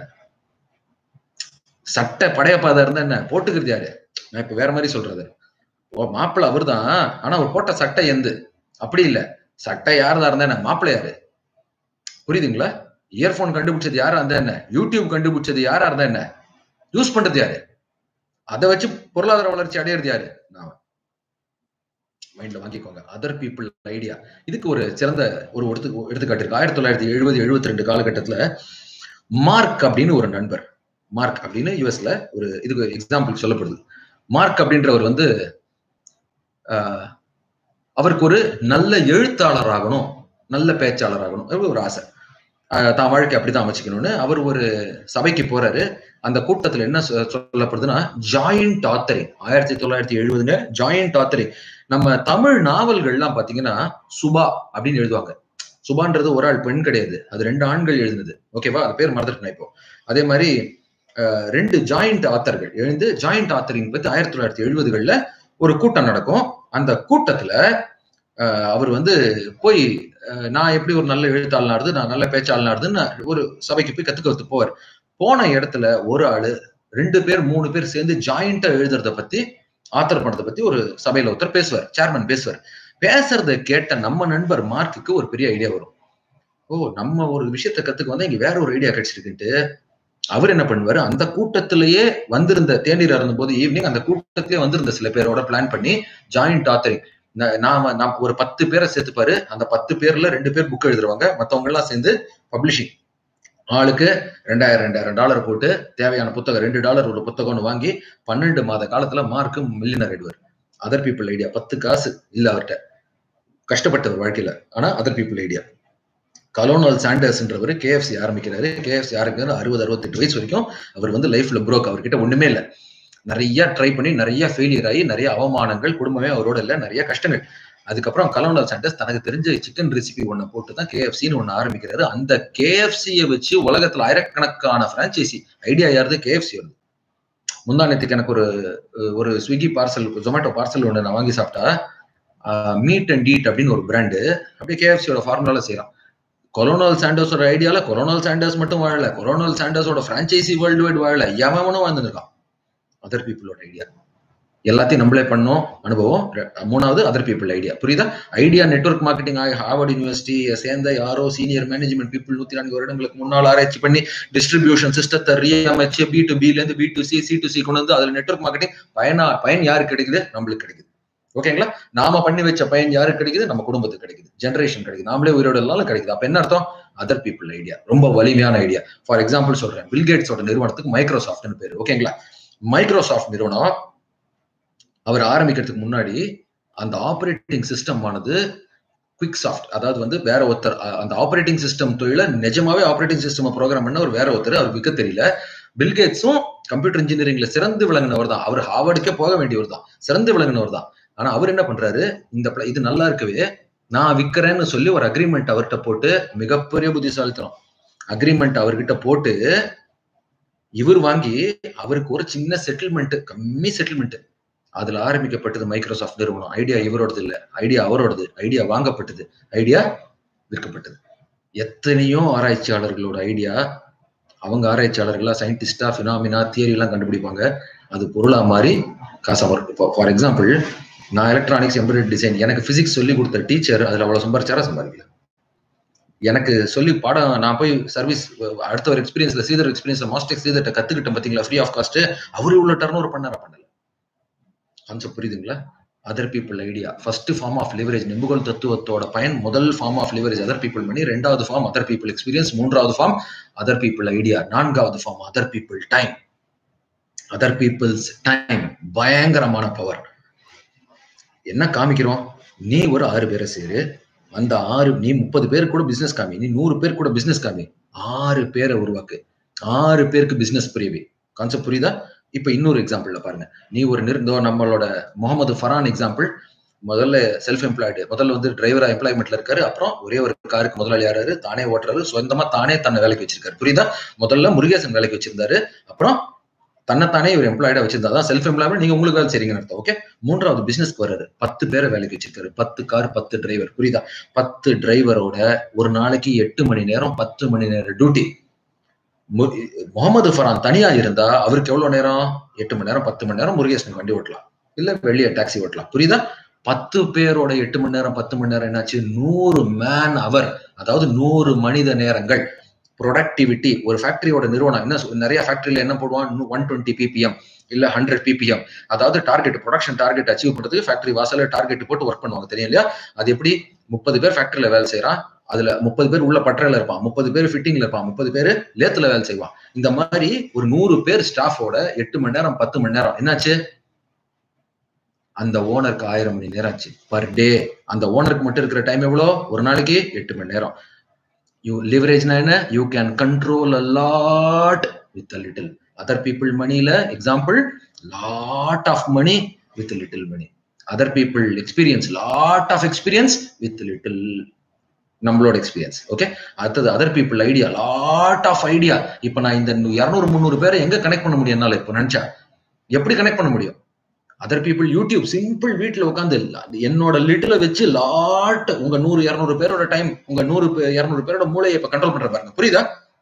சட்டை படையப்பாதா இருந்தா என்ன போட்டுக்கிறது யாரு நான் இப்ப வேற மாதிரி சொல்றது ஓ மாப்பிள்ள அவர் தான் ஆனா அவர் போட்ட சட்டை எந்து அப்படி இல்ல சட்டை யாரதா இருந்தா என்ன மாப்பிள்ள யாரு புரியுதுங்களா இயர்போன் கண்டுபிடிச்சது யாரா இருந்தா என்ன யூடியூப் கண்டுபிடிச்சது யாரா இருந்தா என்ன யூஸ் பண்றது யாரு அதை வச்சு பொருளாதார வளர்ச்சி அடையிறது யாரு நான் மைண்ட்ல வாங்கிக்கோங்க அதர் பீப்புள் ஐடியா இதுக்கு ஒரு சிறந்த ஒரு எடுத்து எடுத்துக்காட்டு இருக்கு ஆயிரத்தி தொள்ளாயிரத்தி எழுபது எழுபத்தி ரெண்டு காலகட்டத்துல மார்க் அப்படின்னு ஒரு நண்பர் மார்க் அப்படின்னு யுஎஸ்ல ஒரு இதுக்கு எக்ஸாம்பிள் சொல்லப்படுது மார்க் அப்படின்றவர் வந்து அவருக்கு ஒரு நல்ல எழுத்தாளர் ஆகணும் நல்ல பேச்சாளர் ஆகணும் ஒரு ஆசை தான் வாழ்க்கை அப்படிதான் அமைச்சுக்கணும்னு அவர் ஒரு சபைக்கு போறாரு அந்த கூட்டத்துல என்ன சொல்லப்படுதுன்னா ஜாயிண்ட் ஆத்தரிங் ஆயிரத்தி தொள்ளாயிரத்தி எழுபதுங்க ஜாயிண்ட் ஆத்தரிங் நம்ம தமிழ் நாவல்கள்லாம் பாத்தீங்கன்னா சுபா அப்படின்னு எழுதுவாங்க சுபான்றது ஒரு ஆள் பெண் கிடையாது அது ரெண்டு ஆண்கள் எழுதுனது ஓகேவா அது பேர் மறந்துட்டு இப்போ அதே மாதிரி ரெண்டு ஜாயிண்ட் ஆத்தர்கள் எழுந்து ஜாயிண்ட் ஆத்தரிங் பத்தி ஆயிரத்தி தொள்ளாயிரத்தி எழுபதுகள்ல ஒரு கூட்டம் நடக்கும் அந்த கூட்டத்துல அவர் வந்து போய் நான் எப்படி ஒரு நல்ல எழுத்தாளனாருது நான் நல்ல பேச்சாளனாருதுன்னு ஒரு சபைக்கு போய் கத்துக்க போவார் போன இடத்துல ஒரு ஆளு ரெண்டு பேர் மூணு பேர் சேர்ந்து ஜாயிண்டா எழுதுறத பத்தி ஆத்தர் பணத்தை பத்தி ஒரு சபையில ஒருத்தர் பேசுவார் சேர்மன் பேசுவார் பேசுறத கேட்ட நம்ம நண்பர் மார்க்குக்கு ஒரு பெரிய ஐடியா வரும் ஓ நம்ம ஒரு விஷயத்த கத்துக்க வந்தா இங்க வேற ஒரு ஐடியா கிடைச்சிருக்குன்ட்டு அவர் என்ன பண்ணுவாரு அந்த கூட்டத்திலேயே வந்திருந்த தேநீர் அருந்தும் போது ஈவினிங் அந்த கூட்டத்திலே வந்திருந்த சில பேரோட பிளான் பண்ணி ஜாயிண்ட் ஆத்தரிங் நாம நாம் ஒரு பத்து பேரை சேர்த்துப்பாரு அந்த பத்து பேர்ல ரெண்டு பேர் புக் எழுதுருவாங்க மத்தவங்க எல்லாம் சேர்ந்து பப்ளிஷிங் ஆளுக்கு ரெண்டாயிரம் ரெண்டாயிரம் டாலர் போட்டு தேவையான புத்தகம் ரெண்டு டாலர் ஒரு புத்தகம்னு வாங்கி பன்னெண்டு மாத காலத்துல மார்க்கு மில்லியனர் ஆயிடுவார் அதர் பீப்புள் ஐடியா பத்து காசு இல்ல அவர்கிட்ட கஷ்டப்பட்டவர் வாழ்க்கையில ஆனா அதர் பீப்புள் ஐடியா கலோனல் சாண்டர்ஸ்ன்றவர் கேஎஃப்சி ஆரம்பிக்கிறாரு கேஎஃப்சி ஆரம்பிக்கிறாரு அறுபது அறுபத்தெட்டு வயசு வரைக்கும் அவர் வந்து லைஃப்ல ப்ரோக் அவர்கிட்ட ஒண்ணுமே இல்லை நிறைய ட்ரை பண்ணி நிறைய ஃபெயிலியர் ஆகி நிறைய அவமானங்கள் குடும்பமே அவரோட இல்லை நிறைய கஷ்டங்கள் அதுக்கப்புறம் கலோனல் சாண்டர்ஸ் தனக்கு தெரிஞ்ச சிக்கன் ரெசிபி ஒண்ணு போட்டு தான் கேஎஃப்சின்னு ஒண்ணு ஆரம்பிக்கிறாரு அந்த கேஎஃப்சியை வச்சு உலகத்துல ஆயிரக்கணக்கான பிரான்ச்சைசி ஐடியா யாருது கேஎஃப்சி வருது முந்தானத்துக்கு எனக்கு ஒரு ஒரு ஸ்விக்கி பார்சல் ஜொமேட்டோ பார்சல் ஒன்று நான் வாங்கி சாப்பிட்டா மீட் அண்ட் டீட் அப்படின்னு ஒரு பிராண்டு அப்படியே கேஎஃப்சியோட ஃபார்முலால செய்யறான் கொரோனல் சாண்டர்ஸோட ஐடியால கொரோனல் சாண்டர்ஸ் மட்டும் வாழல கொரோனல் சாண்டர்ஸோட பிரான்ச்சைசி வேர்ல்டு வைட் வாழல எவனும் வாழ்ந்துருக்கான் அதர் பீப்புளோட ஐடியா எல்லாத்தையும் நம்மளே பண்ணோம் அனுபவம் மூணாவது அதர் பீப்புள் ஐடியா புரியுதா ஐடியா நெட்ஒர்க் மார்க்கெட்டிங் ஆகி ஹார்வர்ட் யூனிவர்சிட்டி சேர்ந்த யாரோ சீனியர் மேனேஜ்மெண்ட் பீப்புள் நூத்தி நான்கு வருடங்களுக்கு முன்னால் ஆராய்ச்சி பண்ணி டிஸ்ட்ரிபியூஷன் சிஸ்டத்தை ரீஅமைச்சு பி டு பில இருந்து B to C C to C கொண்டு வந்து அதுல நெட்ஒர்க் மார்க்கெட்டிங் பயனா பயன் யாருக்கு கிடைக்குது நம்மளுக்கு கிடைக்குது ஓகேங்களா நாம பண்ணி வச்ச பயன் யாருக்கு கிடைக்குது நம்ம குடும்பத்துக்கு கிடைக்குது ஜென்ரேஷன் கிடைக்குது நாமளே உயிரோட இருந்தாலும் கிடைக்குது அப்ப என்ன அர்த்தம் அதர் பீப்புள் ஐடியா ரொம்ப வலிமையான ஐடியா ஃபார் எக்ஸாம்பிள் சொல்றேன் பில்கேட்ஸோட நிறுவனத்துக்கு மைக்ரோசாஃப்ட்னு பேரு ஓகேங்களா மைக்ரோசாஃப்ட் நிறுவனம் அவர் ஆரம்பிக்கிறதுக்கு முன்னாடி அந்த ஆப்ரேட்டிங் சிஸ்டம் ஆனது குவிக் சாஃப்ட் அதாவது வந்து வேற ஒருத்தர் அ- அந்த ஆப்ரேட்டிங் சிஸ்டம் தொழில நிஜமாவே ஆப்ரேட்டிங் சிஸ்டம் ப்ரோக்ராம் பண்ண ஒரு வேற ஒருத்தர் அவர் விற்க தெரியல பில்கேட்ஸும் கம்ப்யூட்டர் இன்ஜினியரிங்ல சிறந்து விளங்கினவர் தான் அவர் ஹார்வர்டுக்கே போக வேண்டியவர் தான் சிறந்து விளங்கினவர் தான் ஆனா அவர் என்ன பண்றாரு இந்த pla- இது நல்லா இருக்கவே நான் விற்கிறேன்னு சொல்லி ஒரு அக்ரிமெண்ட் அவர்கிட்ட போட்டு மிகப்பெரிய புத்திசாலித்தனம் அக்ரிமெண்ட் அவர்கிட்ட போட்டு இவர் வாங்கி அவருக்கு ஒரு சின்ன செட்டில்மெண்ட் கம்மி செட்டில்மெண்ட் அதுல ஆரம்பிக்கப்பட்டது மைக்ரோசாஃப்ட் நிறுவனம் ஐடியா இவரோடது இல்ல ஐடியா அவரோடது ஐடியா வாங்கப்பட்டது ஐடியா விற்கப்பட்டது எத்தனையோ ஆராய்ச்சியாளர்களோட ஐடியா அவங்க ஆராய்ச்சியாளர்களா சயின்டிஸ்டா பினாமினா தியரி எல்லாம் கண்டுபிடிப்பாங்க அது பொருளா மாறி காசா வரும் இப்போ ஃபார் எக்ஸாம்பிள் நான் எலக்ட்ரானிக்ஸ் எம்பரேட் டிசைன் எனக்கு பிசிக்ஸ் சொல்லி கொடுத்த டீச்சர் அதுல அவ்வளவு சம்பாரிச்சாரா சம்பாதிக்கல எனக்கு சொல்லி பாடம் நான் போய் சர்வீஸ் அடுத்த ஒரு எக்ஸ்பீரியன்ஸ்ல சீதர் எக்ஸ்பீரியன்ஸ்ல மாஸ்டர் சீதர்ட்ட கத்துக்கிட்டேன் பாத்தீங்களா ஃப்ரீ ஆஃப் காஸ்ட் அவரு இவ்வளவு டர்ன் ஓவர் பண்ணாரா பண்ணல கான்செப்ட் புரியுதுங்களா other people idea first form of leverage நெம்புகோல் தத்துவத்தோட பயன் முதல் form of leverage other people money ரெண்டாவது ஃபார்ம் அதர் பீப்புள் எக்ஸ்பீரியன்ஸ் மூன்றாவது ஃபார்ம் அதர் பீப்புள் ஐடியா நான்காவது form other people time other peoples time பயங்கரமான பவர் என்ன காமிக்கிறோம் நீ ஒரு ஆறு பேரை சேரு அந்த ஆறு நீ முப்பது பேர் கூட பிசினஸ் காமி நீ நூறு பேர் கூட பிசினஸ் காமி ஆறு பேரை உருவாக்கு ஆறு பேருக்கு பிசினஸ் புரியவே கான்செப்ட் புரியுதா இப்ப இன்னொரு எக்ஸாம்பிள்ல பாருங்க நீ ஒரு நிருந்தோ நம்மளோட முகமது ஃபரான் எக்ஸாம்பிள் முதல்ல செல்ஃப் எம்ப்ளாய்டு முதல்ல வந்து டிரைவரா எம்ப்ளாய்மெண்ட்ல இருக்காரு அப்புறம் ஒரே ஒரு காருக்கு முதலாளி யாராரு தானே ஓட்டுறாரு சொந்தமா தானே தன்னை வேலைக்கு வச்சிருக்காரு புரியுதா முதல்ல முருகேசன் வேலைக்கு வச்சிருந்தாரு அப்புறம் தன்னைத்தானே இவர் எம்ப்ளாய்டா வச்சிருந்தா செல்ஃப் எம்ப்ளாய்மெண்ட் நீங்க உங்களுக்கு வேலை செய்றீங்கன்னு அர்த்தம் ஓகே மூன்றாவது பிசினஸ்க்கு வர்றாரு பத்து பேரை வேலைக்கு வச்சிருக்காரு பத்து கார் பத்து டிரைவர் புரியுதா பத்து டிரைவரோட ஒரு நாளைக்கு எட்டு மணி நேரம் பத்து மணி நேரம் டியூட்டி முகமது ஃபரான் தனியா இருந்தா அவருக்கு எவ்வளவு நேரம் எட்டு மணி நேரம் பத்து மணி நேரம் முருகேசன் வண்டி ஓட்டலாம் இல்ல வெளியே டாக்ஸி ஓட்டலாம் புரியுதா பத்து பேரோட எட்டு மணி நேரம் பத்து மணி நேரம் என்னாச்சு நூறு மேன் அவர் அதாவது நூறு மனித நேரங்கள் ப்ரொடக்டிவிட்டி ஒரு ஃபேக்டரியோட நிறுவனம் என்ன சொ- நிறைய ஃபேக்டரியில என்ன போடுவான் ஒன் டுவெண்ட்டி பிபிஎம் இல்ல ஹண்ட்ரட் பிபிஎம் அதாவது டார்கெட் ப்ரொடக்ஷன் டார்கெட் அச்சீவ் பண்றதுக்கு ஃபேக்டரி வாசல்ல டார்கெட் போட்டு ஒர்க் பண்ணுவாங்க தெரியும் இல்லையா அது எப்படி முப்பது பேர் ஃபேக்டரியில வேலை செய்யறான் அதுல முப்பது பேர் உள்ள பட்டறையில இருப்பான் முப்பது பேர் ஃபிட்டிங்ல இருப்பான் முப்பது பேர் லேத்துல வேலை செய்வான் இந்த மாதிரி ஒரு நூறு பேர் ஸ்டாஃபோட எட்டு மணி நேரம் பத்து மணி நேரம் என்னாச்சு அந்த ஓனருக்கு ஆயிரம் மணி நேரம் ஆச்சு பர் டே அந்த ஓனருக்கு மட்டும் இருக்கிற டைம் எவ்வளோ ஒரு நாளைக்கு எட்டு மணி நேரம் யூ லிவரேஜ்னா என்ன you can control a lot with a little other people மணியில example lot of money with little money other people experience lot of experience with little நம்மளோட எக்ஸ்பீரியன்ஸ் ஓகே அடுத்தது other people idea lot of idea இப்ப நான் இந்த இரநூறு முந்நூறு பேரை எங்க கனெக்ட் பண்ண முடியும் என்னால இப்ப நினைச்சா எப்படி கனெக்ட் பண்ண முடியும் அதர் பீப்புள் யூடியூப் சிம்பிள் வீட்ல உட்காந்து என்னோட லிட்டில வச்சு லாட் உங்க நூறு இருநூறு பேரோட டைம் உங்க நூறு இருநூறு பேரோட மூளையை இப்ப கண்ட்ரோல் பண்ற பாருங்க புரியுதா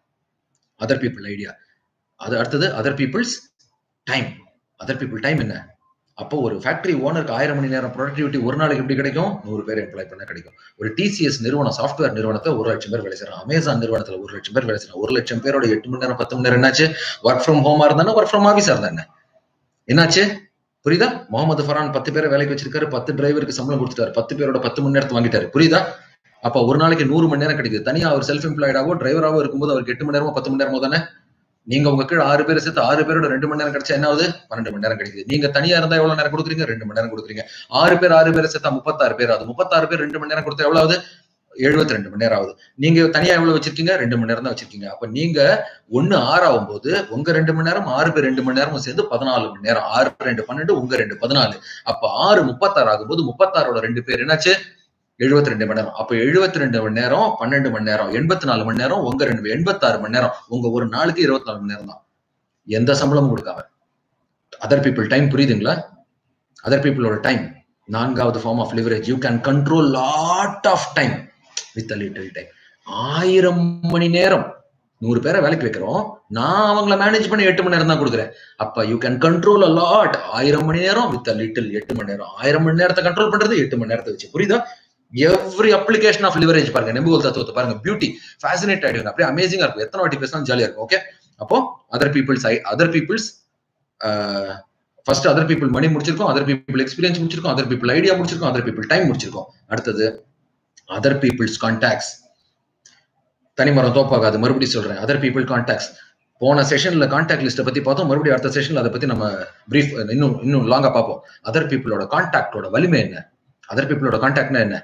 அதர் பீப்புள் ஐடியா அது அடுத்தது other peoples time other people time என்ன அப்போ ஒரு ஃபேக்டரி ஓனருக்கு ஆயிரம் மணி நேரம் ப்ரொடக்டிவிட்டி ஒரு நாளைக்கு எப்படி கிடைக்கும் நூறு பேர் எம்ப்ளாய் பண்ண கிடைக்கும் ஒரு டிசிஎஸ் நிறுவனம் சாஃப்ட்வேர் நிறுவனத்தை ஒரு லட்சம் பேர் வேலை செய்யறாங்க அமேசான் நிறுவனத்துல ஒரு லட்சம் பேர் வேலை செய்யறாங்க ஒரு லட்சம் பேரோட எட்டு மணி நேரம் பத்து மணி நேரம் என்னாச்சு ஒர்க் ஃப்ரம் ஹோமா இருந்தானே ஒர்க் ஃப்ரம் ஆஃபீஸா இருந்தானே என்னாச்சு புரியுதா முகமது ஃபரான் பத்து பேரை வேலைக்கு வச்சிருக்காரு பத்து டிரைவருக்கு சம்பளம் கொடுத்துட்டாரு பத்து பேரோட பத்து மணி நேரத்தை வாங்கிட்டாரு புரியுதா அப்ப ஒரு நாளைக்கு நூறு மணி நேரம் கிடைக்குது தனியா அவர் செல்ஃப் எம்ப்ளாய்டாவோ டிரைவராவோ இருக்கும்போது அவருக்கு எட்டு மணி நேரமோ பத்து மணி நேரமோ தானே நீங்க உங்க கீழ ஆறு பேர் சேர்த்து ஆறு பேரோட ரெண்டு மணி நேரம் கிடைச்சா என்ன ஆகுது பன்னெண்டு மணி நேரம் கிடைக்குது நீங்க தனியா இருந்தா எவ்வளவு நேரம் கொடுக்குறீங்க ரெண்டு மணி நேரம் கொடுக்குறீங்க ஆறு பேர் ஆறு பேர் சேர்த்தா முப்பத்தாறு பேர் ஆகுது முப்பத்தாறு பேர் ரெண்டு மணி நேரம் கொடுத்தா எவ்வளவு ஆகுது எழுபத்தி ரெண்டு மணி நேரம் ஆகுது நீங்க தனியா எவ்வளவு வச்சிருக்கீங்க ரெண்டு மணி நேரம் தான் வச்சிருக்கீங்க அப்ப நீங்க ஒண்ணு ஆறு ஆகும் போது உங்க ரெண்டு மணி நேரம் ஆறு பேர் ரெண்டு மணி நேரமும் சேர்ந்து பதினாலு மணி நேரம் ஆறு ரெண்டு பன்னெண்டு உங்க ரெண்டு பதினாலு அப்ப ஆறு முப்பத்தாறு ஆகும் போது முப்பத்தாறோட ரெண்டு பேர் என்னாச்சு எழுபத்தி ரெண்டு மணி நேரம் அப்ப எழுபத்தி ரெண்டு மணி நேரம் பன்னெண்டு மணி நேரம் எண்பத்தி நாலு மணி நேரம் உங்க ரெண்டு எண்பத்தாறு மணி நேரம் உங்க ஒரு நாளுக்கு இருபத்தி நாலு மணி நேரம் தான் எந்த சம்பளமும் கொடுக்காம அதர் பீப்புள் டைம் புரியுதுங்களா அதர் பீப்புளோட டைம் நான்காவது form of leverage you can control lot of time with a little time ஆயிரம் மணி நேரம் நூறு பேரை வேலைக்கு வைக்கிறோம் நான் அவங்கள மேனேஜ் பண்ணி எட்டு மணி நேரம் தான் கொடுக்குறேன் அப்ப you can control a lot ஆயிரம் மணி நேரம் வித் அ லிட்டில் எட்டு மணி நேரம் ஆயிரம் மணி நேரத்தை கண்ட்ரோல் பண்றது எட்டு மணி நேரத்தை வச்சு புரியுதா எவ்ரி அப்ளிகேஷன் ஆஃப் லிவரேஜ் பாருங்க நெம்புகோல் தத்துவத்தை பாருங்க பியூட்டி ஃபேசினேட் ஆயிடுங்க அப்படியே அமேசிங்கா இருக்கும் எத்தனை வாட்டி பேசினாலும் ஜாலியா இருக்கும் ஓகே அப்போ other peoples other peoples first other people money முடிச்சிருக்கோம் அதர் பீப்புள் எக்ஸ்பீரியன்ஸ் முடிச்சிருக்கோம் அதர் பீப்புள் ஐடியா முடிச்சிருக்கோம் அதர் பீப்புள் டைம் முடிச்சிருக்கோம் அடுத்தது அதர் பீப்புள்ஸ் கான்டாக்ட்ஸ் தனிமரம் தோப்பாகாது மறுபடியும் சொல்றேன் அதர் பீப்புள் கான்டாக்ட்ஸ் போன செஷன்ல கான்டாக்ட் லிஸ்ட்டை பத்தி பார்த்தோம் மறுபடியும் அடுத்த செஷன்ல அதை பத்தி நம்ம பிரீஃப் இன்னும் இன்னும் லாங்கா பார்ப்போம் அதர் பீப்புளோட கான்டாக்டோட வலிமை என்ன அதர் பீப்புளோட கான்டாக்ட்னா என்ன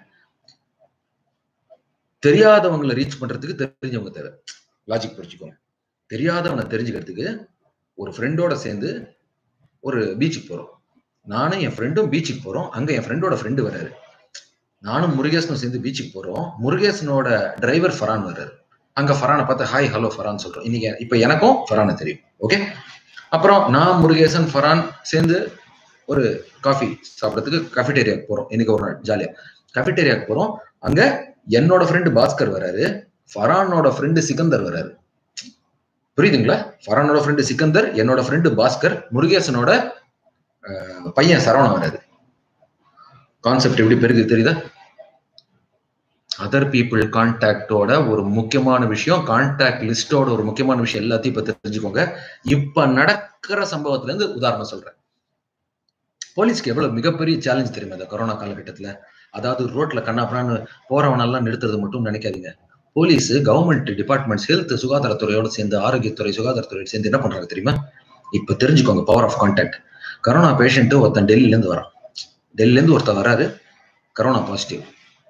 தெரியாதவங்களை ரீச் பண்றதுக்கு தெரிஞ்சவங்க தேவை லாஜிக் புரிஞ்சுக்கோங்க தெரியாதவனை தெரிஞ்சுக்கிறதுக்கு ஒரு ஃப்ரெண்டோட சேர்ந்து ஒரு பீச்சுக்கு போறோம் நானும் என் ஃப்ரெண்டும் பீச்சுக்கு போறோம் அங்க என் ஃப்ரெண்டோட ஃப்ரெண்டு வராரு நானும் முருகேசனும் சேர்ந்து பீச்சுக்கு போறோம் முருகேசனோட டிரைவர் ஃபரான் வர்றாரு அங்க ஃபரானை பார்த்து ஹாய் ஹலோ ஃபரான் சொல்றோம் இன்னைக்கு இப்ப எனக்கும் ஃபரானை தெரியும் ஓகே அப்புறம் நான் முருகேசன் ஃபரான் சேர்ந்து ஒரு காஃபி சாப்பிடறதுக்கு கஃபிடேரியாவுக்கு போறோம் இன்னைக்கு ஒரு நாள் ஜாலியா கஃபிடேரியாவுக்கு போறோம் அங்க என்னோட ஃப்ரெண்டு பாஸ்கர் வராரு ஃபரானோட ஃப்ரெண்டு சிக்கந்தர் வராரு புரியுதுங்களா ஃபரானோட ஃப்ரெண்டு சிக்கந்தர் என்னோட ஃப்ரெண்டு பாஸ்கர் முருகேசனோட பையன் சரவணன் வராது கான்செப்ட் எப்படி பெருகு தெரியுதா அதர் பீப்புள் கான்டாக்டோட ஒரு முக்கியமான விஷயம் கான்டாக்ட் லிஸ்டோட ஒரு முக்கியமான விஷயம் எல்லாத்தையும் இப்ப தெரிஞ்சுக்கோங்க இப்ப நடக்கிற சம்பவத்துல இருந்து உதாரணம் சொல்றேன் போலீஸ்க்கு எவ்வளவு மிகப்பெரிய சேலஞ்ச் தெரியுமா இந்த கொரோனா காலகட்டத்துல அதாவது ரோட்ல கண்ணாப்பண்ணு போறவனெல்லாம் நிறுத்துறது மட்டும் நினைக்காதீங்க போலீஸ் கவர்மெண்ட் டிபார்ட்மெண்ட்ஸ் ஹெல்த் சுகாதாரத்துறையோட சேர்ந்து ஆரோக்கியத்துறை சுகாதாரத்துறையோட சேர்ந்து என்ன பண்றாங்க தெரியுமா இப்ப தெரிஞ்சுக்கோங்க power of contact corona patient ஒருத்தன் டெல்லியில இருந்து வரான் டெல்லியில இருந்து ஒருத்தன் வராரு கரோனா பாசிட்டிவ்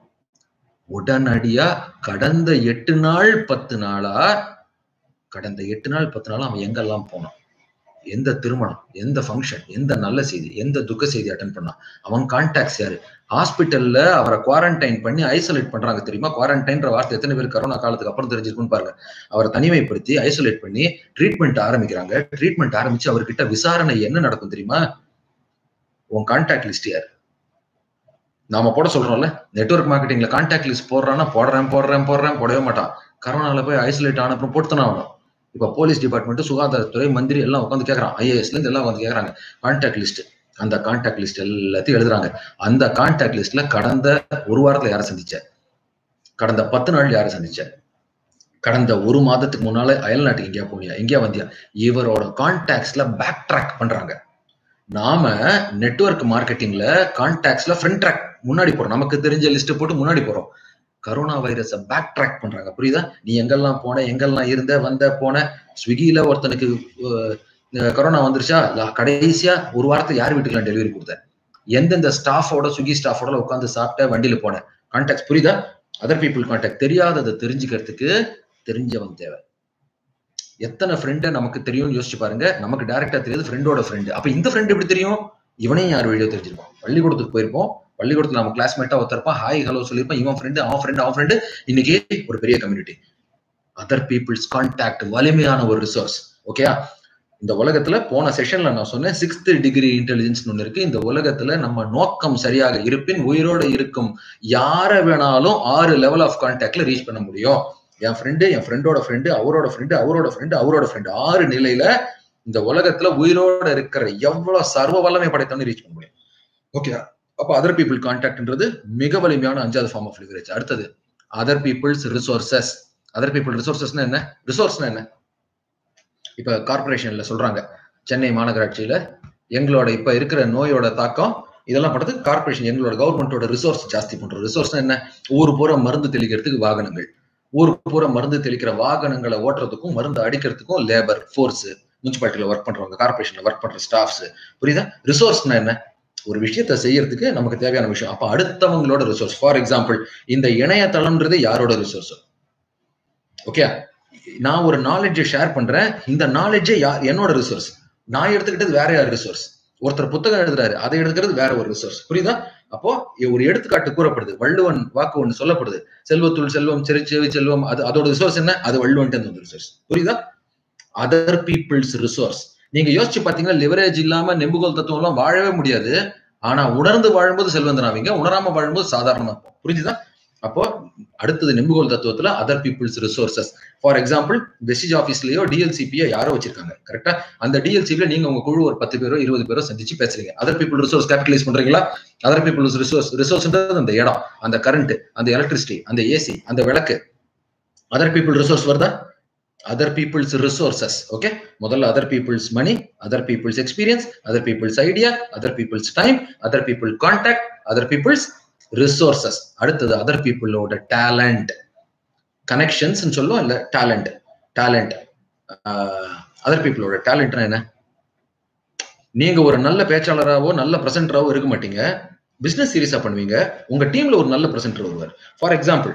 உடனடியா கடந்த எட்டு நாள் பத்து நாளா கடந்த எட்டு நாள் பத்து நாளா அவன் எங்கெல்லாம் போனான் எந்த திருமணம் எந்த ஃபங்க்ஷன் எந்த நல்ல செய்தி எந்த துக்க செய்தி அட்டன் பண்ணான் அவன் கான்டாக்ட்ஸ் யாரு ஹாஸ்பிட்டல்ல அவரை குவாரண்டைன் பண்ணி ஐசோலேட் பண்றாங்க தெரியுமா குவாரண்டைன்ற வார்த்தை எத்தனை பேர் கரோனா காலத்துக்கு அப்புறம் தெரிஞ்சிருக்குன்னு பாருங்க அவரை தனிமைப்படுத்தி ஐசோலேட் பண்ணி ட்ரீட்மெண்ட் ஆரம்பிக்கிறாங்க ட்ரீட்மெண்ட் ஆரம்பிச்சு அவர்கிட்ட விசாரணை என்ன நடக்கும் தெரியுமா உன் கான்டாக்ட் லிஸ்ட் யார் நாம போட சொல்றோம்ல நெட்ஒர்க் மார்க்கெட்டிங்ல கான்டாக்ட் லிஸ்ட் போடுறான்னா போடுறேன் போடுறேன் போடுறேன் போடவே மாட்டான் கரோனால போய் ஐசோலேட் ஆன அப்புறம் போட்டு தானே ஆகணும் இப்ப போலீஸ் டிபார்ட்மெண்ட் சுகாதாரத்துறை மந்திரி எல்லாம் உட்காந்து கேட்கறான் ஐஏஎஸ்ல இருந்து எல்லாம் உட்காந்து கேட்கறாங்க கான்டாக்ட் லிஸ்ட் அந்த கான்டாக்ட் லிஸ்ட் எல்லாத்தையும் எழுதுறாங்க அந்த கான்டாக்ட் லிஸ்ட்ல கடந்த ஒரு வாரத்துல யாரை சந்திச்ச கடந்த பத்து நாள் யாரை சந்திச்ச கடந்த ஒரு மாதத்துக்கு முன்னால அயல் நாட்டுக்கு எங்கேயா போனியா எங்கேயா வந்தியா இவரோட கான்டாக்ட்ஸ்ல பேக் ட்ராக் பண்றாங்க நாம நெட்ஒர்க் மார்க்கெட்டிங்ல கான்டாக்ட்ஸ்ல ஃப்ரண்ட் ட்ராக் முன்னாடி போறோம் நமக்கு தெரிஞ்ச லிஸ்ட் போட்டு முன்னாடி போறோம் கரோனா வைரஸை பேக் ட்ராக் பண்றாங்க புரியுதா நீ எங்கெல்லாம் போன எங்கெல்லாம் இருந்த வந்த போன ஸ்விக்கியில ஒருத்தனுக்கு கரோனா வந்துருச்சா கடைசியா ஒரு வாரத்துக்கு யார் வீட்டுக்குலாம் டெலிவரி கொடுத்த எந்தெந்த ஸ்டாஃபோட ஸ்விக்கி ஸ்டாஃபோட உட்காந்து சாப்பிட்ட வண்டியில போனேன் கான்டாக்ட் புரியுதா அதர் பீப்புள் கான்டாக்ட் தெரியாததை தெரிஞ்சுக்கிறதுக்கு தெரிஞ்சவன் தேவை எத்தனை ஃப்ரெண்டை நமக்கு தெரியும்னு யோசிச்சு பாருங்க நமக்கு டைரக்டா தெரியாது ஃப்ரெண்டோட ஃப்ரெண்டு அப்ப இந்த ஃப்ரெண்ட் எப்படி தெரியும் இவனையும் யார் வழியோ தெரிஞ்சிருப்போம் பள்ளிக்கூடத்துக்கு போயிருப்போம் பள்ளிக்கூடத்துல நம்ம கிளாஸ்மேட்டா ஒருத்தருப்பான் ஹாய் ஹலோ சொல்லியிருப்பான் இவன் ஃப்ரெண்டு அவன் ஃப்ரெண்டு அவன் ஃப்ரெண்டு இன்னைக்கு ஒரு பெரிய கம்யூனிட்டி அதர் பீப்புள்ஸ் கான்டாக்ட் வலிமையான ஒரு ரிசோர்ஸ் ஓகேயா இந்த உலகத்துல போன செஷன்ல நான் சொன்னேன் சிக்ஸ்த் டிகிரி இன்டெலிஜென்ஸ் ஒண்ணு இருக்கு இந்த உலகத்துல நம்ம நோக்கம் சரியாக இருப்பின் உயிரோட இருக்கும் யார வேணாலும் ஆறு லெவல் ஆஃப் கான்டாக்ட்ல ரீச் பண்ண முடியும் என் ஃப்ரெண்டு என் ஃப்ரெண்டோட ஃப்ரெண்டு அவரோட ஃப்ரெண்டு அவரோட ஃப்ரெண்டு அவரோட ஃப்ரெண்டு ஆறு நிலையில இந்த உலகத்துல உயிரோட இருக்கிற எவ்வளவு சர்வ வல்லமை படைத்தவனு ரீச் பண்ண முடியும் ஓகே அப்ப அதர் பீப்புள் கான்டாக்ட்ன்றது மிக வலிமையான அஞ்சாவது ஃபார்ம் ஆஃப் லிவரேஜ் அடுத்தது other peoples resources other people ரிசோர்சஸ்னா என்ன ரிசோர்ஸ்னா என்ன இப்ப கார்பரேஷன்ல சொல்றாங்க சென்னை மாநகராட்சியில எங்களோட இப்ப இருக்கிற நோயோட தாக்கம் இதெல்லாம் பண்றதுக்கு கார்பரேஷன் எங்களோட கவர்மெண்டோட ரிசோர்ஸ் ஜாஸ்தி பண்றோம் ரிசோர்ஸ்னா என்ன ஊர் பூரா மருந்து தெளிக்கிறதுக்கு வாகனங்கள் ஊர் பூரா மருந்து தெளிக்கிற வாகனங்களை ஓட்டுறதுக்கும் மருந்து அடிக்கிறதுக்கும் லேபர் ஃபோர்ஸ் முனிசிபாலிட்டியில ஒர்க் பண்றவங்க கார்பரேஷன்ல ஒர்க் பண்ற ஸ்டாஃப்ஸ் புரியுதா ரிசோர்ஸ்னா என்ன ஒரு விஷயத்த செய்யறதுக்கு நமக்கு தேவையான விஷயம் அப்ப அடுத்தவங்களோட ரிசோர்ஸ் ஃபார் எக்ஸாம்பிள் இந்த இணையதளம்ன்றது யாரோட ரிசோர்ஸ் ஓகே நான் ஒரு நாலேஜை ஷேர் பண்றேன் இந்த நாலேஜே யார் என்னோட ரிசோர்ஸ் நான் எடுத்துக்கிட்டது வேற யார் ரிசோர்ஸ் ஒருத்தர் புத்தகம் எழுதுறாரு அதை எடுக்கிறது வேற ஒரு ரிசோர்ஸ் புரியுதா அப்போ ஒரு எடுத்துக்காட்டு கூறப்படுது வள்ளுவன் வாக்கு ஒன்று சொல்லப்படுது செல்வத்துள் செல்வம் செருச்செவி செல்வம் அது அதோட ரிசோர்ஸ் என்ன அது வள்ளுவன்ட்டு ரிசோர்ஸ் புரியுதா அதர் பீப்புள்ஸ் ரிசோர்ஸ் நீங்க யோசிச்சு பாத்தீங்கன்னா லிவரேஜ் இல்லாம நெம்புகோல் தத்துவம் எல்லாம் வாழவே முடியாது ஆனா உணர்ந்து வாழும்போது செல்வந்தனாவீங்க உணராம வாழும்போது சாதாரணமா இருக்கும் புரிஞ்சுதா அப்போ அடுத்தது நெம்புகோல் தத்துவத்துல other peoples resources for example Vestige ஆஃபீஸ்லயோ டிஎல்சிபியோ யாரோ வச்சிருக்காங்க கரெக்டா அந்த டிஎல்சிபில நீங்க உங்க குழு ஒரு பத்து பேரோ இருபது பேரோ சந்திச்சு பேசுறீங்க அதர் பீப்புள் ரிசோர்ஸ் கேபிட்டலைஸ் பண்றீங்களா அதர் பீப்புள்ஸ் ரிசோர்ஸ் ரிசோர்ஸ்ன்றது அந்த இடம் அந்த கரண்ட் அந்த எலக்ட்ரிசிட்டி அந்த ஏசி அந்த விளக்கு அதர் பீப்புள் ரிசோர்ஸ் வருதா அதர் பீப்புள்ஸ் ரிசோர்சஸ் ஓகே முதல்ல other peoples money other peoples experience other peoples idea other peoples time other people contact other peoples resources அடுத்தது அதர் பீப்புளோட டேலண்ட் கனெக்ஷன்ஸ் சொல்லுவோம் இல்ல டேலண்ட் டேலண்ட் அதர் பீப்புளோட டேலண்ட்னா என்ன நீங்க ஒரு நல்ல பேச்சாளராவோ நல்ல பிரசன்டராவோ இருக்க மாட்டீங்க பிசினஸ் சீரியஸா பண்ணுவீங்க உங்க டீம்ல ஒரு நல்ல பிரசன்டர் வருவார் ஃபார் எக்ஸாம்பிள்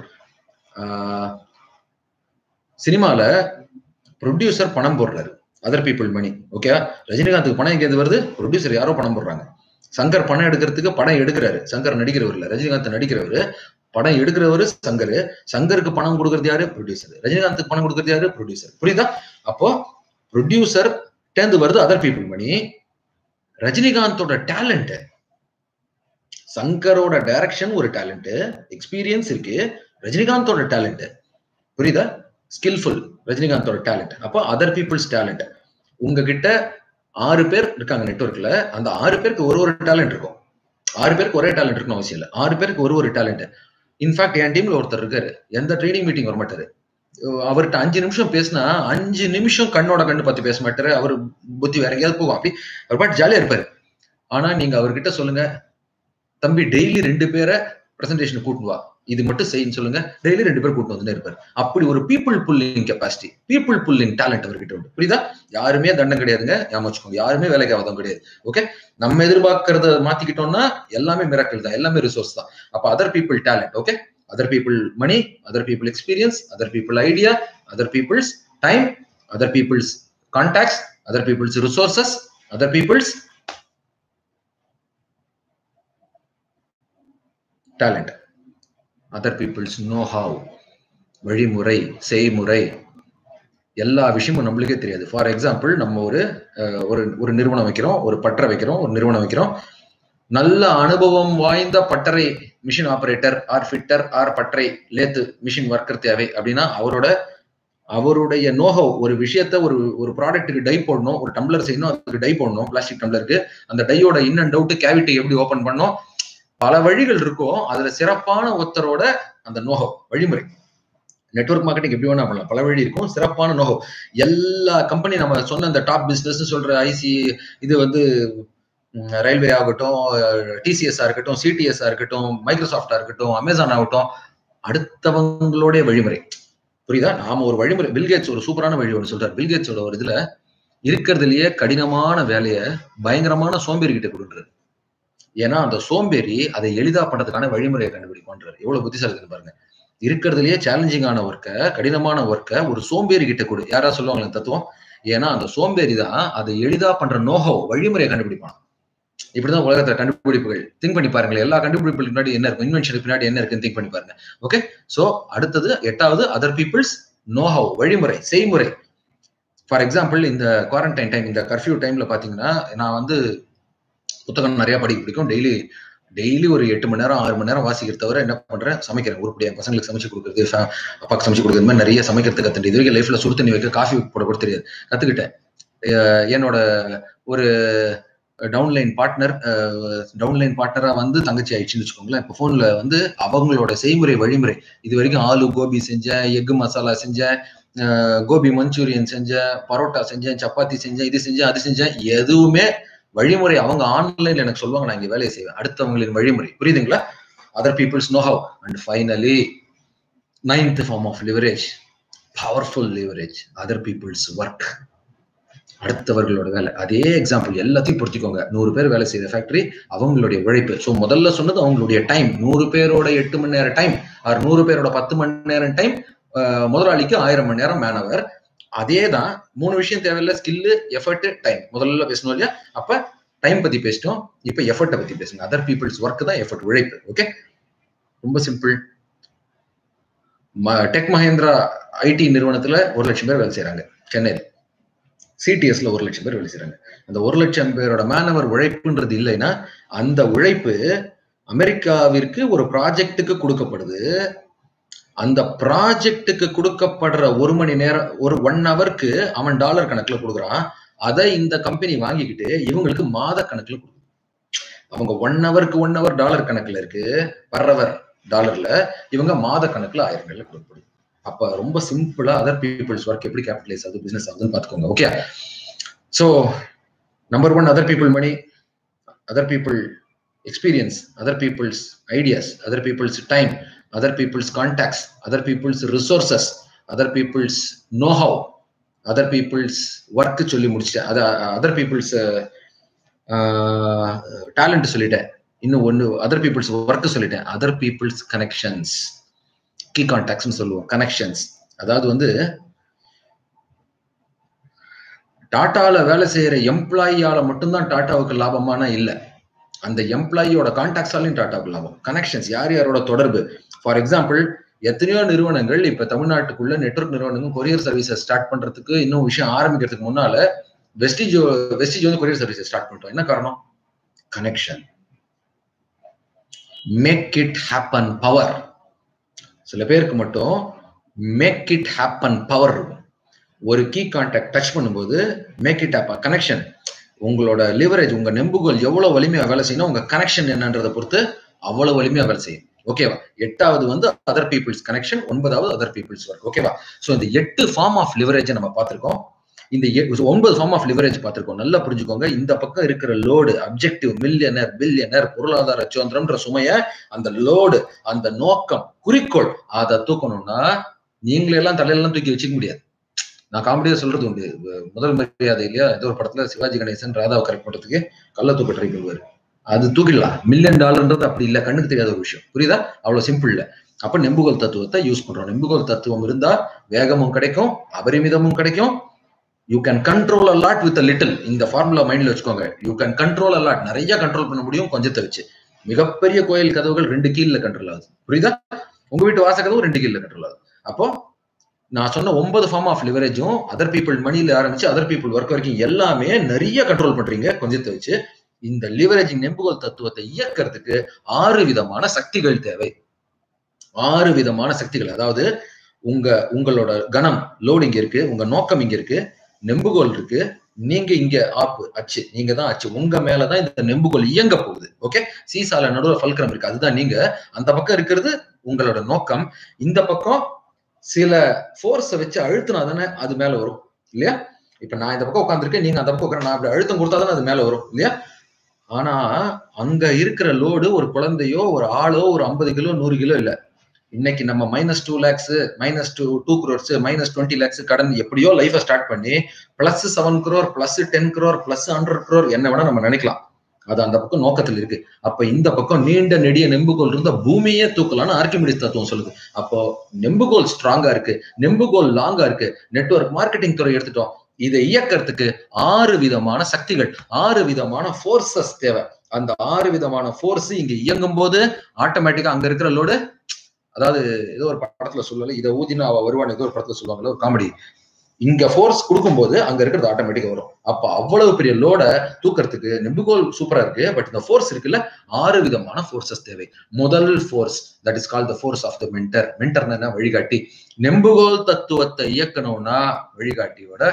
சினிமால ப்ரொடியூசர் பணம் போடுறாரு அதர் பீப்புள் மணி ஓகே ரஜினிகாந்துக்கு பணம் எங்கேருந்து வருது ப்ரொடியூசர் யாரோ பணம் போடுறாங்க சங்கர் பணம் எடுக்கிறதுக்கு படம் எடுக்கிறாரு சங்கர் நடிக்கிறவர் இல்ல ரஜினிகாந்த் நடிக்கிறவர் படம் எடுக்கிறவர் சங்கர் சங்கருக்கு பணம் கொடுக்கறது யாரு ப்ரொடியூசர் ரஜினிகாந்துக்கு பணம் கொடுக்கறது யாரு ப்ரொடியூசர் புரியுதா அப்போ ப்ரொடியூசர் டேந்து வருது அதர் பீப்புள் மணி ரஜினிகாந்தோட டேலண்ட் சங்கரோட டைரக்ஷன் ஒரு டேலண்ட் எக்ஸ்பீரியன்ஸ் இருக்கு ரஜினிகாந்தோட டேலண்ட் புரியுதா ஸ்கில்ஃபுல் ரஜினிகாந்தோட டேலண்ட் அப்போ அதர் பீப்புள்ஸ் டேலண்ட் உங்ககிட்ட ஆறு பேர் இருக்காங்க நெட்ஒர்க்ல அந்த ஆறு பேருக்கு ஒரு ஒரு டேலண்ட் இருக்கும் ஆறு பேருக்கு ஒரே டேலண்ட் இருக்கணும் அவசியம் இல்லை ஆறு பேருக்கு ஒரு ஒரு டேலண்ட் இன்ஃபேக்ட் என் டீம்ல ஒருத்தர் இருக்காரு எந்த ட்ரைனிங் மீட்டிங் வர மாட்டாரு அவர்கிட்ட அஞ்சு நிமிஷம் பேசினா அஞ்சு நிமிஷம் கண்ணோட கண்ணு பார்த்து பேச மாட்டாரு அவர் புத்தி வேற எங்கேயாவது போகும் அப்படி அவர் பாட்டு ஜாலியா இருப்பாரு ஆனா நீங்க அவர்கிட்ட சொல்லுங்க தம்பி டெய்லி ரெண்டு பேரை பிரசன்டேஷன் கூட்டு வா இது மட்டும் செய்யுன்னு சொல்லுங்க டெய்லி ரெண்டு பேர் கூட்டு வந்துட்டே இருப்பாரு அப்படி ஒரு people pulling capacity people pulling talent அவர்கிட்ட உண்டு புரியுதா யாருமே தண்டம் கிடையாதுங்க ஞாபகம் யாருமே வேலைக்கு ஆகாதவங்க கிடையாது ஓகே நம்ம எதிர்பார்க்கறத மாத்திக்கிட்டோம்னா எல்லாமே மிராக்கிள் தான் எல்லாமே ரிசோர்ஸ் தான் அப்ப other people talent okay other people money other people experience other people idea other peoples time other peoples contacts other peoples resources other peoples talent other peoples know how வழிமுறை செய்முறை எல்லா விஷயமும் நம்மளுக்கே தெரியாது ஃபார் எக்ஸாம்பிள் நம்ம ஒரு ஒரு ஒரு நிறுவனம் வைக்கிறோம் ஒரு பட்டறை வைக்கிறோம் ஒரு நிறுவனம் வைக்கிறோம் நல்ல அனுபவம் வாய்ந்த பட்டறை machine operator or fitter or பட்டறை லேத்து மிஷின் ஒர்க்கர் தேவை அப்படின்னா அவரோட அவருடைய நோகோ ஒரு விஷயத்த ஒரு ஒரு ப்ராடக்ட்டுக்கு டை போடணும் ஒரு டம்ளர் செய்யணும் அதுக்கு டை போடணும் பிளாஸ்டிக் டம்ளருக்கு அந்த டையோட இன் அண்ட் அவுட் கேவிட்டி எப்படி ஓபன் பண்ணணும் பல வழிகள் இருக்கும் அதுல சிறப்பான ஒருத்தரோட அந்த நோகோ வழிமுறை நெட்ஒர்க் மார்க்கெட்டிங் எப்படி வேணா பண்ணலாம் பல வழி இருக்கும் சிறப்பான நோகோ எல்லா கம்பெனி நம்ம சொன்ன அந்த டாப் பிசினஸ் சொல்ற ஐசி இது வந்து ரயில்வே ஆகட்டும் டிசிஎஸ்ஆ இருக்கட்டும் சிடிஎஸ்ஆ இருக்கட்டும் மைக்ரோசாஃப்டா இருக்கட்டும் அமேசான் ஆகட்டும் அடுத்தவங்களுடைய வழிமுறை புரியுதா நாம ஒரு வழிமுறை பில்கேட்ஸ் ஒரு சூப்பரான வழி ஒன்று சொல்றாரு பில்கேட்ஸோட ஒரு இதுல இருக்கிறதுலயே கடினமான வேலையை பயங்கரமான சோம்பேறி கிட்ட கொடுக்குறது ஏன்னா அந்த சோம்பேறி அதை எளிதா பண்றதுக்கான வழிமுறையை கண்டுபிடிக்கொன்றாரு எவ்வளவு புத்திசாலி பாருங்க இருக்கிறதுலயே சேலஞ்சிங்கான ஒர்க்கை கடினமான ஒர்க்கை ஒரு சோம்பேறி கிட்ட கொடு யாரா சொல்லுவாங்க தத்துவம் ஏன்னா அந்த சோம்பேறி தான் அதை எளிதா பண்ற நோகோ வழிமுறையை கண்டுபிடிப்பான் இப்படிதான் உலகத்துல கண்டுபிடிப்புகள் திங்க் பண்ணி பாருங்களேன் எல்லா கண்டுபிடிப்புகளுக்கு பின்னாடி என்ன இருக்கும் இன்வென்ஷனுக்கு பின்னாடி என்ன இருக்குன்னு திங்க் பண்ணி பாருங்க ஓகே சோ அடுத்தது எட்டாவது அதர் பீப்புள்ஸ் நோஹவ் வழிமுறை செய்முறை ஃபார் எக்ஸாம்பிள் இந்த குவாரண்டைன் டைம் இந்த கர்ஃபியூ டைம்ல பாத்தீங்கன்னா நான் வந்து புத்தகம் நிறைய படிக்க பிடிக்கும் டெய்லி டெய்லி ஒரு எட்டு மணி நேரம் ஆறு மணி நேரம் வாசிக்கிற தவிர என்ன பண்றேன் சமைக்கிறேன் உருப்படியா பசங்களுக்கு சமைச்சு கொடுக்குறது அப்பாக்கு சமைச்சு கொடுக்குறது மாதிரி நிறைய சமைக்கிறது கத்துட்டு இது வரைக்கும் லைஃப்ல சுடு தண்ணி வைக்க காஃபி போட கூட தெரியாது கத்துக்கிட்டேன் என்னோட ஒரு டவுன்லைன் பார்ட்னர் டவுன்லைன் பார்ட்னரா வந்து தங்கச்சி ஆயிடுச்சுன்னு வச்சுக்கோங்களேன் இப்போ ஃபோன்ல வந்து அவங்களோட செய்முறை வழிமுறை இது வரைக்கும் ஆலு கோபி செஞ்சேன் எக்கு மசாலா செஞ்சேன் கோபி மஞ்சூரியன் செஞ்சேன் பரோட்டா செஞ்சேன் சப்பாத்தி செஞ்சேன் இது செஞ்சேன் அது செஞ்சேன் எதுவுமே வழிமுறை அவங்க ஆன்லைன்ல எனக்கு சொல்லுவாங்க நான் இங்க வேலையை செய்வேன் அடுத்தவங்களின் வழிமுறை புரியுதுங்களா other peoples know how and finally ninth form of leverage powerful leverage other peoples work அடுத்தவர்களோட வேலை அதே எக்ஸாம்பிள் எல்லாத்தையும் பொறுத்திக்கோங்க நூறு பேர் வேலை செய்த ஃபேக்டரி அவங்களுடைய உழைப்பு ஸோ முதல்ல சொன்னது அவங்களுடைய டைம் நூறு பேரோட எட்டு மணி நேரம் டைம் ஆர் நூறு பேரோட பத்து மணி நேரம் டைம் முதலாளிக்கு ஆயிரம் மணி நேரம் மேனவர் அதே தான் மூணு விஷயம் தேவையில்ல ஸ்கில்லு எஃபர்ட் டைம் முதல்ல பேசணும் இல்லையா அப்ப டைம் பத்தி பேசிட்டோம் இப்ப எஃபர்ட்டை பத்தி பேசுங்க அதர் பீப்புள்ஸ் ஒர்க் தான் எஃபர்ட் உழைப்பு ஓகே ரொம்ப சிம்பிள் டெக் மஹேந்திரா ஐடி நிறுவனத்துல ஒரு லட்சம் பேர் வேலை செய்யறாங்க சென்னையில் சிடிஎஸ்ல ஒரு லட்சம் பேர் வேலை செய்யறாங்க அந்த ஒரு லட்சம் பேரோட மேனவர் உழைப்புன்றது இல்லைன்னா அந்த உழைப்பு அமெரிக்காவிற்கு ஒரு ப்ராஜெக்டுக்கு கொடுக்கப்படுது அந்த ப்ராஜெக்டுக்கு கொடுக்கப்படுற ஒரு மணி நேரம் ஒரு ஒன் ஹவருக்கு அவன் டாலர் கணக்குல கொடுக்குறான் அதை இந்த கம்பெனி வாங்கிக்கிட்டு இவங்களுக்கு மாத கணக்குல கொடுக்குது அவங்க ஒன் ஹவருக்கு ஒன் ஹவர் டாலர் கணக்குல இருக்கு பர்றவர் டாலர்ல இவங்க மாத கணக்குல ஆயிரங்கள்ல கொடுக்கப்படுது அப்ப ரொம்ப சிம்பிளா அதர் பீப்புள்ஸ் ஒர்க் எப்படி கேபிட்டலைஸ் ஆகுது பிசினஸ் ஆகுதுன்னு பாத்துக்கோங்க okay so number one other people money other people experience other peoples ideas other peoples time other peoples contacts other peoples resources other peoples know how other peoples work சொல்லி முடிச்சிட்டேன் அத other peoples talent சொல்லிட்டேன் இன்னும் ஒன்று other peoples work சொல்லிட்டேன் other peoples connections key கான்டாக்ட்ஸ்னு சொல்லுவோம் connections அதாவது வந்து டாட்டால வேலை செய்யற எம்ப்ளாயியால மட்டும்தான் டாட்டாவுக்கு லாபமான இல்லை அந்த எம்ப்ளாயியோட கான்டாக்ட்ஸாலையும் டாட்டாவுக்கு லாபம் கனெக்ஷன்ஸ் யார் யாரோட தொடர்பு ஃபார் எக்ஸாம்பிள் எத்தனையோ நிறுவனங்கள் இப்ப தமிழ்நாட்டுக்குள்ள நெட்ஒர்க் நிறுவனங்கள் கொரியர் சர்வீஸை ஸ்டார்ட் பண்றதுக்கு இன்னும் விஷயம் ஆரம்பிக்கிறதுக்கு முன்னால வெஸ்டிஜ் வெஸ்டிஜ் வந்து கொரியர் சர்வீஸை ஸ்டார்ட் பண்ணிட்டோம் என்ன காரணம் connection make it happen power சில பேருக்கு மட்டும் மேக் இட் ஹேப்பன் பவர் இருக்கும் ஒரு கீ கான்டாக்ட் டச் பண்ணும்போது மேக் இட் ஹேப்பன் கனெக்ஷன் உங்களோட லிவரேஜ் உங்க நெம்புகோல் எவ்வளவு வலிமையா வேலை செய்யணும் உங்க கனெக்ஷன் என்னன்றதை பொறுத்து அவ்வளவு வலிமையா வேலை செய்யும் ஓகேவா எட்டாவது வந்து அதர் பீப்புள்ஸ் கனெக்ஷன் ஒன்பதாவது அதர் பீப்புள்ஸ் ஒர்க் ஓகேவா ஸோ இந்த எட்டு ஃபார்ம் ஆஃப் லிவரேஜ் நம்ம பார்த்திருக்கோம் இந்த ஒன்பது ஃபார்ம் ஆஃப் லிவரேஜ் பார்த்திருக்கோம் நல்லா புரிஞ்சுக்கோங்க இந்த பக்கம் இருக்கிற லோடு அப்ஜெக்டிவ் மில்லியனர் பில்லியனர் பொருளாதார சுதந்திரம்ன்ற சுமைய அந்த லோடு அந்த நோக்கம் குறிக்கோள் அதை தூக்கணும்னா நீங்களே எல்லாம் தலையெல்லாம் தூக்கி வச்சுக்க முடியாது நான் காமெடியா சொல்றது உண்டு முதல் மரியாதை இல்லையா ஏதோ ஒரு படத்துல சிவாஜி கணேசன் ராதாவை கரெக்ட் பண்றதுக்கு கள்ள தூக்க ட்ரை பண்ணுவாரு அது தூக்கிடலாம் மில்லியன் டாலர்ன்றது அப்படி இல்லை கண்ணுக்கு தெரியாத ஒரு விஷயம் புரியுதா அவ்வளவு சிம்பிள் இல்ல அப்ப நெம்புகோல் தத்துவத்தை யூஸ் பண்றோம் நெம்புகோல் தத்துவம் இருந்தா வேகமும் கிடைக்கும் அபரிமிதமும் கிடைக்கும் you can control a lot with little இந்த ஃபார்முலா மைண்ட்ல வச்சுக்கோங்க யூ கேன் கண்ட்ரோல் அலாட் நிறைய கண்ட்ரோல் பண்ண முடியும் கொஞ்சத்தை வச்சு மிகப்பெரிய கோயில் கதவுகள் ரெண்டு கீழ்ல கண்ட்ரோல் ஆகுது புரியுதா உங்க வீட்டு வாச கதவு ரெண்டு கீழ்ல கண்ட்ரோல் ஆகுது அப்போ நான் சொன்ன ஒன்பது ஃபார்ம் ஆஃப் லிவரேஜும் அதர் பீப்புள் மணியில ஆரம்பிச்சு அதர் பீப்புள் ஒர்க் வரைக்கும் எல்லாமே நிறைய கண்ட்ரோல் பண்றீங்க கொஞ்சத்தை வச்சு இந்த லிவரேஜிங் நெம்புகோல் தத்துவத்தை இயக்கிறதுக்கு ஆறு விதமான சக்திகள் தேவை ஆறு விதமான சக்திகள் அதாவது உங்க உங்களோட கணம் லோடு இங்க இருக்கு உங்க நோக்கம் இங்க இருக்கு நெம்புகோல் இருக்கு நீங்க இங்க ஆப்பு அச்சு நீங்க தான் அச்சு உங்க மேலதான் இந்த நெம்புகோல் இயங்க போகுது ஓகே சீசால நடுவில் ஃபல்கரம் இருக்கு அதுதான் நீங்க அந்த பக்கம் இருக்கிறது உங்களோட நோக்கம் இந்த பக்கம் சில ஃபோர்ஸை வச்சு அழுத்தினா தானே அது மேல வரும் இல்லையா இப்ப நான் இந்த பக்கம் உட்காந்துருக்கேன் நீங்க அந்த பக்கம் உட்கார நான் அப்படி அழுத்தம் கொடுத்தா தானே அது மேல வரும் இல்லையா ஆனா அங்க இருக்கிற லோடு ஒரு குழந்தையோ ஒரு ஆளோ ஒரு ஐம்பது கிலோ நூறு கிலோ இல்ல இன்னைக்கு நம்ம minus two lakhs minus two two crores minus twenty lakhs கடன் எப்படியோ லைஃபை ஸ்டார்ட் பண்ணி plus seven crore plus ten crore plus hundred crore என்ன வேணா நம்ம நினைக்கலாம் அது அந்த பக்கம் நோக்கத்தில் இருக்கு அப்ப இந்த பக்கம் நீண்ட நெடிய நெம்புகோல் இருந்த பூமியே தூக்கலாம்னு ஆர்கிமிடிஸ் தத்துவம் சொல்லுது அப்போ நெம்புகோல் ஸ்ட்ராங்கா இருக்கு நெம்புகோல் லாங்கா இருக்கு நெட்ஒர்க் மார்க்கெட்டிங் துறை எடுத்துட்டோம் இதை இயக்கிறதுக்கு ஆறு விதமான சக்திகள் ஆறு விதமான ஃபோர்ஸஸ் தேவை அந்த ஆறு விதமான ஃபோர்ஸ் இங்க இயங்கும் போது ஆட்டோமேட்டிக்கா அங்க இருக்கிற லோடு அதாவது ஏதோ ஒரு படத்துல சொல்லல இதை ஊதினா அவ வருவான்னு ஏதோ ஒரு படத்துல சொல்லுவாங்கல்ல ஒரு காமெடி இங்க ஃபோர்ஸ் கொடுக்கும்போது அங்க இருக்கிறது ஆட்டோமேட்டிக்கா வரும் அப்ப அவ்வளவு பெரிய லோட தூக்கிறதுக்கு நெம்புகோல் சூப்பரா இருக்கு பட் இந்த ஃபோர்ஸ் இருக்குல்ல ஆறு விதமான ஃபோர்ஸஸ் தேவை முதல் force that is call the force of the mentor மென்டர்னா என்ன வழிகாட்டி நெம்புகோல் தத்துவத்தை இயக்கணும்னா வழிகாட்டியோட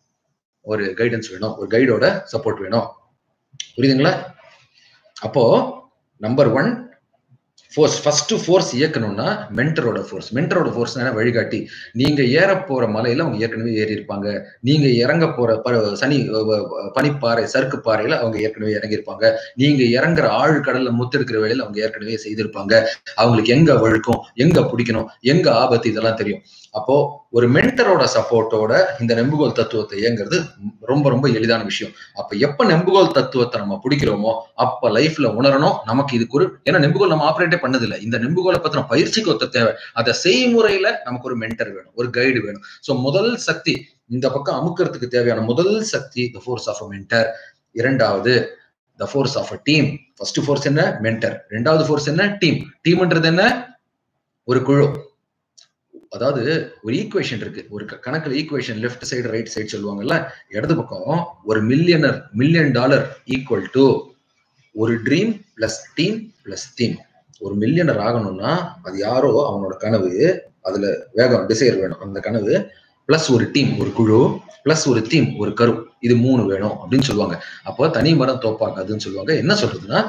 ஒரு கைடன்ஸ் வேணும் ஒரு கைடோட சப்போர்ட் வேணும் புரியுதுங்களா அப்போ number one force first force இயக்கணும்னா மென்டரோட ஃபோர்ஸ் மென்டரோட ஃபோர்ஸ் வழிகாட்டி நீங்க ஏற போற மலையில அவங்க ஏற்கனவே ஏறி இருப்பாங்க நீங்க இறங்க போற சனி பனிப்பாறை சறுக்கு பாறையில அவங்க ஏற்கனவே இறங்கியிருப்பாங்க நீங்க இறங்குற ஆழ் கடல்ல முத்தெடுக்கிற வேலையில அவங்க ஏற்கனவே செய்திருப்பாங்க அவங்களுக்கு எங்க வழுக்கும் எங்க பிடிக்கணும் எங்க ஆபத்து இதெல்லாம் தெரியும் அப்போ ஒரு மென்டரோட சப்போர்ட்டோட இந்த நெம்புகோல் தத்துவத்தை இயங்குறது ரொம்ப ரொம்ப எளிதான விஷயம் அப்ப எப்ப நெம்புகோல் தத்துவத்தை நம்ம பிடிக்கிறோமோ அப்ப லைஃப்ல உணரணும் நமக்கு இதுக்கு ஒரு ஏன்னா நெம்புகோல் நம்ம ஆப்ரேட்டே பண்ணதில்லை இந்த நெம்புகோலை பத்தின பயிற்சிக்கு ஒத்த தேவை அதை செய்முறையில நமக்கு ஒரு மென்டர் வேணும் ஒரு கைடு வேணும் சோ முதல் சக்தி இந்த பக்கம் அமுக்கிறதுக்கு தேவையான முதல் சக்தி the force of a mentor இரண்டாவது the force of a team first force என்ன மென்டர் ரெண்டாவது ஃபோர்ஸ் என்ன டீம் டீம்ன்றது என்ன ஒரு குழு அதாவது ஒரு ஈக்குவேஷன் இருக்கு ஒரு கணக்குல equation left side right side சொல்லுவாங்கல்ல இடது பக்கம் ஒரு millionaire million dollar equal to ஒரு dream plus team plus theme ஒரு மில்லியனர் ஆகணும்னா அது யாரோ அவனோட கனவு அதுல வேகம் டிசைர் வேணும் அந்த கனவு பிளஸ் ஒரு டீம் ஒரு குழு பிளஸ் ஒரு தீம் ஒரு கரு இது மூணு வேணும் அப்படின்னு சொல்லுவாங்க அப்போ தனி மரம் தோப்பாக்காதுன்னு சொல்லுவாங்க என்ன சொல்றதுன்னா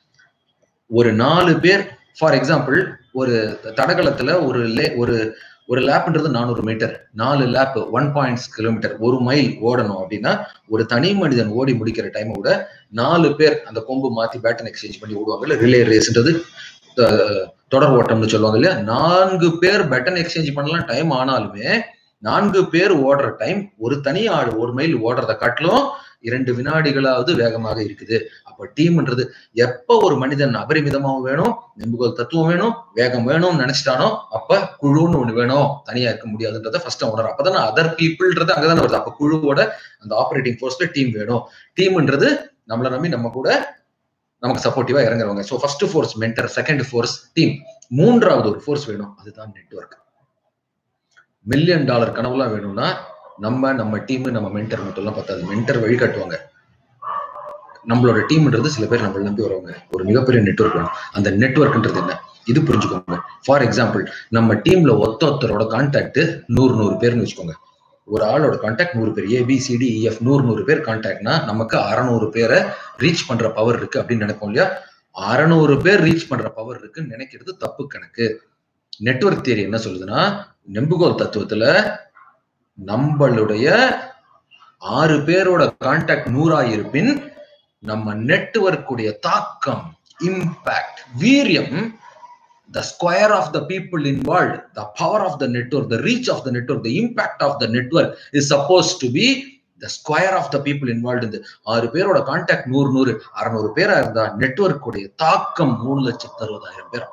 ஒரு நாலு பேர் ஃபார் எக்ஸாம்பிள் ஒரு தடகளத்துல ஒரு லே ஒரு ஒரு லேப்ன்றது நானூறு மீட்டர் நாலு லேப் ஒன் பாயிண்ட் கிலோமீட்டர் ஒரு மைல் ஓடணும் அப்படின்னா ஒரு தனி மனிதன் ஓடி முடிக்கிற டைமை விட நாலு பேர் அந்த கொம்பு மாத்தி பேட்டன் எக்ஸ்சேஞ்ச் பண்ணி ஓடுவாங்கல்ல ரிலே ரேஸ்ன்றது தொடர் ஓட்டம்னு சொல்லுவாங்க இல்லையா நான்கு பேர் பட்டன் எக்ஸ்சேஞ்ச் பண்ணலாம் டைம் ஆனாலுமே நான்கு பேர் ஓடுற டைம் ஒரு தனி ஆள் ஒரு மைல் ஓடுறத காட்டிலும் இரண்டு வினாடிகளாவது வேகமாக இருக்குது அப்ப டீம்ன்றது எப்ப ஒரு மனிதன் அபரிமிதமாவும் வேணும் நெம்புகோல் தத்துவம் வேணும் வேகம் வேணும்னு நினைச்சிட்டானோ அப்ப குழுன்னு ஒண்ணு வேணும் தனியா இருக்க முடியாதுன்றத ஃபர்ஸ்ட் உணர அப்பதானே அதர் பீப்புள்ன்றது அங்கதானே வருது அப்ப குழுவோட அந்த ஆபரேட்டிங் ஃபோர்ஸ்ல டீம் வேணும் டீம்ன்றது நம்மளை நம்பி நம்ம கூட நமக்கு சப்போர்ட்டிவா இறங்குறவங்க so first force mentor second force team மூன்றாவது ஒரு ஃபோர்ஸ் வேணும் அதுதான் நெட்வொர்க் மில்லியன் டாலர் கனவுலாம் வேணும்னா நம்ம நம்ம டீம் நம்ம மென்டர் மட்டும்லாம் பத்தாது மென்டர் வழி காட்டுவாங்க நம்மளோட டீம்ன்றது சில பேர் நம்மள நம்பி வருவாங்க ஒரு மிகப்பெரிய நெட்வொர்க் வேணும் அந்த நெட்வொர்க்ன்றது என்ன இது புரிஞ்சுக்கோங்க ஃபார் எக்ஸாம்பிள் நம்ம டீம்ல ஒத்த ஒருத்தரோட கான்டாக்ட் நூறு நூறு பேர்னு வச்சுக்கோங்க ஒரு ஆளோட கான்டாக்ட் நூறு பேர் ஏபிசிடி இஎஃப் நூறு நூறு பேர் கான்டாக்ட்னா நமக்கு அறநூறு பேரை ரீச் பண்ற பவர் இருக்கு அப்படின்னு நினைப்போம் இல்லையா அறநூறு பேர் ரீச் பண்ற பவர் இருக்குன்னு நினைக்கிறது தப்பு கணக்கு நெட்வொர்க் தியரி என்ன சொல்லுதுன்னா நெம்புகோல் தத்துவத்துல நம்மளுடைய ஆறு பேரோட கான்டாக்ட் நூறா இருப்பின் நம்ம நெட்வொர்க்குடைய தாக்கம் இம்பாக்ட் வீரியம் the square of the people involved, the power of the network, the reach of the network, the impact of the network is supposed to be the square of the people involved in the ஆறு பேரோட contact நூறு நூறு அறுநூறு பேரா இருந்தா network உடைய தாக்கம் மூணு லட்சத்து அறுபதாயிரம் பேர்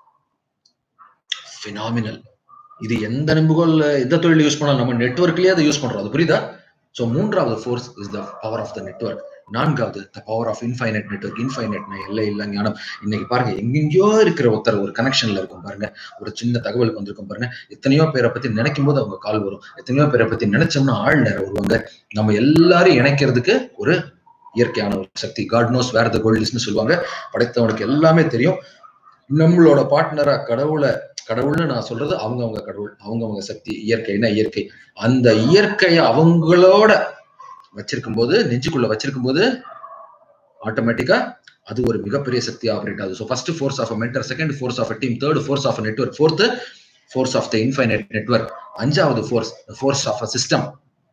பினாமினல் இது எந்த நம்புகோல் எந்த தொழில் யூஸ் பண்ணாலும் நம்ம நெட்ஒர்க்லயே அதை யூஸ் பண்றோம் அது புரியுதா ஸோ மூன்றாவது force is the power of the network நான்காவது the power of infinite network இன்ஃபைனட்னா எல்லை இல்ல ஞானம் இன்னைக்கு பாருங்க எங்கெங்கயோ இருக்கிற ஒருத்தர் ஒரு கனெக்ஷன்ல இருக்கும் பாருங்க ஒரு சின்ன தகவலுக்கு வந்திருக்கும் பாருங்க எத்தனையோ பேரை பத்தி நினைக்கும் போது அவங்க கால் வரும் எத்தனையோ பேரை பத்தி நினைச்சோம்னா ஆள் நேரம் வருவாங்க நம்ம எல்லாரும் இணைக்கிறதுக்கு ஒரு இயற்கையான ஒரு சக்தி காட் நோஸ் வேர் த கோல்டிஸ்னு சொல்லுவாங்க படைத்தவனுக்கு எல்லாமே தெரியும் நம்மளோட பார்ட்னரா கடவுளை கடவுள்னு நான் சொல்றது அவங்க அவங்க கடவுள் அவங்க அவங்க சக்தி இயற்கைனா இயற்கை அந்த இயற்கையை அவங்களோட வச்சிருக்கும் போது நெஞ்சுக்குள்ள வச்சிருக்கும் போது ஆட்டோமேட்டிக்கா அது ஒரு மிகப்பெரிய சக்தி ஆபரேட் ஆகுது so first force of mentor second force of team third force of network fourth force of the infinite network அஞ்சாவது force force of a system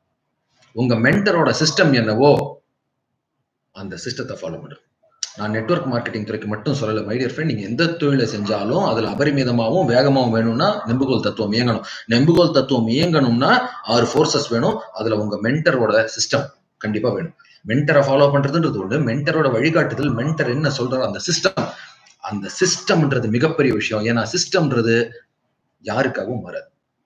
உங்க மென்டரோட சிஸ்டம் என்னவோ அந்த சிஸ்டத்தை ஃபாலோ பண்ணும் நான் நெட்ஒர்க் மார்க்கெட்டிங் துறைக்கு மட்டும் சொல்லலை மைடியர் ஃப்ரெண்ட் நீங்க எந்த தொழிலை செஞ்சாலும் அதுல அபரிமிதமாகவும் வேகமாகவும் வேணும்னா நெம்புகோல் தத்துவம் இயங்கணும் நெம்புகோல் தத்துவம் இயங்கணும்னா ஆறு ஃபோர்ஸஸ் வேணும் அதுல உங்க மென்டரோட சிஸ்டம் கண்டிப்பா வேணும் மென்டரை ஃபாலோ பண்றதுன்றது ஒண்ணு மென்டரோட வழிகாட்டுதல் மென்டர் என்ன சொல்றாரோ அந்த சிஸ்டம் அந்த சிஸ்டம்ன்றது மிகப்பெரிய விஷயம் ஏன்னா சிஸ்டம்ன்றது யாருக்காகவும் வராது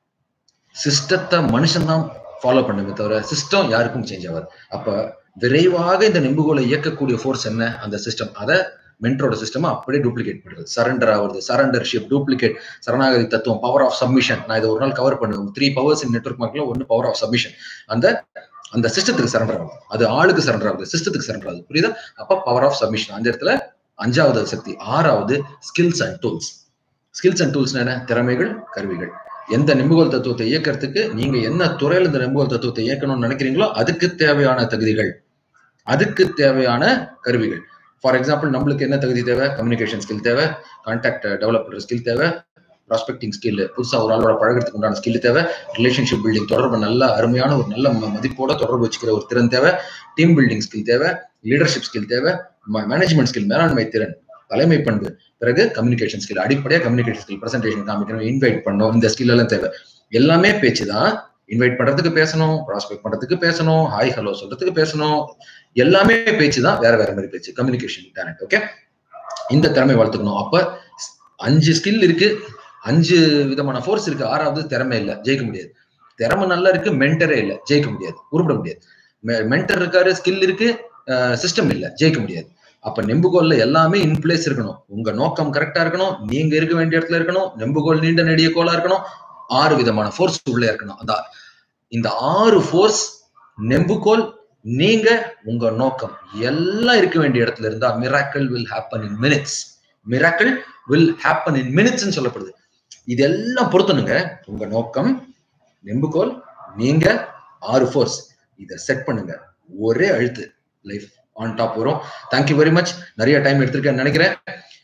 சிஸ்டத்தை மனுஷன்தான் ஃபாலோ பண்ணுமே தவிர சிஸ்டம் யாருக்கும் சேஞ்ச் ஆகாது அப்ப விரைவாக இந்த நெம்புகோலை இயக்கக்கூடிய ஃபோர்ஸ் என்ன அந்த சிஸ்டம் அதை மென்டரோட சிஸ்டம் அப்படியே டூப்ளிகேட் பண்ணுறது சரண்டர் ஆகுது சரண்டர்ஷிப் டூப்ளிகேட் சரணாகதி தத்துவம் பவர் ஆஃப் சப்மிஷன் நான் இதை ஒரு நாள் கவர் பண்ணுவேன் த்ரீ பவர்ஸ் இன் நெட்ஒர்க் மார்க்கில் ஒன்று பவர் ஆஃப் சப்மிஷன் அந்த அந்த சிஸ்டத்துக்கு சரண்டர் ஆகுது அது ஆளுக்கு சரண்டர் ஆகுது சிஸ்டத்துக்கு சரண்டர் ஆகுது புரியுதா அப்ப பவர் ஆஃப் சப்மிஷன் அந்த இடத்துல அஞ்சாவது சக்தி ஆறாவது skills and tools skills and tools என்ன திறமைகள் கருவிகள் எந்த நெம்புகோல் தத்துவத்தை இயக்கிறதுக்கு நீங்க என்ன துறையில இந்த நெம்புகோல் தத்துவத்தை இயக்கணும்னு நினைக்கிறீங்களோ அதுக்கு தேவையான தகுதிகள் அதுக்கு தேவையான கருவிகள் ஃபார் எக்ஸாம்பிள் நம்மளுக்கு என்ன தகுதி தேவை கம்யூனிகேஷன் ஸ்கில் தேவை கான்டாக்ட் டெவலப் பண்ற ஸ்கில் தேவை ப்ராஸ்பெக்டிங் ஸ்கில் புதுசா ஒரு ஆளோட பழகிறதுக்கு உண்டான ஸ்கில் தேவை ரிலேஷன்ஷிப் பில்டிங் தொடர்பு நல்ல அருமையான ஒரு நல்ல மதிப்போட தொடர்பு வச்சுக்கிற ஒரு திறன் தேவை டீம் பில்டிங் ஸ்கில் தேவை லீடர்ஷிப் ஸ்கில் தேவை மேனேஜ்மெண்ட் ஸ்கில் மேலாண்மை திறன் தலைமை பண்பு பிறகு கம்யூனிகேஷன் ஸ்கில் அடிப்படையா கம்யூனிகேஷன் ஸ்கில் பிரசன்டேஷன் காமிக்கணும் இன்வைட் பண்ணணும் இந்த ஸ்கில் எல்லாம் தேவை எல்லாமே பேச்சு தான் இன்வைட் பண்றதுக்கு பேசணும் ப்ராஸ்பெக்ட் பண்றதுக்கு பேசணும் ஹாய் ஹலோ சொல்றதுக்கு பேசணும் எல்லாமே பேச்சு தான் வேற வேற மாதிரி பேச்சு கம்யூனிகேஷன் டேலண்ட் ஓகே இந்த திறமை வளர்த்துக்கணும் அப்ப அஞ்சு ஸ்கில் இருக்கு அஞ்சு விதமான ஃபோர்ஸ் இருக்கு ஆறாவது திறமை இல்லை ஜெயிக்க முடியாது திறமை நல்லா இருக்கு மென்டரே இல்லை ஜெயிக்க முடியாது உருப்பிட முடியாது மென்டர் இருக்காரு ஸ்கில் இருக்கு சிஸ்டம் இல்லை ஜெயிக்க முடியாது அப்ப நெம்புகோல்ல எல்லாமே இன் பிளேஸ் இருக்கணும் உங்க நோக்கம் கரெக்டா இருக்கணும் நீங்க இருக்க வேண்டிய இடத்துல இருக்கணும் நெம்புகோல் நீண்ட நெடிய கோலா இருக்கணும் ஆறு விதமான ஃபோர்ஸ் உள்ளே இருக்கணும் அந்த இந்த ஆறு ஃபோர்ஸ் நெம்புகோல் நீங்க உங்க நோக்கம் எல்லாம் இருக்க வேண்டிய இடத்துல இருந்தா miracle will happen in minutes miracle will happen in minutes சொல்லப்படுது இதெல்லாம் பொறுத்தணுங்க உங்க நோக்கம் நெம்புகோல் நீங்க ஆறு ஃபோர்ஸ் இதை செட் பண்ணுங்க ஒரே அழுத்து லைஃப் ஆன் டாப் வரும் தேங்க்யூ வெரி மச் நிறைய டைம் எடுத்திருக்கேன்னு நினைக்கிறேன்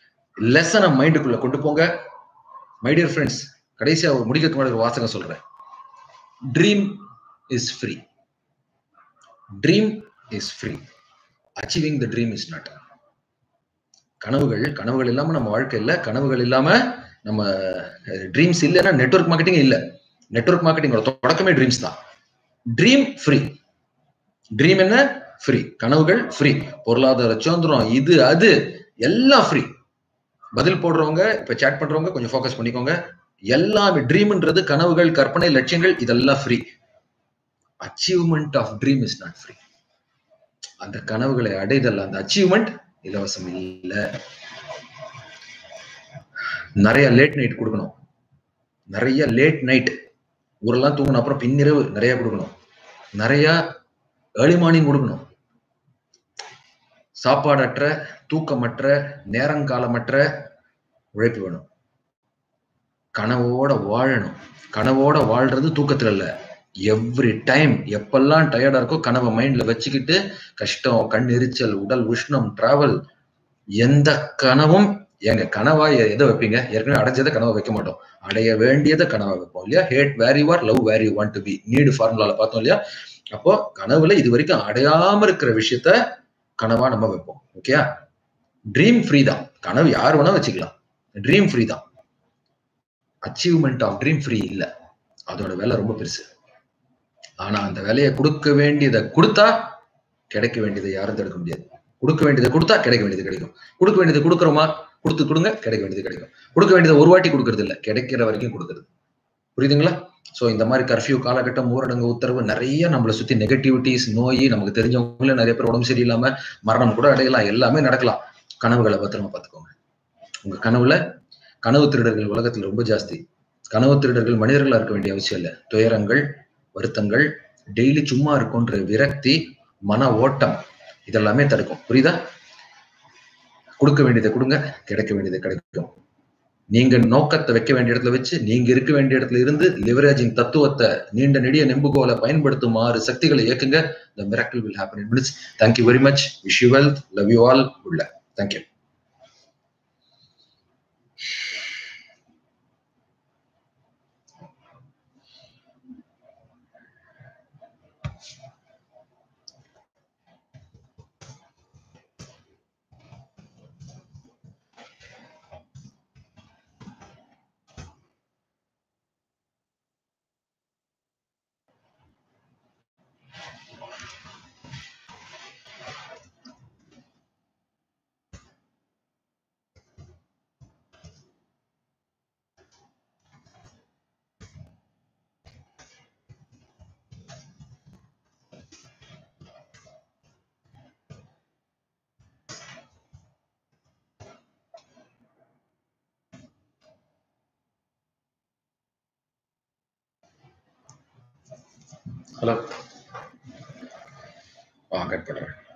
லெசனை மைண்டுக்குள்ள கொண்டு போங்க மை டியர் ஃப்ரெண்ட்ஸ் கடைசியா முடிக்கிறதுக்கு முன்னாடி ஒரு வாசகம் சொல்றேன் dream is free dream is free achieving the dream is not கனவுகள் கனவுகள் இல்லாம நம்ம வாழ்க்கை இல்ல கனவுகள் இல்லாம நம்ம ட்ரீம்ஸ் இல்லைன்னா நெட்வொர்க் மார்க்கெட்டிங் இல்ல நெட்வொர்க் மார்க்கெட்டிங்கோட தொடக்கமே ட்ரீம்ஸ் தான் ட்ரீம் ஃப்ரீ ட்ரீம் என்ன ஃப்ரீ கனவுகள் ஃப்ரீ பொருளாதார சுதந்திரம் இது அது எல்லாம் ஃப்ரீ பதில் போடுறவங்க இப்ப சேட் பண்றவங்க கொஞ்சம் ஃபோக்கஸ் பண்ணிக்கோங்க எல்லாமே ட்ரீம்ன்றது கனவுகள் கற்பனை லட்சியங்கள் இதெல்லாம் free achievement of dream is not free அந்த கனவுகளை அடைதல் அந்த அச்சீவ்மெண்ட் இலவசம் இல்ல நிறைய லேட் நைட் கொடுக்கணும் நிறைய லேட் நைட் ஊரெல்லாம் தூங்கணும் அப்புறம் பின்னிரவு நிறைய கொடுக்கணும் நிறைய ஏர்லி மார்னிங் கொடுக்கணும் சாப்பாடற்ற தூக்கமற்ற நேரங்காலமற்ற உழைப்பு வேணும் கனவோட வாழணும் கனவோட வாழ்றது தூக்கத்துல இல்ல எவ்ரி டைம் எப்பெல்லாம் டயர்டா இருக்கோ கனவை மைண்ட்ல வச்சுக்கிட்டு கஷ்டம் கண் எரிச்சல் உடல் உஷ்ணம் டிராவல் எந்த கனவும் எங்க கனவா எ- எதை வைப்பீங்க ஏற்கனவே அடைஞ்சதை கனவை வைக்க மாட்டோம் அடைய வேண்டியதை கனவா வைப்போம் இல்லையா hate where you are love where you want to be need ஃபார்முலால பார்த்தோம் இல்லையா அப்போ கனவுல இது வரைக்கும் அடையாம இருக்கிற விஷயத்த கனவா நம்ம வைப்போம் ஓகேயா ட்ரீம் ஃப்ரீ தான் கனவு யார் வேணா வச்சுக்கலாம் ட்ரீம் ஃப்ரீ தான் அச்சீவ்மெண்ட் ஆஃப் ட்ரீம் ஃப்ரீ இல்ல அதோட விலை ரொம்ப பெருசு ஆனா அந்த விலையை கொடுக்க வேண்டியதை கொடுத்தா கிடைக்க வேண்டியதை யாரும் தடுக்க முடியாது கொடுக்க வேண்டியதை கொடுத்தா கிடைக்க வேண்டியது கிடைக்கும் கொடுக்க வேண்டியதை கொடுக்குறோமா கொடுத்து கொடுங்க கிடைக்க வேண்டியது கிடைக்கும் கொடுக்க வேண்டியதை ஒரு வாட்டி கொடுக்கறது இல்ல கிடைக்கிற வரைக்கும் கொடுக்கறது புரியுதுங்களா சோ இந்த மாதிரி கர்ஃபியூ காலகட்டம் ஊரடங்கு உத்தரவு நிறைய நம்மளை சுத்தி நெகட்டிவிட்டிஸ் நோய் நமக்கு தெரிஞ்சவங்களே நிறைய பேர் உடம்பு சரியில்லாம மரணம் கூட அடையலாம் எல்லாமே நடக்கலாம் கனவுகளை பத்திரமா பார்த்துக்கோங்க உங்க கனவுல கனவு திருடர்கள் உலகத்துல ரொம்ப ஜாஸ்தி கனவு திருடர்கள் மனிதர்களா இருக்க வேண்டிய அவசியம் இல்லை துயரங்கள் வருத்தங்கள் டெய்லி சும்மா இருக்கும்ன்ற விரக்தி மன ஓட்டம் இதெல்லாமே தடுக்கும் புரியுதா கொடுக்க வேண்டியதை கொடுங்க கிடைக்க வேண்டியது கிடைக்கும் நீங்க நோக்கத்தை வைக்க வேண்டிய இடத்துல வச்சு நீங்க இருக்க வேண்டிய இடத்துல இருந்து லிவரேஜிங் தத்துவத்தை நீண்ட நெடிய நெம்புகோலை பயன்படுத்துமாறு சக்திகளை இயக்குங்க the miracle will happen in minutes thank you very much wish you well love you all good luck thank you hello ஆ கட் பண்ணுறேன்